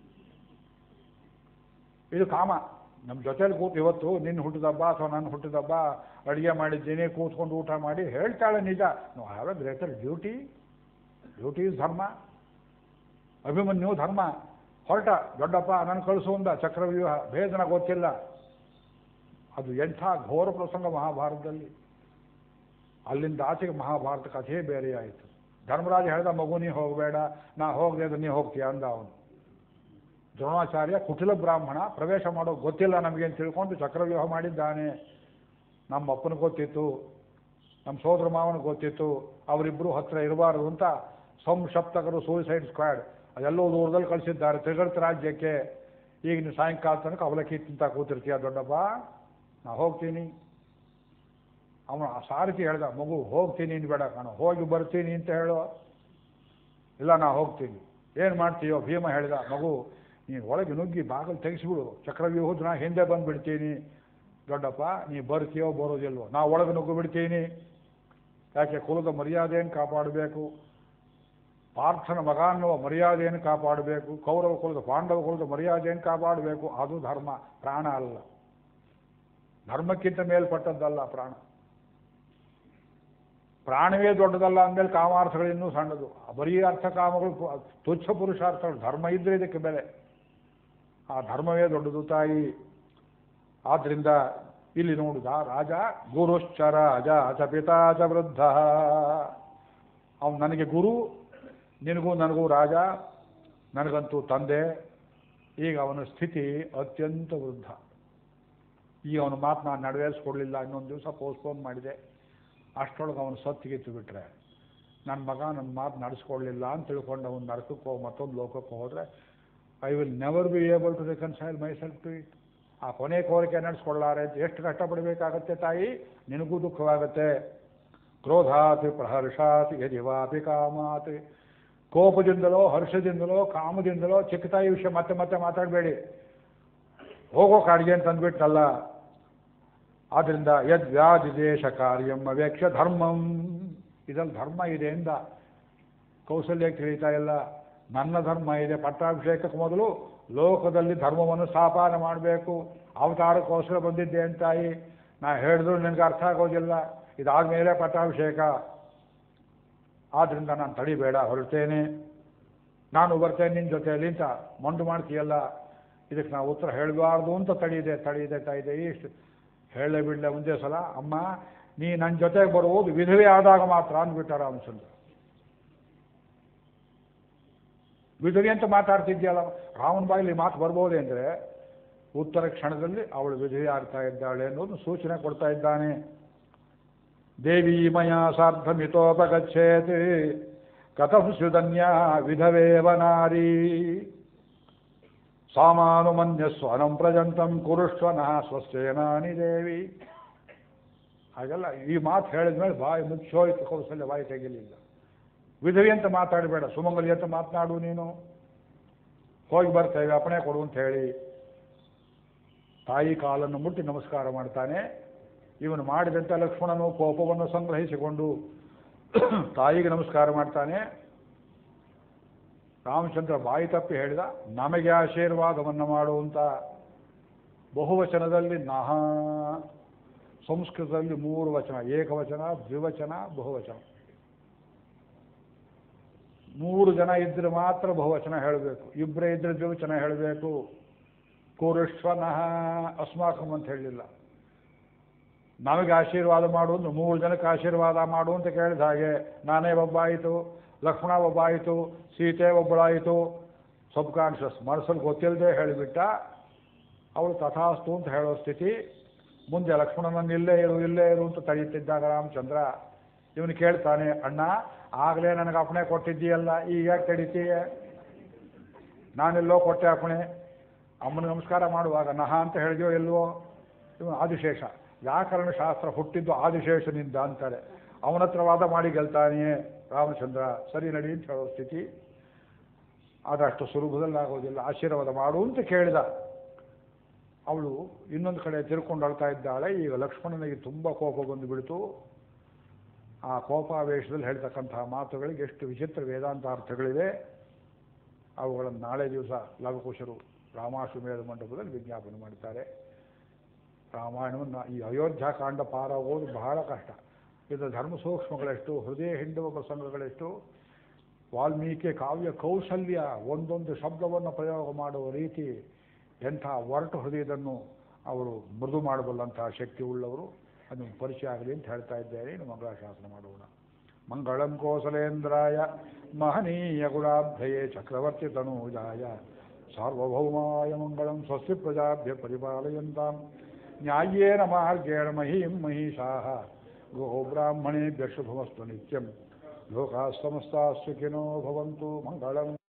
ಇದು ಕಾಮ ನಮ್ಮ ಜೊತೆಲಿ ಕೂತು ಇವತ್ತು ನಿನ್ನ ಹುಟ್ಟಿದಬ್ಬ ಅಥವಾ ನನ್ನ ಹುಟ್ಟಿದಬ್ಬ ಅಡುಗೆ ಮಾಡಿದ್ದೀನಿ ಕೂತ್ಕೊಂಡು ಊಟ ಮಾಡಿ ಹೇಳ್ತಾಳೆ ನಿಜ ನಾವು have a greater duty duty is dharma Abhimanyu ಧರ್ಮ ಹೊರಟ ದೊಡ್ಡಪ್ಪ ನನ್ನ ಕಳಿಸು ಅಂದ ಚಕ್ರವ್ಯೂಹ ಭೇದನ ಗೊತ್ತಿಲ್ಲ ಅದು ಎಂಥ ಘೋರ ಪ್ರಸಂಗ ಮಹಾಭಾರತದಲ್ಲಿ ಅಲ್ಲಿಂದ ಆಚೆಗೆ ಮಹಾಭಾರತ ಕಥೆ ಬೇರೆ ಆಯಿತು ಧರ್ಮರಾಜ ಹೇಳ್ದ ಮಗು ನೀ ಹೋಗಬೇಡ ನಾ ಹೋಗದೆ ಅಂದ್ರೆ ನೀ ಹೋಗ್ತೀಯ ಅಂದ ಅವನು ದ್ರೋಣಾಚಾರ್ಯ ಕುಟಿಲ ಬ್ರಾಹ್ಮಣ ಪ್ರವೇಶ ಮಾಡೋ ಗೊತ್ತಿಲ್ಲ ನಮಗೆ ಅಂತ ತಿಳ್ಕೊಂಡು ಚಕ್ರವ್ಯೂಹ ಮಾಡಿದ್ದಾನೆ ನಮ್ಮ ಅಪ್ಪನಿಗೆ ಗೊತ್ತಿತ್ತು ನಮ್ಮ ಸೋದರ ಮಾವನಿಗೆ ಗೊತ್ತಿತ್ತು ಅವರಿಬ್ಬರು ಹತ್ರ ಇರಬಾರದು ಅಂತ ಸಂಸಪ್ತಕರು ಸೂಸೈಡ್ ಸ್ಕ್ವಾಡ್ ಅದೆಲ್ಲೋ ದೂರದಲ್ಲಿ ಕಳಿಸಿದ್ದಾರೆ ತ್ರಿಗರ್ತ ರಾಜ್ಯಕ್ಕೆ ಈಗ ನೀವು ಸಾಯಂಕಾಲ ತನಕ ಅವಲಕ್ಕಿ ತಿಂತ ಕೂತಿರ್ತೀಯ ದೊಡ್ಡಪ್ಪ ನಾ ಹೋಗ್ತೀನಿ ಅವನು ಆ ಸಾರಥಿ ಹೇಳ್ದ ಮಗು ಹೋಗ್ತೀನಿ ನೀನು ಬೇಡ ಕಾಣೋ ಹೋಗಿ ಬರ್ತೀನಿ ಅಂತ ಹೇಳೋ ಇಲ್ಲ ನಾ ಹೋಗ್ತೀನಿ ಏನು ಮಾಡ್ತೀಯೋ ಭೀಮ ಹೇಳ್ದ ಮಗು ನೀನು ಒಳಗೆ ನುಗ್ಗಿ ಬಾಗಿಲು ತೆಗೆಸಿಬಿಡು ಚಕ್ರವ್ಯೂಹದ ನಾ ಹಿಂದೆ ಬಂದುಬಿಡ್ತೀನಿ ದೊಡ್ಡಪ್ಪ ನೀ ಬರ್ತೀಯೋ ಬರೋದಿಲ್ವೋ ನಾ ಒಳಗೆ ನುಗ್ಗು ಬಿಡ್ತೀನಿ ಯಾಕೆ ಕುಲದ ಮರ್ಯಾದೆಯನ್ನು ಕಾಪಾಡಬೇಕು ಪಾರ್ಥನ ಮಗ ಅನ್ನುವ ಮರ್ಯಾದೆಯನ್ನು ಕಾಪಾಡಬೇಕು ಕೌರವ ಕುಲದ ಪಾಂಡವ ಕುಲದ ಮರ್ಯಾದೆಯನ್ನು ಕಾಪಾಡಬೇಕು ಅದು ಧರ್ಮ ಪ್ರಾಣ ಅಲ್ಲ ಧರ್ಮಕ್ಕಿಂತ ಮೇಲ್ಪಟ್ಟದ್ದಲ್ಲ ಪ್ರಾಣ ಪ್ರಾಣವೇ ದೊಡ್ಡದಲ್ಲ ಅಂದಮೇಲೆ ಕಾಮಾರ್ಥಗಳಿನ್ನೂ ಸಣ್ಣದು ಬರೀ ಅರ್ಥ ಕಾಮಗಳು ಪು- ತುಚ್ಛ ಪುರುಷಾರ್ಥಗಳು ಧರ್ಮ ಇದ್ರೆ ಇದಕ್ಕೆ ಬೆಲೆ ಆ ಧರ್ಮವೇ ದೊಡ್ಡದು ತಾಯಿ ಆದ್ರಿಂದ ಇಲ್ಲಿ ನೋಡುದ ರಾಜ ಗುರುಶ್ಚ ರಾಜ ಚ ಪಿತಾ ಚ ವೃದ್ಧ ಅವನು ನನಗೆ ಗುರು ನಿನಗೂ ನನಗೂ ರಾಜ ನನಗಂತೂ ತಂದೆ ಈಗ ಅವನ ಸ್ಥಿತಿ ಅತ್ಯಂತ ವೃದ್ಧ ಈಗ ಅವನ ಮಾತು ನಾನು ನೆರವೇರಿಸ್ಕೊಡ್ಲಿಲ್ಲ ಇನ್ನೊಂದು ದಿವಸ ಪೋಸ್ಟ್ಪೋನ್ ಮಾಡಿದೆ ಅಷ್ಟರೊಳಗೆ ಅವನು ಸತ್ತಿಗಿತ್ತು ಬಿಟ್ರೆ ನನ್ನ ಮಗ ನನ್ನ ಮಾತು ನಡೆಸ್ಕೊಡ್ಲಿಲ್ಲ ಅಂತ ತಿಳ್ಕೊಂಡು ಅವನು ನರಕಕ್ಕೋ ಮತ್ತೊಂದು ಲೋಕಕ್ಕೆ ಹೋದರೆ I will never be able to reconcile myself to it ಆ ಕೊನೆ ಕೋರಿಕೆ ನಡೆಸ್ಕೊಳ್ಳಾರೆ ಅಂತ ಎಷ್ಟು ಕಷ್ಟಪಡಬೇಕಾಗತ್ತೆ ತಾಯಿ ನಿನಗೂ ದುಃಖವಾಗುತ್ತೆ ಕ್ರೋಧಾತ್ ಪ್ರಹರ್ಷಾತ್ ಯದಿವಾಪಿ ಕಾಮಾತ್ ಕೋಪದಿಂದಲೋ ಹರ್ಷದಿಂದಲೋ ಕಾಮದಿಂದಲೋ ಚಿಕ್ಕ ತಾಯಿ ವಿಷಯ ಮತ್ತೆ ಮತ್ತೆ ಮಾತಾಡಬೇಡಿ ಹೋಗೋ ಕಾಡಿಗೆ ಅಂತ ಅಂದ್ಬಿಟ್ಟಲ್ಲ ಆದ್ರಿಂದ ಯದ್ ವ್ಯಾಧಿ ದೇಶ ಕಾರ್ಯಂ ಅವೇಕ್ಷ ಧರ್ಮಂ ಇದ್ರಲ್ಲಿ ಧರ್ಮ ಇದೆ ಎಂದ ಕೌಶಲ್ಯಕ್ಕೆ ತಿಳಿತಾ ಇಲ್ಲ ನನ್ನ ಧರ್ಮ ಇದೆ ಪಟ್ಟಾಭಿಷೇಕಕ್ಕೆ ಮೊದಲು ಲೋಕದಲ್ಲಿ ಧರ್ಮವನ್ನು ಸ್ಥಾಪನೆ ಮಾಡಬೇಕು ಅವತಾರಕ್ಕೋಸ್ಕರ ಬಂದಿದ್ದೆ ಅಂತಾಯಿ ನಾ ಹೇಳಿದ್ರು ನಿನಗೆ ಅರ್ಥ ಆಗೋದಿಲ್ಲ ಇದಾದ್ಮೇಲೆ ಪಟ್ಟಾಭಿಷೇಕ ಆದ್ರಿಂದ ನಾನು ತಡಿಬೇಡ ಹೊರಡ್ತೇನೆ ನಾನು ಬರ್ತೇನೆ ನಿನ್ನ ಜೊತೆಯಲ್ಲಿ ಅಂತ ಮಂಡು ಮಾಡ್ತೀಯಲ್ಲ ಇದಕ್ಕೆ ನಾವು ಉತ್ತರ ಹೇಳಬಾರ್ದು ಅಂತ ತಡೀದೆ ತಡೀದೆ ತಡೀದೆ ಇಷ್ಟು ಹೇಳೇ ಬಿಡಲೆ ಒಂದೇ ಸಲ ಅಮ್ಮ ನೀ ನನ್ನ ಜೊತೆಗೆ ಬರುವುದು ವಿಧವೆ ಆದಾಗ ಮಾತ್ರ ಅಂದ್ಬಿಟ್ಟ ರಾಮಚಂದ್ರ ವಿಧವೆ ಅಂತ ಮಾತಾಡ್ತಿದ್ಯಲ್ಲ ರಾಮನ ಬಾಯಲ್ಲಿ ಈ ಮಾತು ಬರ್ಬೋದೇ ಅಂದರೆ ಉತ್ತರ ಕ್ಷಣದಲ್ಲಿ ಅವಳು ವಿಧವೆ ಆಗ್ತಾ ಇದ್ದಾಳೆ ಅನ್ನೋದು ಸೂಚನೆ ಕೊಡ್ತಾ ಇದ್ದಾನೆ ದೇವಿ ಮಯ ಸಾರ್ಧಮಿತೋಪಗಚ್ಚೇತ್ ಕಥಂ ಸ್ಯುಧನ್ಯ ವಿಧವೇವ ನಾರಿ ಸಾಮಾನುಮನ್ಯಸ್ವ ಅನಂ ಪ್ರಜಂತಂ ಕುರುಷ್ವ ನಃ ಸ್ವಸ್ಥೇನಾನಿ ದೇವಿ ಹಾಗೆಲ್ಲ ಈ ಮಾತು ಹೇಳಿದ ಮೇಲೆ ಬಾಯಿ ಮುಚ್ಚೋಯ್ತು ಕೌಸಲ್ಯ ಬಾಯಿ ತೆಗಿಲಿಲ್ಲ ವಿಧವಿ ಅಂತ ಮಾತಾಡಬೇಡ ಸುಮಂಗಲಿ ಅಂತ ಮಾತನಾಡು ನೀನು ಹೋಗಿ ಬರ್ತೇವೆ ಅಪ್ಪಣೆ ಕೊಡು ಅಂತ ಹೇಳಿ ತಾಯಿ ಕಾಲನ್ನು ಮುಟ್ಟಿ ನಮಸ್ಕಾರ ಮಾಡ್ತಾನೆ ಇವನು ಮಾಡಿದಂತೆ ಲಕ್ಷ್ಮಣನು ಕೋಪವನ್ನು ಸಂಗ್ರಹಿಸಿಕೊಂಡು ತಾಯಿಗೆ ನಮಸ್ಕಾರ ಮಾಡ್ತಾನೆ ರಾಮಚಂದ್ರ ಬಾಯಿ ತಪ್ಪಿ ಹೇಳಿದ ನಮಗೆ ಆಶೀರ್ವಾದವನ್ನು ಮಾಡು ಅಂತ ಬಹುವಚನದಲ್ಲಿ ನಹ ಸಂಸ್ಕೃತದಲ್ಲಿ ಮೂರು ವಚನ ಏಕವಚನ ದ್ವಿವಚನ ಬಹುವಚನ ಮೂರು ಜನ ಇದ್ರೆ ಮಾತ್ರ ಬಹುವಚನ ಹೇಳಬೇಕು ಇಬ್ಬರೇ ಇದ್ರೆ ದ್ವಿವಚನ ಹೇಳಬೇಕು ಕುರುಷ್ವನಃ ಅಸ್ಮಾಕಂ ಅಂತ ಹೇಳಲಿಲ್ಲ ನಮಗೆ ಆಶೀರ್ವಾದ ಮಾಡು ಅಂದ್ರೆ ಮೂರು ಜನಕ್ಕೆ ಆಶೀರ್ವಾದ ಮಾಡು ಅಂತ ಕೇಳಿದ ಹಾಗೆ ನಾನೇ ಒಬ್ಬ ಆಯಿತು ಲಕ್ಷ್ಮಣ ಒಬ್ಬ ಆಯಿತು ಸೀತೆ ಒಬ್ಬಳಾಯಿತು ಸಬ್ ಕಾನ್ಷಿಯಸ್ ಮನಸ್ಸಲ್ಲಿ ಗೊತ್ತಿಲ್ಲದೆ ಹೇಳಿಬಿಟ್ಟ ಅವಳು ತಥಾಸ್ತು ಅಂತ ಹೇಳೋ ಸ್ಥಿತಿ ಮುಂದೆ ಲಕ್ಷ್ಮಣನನ್ನು ಇಲ್ಲೇ ಇರು ಇಲ್ಲೇ ಇರು ಅಂತ ತಡೆಯುತ್ತಿದ್ದಾಗ ರಾಮಚಂದ್ರ ಇವನು ಕೇಳ್ತಾನೆ ಅಣ್ಣ ಆಗಲೇ ನನಗೆ ಅಪ್ಪಣೆ ಕೊಟ್ಟಿದ್ದೀಯಲ್ಲ ಈಗ ಯಾಕೆ ತಡೀತೀಯ ನಾನೆಲ್ಲೋ ಕೊಟ್ಟೆ ಅಪ್ಪಣೆ ಅಮ್ಮನ ನಮಸ್ಕಾರ ಮಾಡುವಾಗ ನಹ ಅಂತ ಹೇಳಿದ್ಯೋ ಎಲ್ಲವೋ ಇವನು ಆದಿಶೇಷ ವ್ಯಾಕರಣ ಶಾಸ್ತ್ರ ಹುಟ್ಟಿದ್ದು ಆದಿಶೇಷನಿಂದ ಅಂತಾರೆ ಅವನ ಹತ್ರ ವಾದ ಮಾಡಿ ಗೆಲ್ತಾನೆಯೇ ರಾಮಚಂದ್ರ ಸರಿ ನಡಿ ಅಂತ ಹೇಳೋ ಸ್ಥಿತಿ ಅದಷ್ಟು ಸುಲಭದಲ್ಲಿ ಆಗೋದಿಲ್ಲ ಆಶೀರ್ವಾದ ಮಾಡು ಅಂತ ಕೇಳಿದ ಅವಳು ಇನ್ನೊಂದು ಕಡೆ ತಿರ್ಕೊಂಡು ಅಳ್ತಾ ಇದ್ದಾಳೆ ಈಗ ಲಕ್ಷ್ಮಣನಿಗೆ ತುಂಬ ಕೋಪ ಬಂದು ಬಿಡ್ತು ಆ ಕೋಪಾವೇಶದಲ್ಲಿ ಹೇಳ್ತಕ್ಕಂತಹ ಮಾತುಗಳಿಗೆ ಎಷ್ಟು ವಿಚಿತ್ರ ವೇದಾಂತ ಅರ್ಥಗಳಿವೆ ಅವುಗಳನ್ನು ನಾಳೆ ದಿವಸ ಲವಕುಶರು ರಾಮಾಶ್ವಮೇಧ ಮಂಟಪದಲ್ಲಿ ವಿಜ್ಞಾಪನೆ ಮಾಡ್ತಾರೆ ರಾಮಾಯಣವನ್ನು ಈ ಅಯೋಧ್ಯಾಕಾಂಡ ಪಾರಾಗೋದು ಬಹಳ ಕಷ್ಟ ಇದು ಧರ್ಮ ಸೂಕ್ಷ್ಮಗಳೆಷ್ಟು ಹೃದಯ ಹಿಂಡುವ ಪ್ರಸಂಗಗಳೆಷ್ಟು ವಾಲ್ಮೀಕಿ ಕಾವ್ಯ ಕೌಶಲ್ಯ ಒಂದೊಂದು ಶಬ್ದವನ್ನು ಪ್ರಯೋಗ ಮಾಡುವ ರೀತಿ ಎಂಥ ಒರಟು ಹೃದಯದನ್ನು ಅವರು ಮೃದು ಮಾಡಬಲ್ಲಂತಹ ಶಕ್ತಿ ಉಳ್ಳವರು ಅದು ಪರಿಚಯ ಆಗಲಿ ಅಂತ ಹೇಳ್ತಾ ಇದ್ದೇನೆ ಇನ್ನು ಮಂಗಳಾಶಾಸನ ಮಾಡೋಣ ಮಂಗಳಂ ಕೋಸಲೇಂದ್ರಾಯ ಮಹನೀಯ ಗುಣಾಭ್ಯಯೇ ಚಕ್ರವರ್ತಿ ತನೂಜಾಯ ಸಾರ್ವಭೌಮಾಯ ಮಂಗಳಂ ಸ್ವಸ್ತಿ ಪ್ರಜಾಭ್ಯ ಪರಿಪಾಲಯಂತಾಂ ನ್ಯಾಯೇನ ಮಾರ್ಗೇಣ ಮಹೀಂ ಮಹಿಷಾಃ ಗೋಬ್ರಾಹ್ಮಣೇಭ್ಯ ಶುಭಮಸ್ತು ನಿತ್ಯಂ ಲೋಕಾः ಸಮಸ್ತಾः ಸುಖಿನೋ ಭವಂತು ಮಂಗಳಂ